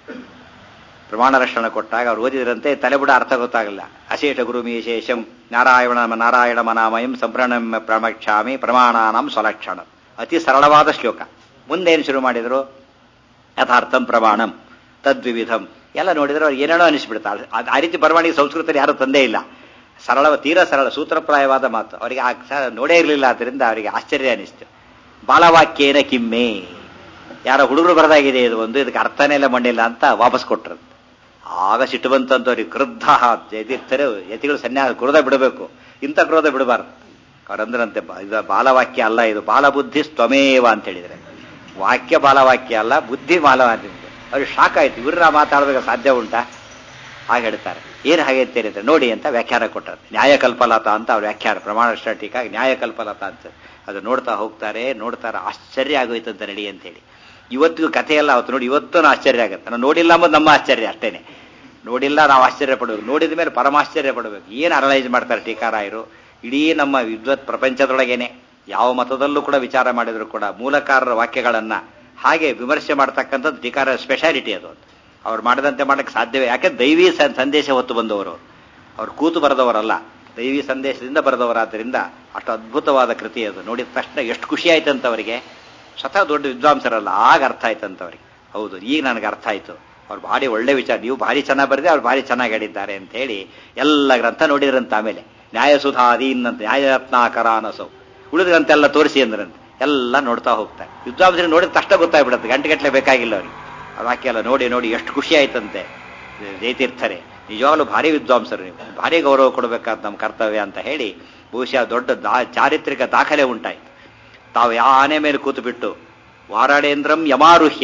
ಪ್ರಮಾಣ ರಕ್ಷಣ ಕೊಟ್ಟಾಗ ಅವ್ರು ಓದಿದ್ರಂತೆ ತಲೆಬುಡ ಅರ್ಥ ಗೊತ್ತಾಗಲ್ಲ ಅಶೇಷ ಗುರು ಮೀಶೇಷಂ ನಾರಾಯಣ ನಾರಾಯಣ ಮನಾಮಯಂ ಸಂಪ್ರಣಂ ಪ್ರಮಕ್ಷಾಮಿ ಪ್ರಮಾಣಾನಂ ಸ್ವಲಕ್ಷಣ ಅತಿ ಸರಳವಾದ ಶ್ಲೋಕ ಮುಂದೇನು ಶುರು ಮಾಡಿದ್ರು ಯಥಾರ್ಥಂ ಪ್ರಮಾಣಂ ತದ್ವಿವಿಧಂ ಎಲ್ಲ ನೋಡಿದ್ರೆ ಅವ್ರಿಗೆ ಏನೇನೋ ಅನಿಸ್ಬಿಡ್ತಾರೆ ಅದ್- ಆ ರೀತಿ ಬರವಣಿಗೆ ಸಂಸ್ಕೃತದಲ್ಲಿ ಯಾರು ತಂದೇ ಇಲ್ಲ ಸರಳ ತೀರಾ ಸರಳ ಸೂತ್ರಪ್ರಾಯವಾದ ಮಾತು ಅವರಿಗೆ ಆ ಕ್ಷ- ನೋಡೇ ಇರಲಿಲ್ಲ ಆದ್ದರಿಂದ ಅವರಿಗೆ ಆಶ್ಚರ್ಯ ಅನಿಸ್ತು ಬಾಲವಾಕ್ಯೇನ ಕಿಮ್ಮೆ ಯಾರೋ ಹುಡುಗರು ಬರದಾಗಿದೆ ಇದು ಒಂದು ಇದಕ್ಕೆ ಅರ್ಥನೇ ಇಲ್ಲ ಮಣ್ಣಿಲ್ಲ ಅಂತ ವಾಪಸ್ ಕೊಟ್ರಂತೆ ಆಗ ಸಿಟ್ಟು ಬಂತಂತವ್ರಿಗೆ ಕ್ರುದ್ಧ ಯತಿರ್ತಾರೆ ಯತಿಗಳು ಸನ್ಯಾಸ ಕ್ರೋಧ ಬಿಡಬೇಕು ಇಂಥ ಕ್ರೋಧ ಬಿಡಬಾರ್ದು ಅವರಂದ್ರಂತೆ ಬ- ಇದು ಬಾಲವಾಕ್ಯ ಅಲ್ಲ ಇದು ಬಾಲಬುದ್ಧಿ ಸ್ವಮೇವ ಅಂತ ಹೇಳಿದ್ರೆ ವಾಕ್ಯ ಬಾಲವಾಕ್ಯ ಅಲ್ಲ ಬುದ್ಧಿ ಬಾಲವಾಕ್ಯ ಅವ್ರಿಗೆ ಶಾಕ್ ಆಯ್ತು ಇವ್ರ ಮಾತಾಡೋದಕ್ಕೆ ಸಾಧ್ಯ ಉಂಟಾ ಹಾಗೆ ಹೇಳ್ತಾರೆ ಏನು ಹಾಗೆ ಅಂತೀರಿ ನೋಡಿ ಅಂತ ವ್ಯಾಖ್ಯಾನ ಕೊಟ್ಟರು ನ್ಯಾಯ ಕಲ್ಪಲತ ಅಂತ ಅವ್ರ ವ್ಯಾಖ್ಯಾನ ಪ್ರಮಾಣ ಸ್ಟಾಟಿಕಾಗಿ ನ್ಯಾಯ ಕಲ್ಪಲತ ಅಂತ ಅದು ನೋಡ್ತಾ ಹೋಗ್ತಾರೆ ನೋಡ್ತಾರೆ ಆಶ್ಚರ್ಯ ಆಗೋಯ್ತು ಅಂತ ನಡಿ ಅಂತೇಳಿ ಇವತ್ತಿಗೂ ಕಥೆ ಎಲ್ಲ ಅವತ್ತು ನೋಡಿ ಇವತ್ತೂ ಆಶ್ಚರ್ಯ ಆಗುತ್ತೆ ನಾವು ನೋಡಿಲ್ಲ ಅಂಬೋದು ನಮ್ಮ ಆಶ್ಚರ್ಯ ಅಷ್ಟೇನೆ ನೋಡಿಲ್ಲ ನಾವು ಆಶ್ಚರ್ಯ ಪಡಬೇಕು ನೋಡಿದ ಮೇಲೆ ಪರಮಾಶ್ಚರ್ಯ ಪಡಬೇಕು ಏನು ಅನಲೈಸ್ ಮಾಡ್ತಾರೆ ಟೀಕಾರಾಯರು ಇಡೀ ನಮ್ಮ ವಿದ್ವತ್ ಪ್ರಪಂಚದೊಳಗೇನೆ ಯಾವ ಮತದಲ್ಲೂ ಕೂಡ ವಿಚಾರ ಮಾಡಿದ್ರು ಕೂಡ ಮೂಲಕಾರರ ವಾಕ್ಯಗಳನ್ನ ಹಾಗೆ ವಿಮರ್ಶೆ ಮಾಡ್ತಕ್ಕಂಥದ್ದು ಟೀಕಾರ ಸ್ಪೆಷಾಲಿಟಿ ಅದು ಅವ್ರು ಮಾಡದಂತೆ ಮಾಡಕ್ಕೆ ಸಾಧ್ಯವೇ ಯಾಕೆ ದೈವಿ ಸ- ಸಂದೇಶ ಹೊತ್ತು ಬಂದವರು ಅವ್ರು ಕೂತು ಬರೆದವರಲ್ಲ ದೈವಿ ಸಂದೇಶದಿಂದ ಬರೆದವರಾದ್ದರಿಂದ ಅಷ್ಟು ಅದ್ಭುತವಾದ ಕೃತಿ ಅದು ನೋಡಿದ ತಕ್ಷಣ ಎಷ್ಟು ಖುಷಿ ಆಯ್ತಂತ ಅವರಿಗೆ ಸ್ವತಃ ದೊಡ್ಡ ವಿದ್ವಾಂಸರಲ್ಲ ಆಗ ಅರ್ಥ ಆಯ್ತಂತ ಅವ್ರಿಗೆ ಹೌದು ಈಗ ನನಗೆ ಅರ್ಥ ಆಯ್ತು ಅವ್ರು ಭಾರಿ ಒಳ್ಳೆ ವಿಚಾರ ನೀವು ಭಾರಿ ಚೆನ್ನಾಗಿ ಬರೆದೆ ಅವ್ರು ಭಾರಿ ಚೆನ್ನಾಗಿ ಹೇಳಿದ್ದಾರೆ ಅಂತ ಹೇಳಿ ಎಲ್ಲ ಗ್ರಂಥ ನೋಡಿದ್ರಂತ ಆಮೇಲೆ ನ್ಯಾಯಸುಧಾದೀನ್ ಅಂತ ನ್ಯಾಯರತ್ನಾಕರ ಅನಸೌ ಉಳಿದ ಗ್ರಂಥ ಎಲ್ಲ ತೋರಿಸಿ ಅಂದ್ರಂತೆ ಎಲ್ಲ ನೋಡ್ತಾ ಹೋಗ್ತಾರೆ ವಿದ್ವಾಂಸರಿಗೆ ನೋಡಿದ ತಕ್ಷಣ ಗೊತ್ತಾಗ್ಬಿಡುತ್ತೆ ಗಂಟೆ ಗಟ್ಟಲೆ ಬೇಕಾಗಿಲ್ಲ ಅವ್ರಿಗೆ ಆ ವಾಕ್ಯ ಎಲ್ಲ ನೋಡಿ ನೋಡಿ ಎಷ್ಟು ಖುಷಿ ಆಯ್ತಂತೆ ಜೈತೀರ್ಥರೆ ನಿಜವಾಗ್ಲೂ ಭಾರಿ ವಿದ್ವಾಂಸರು ನೀವು ಭಾರಿ ಗೌರವ ಕೊಡಬೇಕಾದ ನಮ್ಮ ಕರ್ತವ್ಯ ಅಂತ ಹೇಳಿ ಬಹುಶಃ ದೊಡ್ಡ ದಾ ಚಾರಿತ್ರಿಕ ದಾಖಲೆ ಉಂಟಾಯ್ತು ತಾವು ಯಾವ ಆನೆ ಮೇಲೆ ಕೂತು ಬಿಟ್ಟು ವಾರಾಡೇಂದ್ರಂ ಯಮಾರುಹ್ಯ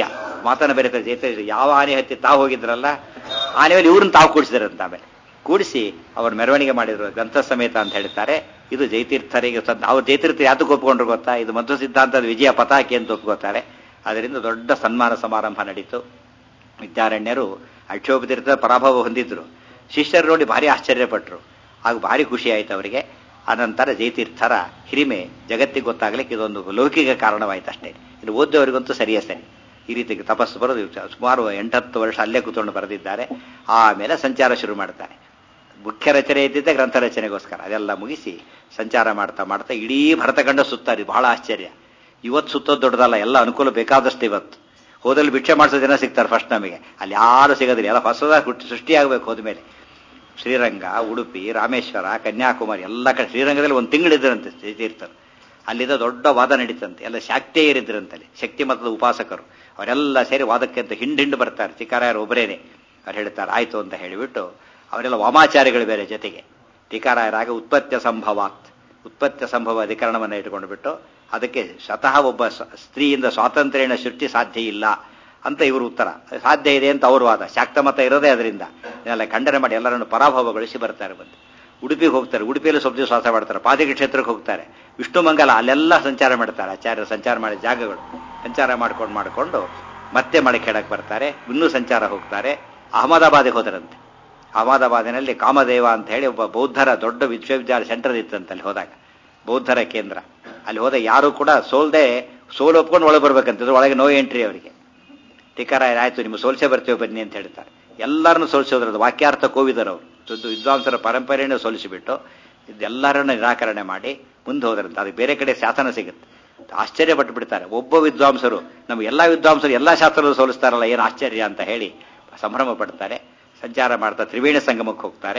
ಮಾತನ್ನ ಬೇರೆ ಜೈತ ಯಾವ ಆನೆ ಹತ್ತಿ ತಾವು ಹೋಗಿದ್ರಲ್ಲ ಆನೆ ಮೇಲೆ ಇವ್ರನ್ನ ತಾವು ಕೂಡಿಸಿದ್ರಂತ ಆಮೇಲೆ ಕೂಡಿಸಿ ಅವ್ರ ಮೆರವಣಿಗೆ ಮಾಡಿದ್ರು ಗ್ರಂಥ ಸಮೇತ ಅಂತ ಹೇಳ್ತಾರೆ ಇದು ಜೈತೀರ್ಥರಿಗೆ ಅವ್ರು ಜೈತೀರ್ಥ ಯಾತಕ್ಕೆ ಒಪ್ಕೊಂಡ್ರು ಗೊತ್ತಾ ಇದು ಮಧ್ವ ಸಿದ್ಧಾಂತದ ವಿಜಯ ಪತಾಕೆ ಅಂತ ಒಪ್ಕೋತಾರೆ ಅದರಿಂದ ದೊಡ್ಡ ಸನ್ಮಾನ ಸಮಾರಂಭ ನಡೀತು ವಿದ್ಯಾರಣ್ಯರು ಅಕ್ಷೋಪತೀರ್ಥ ಪರಾಭವ ಹೊಂದಿದ್ರು ಶಿಷ್ಯರು ನೋಡಿ ಭಾರಿ ಆಶ್ಚರ್ಯಪಟ್ಟರು ಆಗ ಭಾರಿ ಖುಷಿ ಆಯ್ತು ಅವರಿಗೆ ಅನಂತರ ಜೈತೀರ್ಥರ ಹಿರಿಮೆ ಜಗತ್ತಿಗೆ ಗೊತ್ತಾಗ್ಲಿಕ್ಕೆ ಇದೊಂದು ಲೌಕಿಕ ಕಾರಣವಾಯ್ತು ಅಷ್ಟೇ ಇದು ಓದ್ದವರಿಗಂತೂ ಸರಿಯೇ ಸರಿ ಈ ರೀತಿ ತಪಸ್ಸು ಬರೋದು ಸುಮಾರು ಎಂಟತ್ತು ವರ್ಷ ಅಲ್ಲೇ ಕೂತ್ಕೊಂಡು ಬರೆದಿದ್ದಾರೆ ಆಮೇಲೆ ಸಂಚಾರ ಶುರು ಮಾಡ್ತಾರೆ ಮುಖ್ಯ ರಚನೆ ಇದ್ದಿದ್ದೆ ಗ್ರಂಥ ರಚನೆಗೋಸ್ಕರ ಅದೆಲ್ಲ ಮುಗಿಸಿ ಸಂಚಾರ ಮಾಡ್ತಾ ಮಾಡ್ತಾ ಇಡೀ ಭರತಖಂಡ ಸುತ್ತಾರೆ ಬಹಳ ಆಶ್ಚರ್ಯ ಇವತ್ತು ಸುತ್ತೋದು ದೊಡ್ಡದಲ್ಲ ಎಲ್ಲ ಅನುಕೂಲ ಬೇಕಾದಷ್ಟು ಇವತ್ತು ಹೋದಲ್ಲಿ ಭಿಕ್ಷೆ ಮಾಡಿಸೋ ಜನ ಸಿಗ್ತಾರೆ ಫಸ್ಟ್ ನಮಗೆ ಅಲ್ಲಿ ಯಾರು ಸಿಗೋದಿಲ್ಲ ಎಲ್ಲ ಹೊಸದಾಗಿ ಹುಟ್ಟಿ ಸೃಷ್ಟಿಯಾಗಬೇಕು ಹೋದ್ಮೇಲೆ ಶ್ರೀರಂಗ ಉಡುಪಿ ರಾಮೇಶ್ವರ ಕನ್ಯಾಕುಮಾರಿ ಎಲ್ಲ ಕಡೆ ಶ್ರೀರಂಗದಲ್ಲಿ ಒಂದು ತಿಂಗಳಿದ್ರಂತೆ ತೀರ್ಥರು ಅಲ್ಲಿದ್ದ ದೊಡ್ಡ ವಾದ ನಡೀತಂತೆ ಎಲ್ಲ ಶಾಕ್ತೇಯರಿದ್ರಂತಲ್ಲಿ ಶಕ್ತಿ ಮತದ ಉಪಾಸಕರು ಅವರೆಲ್ಲ ಸೇರಿ ವಾದಕ್ಕೆ ಅಂತ ಹಿಂಡು ಹಿಂಡು ಬರ್ತಾರೆ ಚಿಕಾರಾಯರು ಒಬ್ಬರೇನೆ ಅವ್ರು ಹೇಳ್ತಾರೆ ಆಯ್ತು ಅಂತ ಹೇಳಿಬಿಟ್ಟು ಅವರೆಲ್ಲ ವಾಮಾಚಾರಿಗಳು ಬೇರೆ ಜೊತೆಗೆ ಟೀಕಾರಾಯರಾಗ ಉತ್ಪತ್ಯ ಸಂಭವಾತ್ ಉತ್ಪತ್ಯ ಸಂಭವ ಅಧಿಕರಣವನ್ನು ಇಟ್ಕೊಂಡು ಬಿಟ್ಟು ಅದಕ್ಕೆ ಸ್ವತಃ ಒಬ್ಬ ಸ್ತ್ರೀಯಿಂದ ಸ್ವಾತಂತ್ರ್ಯನ ಸೃಷ್ಟಿ ಸಾಧ್ಯ ಇಲ್ಲ ಅಂತ ಇವರು ಉತ್ತರ ಸಾಧ್ಯ ಇದೆ ಅಂತ ಅವ್ರ ವಾದ ಶಾಕ್ತ ಮತ ಇರೋದೇ ಅದರಿಂದ ಇದನ್ನೆಲ್ಲ ಖಂಡನೆ ಮಾಡಿ ಎಲ್ಲರನ್ನು ಪರಾಭವಗೊಳಿಸಿ ಬರ್ತಾರೆ ಬಂದು ಉಡುಪಿಗೆ ಹೋಗ್ತಾರೆ ಉಡುಪಿಯಲ್ಲಿ ಸ್ವಲ್ಪ ದಿವಸ ವಾಸ ಮಾಡ್ತಾರೆ ಪಾದಿಗೆ ಕ್ಷೇತ್ರಕ್ಕೆ ಹೋಗ್ತಾರೆ ವಿಷ್ಣು ಮಂಗಲ ಅಲ್ಲೆಲ್ಲ ಸಂಚಾರ ಮಾಡ್ತಾರೆ ಆಚಾರ್ಯ ಸಂಚಾರ ಮಾಡಿದ ಜಾಗಗಳು ಸಂಚಾರ ಮಾಡ್ಕೊಂಡು ಮಾಡಿಕೊಂಡು ಮತ್ತೆ ಮಳಖೇಡಕ್ಕೆ ಬರ್ತಾರೆ ಇನ್ನೂ ಸಂಚಾರ ಹೋಗ್ತಾರೆ ಅಹಮದಾಬಾದಿಗೆ ಹೋದರಂತೆ ಅಹಮದಾಬಾದಿನಲ್ಲಿ ಕಾಮದೇವ ಅಂತ ಹೇಳಿ ಒಬ್ಬ ಬೌದ್ಧರ ದೊಡ್ಡ ವಿಶ್ವವಿದ್ಯಾಲಯ ಸೆಂಟರ್ ಇತ್ತಂತೆ ಅಲ್ಲಿ ಹೋದಾಗ ಬೌದ್ಧರ ಕೇಂದ್ರ ಅಲ್ಲಿ ಹೋದ ಯಾರು ಕೂಡ ಸೋಲ್ದೆ ಸೋಲು ಒಪ್ಕೊಂಡು ಒಳಗೆ ಬರ್ಬೇಕಂತಂದ್ರೆ ಒಳಗೆ ನೋ ಎಂಟ್ರಿ ಅವರಿಗೆ ಟೀಕಾರಾಯ ಆಯ್ತು ನಿಮ್ಮ ಸೋಲ್ಸೆ ಬರ್ತೇವೆ ಬನ್ನಿ ಅಂತ ಹೇಳ್ತಾರೆ ಎಲ್ಲರನ್ನು ಸೋಲಿಸೋದ್ರದ್ದು ವಾಕ್ಯಾರ್ಥ ಕೋವಿದರವರು ದೊಡ್ಡ ವಿದ್ವಾಂಸರ ಪರಂಪರೆಯನ್ನು ಸೋಲಿಸಿಬಿಟ್ಟು ಇದೆಲ್ಲರನ್ನ ನಿರಾಕರಣೆ ಮಾಡಿ ಮುಂದೆ ಹೋದ್ರಂತೆ ಅದು ಬೇರೆ ಕಡೆ ಶಾಸನ ಸಿಗುತ್ತೆ ಆಶ್ಚರ್ಯ ಪಟ್ಟು ಬಿಡ್ತಾರೆ ಒಬ್ಬ ವಿದ್ವಾಂಸರು ನಮ್ಮ ಎಲ್ಲ ವಿದ್ವಾಂಸರು ಎಲ್ಲ ಶಾಸ್ತ್ರಗಳು ಸೋಲಿಸ್ತಾರಲ್ಲ ಏನು ಆಶ್ಚರ್ಯ ಅಂತ ಹೇಳಿ ಸಂಭ್ರಮ ಪಡ್ತಾರೆ ಸಂಚಾರ ಮಾಡ್ತಾ ತ್ರಿವೇಣಿ ಸಂಗಮಕ್ಕೆ ಹೋಗ್ತಾರೆ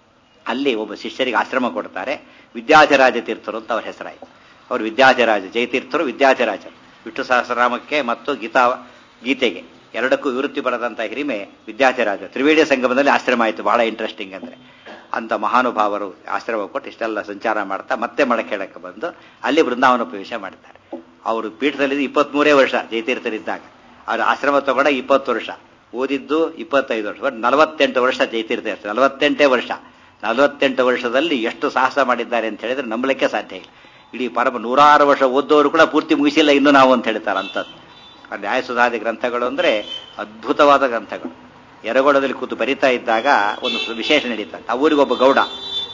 ಅಲ್ಲಿ ಒಬ್ಬ ಶಿಷ್ಯರಿಗೆ ಆಶ್ರಮ ಕೊಡ್ತಾರೆ ವಿದ್ಯಾಧಿರಾಜ ತೀರ್ಥರು ಅಂತ ಅವ್ರ ಹೆಸರಾಯಿತು ಅವರು ವಿದ್ಯಾಧಿರಾಜ ಜಯತೀರ್ಥರು ವಿದ್ಯಾಧಿರಾಜ ವಿಷ್ಣು ಸಹಸ್ರನಾಮಕ್ಕೆ ಮತ್ತು ಗೀತಾ ಗೀತೆಗೆ ಎರಡಕ್ಕೂ ವಿವೃತ್ತಿ ಬರದಂತ ಹಿರಿಮೆ ವಿದ್ಯಾಧಿರಾಜ ತ್ರಿವೇಣಿ ಸಂಗಮದಲ್ಲಿ ಆಶ್ರಮ ಆಯಿತು ಬಹಳ ಇಂಟ್ರೆಸ್ಟಿಂಗ್ ಅಂದ್ರೆ ಅಂತ ಮಹಾನುಭಾವರು ಆಶ್ರಮ ಕೊಟ್ಟು ಇಷ್ಟೆಲ್ಲ ಸಂಚಾರ ಮಾಡ್ತಾ ಮತ್ತೆ ಮಳಖೇಡಕ್ಕೆ ಬಂದು ಅಲ್ಲಿ ಬೃಂದಾವನ ಪ್ರವೇಶ ಮಾಡ್ತಾರೆ ಅವರು ಪೀಠದಲ್ಲಿ ಇಪ್ಪತ್ಮೂರೇ ವರ್ಷ ಜಯತೀರ್ಥರಿದ್ದಾಗ ಅವ್ರ ಆಶ್ರಮ ತಗೊಂಡ ಇಪ್ಪತ್ತು ವರ್ಷ ಓದಿದ್ದು ಇಪ್ಪತ್ತೈದು ವರ್ಷ ಬಟ್ ನಲವತ್ತೆಂಟು ವರ್ಷ ಜಯತೀರ್ಥ ಇರ್ತಾರೆ ನಲವತ್ತೆಂಟೇ ವರ್ಷ ನಲವತ್ತೆಂಟು ವರ್ಷದಲ್ಲಿ ಎಷ್ಟು ಸಾಹಸ ಮಾಡಿದ್ದಾರೆ ಅಂತ ಹೇಳಿದ್ರೆ ನಂಬಲಿಕ್ಕೆ ಸಾಧ್ಯ ಇಲ್ಲ ಇಡೀ ಪರಮ ನೂರಾರು ವರ್ಷ ಓದೋರು ಕೂಡ ಪೂರ್ತಿ ಮುಗಿಸಿಲ್ಲ ಇನ್ನು ನಾವು ಅಂತ ಹೇಳ್ತಾರೆ ಅಂಥದ್ದು ಆ ನ್ಯಾಯಸುಧಾದಿ ಗ್ರಂಥಗಳು ಅಂದರೆ ಅದ್ಭುತವಾದ ಗ್ರಂಥಗಳು ಎರಗೋಳದಲ್ಲಿ ಕೂತು ಬರಿತಾ ಇದ್ದಾಗ ಒಂದು ವಿಶೇಷ ನಡೀತಂತೆ ಆ ಊರಿಗೆ ಒಬ್ಬ ಗೌಡ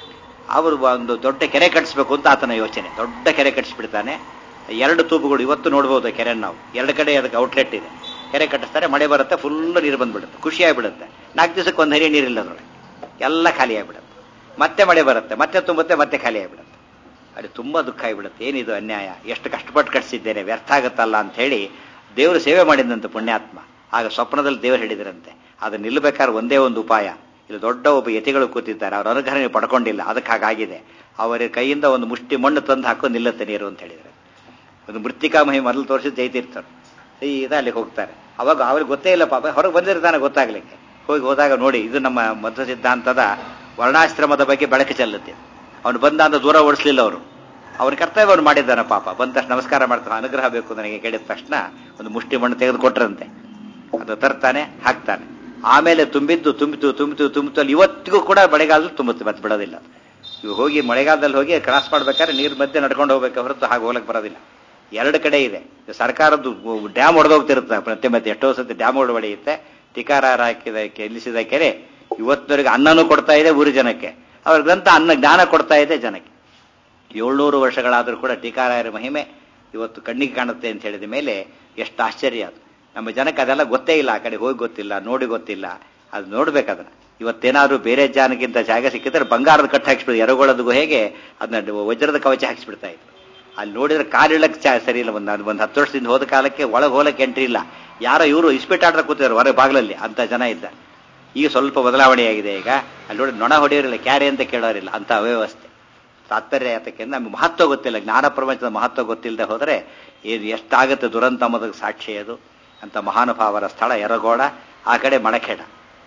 ಅವರು ಒಂದು ದೊಡ್ಡ ಕೆರೆ ಕಟ್ಟಿಸ್ಬೇಕು ಅಂತ ಆತನ ಯೋಚನೆ ದೊಡ್ಡ ಕೆರೆ ಕಟ್ಟಿಸ್ಬಿಡ್ತಾನೆ ಎರಡು ತೂಪುಗಳು ಇವತ್ತು ನೋಡ್ಬೋದು ಕೆರೆ ನಾವು ಎರಡು ಕಡೆ ಅದಕ್ಕೆ ಔಟ್ಲೆಟ್ ಇದೆ ಕೆರೆ ಕಟ್ಟಿಸ್ತಾರೆ ಮಳೆ ಬರುತ್ತೆ ಫುಲ್ ನೀರು ಬಂದ್ಬಿಡುತ್ತೆ ಖುಷಿ ಆಗಿಬಿಡುತ್ತೆ ನಾಲ್ಕು ದಿವಸಕ್ಕೆ ಒಂದು ಹರಿ ನೀರಿಲ್ಲ ಅದರೊಳಗೆ ಎಲ್ಲ ಖಾಲಿ ಆಗಿಬಿಡುತ್ತೆ ಮತ್ತೆ ಮಳೆ ಬರುತ್ತೆ ಮತ್ತೆ ತುಂಬುತ್ತೆ ಮತ್ತೆ ಖಾಲಿ ಆಗಿಬಿಡುತ್ತೆ ಅಲ್ಲಿ ತುಂಬಾ ದುಃಖ ಆಗಿಬಿಡುತ್ತೆ ಏನಿದು ಅನ್ಯಾಯ ಎಷ್ಟು ಕಷ್ಟಪಟ್ಟು ಕಟ್ಟಿಸಿದ್ದೇನೆ ವ್ಯರ್ಥ ಆಗುತ್ತಲ್ಲ ಅಂತ ಹೇಳಿ ದೇವರು ಸೇವೆ ಮಾಡಿದಂತೆ ಪುಣ್ಯಾತ್ಮ ಆಗ ಸ್ವಪ್ನದಲ್ಲಿ ದೇವರು ಹೇಳಿದ್ರಂತೆ ಅದು ನಿಲ್ಲಬೇಕಾದ್ರೆ ಒಂದೇ ಒಂದು ಉಪಾಯ ಇಲ್ಲಿ ದೊಡ್ಡ ಒಬ್ಬ ಯತಿಗಳು ಕೂತಿದ್ದಾರೆ ಅವ್ರ ಅನುಗ್ರಹ ನೀವು ಪಡ್ಕೊಂಡಿಲ್ಲ ಅದಕ್ಕೆ ಹಾಗಾಗಿದೆ ಅವರ ಕೈಯಿಂದ ಒಂದು ಮುಷ್ಟಿ ಮಣ್ಣು ತಂದು ಹಾಕೋ ನಿಲ್ಲತ್ತೆ ನೀರು ಅಂತ ಹೇಳಿದ್ರೆ ಒಂದು ಮೃತ್ತಿಕಾ ಮಹಿ ಮೊದಲು ತೋರಿಸಿ ಜೈತಿರ್ತಾರೆ ಸೀದಾ ಅಲ್ಲಿಗೆ ಹೋಗ್ತಾರೆ ಅವಾಗ ಅವ್ರಿಗೆ ಗೊತ್ತೇ ಇಲ್ಲ ಪಾಪ ಹೊರಗೆ ಬಂದಿರ್ತಾನೆ ಗೊತ್ತಾಗ್ಲಿಕ್ಕೆ ಹೋಗಿ ಹೋದಾಗ ನೋಡಿ ಇದು ನಮ್ಮ ಮಧ್ವ ಸಿದ್ಧಾಂತದ ವರ್ಣಾಶ್ರಮದ ಬಗ್ಗೆ ಬೆಳಕು ಚೆಲ್ಲುತ್ತೆ ಅವನು ಬಂದ ಅಂತ ದೂರ ಓಡಿಸ್ಲಿಲ್ಲ ಅವರು ಅವನ ಕರ್ತವ್ಯ ಅವನು ಮಾಡಿದ್ದಾನೆ ಪಾಪ ಬಂದ ತಕ್ಷಣ ನಮಸ್ಕಾರ ಮಾಡ್ತಾನೆ ಅನುಗ್ರಹ ಬೇಕು ನನಗೆ ಕೇಳಿದ ತಕ್ಷಣ ಒಂದು ಮುಷ್ಟಿ ಮಣ್ಣು ತೆಗೆದು ಕೊಟ್ರಂತೆ ಅದು ತರ್ತಾನೆ ಹಾಕ್ತಾನೆ ಆಮೇಲೆ ತುಂಬಿದ್ದು ತುಂಬಿತು ತುಂಬಿತು ತುಂಬಿತು ಅಲ್ಲಿ ಇವತ್ತಿಗೂ ಕೂಡ ಮಳೆಗಾಲದಲ್ಲಿ ತುಂಬುತ್ತೆ ಮತ್ತೆ ಬಿಡೋದಿಲ್ಲ ಇವು ಹೋಗಿ ಮಳೆಗಾಲದಲ್ಲಿ ಹೋಗಿ ಕ್ರಾಸ್ ಮಾಡ್ಬೇಕಾದ್ರೆ ನೀರು ಮಧ್ಯೆ ನಡ್ಕೊಂಡು ಹೋಗ್ಬೇಕು ಹೊರತು ಹಾಗೆ ಹೋಗ್ಲಿಕ್ಕೆ ಬರೋದಿಲ್ಲ ಎರಡು ಕಡೆ ಇದೆ ಸರ್ಕಾರದ್ದು ಡ್ಯಾಮ್ ಹೊಡೆದೋಗ್ತಿರುತ್ತೆ ಮತ್ತೆ ಮತ್ತೆ ಎಷ್ಟೋ ಸತಿ ಡ್ಯಾಮ್ಗಳು ಹೊಡೆಯುತ್ತೆ ಟಿಕಾರಾರ ಹಾಕಿದ ನಿಲ್ಲಿಸಿದ ಕೆರೆ ಇವತ್ತಿನವರೆಗೆ ಅನ್ನನೂ ಕೊಡ್ತಾ ಇದೆ ಊರು ಜನಕ್ಕೆ ಅವ್ರ ಗ್ರಂಥ ಅನ್ನ ಜ್ಞಾನ ಕೊಡ್ತಾ ಇದೆ ಜನಕ್ಕೆ ಏಳ್ನೂರು ವರ್ಷಗಳಾದರೂ ಕೂಡ ಟೀಕಾರಾಯರ ಮಹಿಮೆ ಇವತ್ತು ಕಣ್ಣಿಗೆ ಕಾಣುತ್ತೆ ಅಂತ ಹೇಳಿದ ಮೇಲೆ ಎಷ್ಟು ಆಶ್ಚರ್ಯ ಅದು ನಮ್ಮ ಜನಕ್ಕೆ ಅದೆಲ್ಲ ಗೊತ್ತೇ ಇಲ್ಲ ಆ ಕಡೆ ಹೋಗಿ ಗೊತ್ತಿಲ್ಲ ನೋಡಿ ಗೊತ್ತಿಲ್ಲ ಅದು ನೋಡ್ಬೇಕದನ್ನ ಇವತ್ತೇನಾದ್ರೂ ಬೇರೆ ಜನಕ್ಕಿಂತ ಜಾಗ ಸಿಕ್ಕಿದ್ರೆ ಬಂಗಾರದ ಕಟ್ಟು ಹಾಕ್ಸ್ಬಿಡ್ತು ಎರಗೊಳದಿಗೂ ಹೇಗೆ ಅದನ್ನ ವಜ್ರದ ಕವಚ ಹಾಕ್ಸ್ಬಿಡ್ತಾ ಇತ್ತು ಅಲ್ಲಿ ನೋಡಿದ್ರೆ ಕಾಲಿಳಕ್ಕೆ ಚಾ ಸರಿ ಇಲ್ಲ ಒಂದು ಒಂದು ಹತ್ತು ವರ್ಷದಿಂದ ಹೋದ ಕಾಲಕ್ಕೆ ಒಳಗೆ ಹೋಲಕ್ಕೆ ಎಂಟ್ರಿ ಇಲ್ಲ ಯಾರೋ ಇವರು ಇಸ್ಪೀಟ್ ಆಡ್ತಾ ಕೂತಿದ್ದಾರೆ ಹೊರಗೆ ಬಾಗಿಲಲ್ಲಿ ಅಂತ ಜನ ಇದ್ದ ಈಗ ಸ್ವಲ್ಪ ಬದಲಾವಣೆಯಾಗಿದೆ ಈಗ ಅಲ್ಲಿ ನೋಡಿ ನೊಣ ಹೊಡೆಯೋರಿಲ್ಲ ಕ್ಯಾರೆ ಅಂತ ಕೇಳೋರಿಲ್ಲ ಅಂತ ಅವ್ಯವಸ್ಥೆ ತಾತ್ಪರ್ಯ ಯಾತಕ್ಕೆ ನಮ್ಗೆ ಮಹತ್ವ ಗೊತ್ತಿಲ್ಲ ಜ್ಞಾನ ಪ್ರಪಂಚದ ಮಹತ್ವ ಗೊತ್ತಿಲ್ಲದೆ ಹೋದರೆ ಏನು ಎಷ್ಟಾಗುತ್ತೆ ದುರಂತ ಅನ್ನೋದಕ್ಕೆ ಸಾಕ್ಷಿ ಅದು ಅಂತ ಮಹಾನುಭಾವರ ಸ್ಥಳ ಎರಗೋಳ ಆ ಕಡೆ ಮಳಖೇಡ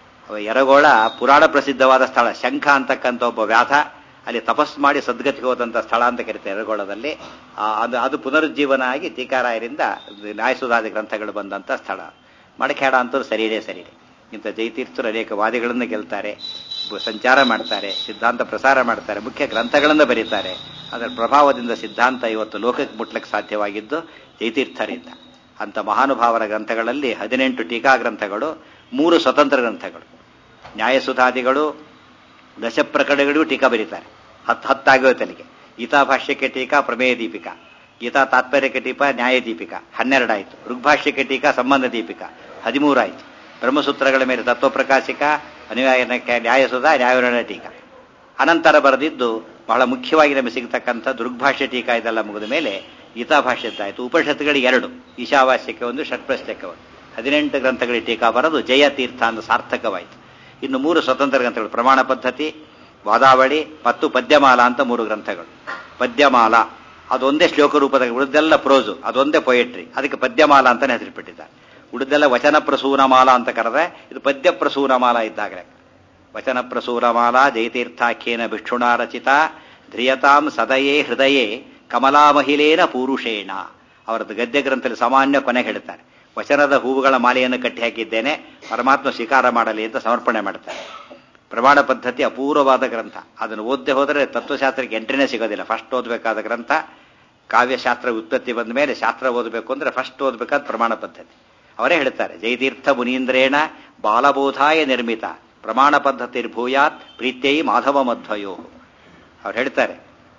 ಎರಗೋಳ ಪುರಾಣ ಪ್ರಸಿದ್ಧವಾದ ಸ್ಥಳ ಶಂಖ ಅಂತಕ್ಕಂಥ ಒಬ್ಬ ವ್ಯಾಧ ಅಲ್ಲಿ ತಪಸ್ ಮಾಡಿ ಸದ್ಗತಿಗೆ ಹೋದಂಥ ಸ್ಥಳ ಅಂತ ಕರೀತಾರೆ ಎರಗೋಳದಲ್ಲಿ ಅದು ಅದು ಪುನರುಜ್ಜೀವನ ಆಗಿ ಟೀಕಾರಾಯರಿಂದ ನ್ಯಾಯಸುಧಾದಿ ಗ್ರಂಥಗಳು ಬಂದಂಥ ಸ್ಥಳ ಮಡಖೇಡ ಅಂತೂ ಸರಿಯೇ ಸರಿಯೇ ಇಂಥ ಜೈತೀರ್ಥರು ಅನೇಕ ವಾದಿಗಳನ್ನು ಗೆಲ್ತಾರೆ ಬ- ಸಂಚಾರ ಮಾಡ್ತಾರೆ ಸಿದ್ಧಾಂತ ಪ್ರಸಾರ ಮಾಡ್ತಾರೆ ಮುಖ್ಯ ಗ್ರಂಥಗಳನ್ನು ಬರೀತಾರೆ ಅದರ ಪ್ರಭಾವದಿಂದ ಸಿದ್ಧಾಂತ ಇವತ್ತು ಲೋಕಕ್ಕೆ ಮುಟ್ಲಿಕ್ಕೆ ಸಾಧ್ಯವಾಗಿದ್ದು ಜೈತೀರ್ಥರಿಂದ ಅಂಥ ಮಹಾನುಭಾವರ ಗ್ರಂಥಗಳಲ್ಲಿ ಹದಿನೆಂಟು ಟೀಕಾ ಗ್ರಂಥಗಳು ಮೂರು ಸ್ವತಂತ್ರ ಗ್ರಂಥಗಳು ನ್ಯಾಯಸುಧಾದಿಗಳು ದಶಪ್ರಕರಣಗಳಿಗೂ ಟೀಕಾ ಬರೀತಾರೆ ಹತ್ತು ಹತ್ತಾಗಿವೆ ತಲೆಗೆ ಗೀತಾ ಭಾಷ್ಯಕ್ಕೆ ಟೀಕಾ ಪ್ರಮೇಯ ದೀಪಿಕಾ ಗೀತಾ ತಾತ್ಪರ್ಯಕ್ಕೆ ಟೀಪಾ ನ್ಯಾಯ ದೀಪಿಕಾ ಹನ್ನೆರಡಾಯಿತು ಋಗ್ಭಾಷ್ಯಕ್ಕೆ ಟೀಕಾ ಸಂಬಂಧ ದೀಪಿಕಾ ಹದಿಮೂರಾಯಿತು ಬ್ರಹ್ಮಸೂತ್ರಗಳ ಮೇಲೆ ತತ್ವಪ್ರಕಾಶಿಕ ಅನಿವಾರ್ಯಕ್ಕೆ ನ್ಯಾಯಸುಧಾ ನ್ಯಾಯವಿರಣ ಟೀಕಾ ಅನಂತರ ಬರೆದಿದ್ದು ಬಹಳ ಮುಖ್ಯವಾಗಿ ನಮಗೆ ಸಿಗತಕ್ಕಂಥ ದುರ್ಗ್ಭಾಷ್ಯ ಟೀಕಾ ಇದೆಲ್ಲ ಮುಗಿದ ಮೇಲೆ ಗೀತಾ ಭಾಷ್ಯದ್ದಾಯಿತು ಉಪನಿಷತ್ತುಗಳಿಗೆ ಎರಡು ಈಶಾವಾಸ್ಯಕ್ಕೆ ಒಂದು ಷಟ್ಪ್ರಶ್ಯಕ್ಕೆ ಒಂದು ಹದಿನೆಂಟು ಗ್ರಂಥಗಳಿಗೆ ಟೀಕಾ ಬರೆದು ಜಯತೀರ್ಥ ಅಂತ ಸಾರ್ಥಕವಾಯಿತು ಇನ್ನು ಮೂರು ಸ್ವತಂತ್ರ ಗ್ರಂಥಗಳು ಪ್ರಮಾಣ ಪದ್ಧತಿ ವಾದಾವಳಿ ಮತ್ತು ಪದ್ಯಮಾಲ ಅಂತ ಮೂರು ಗ್ರಂಥಗಳು ಪದ್ಯಮಾಲ ಅದೊಂದೇ ಶ್ಲೋಕ ರೂಪದ ಉಳಿದೆಲ್ಲ ಪ್ರೋಸು ಅದೊಂದೇ ಪೊಯೆಟ್ರಿ ಅದಕ್ಕೆ ಪದ್ಯಮಾಲ ಅಂತಾನೆ ಹೆಸರಿಟ್ಟಿದ್ದಾರೆ ಉಳಿದೆಲ್ಲ ವಚನ ಪ್ರಸೂನಮಾಲ ಅಂತ ಕರೆದ್ರೆ ಇದು ಪದ್ಯ ಪ್ರಸೂನಮಾಲ ಇದ್ದಾಗಲೇ ವಚನ ಪ್ರಸೂರಮಾಲ ಜಯತೀರ್ಥಾಖ್ಯೇನ ಭಿಕ್ಷುಣಾ ರಚಿತ ಧ್ರಿಯತಾಂ ಸದಯೇ ಹೃದಯೇ ಕಮಲಾ ಮಹಿಳೇನ ಪೂರುಷೇಣ ಅವರದ್ದು ಗದ್ಯ ಗ್ರಂಥದಲ್ಲಿ ಸಾಮಾನ್ಯ ಕೊನೆಗೆ ಹೇಳ್ತಾರೆ ವಚನದ ಹೂವುಗಳ ಮಾಲೆಯನ್ನು ಕಟ್ಟಿ ಹಾಕಿದ್ದೇನೆ ಪರಮಾತ್ಮ ಸ್ವೀಕಾರ ಮಾಡಲಿ ಅಂತ ಸಮರ್ಪಣೆ ಮಾಡ್ತಾರೆ ಪ್ರಮಾಣ ಪದ್ಧತಿ ಅಪೂರ್ವವಾದ ಗ್ರಂಥ ಅದನ್ನು ಓದದೆ ಹೋದರೆ ತತ್ವಶಾಸ್ತ್ರಕ್ಕೆ ಎಂಟ್ರಿನೇ ಸಿಗೋದಿಲ್ಲ ಫಸ್ಟ್ ಓದಬೇಕಾದ ಗ್ರಂಥ ಕಾವ್ಯಶಾಸ್ತ್ರ ಉತ್ಪತ್ತಿ ಬಂದ ಮೇಲೆ ಶಾಸ್ತ್ರ ಓದಬೇಕು ಅಂದ್ರೆ ಫಸ್ಟ್ ಓದಬೇಕಾದ ಪ್ರಮಾಣ ಪದ್ಧತಿ ಅವರೇ ಹೇಳ್ತಾರೆ ಜಯತೀರ್ಥ ಮುನೀಂದ್ರೇಣ ಬಾಲಬೋಧಾಯ ನಿರ್ಮಿತ ಪ್ರಮಾಣ ಪದ್ಧತಿ ಭೂಯಾತ್ ಪ್ರೀತ್ಯೈ ಮಾಧವ ಮಧ್ವಯೋ ಅವ್ರು ಹೇಳ್ತಾರೆ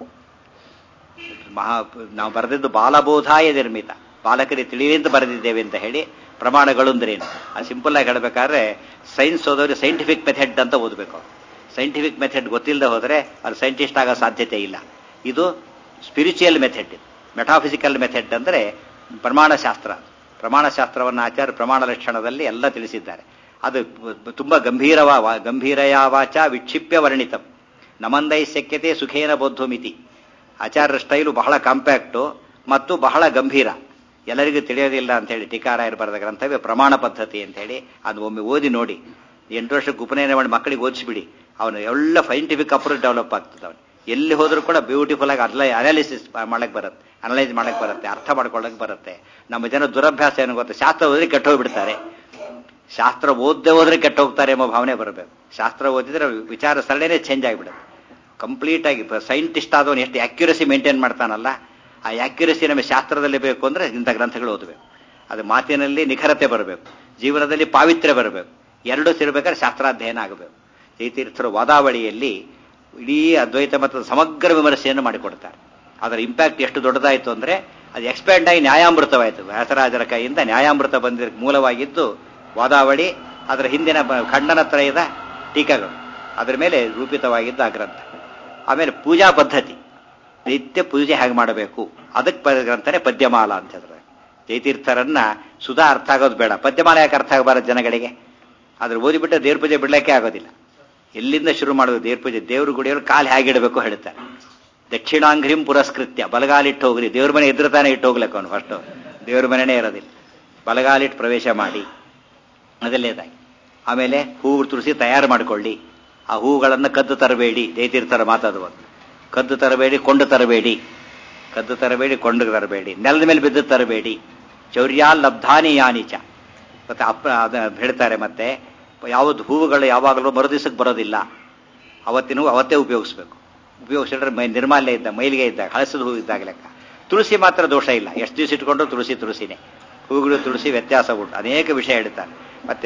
ಮಹಾ ನಾವು ಬರೆದಿದ್ದು ಬಾಲಬೋಧಾಯ ನಿರ್ಮಿತ ಬಾಲಕರಿಗೆ ತಿಳಿಯಿಂದ ಬರೆದಿದ್ದೇವೆ ಅಂತ ಹೇಳಿ ಪ್ರಮಾಣಗಳು ಅಂದ್ರೇನು ಅದು ಸಿಂಪಲ್ ಆಗಿ ಹೇಳಬೇಕಾದ್ರೆ ಸೈನ್ಸ್ ಓದೋರು ಸೈಂಟಿಫಿಕ್ ಮೆಥಡ್ ಅಂತ ಓದಬೇಕು ಸೈಂಟಿಫಿಕ್ ಮೆಥಡ್ ಗೊತ್ತಿಲ್ಲದೆ ಹೋದರೆ ಅದು ಸೈಂಟಿಸ್ಟ್ ಆಗೋ ಸಾಧ್ಯತೆ ಇಲ್ಲ ಇದು ಸ್ಪಿರಿಚುವಲ್ ಮೆಥಡ್ ಇದು ಮೆಟಾಫಿಸಿಕಲ್ ಮೆಥಡ್ ಅಂದರೆ ಪ್ರಮಾಣಶಾಸ್ತ್ರ ಪ್ರಮಾಣಶಾಸ್ತ್ರವನ್ನು ಆಚಾರ್ಯ ಪ್ರಮಾಣ ಲಕ್ಷಣದಲ್ಲಿ ಎಲ್ಲ ತಿಳಿಸಿದ್ದಾರೆ ಅದು ತುಂಬ ಗಂಭೀರವ ಗಂಭೀರಯ ವಾಚ ವಿಕ್ಷಿಪ್ಯ ವರ್ಣಿತಂ ನಮಂದೈ ಶಕ್ಯತೆ ಸುಖೇನ ಬೋಧು ಮಿತಿ ಆಚಾರ್ಯರ ಸ್ಟೈಲು ಬಹಳ ಕಾಂಪ್ಯಾಕ್ಟು ಮತ್ತು ಬಹಳ ಗಂಭೀರ ಎಲ್ಲರಿಗೂ ತಿಳಿಯೋದಿಲ್ಲ ಅಂತ ಹೇಳಿ ಟೀಕಾರಾಯರು ಬರೆದ ಗ್ರಂಥವೇ ಪ್ರಮಾಣ ಪದ್ಧತಿ ಅಂತ ಹೇಳಿ ಅದು ಒಮ್ಮೆ ಓದಿ ನೋಡಿ ಎಂಟು ವರ್ಷಕ್ಕೆ ಉಪನಯನ ಮಾಡಿ ಮಕ್ಕಳಿಗೆ ಓದಿಸ್ಬಿಡಿ ಅವನು ಎಲ್ಲ ಸೈಂಟಿಫಿಕ್ ಅಪ್ರೋಚ್ ಡೆವಲಪ್ ಆಗ್ತದೆ ಅವನು ಎಲ್ಲಿ ಹೋದ್ರೂ ಕೂಡ ಬ್ಯೂಟಿಫುಲ್ ಆಗಿ ಅರ್ಲ ಅನಾಲಿಸಿಸ್ ಮಾಡಕ್ ಬರುತ್ತೆ ಅನಲೈಸ್ ಮಾಡಕ್ ಬರುತ್ತೆ ಅರ್ಥ ಮಾಡ್ಕೊಳ್ಳಕ್ ಬರುತ್ತೆ ನಮ್ಮ ಜನ ದುರಭ್ಯಾಸ ಏನು ಗೊತ್ತಾ ಶಾಸ್ತ್ರ ಓದಿದ್ರೆ ಕೆಟ್ಟ ಹೋಗ್ಬಿಡ್ತಾರೆ ಶಾಸ್ತ್ರ ಓದದೆ ಹೋದ್ರೆ ಕೆಟ್ಟ ಹೋಗ್ತಾರೆ ಎಂಬ ಭಾವನೆ ಬರಬೇಕು ಶಾಸ್ತ್ರ ಓದಿದ್ರೆ ವಿಚಾರ ಸರಣಿನೇ ಚೇಂಜ್ ಆಗಿಬಿಡುತ್ತೆ ಕಂಪ್ಲೀಟ್ ಆಗಿ ಸೈಂಟಿಸ್ಟ್ ಆದವನು ಎಷ್ಟು ಆಕ್ಯುರಸಿ ಮೇಂಟೈನ್ ಮಾಡ್ತಾನಲ್ಲ ಆ ಆಕ್ಯುರಸಿ ನಮಗೆ ಶಾಸ್ತ್ರದಲ್ಲಿ ಬೇಕು ಅಂದ್ರೆ ಇಂಥ ಗ್ರಂಥಗಳು ಓದಬೇಕು ಅದು ಮಾತಿನಲ್ಲಿ ನಿಖರತೆ ಬರಬೇಕು ಜೀವನದಲ್ಲಿ ಪಾವಿತ್ರ್ಯ ಬರಬೇಕು ಎರಡೂ ಸೇರ್ಬೇಕಾದ್ರೆ ಶಾಸ್ತ್ರಾಧ್ಯಯನ ಆಗಬೇಕು ಜೈತೀರ್ಥರು ವಾದಾವಳಿಯಲ್ಲಿ ಇಡೀ ಅದ್ವೈತ ಮತದ ಸಮಗ್ರ ವಿಮರ್ಶೆಯನ್ನು ಮಾಡಿಕೊಡ್ತಾರೆ ಅದರ ಇಂಪ್ಯಾಕ್ಟ್ ಎಷ್ಟು ದೊಡ್ಡದಾಯಿತು ಅಂದ್ರೆ ಅದು ಎಕ್ಸ್ಪ್ಯಾಂಡ್ ಆಗಿ ನ್ಯಾಯಾಮೃತವಾಯಿತು ವ್ಯಾಸರಾಜರ ಕೈಯಿಂದ ನ್ಯಾಯಾಮೃತ ಬಂದ ಮೂಲವಾಗಿದ್ದು ವಾದಾವಳಿ ಅದರ ಹಿಂದಿನ ಬ- ಖಂಡನತ್ರಯದ ಟೀಕಾಗಳು ಅದರ ಮೇಲೆ ರೂಪಿತವಾಗಿದ್ದ ಆ ಗ್ರಂಥ ಆಮೇಲೆ ಪೂಜಾ ಪದ್ಧತಿ ನಿತ್ಯ ಪೂಜೆ ಹೇಗೆ ಮಾಡಬೇಕು ಅದಕ್ಕೆ ಬರೆದ ಗ್ರಂಥನೇ ಪದ್ಯಮಾಲ ಅಂತ ಹೇಳಿದ್ರೆ ಜಯತೀರ್ಥರನ್ನ ಸುಧಾ ಅರ್ಥ ಆಗೋದು ಬೇಡ ಪದ್ಯಮಾಲ ಯಾಕೆ ಅರ್ಥ ಆಗಬಾರದು ಜನಗಳಿಗೆ ಅದ್ರ ಓದಿಬಿಟ್ಟು ದೇವ್ರ ಪೂಜೆ ಬಿಡ್ಲಿಕ್ಕೆ ಆಗೋದಿಲ್ಲ ಎಲ್ಲಿಂದ ಶುರು ಮಾಡೋದು ದೇವ್ರ ಪೂಜೆ ದೇವ್ರ ಗುಡಿಯವರು ಕಾಲು ಹೇಗಿಡಬೇಕು ಹೇಳ್ತಾರೆ ದಕ್ಷಿಣಾಂಘ್ರಿಂ ಪುರಸ್ಕೃತ್ಯ ಬಲಗಾಲಿಟ್ಟು ಹೋಗ್ರಿ ದೇವ್ರ ಮನೆ ಇದ್ರೆ ತಾನೇ ಇಟ್ಟು ಹೋಗ್ಲಿಕ್ಕೆ ಅವನು ಫಸ್ಟ್ ದೇವ್ರ ಮನೆನೇ ಇರೋದಿಲ್ಲ ಬಲಗಾಲಿಟ್ಟು ಪ್ರವೇಶ ಮಾಡಿ ಮೊದಲನೇದಾಗಿ ಆಮೇಲೆ ಹೂವು ತುಳಸಿ ತಯಾರು ಮಾಡಿಕೊಳ್ಳಿ ಆ ಹೂವುಗಳನ್ನು ಕದ್ದು ತರಬೇಡಿ ಜಯತೀರ್ಥರ ಮಾತಾಡುವ ಕದ್ದು ತರಬೇಡಿ ಕೊಂಡು ತರಬೇಡಿ ಕದ್ದು ತರಬೇಡಿ ಕೊಂಡು ತರಬೇಡಿ ನೆಲದ ಮೇಲೆ ಬಿದ್ದು ತರಬೇಡಿ ಚೌರ್ಯಾ ಲಬ್ಧಾನಿ ಯಾನಿಚ ಮತ್ತೆ ಅಪ್ಪ ಅದ ಹೇಳ್ತಾರೆ ಮತ್ತೆ ಯಾವುದು ಹೂವುಗಳು ಯಾವಾಗಲೂ ಮರುದಿವಸಕ್ಕೆ ಬರೋದಿಲ್ಲ ಅವತ್ತಿನ ಹೂವು ಅವತ್ತೇ ಉಪಯೋಗಿಸ್ಬೇಕು ಉಪಯೋಗಿಸಿದ್ರೆ ಮೈ ನಿರ್ಮಾಲ್ಯ ಇದ್ದ ಮೈಲಿಗೆ ಇದ್ದಾಗ ಹಳಸದ ಹೂವು ಇದ್ದಾಗ ಲೆಕ್ಕ ತುಳಸಿ ಮಾತ್ರ ದೋಷ ಇಲ್ಲ ಎಷ್ಟು ದಿವಸ ಇಟ್ಕೊಂಡ್ರು ತುಳಸಿ ತುಳಸಿನೇ ಹೂವುಗಳು ತುಳಸಿ ವ್ಯತ್ಯಾಸ ಉಂಟು ಅನೇಕ ವಿಷಯ ಹೇಳ್ತಾನೆ ಮತ್ತೆ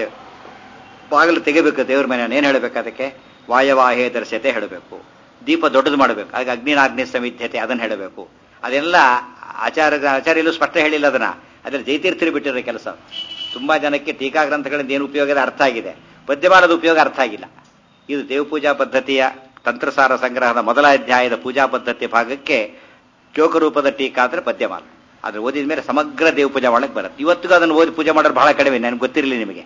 ಬಾಗಿಲು ತೆಗಿಬೇಕು ದೇವ್ರ ಮನೆ ಏನು ಹೇಳಬೇಕು ಅದಕ್ಕೆ ವಾಯವಾಹೇ ದರ್ಶತೆ ಹೇಳಬೇಕು ದೀಪ ದೊಡ್ಡದು ಮಾಡಬೇಕು ಹಾಗೆ ಅಗ್ನಿನಾಗ್ನಿ ಸಮಿಧ್ಯತೆ ಅದನ್ನು ಹೇಳಬೇಕು ಅದೆಲ್ಲ ಆಚಾರ ಆಚಾರ್ಯಲ್ಲೂ ಸ್ಪಷ್ಟ ಹೇಳಿಲ್ಲ ಅದನ್ನ ಅದ್ರಲ್ಲಿ ಜೈತೀರ್ಥರು ಬಿಟ್ಟಿರೋ ಕೆಲಸ ತುಂಬಾ ಜನಕ್ಕೆ ಟೀಕಾ ಗ್ರಂಥಗಳಿಂದ ಏನು ಉಪಯೋಗದ ಅರ್ಥ ಆಗಿದೆ ಪದ್ಯಮಾಲದ ಉಪಯೋಗ ಅರ್ಥ ಆಗಿಲ್ಲ ಇದು ದೇವಪೂಜಾ ಪದ್ಧತಿಯ ತಂತ್ರಸಾರ ಸಂಗ್ರಹದ ಮೊದಲ ಅಧ್ಯಾಯದ ಪೂಜಾ ಪದ್ಧತಿ ಭಾಗಕ್ಕೆ ರೂಪದ ಟೀಕಾ ಅಂದ್ರೆ ಪದ್ಯಮಾಲ ಅದ್ರ ಓದಿದ ಮೇಲೆ ಸಮಗ್ರ ದೇವ ಪೂಜೆ ಮಾಡಕ್ಕೆ ಬರುತ್ತೆ ಇವತ್ತಿಗೂ ಅದನ್ನು ಓದಿ ಪೂಜೆ ಮಾಡೋರು ಬಹಳ ಕಡಿಮೆ ನನಗೆ ಗೊತ್ತಿರಲಿ ನಿಮಗೆ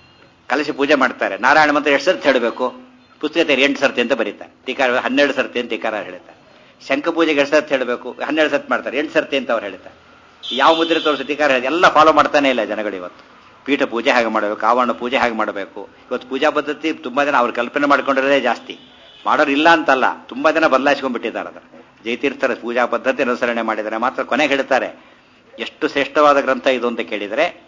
ಕಲಸಿ ಪೂಜೆ ಮಾಡ್ತಾರೆ ನಾರಾಯಣ ಮಂತ್ರ ಎಷ್ಟು ಸರ್ತಿ ಹೇಳಬೇಕು ಪುಸ್ತಕ ಎಂಟು ಸರ್ತಿ ಅಂತ ಬರೀತಾರೆ ಟೀಕಾರ ಹನ್ನೆರಡು ಸರ್ತಿ ಅಂತ ಟೀಕಾರ ಹೇಳ್ತಾರೆ ಶಂಖ ಪೂಜೆಗೆ ಎಷ್ಟು ಸರ್ತಿ ಹೇಳಬೇಕು ಹನ್ನೆರಡು ಸರ್ತಿ ಮಾಡ್ತಾರೆ ಎಂಟು ಸರ್ತಿ ಅಂತ ಅವ್ರು ಹೇಳ್ತಾರೆ ಯಾವ ಮುದ್ರೆ ತೋರಿಸಿ ಟೀಕಾರ ಎಲ್ಲ ಫಾಲೋ ಮಾಡ್ತಾನೆ ಇಲ್ಲ ಜನಗಳು ಇವತ್ತು ಪೀಠ ಪೂಜೆ ಹಾಗೆ ಮಾಡಬೇಕು ಆವರಣ ಪೂಜೆ ಹಾಗೆ ಮಾಡಬೇಕು ಇವತ್ತು ಪೂಜಾ ಪದ್ಧತಿ ತುಂಬಾ ಜನ ಅವ್ರು ಕಲ್ಪನೆ ಮಾಡ್ಕೊಂಡಿರೋದೇ ಜಾಸ್ತಿ ಮಾಡೋರು ಇಲ್ಲ ಅಂತಲ್ಲ ತುಂಬಾ ಜನ ಬದಲಾಯಿಸ್ಕೊಂಡ್ಬಿಟ್ಟಿದ್ದಾರೆ ಅದರ ಜಯತೀರ್ಥರ ಪೂಜಾ ಪದ್ಧತಿ ಅನುಸರಣೆ ಮಾಡಿದರೆ ಮಾತ್ರ ಕೊನೆಗೆ ಹೇಳ್ತಾರೆ ಎಷ್ಟು ಶ್ರೇಷ್ಠವಾದ ಗ್ರಂಥ ಇದು ಅಂತ ಕೇಳಿದರೆ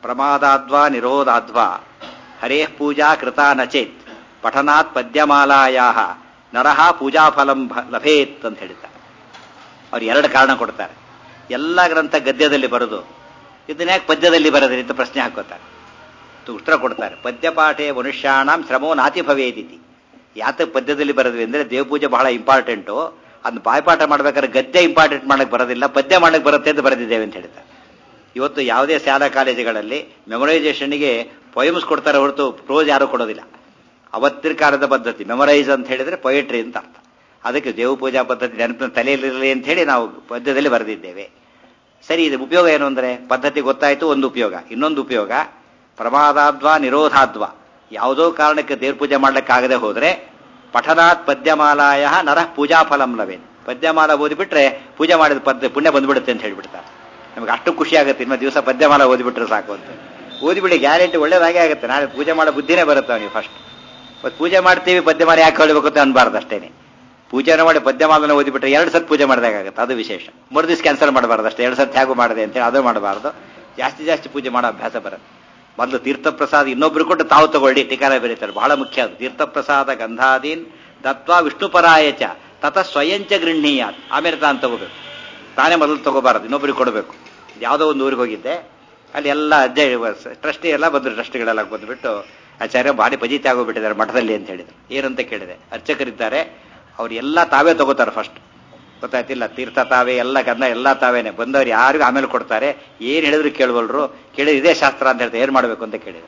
ಪ್ರಮಾದಾದ್ವಾ ನಿರೋಧಾದ್ವಾ ಹರೇ ಪೂಜಾ ಕೃತಾ ನಚೇತ್ ಪಠನಾತ್ ಪದ್ಯಮಾಲಾಯಾ ನರಹ ಪೂಜಾಫಲಂ ಭ- ಲಭೇತ್ ಅಂತ ಹೇಳ್ತಾರೆ ಅವ್ರು ಎರಡು ಕಾರಣ ಕೊಡ್ತಾರೆ ಎಲ್ಲ ಗ್ರಂಥ ಗದ್ಯದಲ್ಲಿ ಬರೋದು ಇದನ್ನ ಯಾಕೆ ಪದ್ಯದಲ್ಲಿ ಬರೋದ್ರಿ ಅಂತ ಪ್ರಶ್ನೆ ಹಾಕೋತಾರೆ ಅದು ಉತ್ತರ ಕೊಡ್ತಾರೆ ಪದ್ಯಪಾಠೆ ಮನುಷ್ಯಾಣಂ ಶ್ರಮೋ ನಾತಿ ಭವೇದಿತಿ ಯಾತಕ್ಕೆ ಪದ್ಯದಲ್ಲಿ ಬರೋದ್ವಿ ಅಂದ್ರೆ ದೇವಪೂಜೆ ಬಹಳ ಇಂಪಾರ್ಟೆಂಟು ಅದನ್ನ ಬಾಯ್ಪಾಠ ಮಾಡ್ಬೇಕಾದ್ರೆ ಗದ್ಯ ಇಂಪಾರ್ಟೆಂಟ್ ಮಾಡಕ್ ಬರೋದಿಲ್ಲ ಪದ್ಯ ಮಾಡಕ್ ಬರುತ್ತೆ ಅಂತ ಬರೆದಿದ್ದೇವೆ ಅಂತ ಹೇಳ್ತಾರೆ ಇವತ್ತು ಯಾವುದೇ ಶಾಲಾ ಕಾಲೇಜುಗಳಲ್ಲಿ ಮೆಮೊರೈಸೇಷನ್ಗೆ ಪೊಯಮ್ಸ್ ಕೊಡ್ತಾರೆ ಹೊರತು ಪ್ರೋಸ್ ಯಾರು ಕೊಡೋದಿಲ್ಲ ಅವತ್ತಿನ ಕಾಲದ ಪದ್ಧತಿ ಮೆಮೊರೈಸ್ ಅಂತ ಹೇಳಿದ್ರೆ ಪೊಯೆಟ್ರಿ ಅಂತ ಅರ್ಥ ಅದಕ್ಕೆ ದೇವ ಪೂಜಾ ಪದ್ಧತಿ ನೆನಪಿನ ತಲೆಯಲ್ಲಿರಲಿ ಅಂತ ಹೇಳಿ ನಾವು ಪದ್ಯದಲ್ಲಿ ಬರೆದಿದ್ದೇವೆ ಸರಿ ಇದು ಉಪಯೋಗ ಏನು ಅಂದ್ರೆ ಪದ್ಧತಿ ಗೊತ್ತಾಯ್ತು ಒಂದು ಉಪಯೋಗ ಇನ್ನೊಂದು ಉಪಯೋಗ ಪ್ರಮಾದಾದ್ವಾ ನಿರೋಧಾದ್ವಾ ಯಾವುದೋ ಕಾರಣಕ್ಕೆ ದೇವ್ರ ಪೂಜೆ ಮಾಡ್ಲಿಕ್ಕಾಗದೆ ಹೋದ್ರೆ ಪಠನಾತ್ ಪದ್ಯಮಾಲಾಯ ನರಃ ಪೂಜಾ ಫಲಂ ಲವೇನ್ ಪದ್ಯಮಾಲ ಓದಿಬಿಟ್ರೆ ಪೂಜೆ ಮಾಡಿದ ಪದ್ಯ ಪುಣ್ಯ ಬಂದ್ಬಿಡುತ್ತೆ ಅಂತ ಹೇಳ್ಬಿಡ್ತಾರೆ ನಮ್ಗೆ ಅಷ್ಟು ಖುಷಿ ಆಗುತ್ತೆ ಇನ್ನು ದಿವಸ ಪದ್ಯಮಾಲ ಓದಿಬಿಟ್ರೆ ಸಾಕು ಅಂತ ಓದಿಬಿಡಿ ಗ್ಯಾರಂಟಿ ಒಳ್ಳೇದಾಗೆ ಆಗುತ್ತೆ ನಾಳೆ ಪೂಜೆ ಮಾಡೋ ಬುದ್ಧಿನೇ ಬರುತ್ತೆ ಅವನಿಗೆ ಫಸ್ಟ್ ಮತ್ತೆ ಪೂಜೆ ಮಾಡ್ತೀವಿ ಪದ್ಯಮಾಲ ಯಾಕೆ ಹೊಳ್ಬೇಕು ಅಂತ ಅನ್ಬಾರ್ದು ಅಷ್ಟೇನೆ ಪೂಜೆನ ಮಾಡಿ ಪದ್ಯಮಾಲನ ಓದಿಬಿಟ್ರೆ ಎರಡು ಸತ್ ಪೂಜೆ ಮಾಡಿದಾಗುತ್ತೆ ಅದು ವಿಶೇಷ ಮರುದಿವ್ಸ ಕ್ಯಾನ್ಸಲ್ ಮಾಡಬಾರ್ದು ಅಷ್ಟೇ ಎರಡು ಸತ್ ಹೇಗೂ ಮಾಡಿದೆ ಅಂತೇಳಿ ಅದು ಮಾಡಬಾರ್ದು ಜಾಸ್ತಿ ಜಾಸ್ತಿ ಪೂಜೆ ಮಾಡೋ ಅಭ್ಯಾಸ ಬರುತ್ತೆ ಮೊದಲು ತೀರ್ಥಪ್ರಸಾದ ಇನ್ನೊಬ್ರು ಕೊಟ್ಟು ತಾವು ತಗೊಳ್ಳಿ ಟೀಕಾರ ಬರೀತಾರೆ ಬಹಳ ಮುಖ್ಯ ಅದು ತೀರ್ಥಪ್ರಸಾದ ಗಂಧಾದೀನ್ ದತ್ವಾ ವಿಷ್ಣುಪರಾಯಚ ತತ ಸ್ವಯಂಚ ಗೃಹಣೀಯ ಆಮೇಲೆ ತಾನು ತಗೋಬೇಕು ತಾನೇ ಮೊದಲು ತಗೋಬಾರದು ಇನ್ನೊಬ್ರಿಗೆ ಕೊಡಬೇಕು ಯಾವುದೋ ಒಂದು ಊರಿಗೆ ಹೋಗಿದ್ದೆ ಅಲ್ಲಿ ಎಲ್ಲ ಅಜ್ಜ ಟ್ರಸ್ಟಿ ಎಲ್ಲ ಬಂದರು ಟ್ರಸ್ಟಿಗಳೆಲ್ಲ ಬಂದುಬಿಟ್ಟು ಆಚಾರ್ಯ ಭಾರಿ ಪಜಿತಿ ಆಗೋಗ್ಬಿಟ್ಟಿದ್ದಾರೆ ಮಠದಲ್ಲಿ ಅಂತ ಹೇಳಿದ್ರು ಏನಂತ ಕೇಳಿದೆ ಅರ್ಚಕರಿದ್ದಾರೆ ಅವ್ರು ಎಲ್ಲ ತಾವೇ ತಗೋತಾರೆ ಫಸ್ಟ್ ಗೊತ್ತಾಯ್ತಿಲ್ಲ ತೀರ್ಥ ತಾವೇ ಎಲ್ಲ ಗಂಧ ಎಲ್ಲ ತಾವೇನೆ ಬಂದವ್ರು ಯಾರಿಗೂ ಆಮೇಲೆ ಕೊಡ್ತಾರೆ ಏನ್ ಹೇಳಿದ್ರು ಕೇಳುವಲ್ರು ಕೇಳಿದ್ರೆ ಇದೇ ಶಾಸ್ತ್ರ ಅಂತ ಹೇಳ್ತಾರೆ ಏನ್ ಮಾಡ್ಬೇಕು ಅಂತ ಕೇಳಿದೆ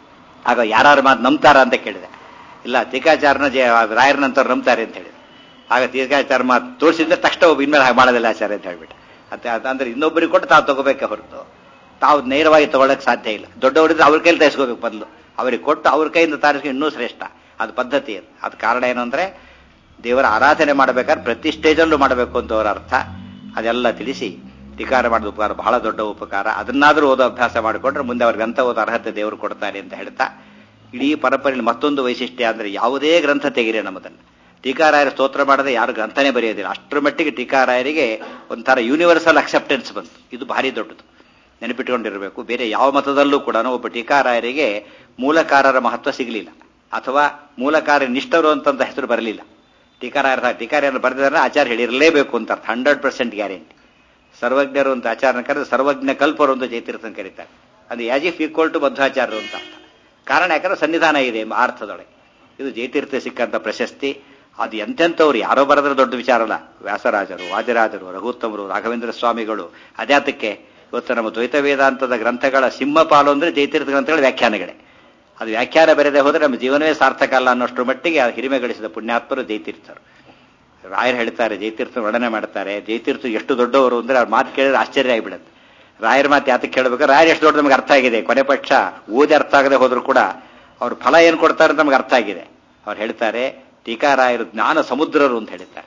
ಆಗ ಯಾರು ಮಾತು ನಂಬ್ತಾರ ಅಂತ ಕೇಳಿದೆ ಇಲ್ಲ ಟೀಕಾಚಾರನ ಜೆ ರಾಯರನಂತವ್ರು ನಂಬ್ತಾರೆ ಅಂತ ಹೇಳಿದೆ ಆಗ ಟೀಕಾಚಾರ ಮಾತು ತೋರಿಸಿದ್ರೆ ತಕ್ಷಣ ಒಬ್ಬ ಇನ್ಮೇಲೆ ಹಾಗೆ ಮಾಡೋದಿಲ್ಲ ಆಚಾರ್ಯ ಅಂತ ಹೇಳ್ಬಿಟ್ಟು ಅಂತ ಅಂದ್ರೆ ಇನ್ನೊಬ್ಬರಿಗೆ ಕೊಟ್ಟು ತಾವು ತಗೋಬೇಕೆ ಹೊರತು ತಾವು ನೇರವಾಗಿ ತಗೊಳಕ್ ಸಾಧ್ಯ ಇಲ್ಲ ದೊಡ್ಡವರಿದ್ರೆ ಅವ್ರ ಕೈಲಿ ತರಿಸ್ಕೋಬೇಕು ಮೊದಲು ಅವ್ರಿಗೆ ಕೊಟ್ಟು ಅವ್ರ ಕೈಯಿಂದ ತಾರಿಸ್ಕೊಂಡು ಇನ್ನೂ ಶ್ರೇಷ್ಠ ಅದು ಪದ್ಧತಿ ಅದು ಅದು ಕಾರಣ ಏನು ಅಂದ್ರೆ ದೇವರ ಆರಾಧನೆ ಮಾಡಬೇಕಾದ್ರೆ ಪ್ರತಿ ಸ್ಟೇಜಲ್ಲೂ ಮಾಡಬೇಕು ಅಂತ ಅವರ ಅರ್ಥ ಅದೆಲ್ಲ ತಿಳಿಸಿ ಧಿಕಾರ ಮಾಡಿದ ಉಪಕಾರ ಬಹಳ ದೊಡ್ಡ ಉಪಕಾರ ಅದನ್ನಾದರೂ ಓದೋ ಅಭ್ಯಾಸ ಮಾಡಿಕೊಂಡ್ರೆ ಮುಂದೆ ಅವ್ರ ಗ್ರಂಥ ಓದೋ ಅರ್ಹತೆ ದೇವರು ಕೊಡ್ತಾರೆ ಅಂತ ಹೇಳ್ತಾ ಇಡೀ ಪರಂಪರೆಯಲ್ಲಿ ಮತ್ತೊಂದು ವೈಶಿಷ್ಟ್ಯ ಅಂದ್ರೆ ಯಾವುದೇ ಗ್ರಂಥ ತೆಗಿರಿ ನಮ್ಮದನ್ನು ಟೀಕಾರಾಯರ ಸ್ತೋತ್ರ ಮಾಡದೆ ಯಾರು ಗ್ರಂಥನೇ ಬರೆಯೋದಿಲ್ಲ ಅಷ್ಟರ ಮಟ್ಟಿಗೆ ಟೀಕಾರಾಯರಿಗೆ ಒಂಥರ ಯೂನಿವರ್ಸಲ್ ಅಕ್ಸೆಪ್ಟೆನ್ಸ್ ಬಂತು ಇದು ಭಾರಿ ದೊಡ್ಡದು ನೆನಪಿಟ್ಕೊಂಡಿರಬೇಕು ಬೇರೆ ಯಾವ ಮತದಲ್ಲೂ ಕೂಡ ಒಬ್ಬ ಟೀಕಾರಾಯರಿಗೆ ಮೂಲಕಾರರ ಮಹತ್ವ ಸಿಗಲಿಲ್ಲ ಅಥವಾ ಮೂಲಕಾರ ನಿಷ್ಠರು ಅಂತಂತ ಹೆಸರು ಬರಲಿಲ್ಲ ಟೀಕಾರಾಯರ ಟೀಕಾರಾಯರು ಬರೆದಿದ್ದಾರೆ ಆಚಾರ್ಯ ಹೇಳಿರಲೇಬೇಕು ಅಂತ ಅರ್ಥ ಹಂಡ್ರೆಡ್ ಪರ್ಸೆಂಟ್ ಗ್ಯಾರಂಟಿ ಸರ್ವಜ್ಞರು ಅಂತ ಆಚಾರ್ಯನ ಕರೆದು ಸರ್ವಜ್ಞ ಕಲ್ಪರು ಅಂತ ಜಯತೀರ್ಥನ್ ಕರೀತಾರೆ ಅದು ಯಾಜ್ ಇಫ್ ಈಕ್ವಲ್ ಟು ಮಧ್ವಾಚಾರ್ಯರು ಅಂತ ಅರ್ಥ ಕಾರಣ ಯಾಕಂದ್ರೆ ಸನ್ನಿಧಾನ ಇದೆ ಎಂಬ ಅರ್ಥದೊಳಗೆ ಇದು ಜಯತೀರ್ಥ ಸಿಕ್ಕಂತ ಪ್ರಶಸ್ತಿ ಅದು ಎಂತೆಂಥವ್ರು ಯಾರೋ ಬರೆದ್ರೆ ದೊಡ್ಡ ವಿಚಾರ ಅಲ್ಲ ವ್ಯಾಸರಾಜರು ವಾದಿರಾಜರು ರಘುತ್ತಮರು ರಾಘವೇಂದ್ರ ಸ್ವಾಮಿಗಳು ಅದ್ಯಾತಕ್ಕೆ ಇವತ್ತು ನಮ್ಮ ದ್ವೈತ ವೇದಾಂತದ ಗ್ರಂಥಗಳ ಸಿಂಹಪಾಲು ಅಂದ್ರೆ ಜಯತೀರ್ಥ ಗ್ರಂಥಗಳ ವ್ಯಾಖ್ಯಾನಗಳೇ ಅದು ವ್ಯಾಖ್ಯಾನ ಬರೆದೇ ಹೋದ್ರೆ ನಮ್ಮ ಜೀವನವೇ ಸಾರ್ಥಕ ಅಲ್ಲ ಅನ್ನೋಷ್ಟರ ಮಟ್ಟಿಗೆ ಆ ಹಿರಿಮೆ ಗಳಿಸಿದ ಪುಣ್ಯಾತ್ಮರು ಜಯತೀರ್ಥರು ರಾಯರು ಹೇಳ್ತಾರೆ ಜಯತೀರ್ಥ ವರ್ಣನೆ ಮಾಡ್ತಾರೆ ಜಯತೀರ್ಥ ಎಷ್ಟು ದೊಡ್ಡವರು ಅಂದ್ರೆ ಅವ್ರ ಮಾತು ಕೇಳಿದ್ರೆ ಆಶ್ಚರ್ಯ ಆಗಿಬಿಡುತ್ತೆ ರಾಯರ ಮಾತು ಯಾತಕ್ಕೆ ಕೇಳಬೇಕು ರಾಯರು ಎಷ್ಟು ದೊಡ್ಡ ನಮ್ಗೆ ಅರ್ಥ ಆಗಿದೆ ಕೊನೆ ಪಕ್ಷ ಓದಿ ಅರ್ಥ ಆಗದೆ ಹೋದ್ರು ಕೂಡ ಅವ್ರ ಫಲ ಏನ್ ಕೊಡ್ತಾರೆ ಅಂತ ನಮ್ಗೆ ಅರ್ಥ ಆಗಿದೆ ಅವ್ರು ಹೇಳ್ತಾರೆ ಟೀಕಾರಾಯರು ಜ್ಞಾನ ಸಮುದ್ರರು ಅಂತ ಹೇಳ್ತಾರೆ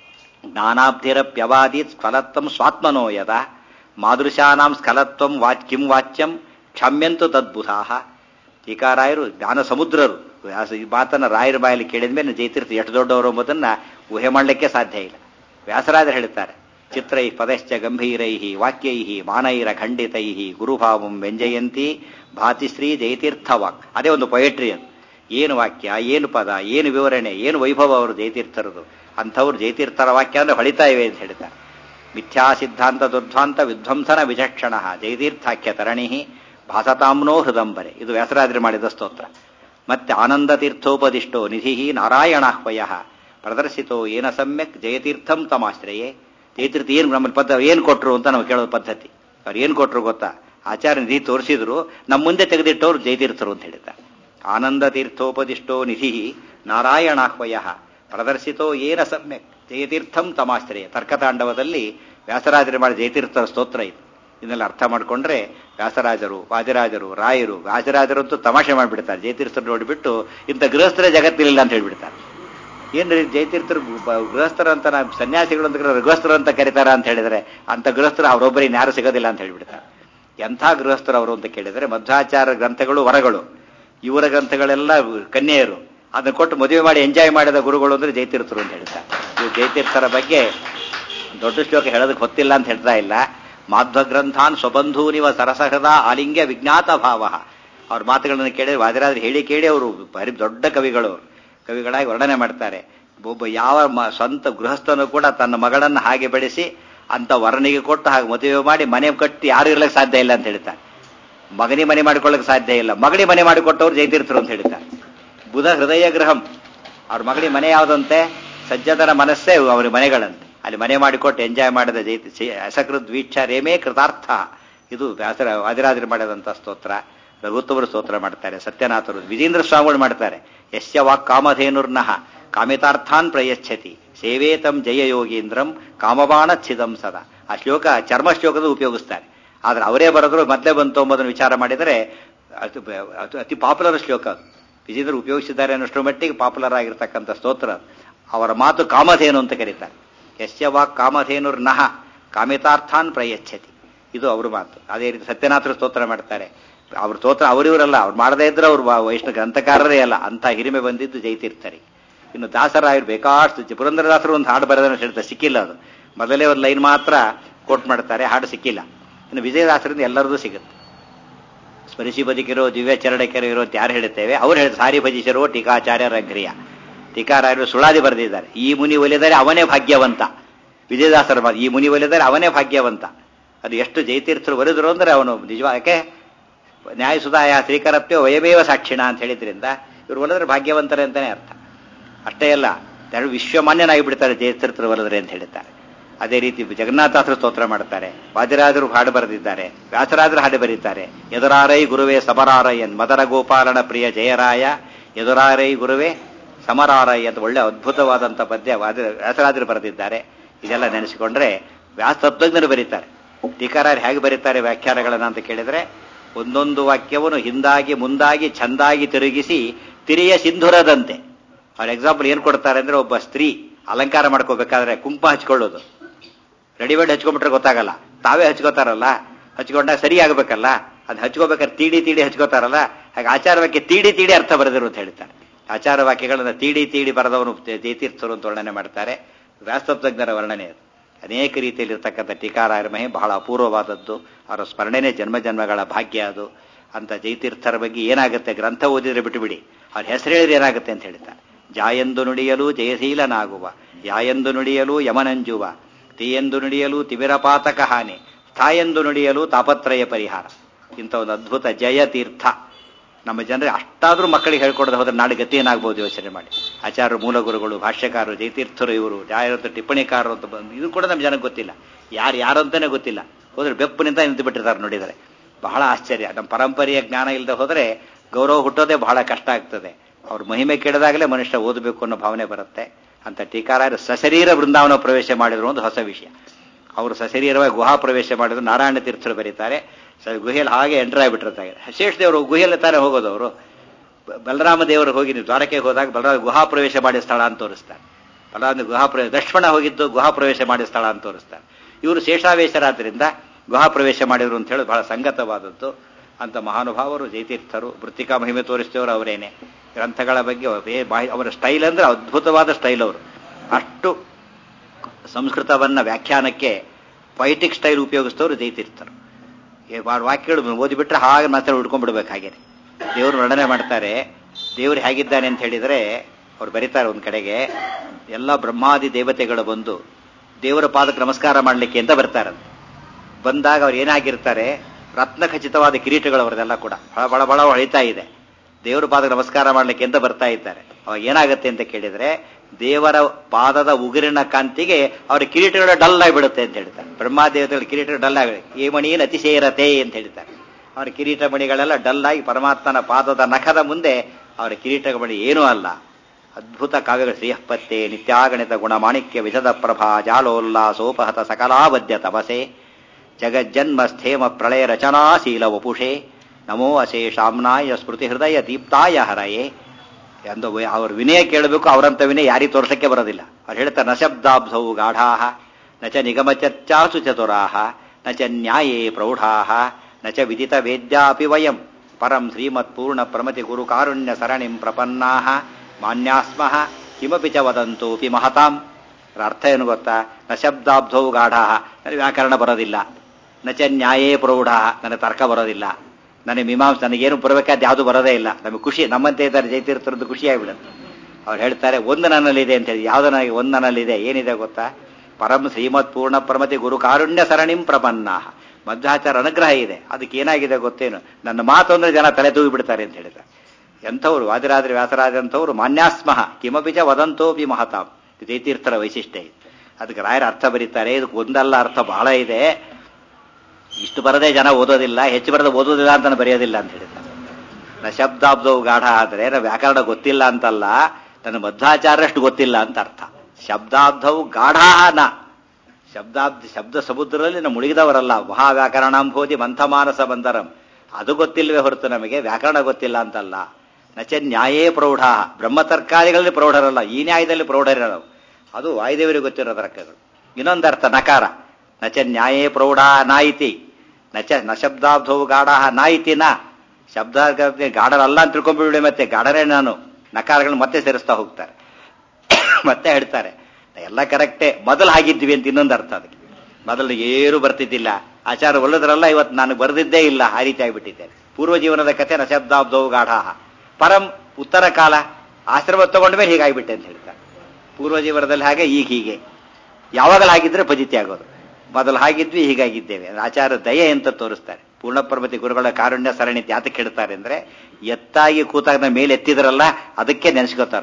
ಜ್ಞಾನಾಬ್ಧಿರಪ್ಯವಾದೀತ್ ಸ್ಖಲತ್ವಂ ಸ್ವಾತ್ಮನೋ ಯದ ಮಾದೃಶಾನಾಂ ಸ್ಖಲತ್ವಂ ವಾಚ್ ಕಿಂ ವಾಚ್ಯಂ ಕ್ಷಮ್ಯಂತು ತದ್ಬುಧಾಹ ಟೀಕಾರಾಯರು ಜ್ಞಾನ ಸಮುದ್ರರು ವ್ಯಾಸ ಈ ಮಾತನ್ನ ರಾಯರ ಬಾಯಲ್ಲಿ ಕೇಳಿದ ಮೇಲೆ ಜಯತೀರ್ಥ ಎಷ್ಟು ದೊಡ್ಡವರು ಎಂಬುದನ್ನ ಊಹೆ ಮಾಡಲಿಕ್ಕೆ ಸಾಧ್ಯ ಇಲ್ಲ ವ್ಯಾಸರಾಜರು ಹೇಳ್ತಾರೆ ಚಿತ್ರೈ ಪದಶ್ಚ ಗಂಭೀರೈ ವಾಕ್ಯೈ ಮಾನೈರ ಖಂಡಿತೈ ಗುರುಭಾವಂ ವ್ಯಂಜಯಂತಿ ಭಾತಿಶ್ರೀ ಜಯತೀರ್ಥ ವಾಕ್ ಅದೇ ಒಂದು ಪೊಯೆಟ್ರಿ ಅದು ಏನು ವಾಕ್ಯ ಏನು ಪದ ಏನು ವಿವರಣೆ ಏನು ವೈಭವ ಅವರು ಜಯತೀರ್ಥರದು ಅಂಥವ್ರು ಜಯತೀರ್ಥರ ವಾಕ್ಯ ಅಂದ್ರೆ ಹೊಳಿತಾ ಇವೆ ಅಂತ ಹೇಳ್ತಾರೆ ಮಿಥ್ಯಾ ಸಿದ್ಧಾಂತ ದುರ್ಧ್ವಾಂತ ವಿಧ್ವಂಸನ ವಿಚಕ್ಷಣ ಜಯತೀರ್ಥಾಖ್ಯ ತರಣಿ ಭಾಸತಾಮ್ನೋ ಹೃದಂಬರೆ ಇದು ವ್ಯಾಸರಾಜರು ಮಾಡಿದ ಸ್ತೋತ್ರ ಮತ್ತೆ ಆನಂದ ತೀರ್ಥೋಪದಿಷ್ಟೋ ನಿಧಿ ನಾರಾಯಣಾಹ್ವಯ ಪ್ರದರ್ಶಿತೋ ಏನ ಸಮ್ಯಕ್ ಜಯತೀರ್ಥಂ ತಮಾಶ್ರಯೇ ಜಯತೀರ್ಥ ಏನು ನಮ್ಮಲ್ಲಿ ಪದ್ಧ ಏನು ಕೊಟ್ರು ಅಂತ ನಾವು ಕೇಳೋ ಪದ್ಧತಿ ಅವ್ರು ಏನು ಕೊಟ್ರು ಗೊತ್ತಾ ಆಚಾರ್ಯ ನಿಧಿ ತೋರಿಸಿದ್ರು ನಮ್ಮ ಮುಂದೆ ತೆಗೆದಿಟ್ಟವ್ರು ಜಯತೀರ್ಥರು ಅಂತ ಹೇಳಿದ್ದಾರೆ ಆನಂದ ತೀರ್ಥೋಪದಿಷ್ಟೋ ನಿಧಿ ನಾರಾಯಣಾಹ್ವಯ ಪ್ರದರ್ಶಿತೋ ಏನ ಸಮ್ಯಕ್ ಜಯತೀರ್ಥಂ ತಮಾಶ್ರಯ ತರ್ಕತಾಂಡವದಲ್ಲಿ ವ್ಯಾಸರಾಜರು ಮಾಡಿ ಜಯತೀರ್ಥರ ಸ್ತೋತ್ರ ಇದು ಇದನ್ನೆಲ್ಲ ಅರ್ಥ ಮಾಡಿಕೊಂಡ್ರೆ ವ್ಯಾಸರಾಜರು ವಾಜರಾಜರು ರಾಯರು ವ್ಯಾಸರಾಜರಂತೂ ತಮಾಷೆ ಮಾಡಿಬಿಡ್ತಾರೆ ಜಯತೀರ್ಥರು ನೋಡಿಬಿಟ್ಟು ಇಂಥ ಗೃಹಸ್ಥರ ಜಗತ್ತಿಲಿಲ್ಲ ಅಂತ ಹೇಳ್ಬಿಡ್ತಾರೆ ಏನ್ರಿ ಜಯತೀರ್ಥರು ಗೃಹಸ್ಥರ ಅಂತ ನಾವು ಸನ್ಯಾಸಿಗಳು ಅಂತ ಗೃಹಸ್ಥರು ಅಂತ ಕರೀತಾರ ಅಂತ ಹೇಳಿದ್ರೆ ಅಂತ ಗೃಹಸ್ಥರು ಅವರೊಬ್ಬರಿಗೆ ಯಾರು ಸಿಗೋದಿಲ್ಲ ಅಂತ ಹೇಳ್ಬಿಡ್ತಾರೆ ಎಂಥ ಗೃಹಸ್ಥರು ಅವರು ಅಂತ ಕೇಳಿದರೆ ಮಧ್ವಾಚಾರ ಗ್ರಂಥಗಳು ವರಗಳು ಇವರ ಗ್ರಂಥಗಳೆಲ್ಲ ಕನ್ಯೆಯರು ಅದನ್ನ ಕೊಟ್ಟು ಮದುವೆ ಮಾಡಿ ಎಂಜಾಯ್ ಮಾಡಿದ ಗುರುಗಳು ಅಂದ್ರೆ ಜಯತೀರ್ಥರು ಅಂತ ಹೇಳ್ತಾರೆ ಇವು ಜಯತೀರ್ಥರ ಬಗ್ಗೆ ದೊಡ್ಡ ಶ್ಲೋಕ ಹೇಳೋದಕ್ಕೆ ಗೊತ್ತಿಲ್ಲ ಅಂತ ಹೇಳ್ತಾ ಇಲ್ಲ ಮಾಧ್ವಗ್ರಂಥಾನ್ ಸ್ವಬಂಧೂನಿವ ಸರಸಹೃದ ಆಲಿಂಗ್ಯ ವಿಜ್ಞಾತ ಭಾವ ಅವ್ರ ಮಾತುಗಳನ್ನು ಕೇಳಿ ವಾದಿರಾದ್ರೆ ಹೇಳಿ ಕೇಳಿ ಅವರು ಬರೀ ದೊಡ್ಡ ಕವಿಗಳು ಅವರು ಕವಿಗಳಾಗಿ ವರ್ಣನೆ ಮಾಡ್ತಾರೆ ಒಬ್ಬ ಯಾವ ಮ- ಸ್ವಂತ ಗೃಹಸ್ಥನು ಕೂಡ ತನ್ನ ಮಗಳನ್ನ ಹಾಗೆ ಬೆಳೆಸಿ ಅಂತ ವರನಿಗೆ ಕೊಟ್ಟು ಹಾಗೆ ಮದುವೆ ಮಾಡಿ ಮನೆ ಕಟ್ಟಿ ಯಾರು ಇರ್ಲಿಕ್ಕೆ ಸಾಧ್ಯ ಇಲ್ಲ ಅಂತ ಹೇಳ್ತಾರೆ ಮಗನಿ ಮನೆ ಮಾಡಿಕೊಳ್ಳಕ್ಕೆ ಸಾಧ್ಯ ಇಲ್ಲ ಮಗನಿ ಮನೆ ಮಾಡಿಕೊಟ್ಟವ್ರು ಜೈತೀರ್ಥರು ಅಂತ ಹೇಳ್ತಾರೆ ಬುಧ ಹೃದಯ ಗೃಹಂ ಅವ್ರ ಮಗನಿ ಮನೆ ಯಾವುದಂತೆ ಸಜ್ಜನರ ಮನಸ್ಸೇ ಅವ್ರ ಮನೆಗಳಂತೆ ಅಲ್ಲಿ ಮನೆ ಮಾಡಿಕೊಟ್ಟು ಎಂಜಾಯ್ ಮಾಡಿದ ಜೈತಿ ಸಿ- ಅಸಕೃದ್ ವೀಕ್ಷ ರೇಮೇ ಕೃತಾರ್ಥ ಇದು ವ್ಯಾಸರ ವಾದಿರಾಜರು ಮಾಡಿದಂಥ ಸ್ತೋತ್ರ ರಘುತ್ತವರು ಸ್ತೋತ್ರ ಮಾಡ್ತಾರೆ ಸತ್ಯನಾಥರು ವಿಜೇಂದ್ರ ಸ್ವಾಮಿಗಳು ಮಾಡ್ತಾರೆ ಯಸ್ಯ ವಾಕ್ ಕಾಮಧೇನುರ್ನಃ ಕಾಮಿತಾರ್ಥಾನ್ ಪ್ರಯಚ್ಛತಿ ಸೇವೇತಂ ಜಯ ಯೋಗೀಂದ್ರಂ ಕಾಮಬಾಣ ಛಿದಂ ಸದಾ ಆ ಶ್ಲೋಕ ಚರ್ಮ ಶ್ಲೋಕದ ಉಪಯೋಗಿಸ್ತಾರೆ ಆದ್ರೆ ಅವರೇ ಬರೆದ್ರು ಮೊದಲೇ ಬಂತು ಎಂಬುದನ್ನು ವಿಚಾರ ಮಾಡಿದರೆ ಅದು ಅದು ಅತಿ ಪಾಪ್ಯುಲರ್ ಶ್ಲೋಕ ಅದು ವಿಜೇಂದ್ರ ಉಪಯೋಗಿಸಿದ್ದಾರೆ ಅನ್ನೋಷ್ಟರ ಮಟ್ಟಿಗೆ ಪಾಪ್ಯುಲರ್ ಆಗಿರ್ತಕ್ಕಂಥ ಸ್ತೋತ್ರ ಅದು. ಅವರ ಮಾತು ಕಾಮಧೇನು ಅಂತ ಕರೀತಾರೆ ಯಸ್ಯ ವಾಕ್ ಕಾಮಧೇನುರ್ನಃ ಕಾಮಿತಾರ್ಥಾನ್ ಪ್ರಯಚ್ಛತಿ ಇದು ಅವ್ರ ಮಾತು ಅದೇ ರೀತಿ ಸತ್ಯನಾಥರು ಸ್ತೋತ್ರ ಮಾಡ್ತಾರೆ ಅವ್ರ ಸ್ತೋತ್ರ ಅವರಿವರಲ್ಲ ಅವ್ರು ಮಾಡದೇ ಇದ್ರೆ ಅವ್ರು ವ- ವೈಷ್ಣವ ಗ್ರಂಥಕಾರರೇ ಅಲ್ಲ ಅಂತ ಹಿರಿಮೆ ಬಂದಿದ್ದು ಜೈತೀರ್ಥರಿಗೆ ಇನ್ನು ದಾಸರಾಯರು ಬೇಕಾಷ್ಟು ಜ- ಪುರಂದರದಾಸರು ಒಂದು ಹಾಡು ಬರೆದನ್ನು ಹೇಳ್ತಾರೆ ಸಿಕ್ಕಿಲ್ಲ ಅದು ಮೊದಲೇ ಒಂದು ಲೈನ್ ಮಾತ್ರ ಕೋಟ್ ಮಾಡ್ತಾರೆ ಹಾಡು ಸಿಕ್ಕಿಲ್ಲ ಇನ್ನು ವಿಜಯದಾಸರಿಂದ ಎಲ್ಲರದು ಸಿಗುತ್ತೆ ಸ್ಮರಿಸಿ ಬದುಕಿರೋ ದಿವ್ಯ ಚರಣಕೆರೆ ಇರೋ ಅಂತ ಯಾರು ಹೇಳುತ್ತೇವೆ ಅವ್ರು ಹೇಳಿ ಸಾರಿ ಭಜಿಸಿರೋ ಟೀಕಾಚಾರ್ಯರ ಗ್ರಿಯ ಟೀಕಾರಾಯರು ಸುಳಾದಿ ಬರೆದಿದ್ದಾರೆ ಈ ಮುನಿ ಒಲಿದರೆ ಅವನೇ ಭಾಗ್ಯವಂತ ವಿಜಯದಾಸರ ಮಾತು ಈ ಮುನಿ ಒಲಿದರೆ ಅವನೇ ಭಾಗ್ಯವಂತ ಅದು ಎಷ್ಟು ಜಯತೀರ್ಥರು ಬರೆದರು ಅಂದ್ರೆ ಅವನು ನಿಜವಾ ಯಾಕೆ ನ್ಯಾಯಸುಧಾಯ ಶ್ರೀಕರಪ್ಯ ವಯಮೇವ ಸಾಕ್ಷಿಣ ಅಂತ ಹೇಳಿದ್ರಿಂದ ಇವರು ಒಲಿದ್ರೆ ಭಾಗ್ಯವಂತರೇ ಅಂತಾನೆ ಅರ್ಥ ಅಷ್ಟೇ ಅಲ್ಲ ಎರಡು ವಿಶ್ವಮಾನ್ಯನಾಗಿ ಬಿಡ್ತಾರೆ ಜಯತೀರ್ಥರು ಒಲಿದ್ರೆ ಅಂತ ಹೇಳ್ತಾರೆ ಅದೇ ರೀತಿ ಜಗನ್ನಾಥಾಸರು ಸ್ತೋತ್ರ ಮಾಡ್ತಾರೆ ವಾದಿರಾಜರು ಹಾಡು ಬರೆದಿದ್ದಾರೆ ವ್ಯಾಸರಾಜರು ಹಾಡು ಬರೀತಾರೆ ಎದುರಾರೈ ಗುರುವೇ ಸಮರಾರೈ ಎನ್ ಮದರ ಗೋಪಾಲನ ಪ್ರಿಯ ಜಯರಾಯ ಎದುರಾರೈ ಗುರುವೇ ಸಮರಾರೈ ಅಂತ ಒಳ್ಳೆ ಅದ್ಭುತವಾದಂಥ ಪದ್ಯ ವಾದಿ ವ್ಯಾಸರಾಜರು ಬರೆದಿದ್ದಾರೆ ಇದೆಲ್ಲ ನೆನೆಸಿಕೊಂಡ್ರೆ ವ್ಯಾಸ ತತ್ವಜ್ಞರು ಬರೀತಾರೆ ಟೀಕಾರಾಯರು ಹೇಗೆ ಬರೀತಾರೆ ವ್ಯಾಖ್ಯಾನಗಳನ್ನ ಅಂತ ಕೇಳಿದ್ರೆ ಒಂದೊಂದು ವಾಕ್ಯವನ್ನು ಹಿಂದಾಗಿ ಮುಂದಾಗಿ ಚಂದಾಗಿ ತಿರುಗಿಸಿ ತಿರಿಯ ಸಿಂಧುರದಂತೆ ಅವ್ರ ಎಕ್ಸಾಂಪಲ್ ಏನ್ ಕೊಡ್ತಾರೆ ಅಂದ್ರೆ ಒಬ್ಬ ಸ್ತ್ರೀ ಅಲಂಕಾರ ಮಾಡ್ಕೋಬೇಕಾದ್ರೆ ಕುಂಕುಮ ಹಚ್ಕೊಳ್ಳೋದು ರೆಡಿಮೇಡ್ ಹಚ್ಕೊಂಡ್ಬಿಟ್ರೆ ಗೊತ್ತಾಗಲ್ಲ ತಾವೇ ಹಚ್ಕೋತಾರಲ್ಲ ಹಚ್ಕೊಂಡಾಗ ಸರಿ ಆಗ್ಬೇಕಲ್ಲ ಅದು ಹಚ್ಕೋಬೇಕಾದ್ರೆ ತೀಡಿ ತೀಡಿ ಹಚ್ಕೋತಾರಲ್ಲ ಹಾಗೆ ಆಚಾರ ವಾಕ್ಯ ತೀಡಿ ತೀಡಿ ಅರ್ಥ ಬರೆದಿರು ಅಂತ ಹೇಳ್ತಾರೆ ಆಚಾರ ವಾಕ್ಯಗಳನ್ನ ತೀಡಿ ತೀಡಿ ಬರೆದವನು ಜಯತೀರ್ಥರು ಅಂತ ವರ್ಣನೆ ಮಾಡ್ತಾರೆ ವ್ಯಾಸ್ತಜ್ಞರ ವರ್ಣನೆ ಅದು ಅನೇಕ ರೀತಿಯಲ್ಲಿ ಇರ್ತಕ್ಕಂಥ ಟೀಕಾರಾಯರ ಮಹಿ ಬಹಳ ಅಪೂರ್ವವಾದದ್ದು ಅವರ ಸ್ಮರಣೆನೇ ಜನ್ಮ ಜನ್ಮಗಳ ಭಾಗ್ಯ ಅದು ಅಂತ ಜಯತೀರ್ಥರ ಬಗ್ಗೆ ಏನಾಗುತ್ತೆ ಗ್ರಂಥ ಓದಿದ್ರೆ ಬಿಟ್ಟುಬಿಡಿ ಅವ್ರ ಹೆಸರು ಹೇಳಿದ್ರೆ ಏನಾಗುತ್ತೆ ಅಂತ ಹೇಳ್ತಾರೆ ಜಾಯೆಂದು ನುಡಿಯಲು ಜಯಶೀಲನಾಗುವ ಯಾಯೆಂದು ನುಡಿಯಲು ಯಮನಂಜುವ ತೀಯೆಂದು ನುಡಿಯಲು ತಿಮಿರಪಾತಕ ಹಾನಿ ಸ್ಥಾಯೆಂದು ನುಡಿಯಲು ತಾಪತ್ರಯ ಪರಿಹಾರ ಇಂಥ ಒಂದು ಅದ್ಭುತ ಜಯತೀರ್ಥ ನಮ್ಮ ಜನರಿಗೆ ಅಷ್ಟಾದ್ರೂ ಮಕ್ಕಳಿಗೆ ಹೇಳ್ಕೊಡದೆ ಹೋದ್ರೆ ನಾಳೆ ಗತಿ ಏನಾಗ್ಬೋದು ಯೋಚನೆ ಮಾಡಿ ಆಚಾರ್ಯರು ಮೂಲ ಗುರುಗಳು ಭಾಷ್ಯಕಾರರು ಜಯತೀರ್ಥರು ಇವರು ಯಾರು ಟಿಪ್ಪಣಿಕಾರರು ಅಂತ ಬಂದು ಇದು ಕೂಡ ನಮ್ಮ ಜನಕ್ಕೆ ಗೊತ್ತಿಲ್ಲ ಯಾರು ಯಾರು ಅಂತಾನೆ ಗೊತ್ತಿಲ್ಲ ಹೋದ್ರೆ ಬೆಪ್ಪನಿಂದ ನಿಂತು ಬಿಟ್ಟಿರ್ತಾರೆ ನೋಡಿದರೆ ಬಹಳ ಆಶ್ಚರ್ಯ ನಮ್ಮ ಪರಂಪರೆಯ ಜ್ಞಾನ ಇಲ್ಲದೆ ಹೋದರೆ ಗೌರವ ಹುಟ್ಟೋದೇ ಬಹಳ ಕಷ್ಟ ಆಗ್ತದೆ ಅವ್ರ ಮಹಿಮೆ ಕೇಳಿದಾಗಲೇ ಮನುಷ್ಯ ಓದಬೇಕು ಅನ್ನೋ ಭಾವನೆ ಬರುತ್ತೆ ಅಂತ ಟೀಕಾರಾಯರು ಸಶರೀರ ಬೃಂದಾವನ ಪ್ರವೇಶ ಮಾಡಿದ್ರು ಒಂದು ಹೊಸ ವಿಷಯ ಅವರು ಸಶರೀರವಾಗಿ ಗುಹಾ ಪ್ರವೇಶ ಮಾಡಿದ್ರು ನಾರಾಯಣ ತೀರ್ಥರು ಬರೀತಾರೆ ಸ ಗುಹೆಯಲ್ಲಿ ಹಾಗೆ ಎಂಟರ್ ಆಗಿಬಿಟ್ಟಿರ್ತಾರೆ ಶೇಷ ದೇವರು ಗುಹೆಯಲ್ಲಿ ತಾನೇ ಹೋಗೋದು ಅವರು ಬ- ಬಲರಾಮ ದೇವರು ಹೋಗಿ ನೀವು ದ್ವಾರಕೆಗೆ ಹೋದಾಗ ಬಲರಾಮ ಗುಹಾ ಪ್ರವೇಶ ಮಾಡಿ ಸ್ಥಳ ಅಂತ ತೋರಿಸ್ತಾರೆ ಬಲರಾಮ ಗುಹಾ ಪ್ರವೇಶ ಲಕ್ಷ್ಮಣ ಹೋಗಿದ್ದು ಗುಹಾ ಪ್ರವೇಶ ಮಾಡಿ ಸ್ಥಳ ಅಂತ ತೋರಿಸ್ತಾರೆ ಇವರು ಶೇಷಾವೇಶರಾದ್ರಿಂದ ಗುಹಾ ಪ್ರವೇಶ ಮಾಡಿದ್ರು ಅಂತ ಹೇಳಿ ಬಹಳ ಸಂಗತವಾದದ್ದು ಅಂತ ಮಹಾನುಭಾವರು ಜಯತೀರ್ಥರು ವೃತ್ತಿಕಾ ಮಹಿಮೆ ತೋರಿಸ್ತೇವರು ಅವರೇನೆ ಗ್ರಂಥಗಳ ಬಗ್ಗೆ ಅವರೇ ಮಾಹಿ- ಅವರ ಸ್ಟೈಲ್ ಅಂದ್ರೆ ಅದ್ಭುತವಾದ ಸ್ಟೈಲ್ ಅವರು ಅಷ್ಟು ಸಂಸ್ಕೃತವನ್ನ ವ್ಯಾಖ್ಯಾನಕ್ಕೆ ಪೊಯಿಟಿಕ್ ಸ್ಟೈಲ್ ಉಪಯೋಗಿಸ್ತವರು ಜಯತೀರ್ಥರು ಈ ವಾರ ವಾಕ್ಯಗಳು ಓದಿಬಿಟ್ರೆ ಹಾಗೆ ಮಾತ್ರ ಉಡ್ಕೊಂಡ್ಬಿಡ್ಬೇಕು ಹಾಗೇನೆ ದೇವರು ವರ್ಣನೆ ಮಾಡ್ತಾರೆ ದೇವರು ಹೇಗಿದ್ದಾನೆ ಅಂತ ಹೇಳಿದ್ರೆ ಅವ್ರು ಬರೀತಾರೆ ಒಂದ್ ಕಡೆಗೆ ಎಲ್ಲ ಬ್ರಹ್ಮಾದಿ ದೇವತೆಗಳು ಬಂದು ದೇವರ ಪಾದಕ್ಕೆ ನಮಸ್ಕಾರ ಮಾಡಲಿಕ್ಕೆ ಅಂತ ಬರ್ತಾರಂತೆ ಬಂದಾಗ ಅವ್ರು ಏನಾಗಿರ್ತಾರೆ ರತ್ನ ಖಚಿತವಾದ ಕಿರೀಟಗಳು ಅವರದೆಲ್ಲ ಕೂಡ ಬಳ ಬಳ ಬಳ ಹೊಳಿತಾ ಇದೆ ದೇವರ ಪಾದಕ್ಕೆ ನಮಸ್ಕಾರ ಮಾಡಲಿಕ್ಕೆ ಅಂತ ಬರ್ತಾ ಇದ್ದಾರೆ ಅವಾಗ ಏನಾಗುತ್ತೆ ಅಂತ ಕೇಳಿದ್ರೆ ದೇವರ ಪಾದದ ಉಗುರಿನ ಕಾಂತಿಗೆ ಅವರ ಕಿರೀಟಗಳು ಡಲ್ ಆಗಿಬಿಡುತ್ತೆ ಅಂತ ಹೇಳ್ತಾರೆ ಬ್ರಹ್ಮಾದೇವತೆಗಳ ಕಿರೀಟಗಳು ಡಲ್ ಆಗಿ ಈ ಮಣಿಯಲ್ಲಿ ಅತಿಶಯರತೆ ಅಂತ ಹೇಳ್ತಾರೆ ಅವರ ಕಿರೀಟ ಮಣಿಗಳೆಲ್ಲ ಡಲ್ ಆಗಿ ಪರಮಾತ್ಮನ ಪಾದದ ನಖದ ಮುಂದೆ ಅವರ ಕಿರೀಟ ಮಣಿ ಏನೂ ಅಲ್ಲ ಅದ್ಭುತ ಕಾವ್ಯಗಳು ಶ್ರೀಯಪ್ಪತ್ತೆ ನಿತ್ಯಾಗಣಿತ ಗುಣಮಾಣಿಕ್ಯ ವಿಧದ ಪ್ರಭಾ ಜಾಲೋಲ್ಲಾಸೋಪಹತ ಸಕಲಾವದ್ಯ ತಪಸೆ ಜಗಜ್ಜನ್ಮ ಸ್ಥೇಮ ಪ್ರಳಯ ರಚನಾಶೀಲ ವಪುಷೆ ನಮೋ ಅಶೇಷಾಮ್ನಾಯ ಸ್ಮೃತಿ ಹೃದಯ ದೀಪ್ತಾಯ ಹರಯೇ ಎಂದು ಅವ್ರ ವಿನಯ ಕೇಳಬೇಕು ಅವರಂತ ವಿನಯ ಯಾರಿಗೆ ತೋರ್ಸಕ್ಕೆ ಬರೋದಿಲ್ಲ ಅವ್ರು ಹೇಳ್ತಾರೆ ನ ಶಬ್ದಾಬ್ಧವು ಗಾಢಾಹ ನ ಚ ನಿಗಮ ಚರ್ಚಾಸು ಚತುರಾಹ ನ ಚ ನ್ಯಾಯೇ ಪ್ರೌಢಾಹ ನ ಚ ವಿದಿತ ವೇದ್ಯಾಪಿ ವಯಂ ಪರಂ ಶ್ರೀಮತ್ ಪೂರ್ಣ ಪ್ರಮತಿ ಗುರು ಕಾರುಣ್ಯ ಸರಣಿಂ ಪ್ರಪನ್ನಾಹ ಮಾನ್ಯಾಸ್ಮಃ ಕಿಮಪಿ ಚ ವದಂತೋಪಿ ಮಹತಾಂ ಅದರ ಅರ್ಥ ಏನು ಗೊತ್ತಾ ನ ಶಬ್ದಾಬ್ಧವು ಗಾಢಾಹ ನನಗೆ ವ್ಯಾಕರಣ ಬರೋದಿಲ್ಲ ನಚ ನ್ಯಾಯೇ ಪ್ರೌಢ ನನಗೆ ತರ್ಕ ಬರೋದಿಲ್ಲ ನನಗೆ ಮೀಮಾಂಸ ನನಗೇನು ಬರಬೇಕಾದ ಯಾವುದು ಬರೋದೇ ಇಲ್ಲ ನಮಗೆ ಖುಷಿ ನಮ್ಮಂತೆ ಇದ್ದಾರೆ ಜೈತೀರ್ಥರದ್ದು ಖುಷಿ ಆಗಿಬಿಡುತ್ತೆ ಅವ್ರು ಹೇಳ್ತಾರೆ ಒಂದು ನನ್ನಲ್ಲಿದೆ ಅಂತ ಹೇಳಿ ಯಾವ್ದು ನನಗೆ ಒಂದು ನನ್ನಲ್ಲಿದೆ ಏನಿದೆ ಗೊತ್ತಾ ಪರಂ ಶ್ರೀಮತ್ ಪೂರ್ಣ ಪರಮತಿ ಗುರು ಕಾರುಣ್ಯ ಸರಣಿಂ ಪ್ರಪನ್ನ ಮಧ್ವಾಚಾರ ಅನುಗ್ರಹ ಇದೆ ಅದಕ್ಕೆ ಏನಾಗಿದೆ ಗೊತ್ತೇನು ನನ್ನ ಮಾತು ಅಂದ್ರೆ ಜನ ತಲೆ ತೂಗಿ ಬಿಡ್ತಾರೆ ಅಂತ ಹೇಳಿದ ಎಂಥವ್ರು ವಾದಿರಾದ್ರಿ ವ್ಯಾಸರಾಜಂಥವ್ರು ಮಾನ್ಯಾಸ್ಮಃ ಕಿಮಪಿ ಚ ವದಂತೋಪಿ ಮಹತಾಂ ಇದು ಜೈತೀರ್ಥರ ವೈಶಿಷ್ಟ್ಯ ಇದೆ ಅದಕ್ಕೆ ರಾಯರ ಅರ್ಥ ಬರೀತಾರೆ ಇದಕ್ಕೆ ಒಂದಲ್ಲ ಅರ್ಥ ಬಹಳ ಇದೆ ಇಷ್ಟು ಬರದೆ ಜನ ಓದೋದಿಲ್ಲ ಹೆಚ್ಚು ಬರದೆ ಓದೋದಿಲ್ಲ ಅಂತ ಬರೆಯೋದಿಲ್ಲ ಅಂತ ಹೇಳಿದ್ದಾರೆ ನಾ ಶಬ್ದಾಬ್ದವು ಗಾಢ ಆದ್ರೆ ನಾ ವ್ಯಾಕರಣ ಗೊತ್ತಿಲ್ಲ ಅಂತಲ್ಲ ನನ್ನ ಮಧ್ವಾಚಾರ್ಯಷ್ಟು ಗೊತ್ತಿಲ್ಲ ಅಂತ ಅರ್ಥ ಶಬ್ದಾಬ್ಧವು ಗಾಢಾನ ಶಬ್ದಾಬ್ದ ಶಬ್ದ ಸಮುದ್ರದಲ್ಲಿ ನಾವು ಮುಳುಗಿದವರಲ್ಲ ಮಹಾವ್ಯಾಕರಣಾಂಭೋಜಿ ಮಂಥಮಾನಸ ಬಂದರಂ ಅದು ಗೊತ್ತಿಲ್ಲವೇ ಹೊರತು ನಮಗೆ ವ್ಯಾಕರಣ ಗೊತ್ತಿಲ್ಲ ಅಂತಲ್ಲ ನಚ ನ್ಯಾಯೇ ಪ್ರೌಢ ಬ್ರಹ್ಮತರ್ಕಾದಿಗಳಲ್ಲಿ ಪ್ರೌಢರಲ್ಲ ಈ ನ್ಯಾಯದಲ್ಲಿ ಪ್ರೌಢರಿರಲ್ಲ ಅದು ವಾಯುದೇವರಿಗೆ ಗೊತ್ತಿರೋ ತರ್ಕಗಳು ಇನ್ನೊಂದು ಅರ್ಥ ನಕಾರ ನಚ ನ್ಯಾಯೇ ಪ್ರೌಢ ನಾಯಿತಿ ನಚ ನ ಶಬ್ದಾಬ್ಧವು ಗಾಢ ನಾಯಿತಿ ನ ಶಬ್ದ ಗಾಢರಲ್ಲ ಅಂತ ತಿಳ್ಕೊಂಡ್ಬಿಡಿ ಮತ್ತೆ ಗಾಢರೇ ನಾನು ನಕಾರಗಳನ್ನ ಮತ್ತೆ ಸೇರಿಸ್ತಾ ಹೋಗ್ತಾರೆ ಮತ್ತೆ ಹೇಳ್ತಾರೆ ಎಲ್ಲ ಕರೆಕ್ಟೇ ಮೊದಲು ಹಾಗಿದ್ವಿ ಅಂತ ಇನ್ನೊಂದು ಅರ್ಥ ಅದಕ್ಕೆ ಮೊದಲು ಏನು ಬರ್ತಿದ್ದಿಲ್ಲ ಆಚಾರ ಒಲ್ಲದ್ರಲ್ಲ ಇವತ್ತು ನಾನು ಬರೆದಿದ್ದೇ ಇಲ್ಲ ಆ ರೀತಿ ಆಗಿಬಿಟ್ಟಿದ್ದೇನೆ ಪೂರ್ವ ಜೀವನದ ಕಥೆ ನಶಬ್ದಾಬ್ದವು ಗಾಢ ಪರಂ ಉತ್ತರ ಕಾಲ ಆಶ್ರಮ ತಗೊಂಡ ಮೇಲೆ ಹೀಗಾಗಿಬಿಟ್ಟೆ ಅಂತ ಹೇಳ್ತಾರೆ ಪೂರ್ವ ಜೀವನದಲ್ಲಿ ಹಾಗೆ ಈಗ ಹೀಗೆ ಯಾವಾಗಲೂ ಹಾಗಿದ್ರೆ ಪಜಿತಿ ಆಗೋದು ಮೊದಲು ಹಾಗಿದ್ವಿ ಹೀಗಾಗಿದ್ದೇವೆ ಆಚಾರ ದಯೆ ಅಂತ ತೋರಿಸ್ತಾರೆ ಪೂರ್ಣಪರ್ವತಿ ಗುರುಗಳ ಕಾರುಣ್ಯ ಸರಣಿ ಯಾತಕ್ಕೆ ಹೇಳ್ತಾರೆ ಅಂದ್ರೆ ಎತ್ತಾಗಿ ಕೂತಾಗ ಮೇಲೆ ಎತ್ತಿದ್ರಲ್ಲ ಅದಕ್ಕೆ ನೆನೆಸ್ಕೋತಾರ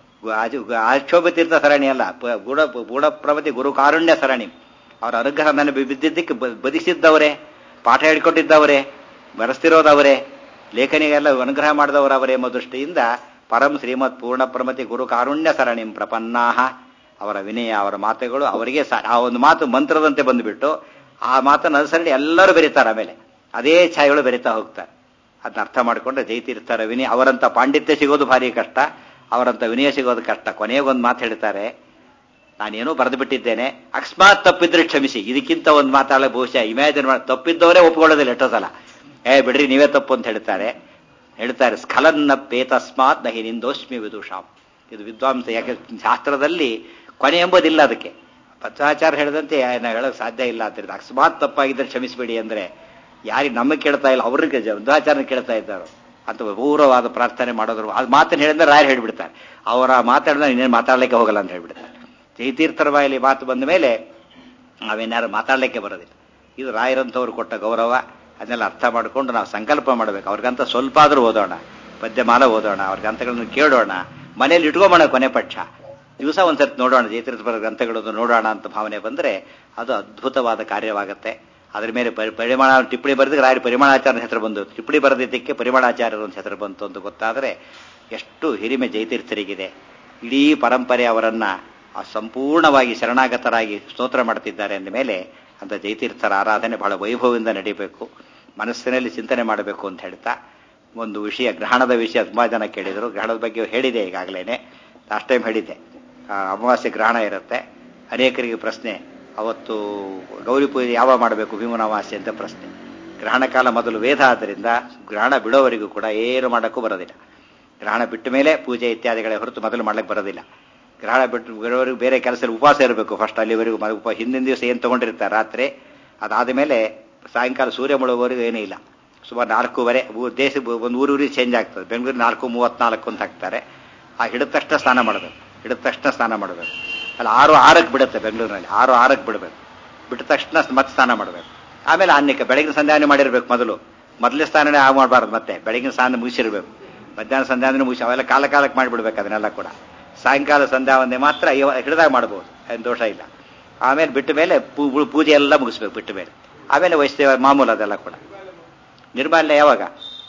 ಅವರು ಆಕ್ಷೋಭತೀರ್ಥ ಸರಣಿ ಅಲ್ಲ ಗುಣ ಗುಣಪ್ರವತಿ ಗುರು ಕಾರುಣ್ಯ ಸರಣಿ ಅವರ ಅನುಗ್ರಹ ನನಗೆ ಬಿದ್ದಿದ್ದಕ್ಕೆ ಬದಿಸಿದ್ದವರೇ ಪಾಠ ಹೇಳ್ಕೊಟ್ಟಿದ್ದವರೇ ಬರೆಸ್ತಿರೋದವರೇ ಲೇಖನಿಗೆಲ್ಲ ಅನುಗ್ರಹ ಮಾಡಿದವರವರೇ ಎಂಬ ದೃಷ್ಟಿಯಿಂದ ಪರಂ ಶ್ರೀಮತ್ ಪೂರ್ಣ ಪ್ರಮತಿ ಗುರು ಕಾರುಣ್ಯ ಸರಣಿಂ ಪ್ರಪನ್ನಾಹ ಅವರ ವಿನಯ ಅವರ ಮಾತುಗಳು ಅವರಿಗೆ ಆ ಒಂದು ಮಾತು ಮಂತ್ರದಂತೆ ಬಂದುಬಿಟ್ಟು ಆ ಮಾತನ್ನು ಅನುಸರಣೆ ಎಲ್ಲರೂ ಬೆರೀತಾರೆ ಆಮೇಲೆ ಅದೇ ಛಾಯೆಗಳು ಬೆರೀತಾ ಹೋಗ್ತಾರೆ ಅದನ್ನ ಅರ್ಥ ಮಾಡಿಕೊಂಡ್ರೆ ಜೈತೀರ್ಥರ ವಿನಯ ಅವರಂತ ಪಾಂಡಿತ್ಯ ಸಿಗೋದು ಭಾರಿ ಕಷ್ಟ ಅವರಂತ ವಿನಯ ಸಿಗೋದು ಕಷ್ಟ ಕೊನೆಗೊಂದು ಮಾತು ಹೇಳ್ತಾರೆ ನಾನೇನೋ ಬರೆದು ಬಿಟ್ಟಿದ್ದೇನೆ ಅಕಸ್ಮಾತ್ ತಪ್ಪಿದ್ರೆ ಕ್ಷಮಿಸಿ ಇದಕ್ಕಿಂತ ಒಂದು ಮಾತಾಡಲ ಬಹುಶಃ ಇಮ್ಯಾಜಿನ್ ಮಾಡಿ ತಪ್ಪಿದ್ದವರೇ ಒಪ್ಕೊಳ್ಳೋದಿಲ್ಲ ಎಷ್ಟೋ ಸಲ ಏ ಬಿಡ್ರಿ ನೀವೇ ತಪ್ಪು ಅಂತ ಹೇಳ್ತಾರೆ ಹೇಳ್ತಾರೆ ಸ್ಖಲನ್ನ ಪೇತಸ್ಮಾತ್ ನಹಿ ನಿಂದೋಷ್ಮಿ ವಿದುಷಾಂ ಇದು ವಿದ್ವಾಂಸ ಯಾಕೆ ಶಾಸ್ತ್ರದಲ್ಲಿ ಕೊನೆ ಎಂಬುದಿಲ್ಲ ಅದಕ್ಕೆ ಪತ್ರಾಚಾರ ಹೇಳಿದಂತೆ ನಾವು ಹೇಳೋಕೆ ಸಾಧ್ಯ ಇಲ್ಲ ಅಂತ ಹೇಳಿದ್ರೆ ಅಕಸ್ಮಾತ್ ತಪ್ಪಾಗಿದ್ದರೆ ಕ್ಷಮಿಸಬೇಡಿ ಅಂದ್ರೆ ಯಾರಿಗೆ ನಮಗೆ ಕೇಳ್ತಾ ಇಲ್ಲ ಅವ್ರಿಗೆ ಮಧ್ವಾಚಾರ್ಯ ಕೇಳ್ತಾ ಇದ್ದಾರೆ ಅಂತ ಪೂರ್ವವಾದ ಪ್ರಾರ್ಥನೆ ಮಾಡೋದ್ರು ಅದು ಮಾತನ್ನು ಹೇಳಿದ್ರೆ ರಾಯರು ಹೇಳ್ಬಿಡ್ತಾರೆ ಅವರ ಮಾತಾಡಿದ್ರೆ ಇನ್ನೇನು ಮಾತಾಡ್ಲಿಕ್ಕೆ ಹೋಗಲ್ಲ ಅಂತ ಹೇಳ್ಬಿಡ್ತಾರೆ ಜಯತೀರ್ಥರ ಬಾಯಲ್ಲಿ ಮಾತು ಬಂದ ಮೇಲೆ ನಾವೇನಾರು ಮಾತಾಡ್ಲಿಕ್ಕೆ ಬರೋದಿಲ್ಲ ಇದು ರಾಯರಂತವ್ರು ಕೊಟ್ಟ ಗೌರವ ಅದನ್ನೆಲ್ಲ ಅರ್ಥ ಮಾಡಿಕೊಂಡು ನಾವು ಸಂಕಲ್ಪ ಮಾಡಬೇಕು ಅವ್ರಿಗಂತ ಸ್ವಲ್ಪ ಆದರೂ ಓದೋಣ ಪದ್ಯಮಾಲ ಓದೋಣ ಅವ್ರ ಗ್ರಂಥಗಳನ್ನು ಕೇಳೋಣ ಮನೇಲಿ ಇಟ್ಕೊಂಬೋಣ ಕೊನೆ ಪಕ್ಷ ದಿವಸ ಒಂದ್ಸರ್ತಿ ನೋಡೋಣ ಜಯತೀರ್ಥ ಬರೋ ಗ್ರಂಥಗಳನ್ನು ನೋಡೋಣ ಅಂತ ಭಾವನೆ ಬಂದರೆ ಅದು ಅದ್ಭುತವಾದ ಕಾರ್ಯವಾಗುತ್ತೆ ಅದ್ರ ಮೇಲೆ ಪರಿಮಾಣ ಟಿಪ್ಪಣಿ ಬರೆದಿಗೆ ರಾಯರು ಪರಿಮಾಣಾಚಾರ್ಯ ಹೆಸರು ಬಂದು ಟಿಪ್ಪಣಿ ಬರೆದಿದ್ದಕ್ಕೆ ಪರಿಮಾಣಾಚಾರ್ಯರ ಒಂದು ಹೆಸರು ಬಂತು ಅಂತ ಗೊತ್ತಾದರೆ ಎಷ್ಟು ಹಿರಿಮೆ ಜಯತೀರ್ಥರಿಗಿದೆ ಇಡೀ ಪರಂಪರೆ ಅವರನ್ನ ಸಂಪೂರ್ಣವಾಗಿ ಶರಣಾಗತರಾಗಿ ಸ್ತೋತ್ರ ಮಾಡ್ತಿದ್ದಾರೆ ಅಂದ ಮೇಲೆ ಅಂತ ಜಯತೀರ್ಥರ ಆರಾಧನೆ ಬಹಳ ವೈಭವದಿಂದ ನಡೀಬೇಕು ಮನಸ್ಸಿನಲ್ಲಿ ಚಿಂತನೆ ಮಾಡಬೇಕು ಅಂತ ಹೇಳ್ತಾ ಒಂದು ವಿಷಯ ಗ್ರಹಣದ ವಿಷಯ ತುಂಬಾ ಜನ ಕೇಳಿದರು ಗ್ರಹಣದ ಬಗ್ಗೆ ಹೇಳಿದೆ ಈಗಾಗಲೇ ಲಾಸ್ಟ್ ಟೈಮ್ ಹೇಳಿದ್ದೆ ಅಮಾವಾಸ್ಯೆ ಗ್ರಹಣ ಇರುತ್ತೆ ಅನೇಕರಿಗೆ ಪ್ರಶ್ನೆ ಅವತ್ತು ಗೌರಿ ಪೂಜೆ ಯಾವ ಮಾಡಬೇಕು ಭೀಮನ ಅಮಾವಾಸ್ಯೆ ಅಂತ ಪ್ರಶ್ನೆ ಗ್ರಹಣ ಕಾಲ ಮೊದಲು ವೇದ ಆದ್ದರಿಂದ ಗ್ರಹಣ ಬಿಡೋವರೆಗೂ ಕೂಡ ಏನು ಮಾಡೋಕ್ಕೂ ಬರೋದಿಲ್ಲ ಗ್ರಹಣ ಬಿಟ್ಟ ಮೇಲೆ ಪೂಜೆ ಇತ್ಯಾದಿಗಳೇ ಹೊರತು ಮೊದಲು ಮಾಡ್ಲಿಕ್ಕೆ ಬರೋದಿಲ್ಲ ಗ್ರಹಣ ಬಿಟ್ಟು ಬಿಡೋವರೆಗೂ ಬೇರೆ ಕೆಲಸ ಉಪವಾಸ ಇರಬೇಕು ಫಸ್ಟ್ ಅಲ್ಲಿವರೆಗೂ ಉಪ ಹಿಂದಿನ ದಿವಸ ಏನು ತೊಗೊಂಡಿರ್ತಾರೆ ರಾತ್ರಿ ಅದಾದ ಮೇಲೆ ಸಾಯಂಕಾಲ ಸೂರ್ಯ ಮುಳುಗೋವರೆಗೂ ಏನೂ ಇಲ್ಲ ಸುಮಾರು ನಾಲ್ಕೂವರೆ ದೇಶ ಒಂದು ಊರೂರಿಗೆ ಚೇಂಜ್ ಆಗ್ತದೆ ಬೆಂಗಳೂರು ನಾಲ್ಕು ಮೂವತ್ನಾಲ್ಕು ಅಂತ ಹಾಕ್ತಾರೆ ಆ ಹಿಡಿದ ತಕ್ಷಣ ಸ್ನಾನ ಮಾಡಬೇಕು ಹಿಡಿದ ತಕ್ಷಣ ಸ್ನಾನ ಮಾಡಬೇಕು ಅಲ್ಲಿ ಆರು ಆರಕ್ಕೆ ಬಿಡುತ್ತೆ ಬೆಂಗಳೂರಿನಲ್ಲಿ ಆರು ಆರಕ್ಕೆ ಬಿಡಬೇಕು ಬಿಟ್ಟ ತಕ್ಷಣ ಮತ್ತೆ ಸ್ನಾನ ಮಾಡಬೇಕು ಆಮೇಲೆ ಅನ್ನಕ್ಕೆ ಬೆಳಗಿನ ಸಂಧ್ಯಾವನೆ ಮಾಡಿರ್ಬೇಕು ಮೊದಲು ಮೊದಲೇ ಸ್ನಾನನೇ ಆ ಮಾಡಬಾರ್ದು ಮತ್ತೆ ಬೆಳಗಿನ ಸ್ನಾನ ಮುಗಿಸಿರ್ಬೇಕು ಮಧ್ಯಾಹ್ನ ಸಂಧ್ಯಾವನೆ ಮುಗಿಸಿ ಅವೆಲ್ಲ ಕಾಲ ಕಾಲಕ್ಕೆ ಮಾಡಿಬಿಡ್ಬೇಕು ಅದನ್ನೆಲ್ಲ ಕೂಡ ಸಾಯಂಕಾಲ ಸಂಧ್ಯಾವಂದೆ ಮಾತ್ರ ಹಿಡಿದಾಗ ಮಾಡ್ಬೋದು ಏನು ದೋಷ ಇಲ್ಲ ಆಮೇಲೆ ಬಿಟ್ಟ ಮೇಲೆ ಪೂಜೆ ಎಲ್ಲ ಮುಗಿಸ್ಬೇಕು ಬಿಟ್ಟ ಮೇಲೆ ಆಮೇಲೆ ವೈಷ್ಣವ ಮಾಮೂಲು ಅದೆಲ್ಲ ಕೂಡ ನಿರ್ಮಾಲ್ಯ ಯಾವಾಗ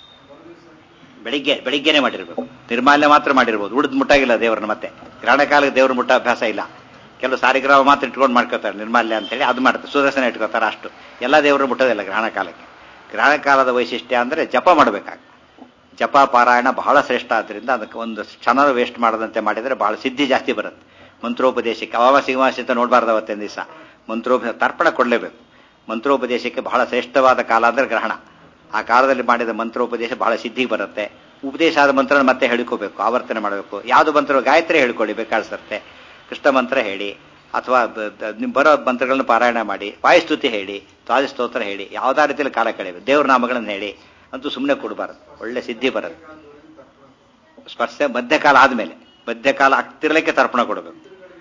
ಬೆಳಿಗ್ಗೆ ಬೆಳಿಗ್ಗೆನೆ ಮಾಡಿರ್ಬೇಕು ನಿರ್ಮಾಲ್ಯ ಮಾತ್ರ ಮಾಡಿರ್ಬೋದು ಉಳಿದು ಮುಟ್ಟಾಗಿಲ್ಲ ದೇವ್ರನ್ನ ಮತ್ತೆ ಗ್ರಹಣ ಕಾಲಕ್ಕೆ ದೇವ್ರ ಮುಟ್ಟ ಅಭ್ಯಾಸ ಇಲ್ಲ ಕೆಲವು ಸಾರಿಗ್ರಾಮ ಮಾತ್ರ ಇಟ್ಕೊಂಡು ಮಾಡ್ಕೋತಾರೆ ನಿರ್ಮಾಲ್ಯ ಅಂತೇಳಿ ಅದು ಮಾಡ್ತಾರೆ ಸುದರ್ಶನ ಇಟ್ಕೋತಾರೆ ಅಷ್ಟು ಎಲ್ಲ ದೇವರು ಮುಟ್ಟೋದಿಲ್ಲ ಗ್ರಹಣ ಕಾಲಕ್ಕೆ ಗ್ರಹಣ ಕಾಲದ ವೈಶಿಷ್ಟ್ಯ ಅಂದರೆ ಜಪ ಮಾಡಬೇಕಾಗ ಜಪ ಪಾರಾಯಣ ಬಹಳ ಶ್ರೇಷ್ಠ ಆದ್ದರಿಂದ ಅದಕ್ಕೆ ಒಂದು ಕ್ಷಣ ವೇಸ್ಟ್ ಮಾಡದಂತೆ ಮಾಡಿದರೆ ಬಹಳ ಸಿದ್ಧಿ ಜಾಸ್ತಿ ಬರುತ್ತೆ ಮಂತ್ರೋಪದೇಶಕ್ಕೆ ಅಮಾವಾಸ್ಯ ಅಮಾವಾಸ್ಯ ಅಂತ ನೋಡಬಾರ್ದು ಅವತ್ತಿನ ದಿವಸ ಮಂತ್ರೋಪ ತರ್ಪಣ ಕೊಡಲೇಬೇಕು ಮಂತ್ರೋಪದೇಶಕ್ಕೆ ಬಹಳ ಶ್ರೇಷ್ಠವಾದ ಕಾಲ ಅಂದರೆ ಗ್ರಹಣ ಆ ಕಾಲದಲ್ಲಿ ಮಾಡಿದ ಮಂತ್ರೋಪದೇಶ ಬಹಳ ಸಿದ್ಧಿಗೆ ಬರುತ್ತೆ ಉಪದೇಶ ಆದ ಮಂತ್ರ ಮತ್ತೆ ಹೇಳ್ಕೋಬೇಕು ಆವರ್ತನೆ ಮಾಡಬೇಕು ಯಾವುದು ಮಂತ್ರ ಗಾಯತ್ರಿ ಹೇಳ್ಕೊಳ್ಳಿ ಬೇಕಾಡ್ಸತ್ತೆ ಕೃಷ್ಣ ಮಂತ್ರ ಹೇಳಿ ಅಥವಾ ನಿಮ್ಮ ಬರೋ ಮಂತ್ರಗಳನ್ನು ಪಾರಾಯಣ ಮಾಡಿ ವಾಯುಸ್ತುತಿ ಹೇಳಿ ದ್ವಾದ ಸ್ತೋತ್ರ ಹೇಳಿ ಯಾವುದೇ ರೀತಿಯಲ್ಲಿ ಕಾಲ ಕಳೆಯಬೇಕು ದೇವ್ರ ನಾಮಗಳನ್ನು ಹೇಳಿ ಅಂತೂ ಸುಮ್ಮನೆ ಕೊಡಬಾರದು ಒಳ್ಳೆ ಸಿದ್ಧಿ ಬರೋದು ಸ್ಪರ್ಶ ಮಧ್ಯಕಾಲ ಆದಮೇಲೆ ಮಧ್ಯಕಾಲ ಆಗ್ತಿರ್ಲಿಕ್ಕೆ ತರ್ಪಣ ಕೊಡಬೇಕು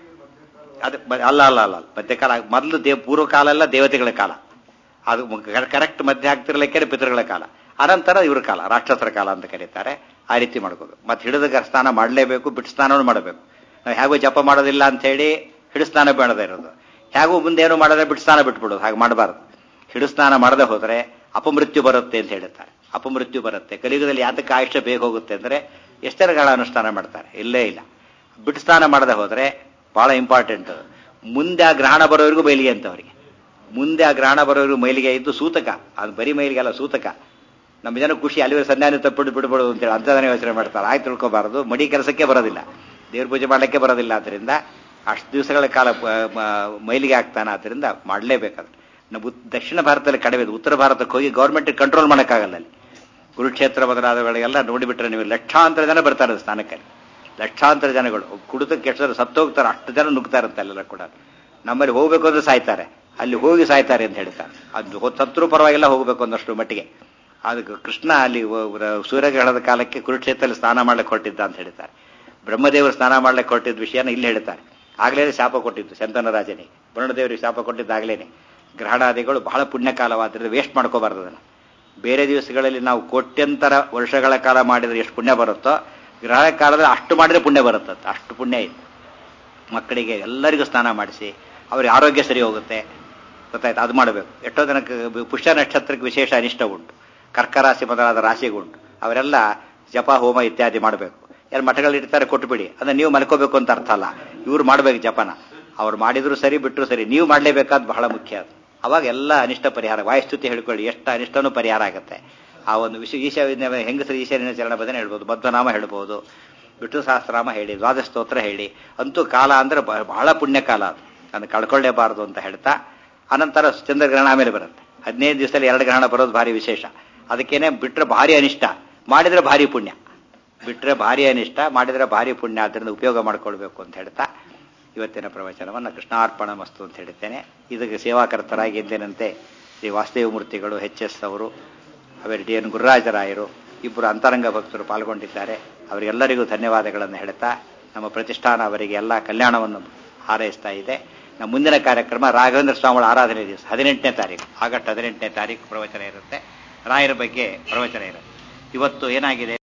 ಅದು ಬ- ಅಲ್ಲ ಅಲ್ಲ ಅಲ್ಲ ಅಲ್ಲ. ಮಧ್ಯಕಾಲ ಮೊದಲು ದೇವ್ ಪೂರ್ವಕಾಲ ಎಲ್ಲ ದೇವತೆಗಳ ಕಾಲ ಅದು ಕರೆಕ್ಟ್ ಮಧ್ಯ ಆಗ್ತಿರ್ಲಿಕ್ಕೆ ಪಿತೃಗಳ ಕಾಲ ಅನಂತರ ಇವ್ರ ಕಾಲ ರಾಕ್ಷಸರ ಕಾಲ ಅಂತ ಕರೀತಾರೆ ಆ ರೀತಿ ಮಾಡ್ಕೋಬೇಕು ಮತ್ತೆ ಹಿಡಿದ ಸ್ನಾನ ಮಾಡಲೇಬೇಕು ಬಿಟ್ಟು ಸ್ನಾನವನ್ನು ಮಾಡಬೇಕು ನಾವು ಹೇಗೂ ಜಪ ಮಾಡೋದಿಲ್ಲ ಅಂತ ಹೇಳಿ ಹಿಡಿದು ಸ್ನಾನ ಬೇಡದೇ ಇರೋದು ಹೇಗೂ ಮುಂದೆ ಏನು ಮಾಡದೆ ಬಿಟ್ಟು ಸ್ನಾನ ಬಿಟ್ಬಿಡೋದು ಹಾಗೆ ಮಾಡಬಾರ್ದು ಹಿಡಿದು ಸ್ನಾನ ಮಾಡದೆ ಹೋದರೆ ಅಪಮೃತ್ಯು ಬರುತ್ತೆ ಅಂತ ಹೇಳ್ತಾರೆ ಅಪಮೃತ್ಯು ಬರುತ್ತೆ ಕಲಿಯುಗದಲ್ಲಿ ಯಾತಕ್ಕೆ ಆಯುಷ್ಯ ಬೇಗ ಹೋಗುತ್ತೆ ಅಂದ್ರೆ ಎಷ್ಟರಗಳ ಅನುಷ್ಠಾನ ಮಾಡ್ತಾರೆ ಇಲ್ಲೇ ಇಲ್ಲ ಬಿಟ್ಟು ಸ್ನಾನ ಮಾಡದೆ ಹೋದ್ರೆ ಬಹಳ ಇಂಪಾರ್ಟೆಂಟ್ ಮುಂದೆ ಆ ಗ್ರಹಣ ಬರೋವರೆಗೂ ಮೈಲಿಗೆ ಅಂತ ಅವರಿಗೆ ಮುಂದೆ ಆ ಗ್ರಹಣ ಬರೋವರೆಗೂ ಮೈಲಿಗೆ ಇದ್ದು ಸೂತಕ ಅದು ಬರೀ ಮೈಲಿಗೆ ಅಲ್ಲ ಸೂತಕ ನಮ್ಮ ಜನ ಖುಷಿ ಅಲ್ಲಿವರೆ ಸಂಧಾನ ತಪ್ಪಿಟ್ಟು ಬಿಡ್ಬಿಡು ಅಂತೇಳಿ ಅಂಥದನ್ನೇ ಯೋಚನೆ ಮಾಡ್ತಾರೆ ಆಯ್ತು ತಿಳ್ಕೊಬಾರದು ಮಡಿ ಕೆಲಸಕ್ಕೆ ಬರೋದಿಲ್ಲ ದೇವ್ರ ಪೂಜೆ ಮಾಡಲಿಕ್ಕೆ ಬರೋದಿಲ್ಲ ಆದ್ದರಿಂದ ಅಷ್ಟು ದಿವಸಗಳ ಕಾಲ ಪ- ಮ- ಮೈಲಿಗೆ ಆಗ್ತಾನೆ ಆದ್ದರಿಂದ ಮಾಡಲೇಬೇಕಾದ್ರೆ ನಾವು ಉತ್- ದಕ್ಷಿಣ ಭಾರತದಲ್ಲಿ ಕಡಿಮೆ ಇದೆ. ಉತ್ತರ ಭಾರತಕ್ಕೆ ಹೋಗಿ ಗೌರ್ಮೆಂಟ್ ಕಂಟ್ರೋಲ್ ಮಾಡೋಕ್ಕಾಗಲ್ಲ ಅಲ್ಲಿ ಕುರುಕ್ಷೇತ್ರ ಮೊದಲಾದವುಗಳಿಗೆಲ್ಲ ನೋಡಿಬಿಟ್ರೆ ನೀವು ಲಕ್ಷಾಂತರ ಜನ ಬರ್ತಾರೆ ಸ್ನಾನಕ್ಕೆ ಲಕ್ಷಾಂತರ ಜನಗಳು ಕುಡಿತಕ್ಕೆ ಎಷ್ಟು ಸತ್ತೋಗ್ತಾರೆ ಅಷ್ಟು ಜನ ನುಗ್ತಾ ಇರುತ್ತೆ ಅಲ್ಲೆಲ್ಲ ಕೂಡ ನಮ್ಮಲ್ಲಿ ಹೋಗ್ಬೇಕು ಅಂದ್ರೆ ಸಾಯ್ತಾರೆ ಅಲ್ಲಿ ಹೋಗಿ ಸಾಯ್ತಾರೆ ಅಂತ ಹೇಳ್ತಾರೆ ಅದು ಹೊ- ಸತ್ರು ಪರವಾಗಿಲ್ಲ ಹೋಗ್ಬೇಕು ಅನ್ನೋಷ್ಟು ಮಟ್ಟಿಗೆ ಅದಕ್ಕೆ ಕೃಷ್ಣ ಅಲ್ಲಿ ವ- ವ- ಸೂರ್ಯಗ್ರಹಣದ ಕಾಲಕ್ಕೆ ಕುರುಕ್ಷೇತ್ರದಲ್ಲಿ ಸ್ನಾನ ಮಾಡ್ಲಿಕ್ಕೆ ಹೊರಟಿದ್ದ ಅಂತ ಹೇಳ್ತಾರೆ ಬ್ರಹ್ಮದೇವರು ಸ್ನಾನ ಮಾಡ್ಲಿಕ್ಕೆ ಹೊರಟಿದ್ದ ವಿಷಯನ ಇಲ್ಲಿ ಹೇಳ್ತಾರೆ ಆಗ್ಲೇ ಶಾಪ ಕೊಟ್ಟಿದ್ದು ಶಂತನ ರಾಜನಿಗೆ ವರುಣದೇವರಿಗೆ ಶಾಪ ಕೊಟ್ಟಿದ್ದಾಗ್ಲೇನೆ ಗ್ರಹಣಾದಿಗಳು ಬಹಳ ಪುಣ್ಯಕಾಲವಾದ್ರಿಂದ ವೇಸ್ಟ್ ಮಾಡ್ಕೋಬಾರ್ದು ಅದನ್ನು ಬೇರೆ ದಿವಸಗಳಲ್ಲಿ ನಾವು ಕೋಟ್ಯಂತರ ವರ್ಷಗಳ ಕಾಲ ಮಾಡಿದ್ರೆ ಎಷ್ಟು ಪುಣ್ಯ ಬರುತ್ತೋ ಗ್ರಹಣ ಕಾಲದಲ್ಲಿ ಅಷ್ಟು ಮಾಡಿದ್ರೆ ಪುಣ್ಯ ಬರುತ್ತೆ ಅಷ್ಟು ಪುಣ್ಯ ಇದೆ ಮಕ್ಕಳಿಗೆ ಎಲ್ಲರಿಗೂ ಸ್ನಾನ ಮಾಡಿಸಿ ಅವ್ರಿಗೆ ಆರೋಗ್ಯ ಸರಿ ಹೋಗುತ್ತೆ ಗೊತ್ತಾಯ್ತು ಅದು ಮಾಡಬೇಕು ಎಷ್ಟೋ ಜನಕ್ಕೆ ಪುಷ್ಯ ನಕ್ಷತ್ರಕ್ಕೆ ವಿಶೇಷ ಅನಿಷ್ಟ ಉಂಟು ಕರ್ಕರಾಶಿ ಮೊದಲಾದ ರಾಶಿಗುಂಟು ಅವರೆಲ್ಲ ಜಪ ಹೋಮ ಇತ್ಯಾದಿ ಮಾಡಬೇಕು ಯಾರು ಮಠಗಳು ಇಡ್ತಾರೆ ಕೊಟ್ಬಿಡಿ ಅಂದ್ರೆ ನೀವು ಮಲ್ಕೋಬೇಕು ಅಂತ ಅರ್ಥ ಅಲ್ಲ ಇವ್ರು ಮಾಡ್ಬೇಕು ಜಪನ ಅವ್ರು ಮಾಡಿದ್ರು ಸರಿ ಬಿಟ್ಟರು ಸರಿ ನೀವು ಮಾಡಲೇಬೇಕಾದ್ ಬಹಳ ಮುಖ್ಯ ಅದು ಅವಾಗ ಎಲ್ಲ ಅನಿಷ್ಟ ಪರಿಹಾರ ವಾಯುಸ್ತುತಿ ಹೇಳ್ಕೊಳ್ಳಿ ಎಷ್ಟು ಅನಿಷ್ಟನೂ ಪರಿಹಾರ ಆಗುತ್ತೆ ಆ ಒಂದು ವಿಷಯ ಈಶಾನ್ಯ ಹೆಂಗಸರು ಈಶಾನ್ಯ ಚರಣ ಬದನೆ ಹೇಳ್ಬೋದು ಬದ್ಧನಾಮ ಹೇಳ್ಬೋದು ವಿಷ್ಣು ಸಹಸ್ರನಾಮ ಹೇಳಿ ದ್ವಾದಶ ಸ್ತೋತ್ರ ಹೇಳಿ ಅಂತೂ ಕಾಲ ಅಂದ್ರೆ ಬ- ಬಹಳ ಪುಣ್ಯ ಕಾಲ ಅದು ಅದನ್ನು ಕಳ್ಕೊಳ್ಳೇಬಾರದು ಅಂತ ಹೇಳ್ತಾ ಅನಂತರ ಚಂದ್ರಗ್ರಹಣ ಆಮೇಲೆ ಬರುತ್ತೆ ಹದಿನೈದು ದಿವಸದಲ್ಲಿ ಎರಡು ಗ್ರಹಣ ಬರೋದು ಭಾರಿ ವಿಶೇಷ ಅದಕ್ಕೇನೆ ಬಿಟ್ರೆ ಭಾರಿ ಅನಿಷ್ಟ ಮಾಡಿದ್ರೆ ಭಾರಿ ಪುಣ್ಯ ಬಿಟ್ರೆ ಭಾರಿ ಅನಿಷ್ಟ ಮಾಡಿದ್ರೆ ಭಾರಿ ಪುಣ್ಯ ಅದರಿಂದ ಉಪಯೋಗ ಮಾಡ್ಕೊಳ್ಬೇಕು ಅಂತ ಹೇಳ್ತಾ ಇವತ್ತಿನ ಪ್ರವಚನವನ್ನು ಕೃಷ್ಣಾರ್ಪಣ ಮಸ್ತು ಅಂತ ಹೇಳ್ತೇನೆ ಇದಕ್ಕೆ ಸೇವಾಕರ್ತರಾಗಿ ಎಂದಿನಂತೆ ಶ್ರೀ ವಾಸುದೇವ ಮೂರ್ತಿಗಳು ಎಚ್ ಎಸ್ ಅವರು ಅವರ ಡಿ ಎನ್ ಗುರುರಾಜರಾಯರು ಇಬ್ಬರು ಅಂತರಂಗ ಭಕ್ತರು ಪಾಲ್ಗೊಂಡಿದ್ದಾರೆ ಅವರಿಗೆಲ್ಲರಿಗೂ ಧನ್ಯವಾದಗಳನ್ನು ಹೇಳ್ತಾ ನಮ್ಮ ಪ್ರತಿಷ್ಠಾನ ಅವರಿಗೆ ಎಲ್ಲ ಕಲ್ಯಾಣವನ್ನು ಹಾರೈಸ್ತಾ ಇದೆ ನಮ್ಮ ಮುಂದಿನ ಕಾರ್ಯಕ್ರಮ ರಾಘವೇಂದ್ರ ಸ್ವಾಮಿಗಳ ಆರಾಧನೆ ದಿವಸ ಹದಿನೆಂಟನೇ ತಾರೀಕು ಆಗಸ್ಟ್ ಹದಿನೆಂಟನೇ ತಾರೀಕು ಪ್ರವಚನ ಇರುತ್ತೆ ರಾಯರ ಬಗ್ಗೆ ಪ್ರವಚನ ಇರುತ್ತೆ ಇವತ್ತು ಏನಾಗಿದೆ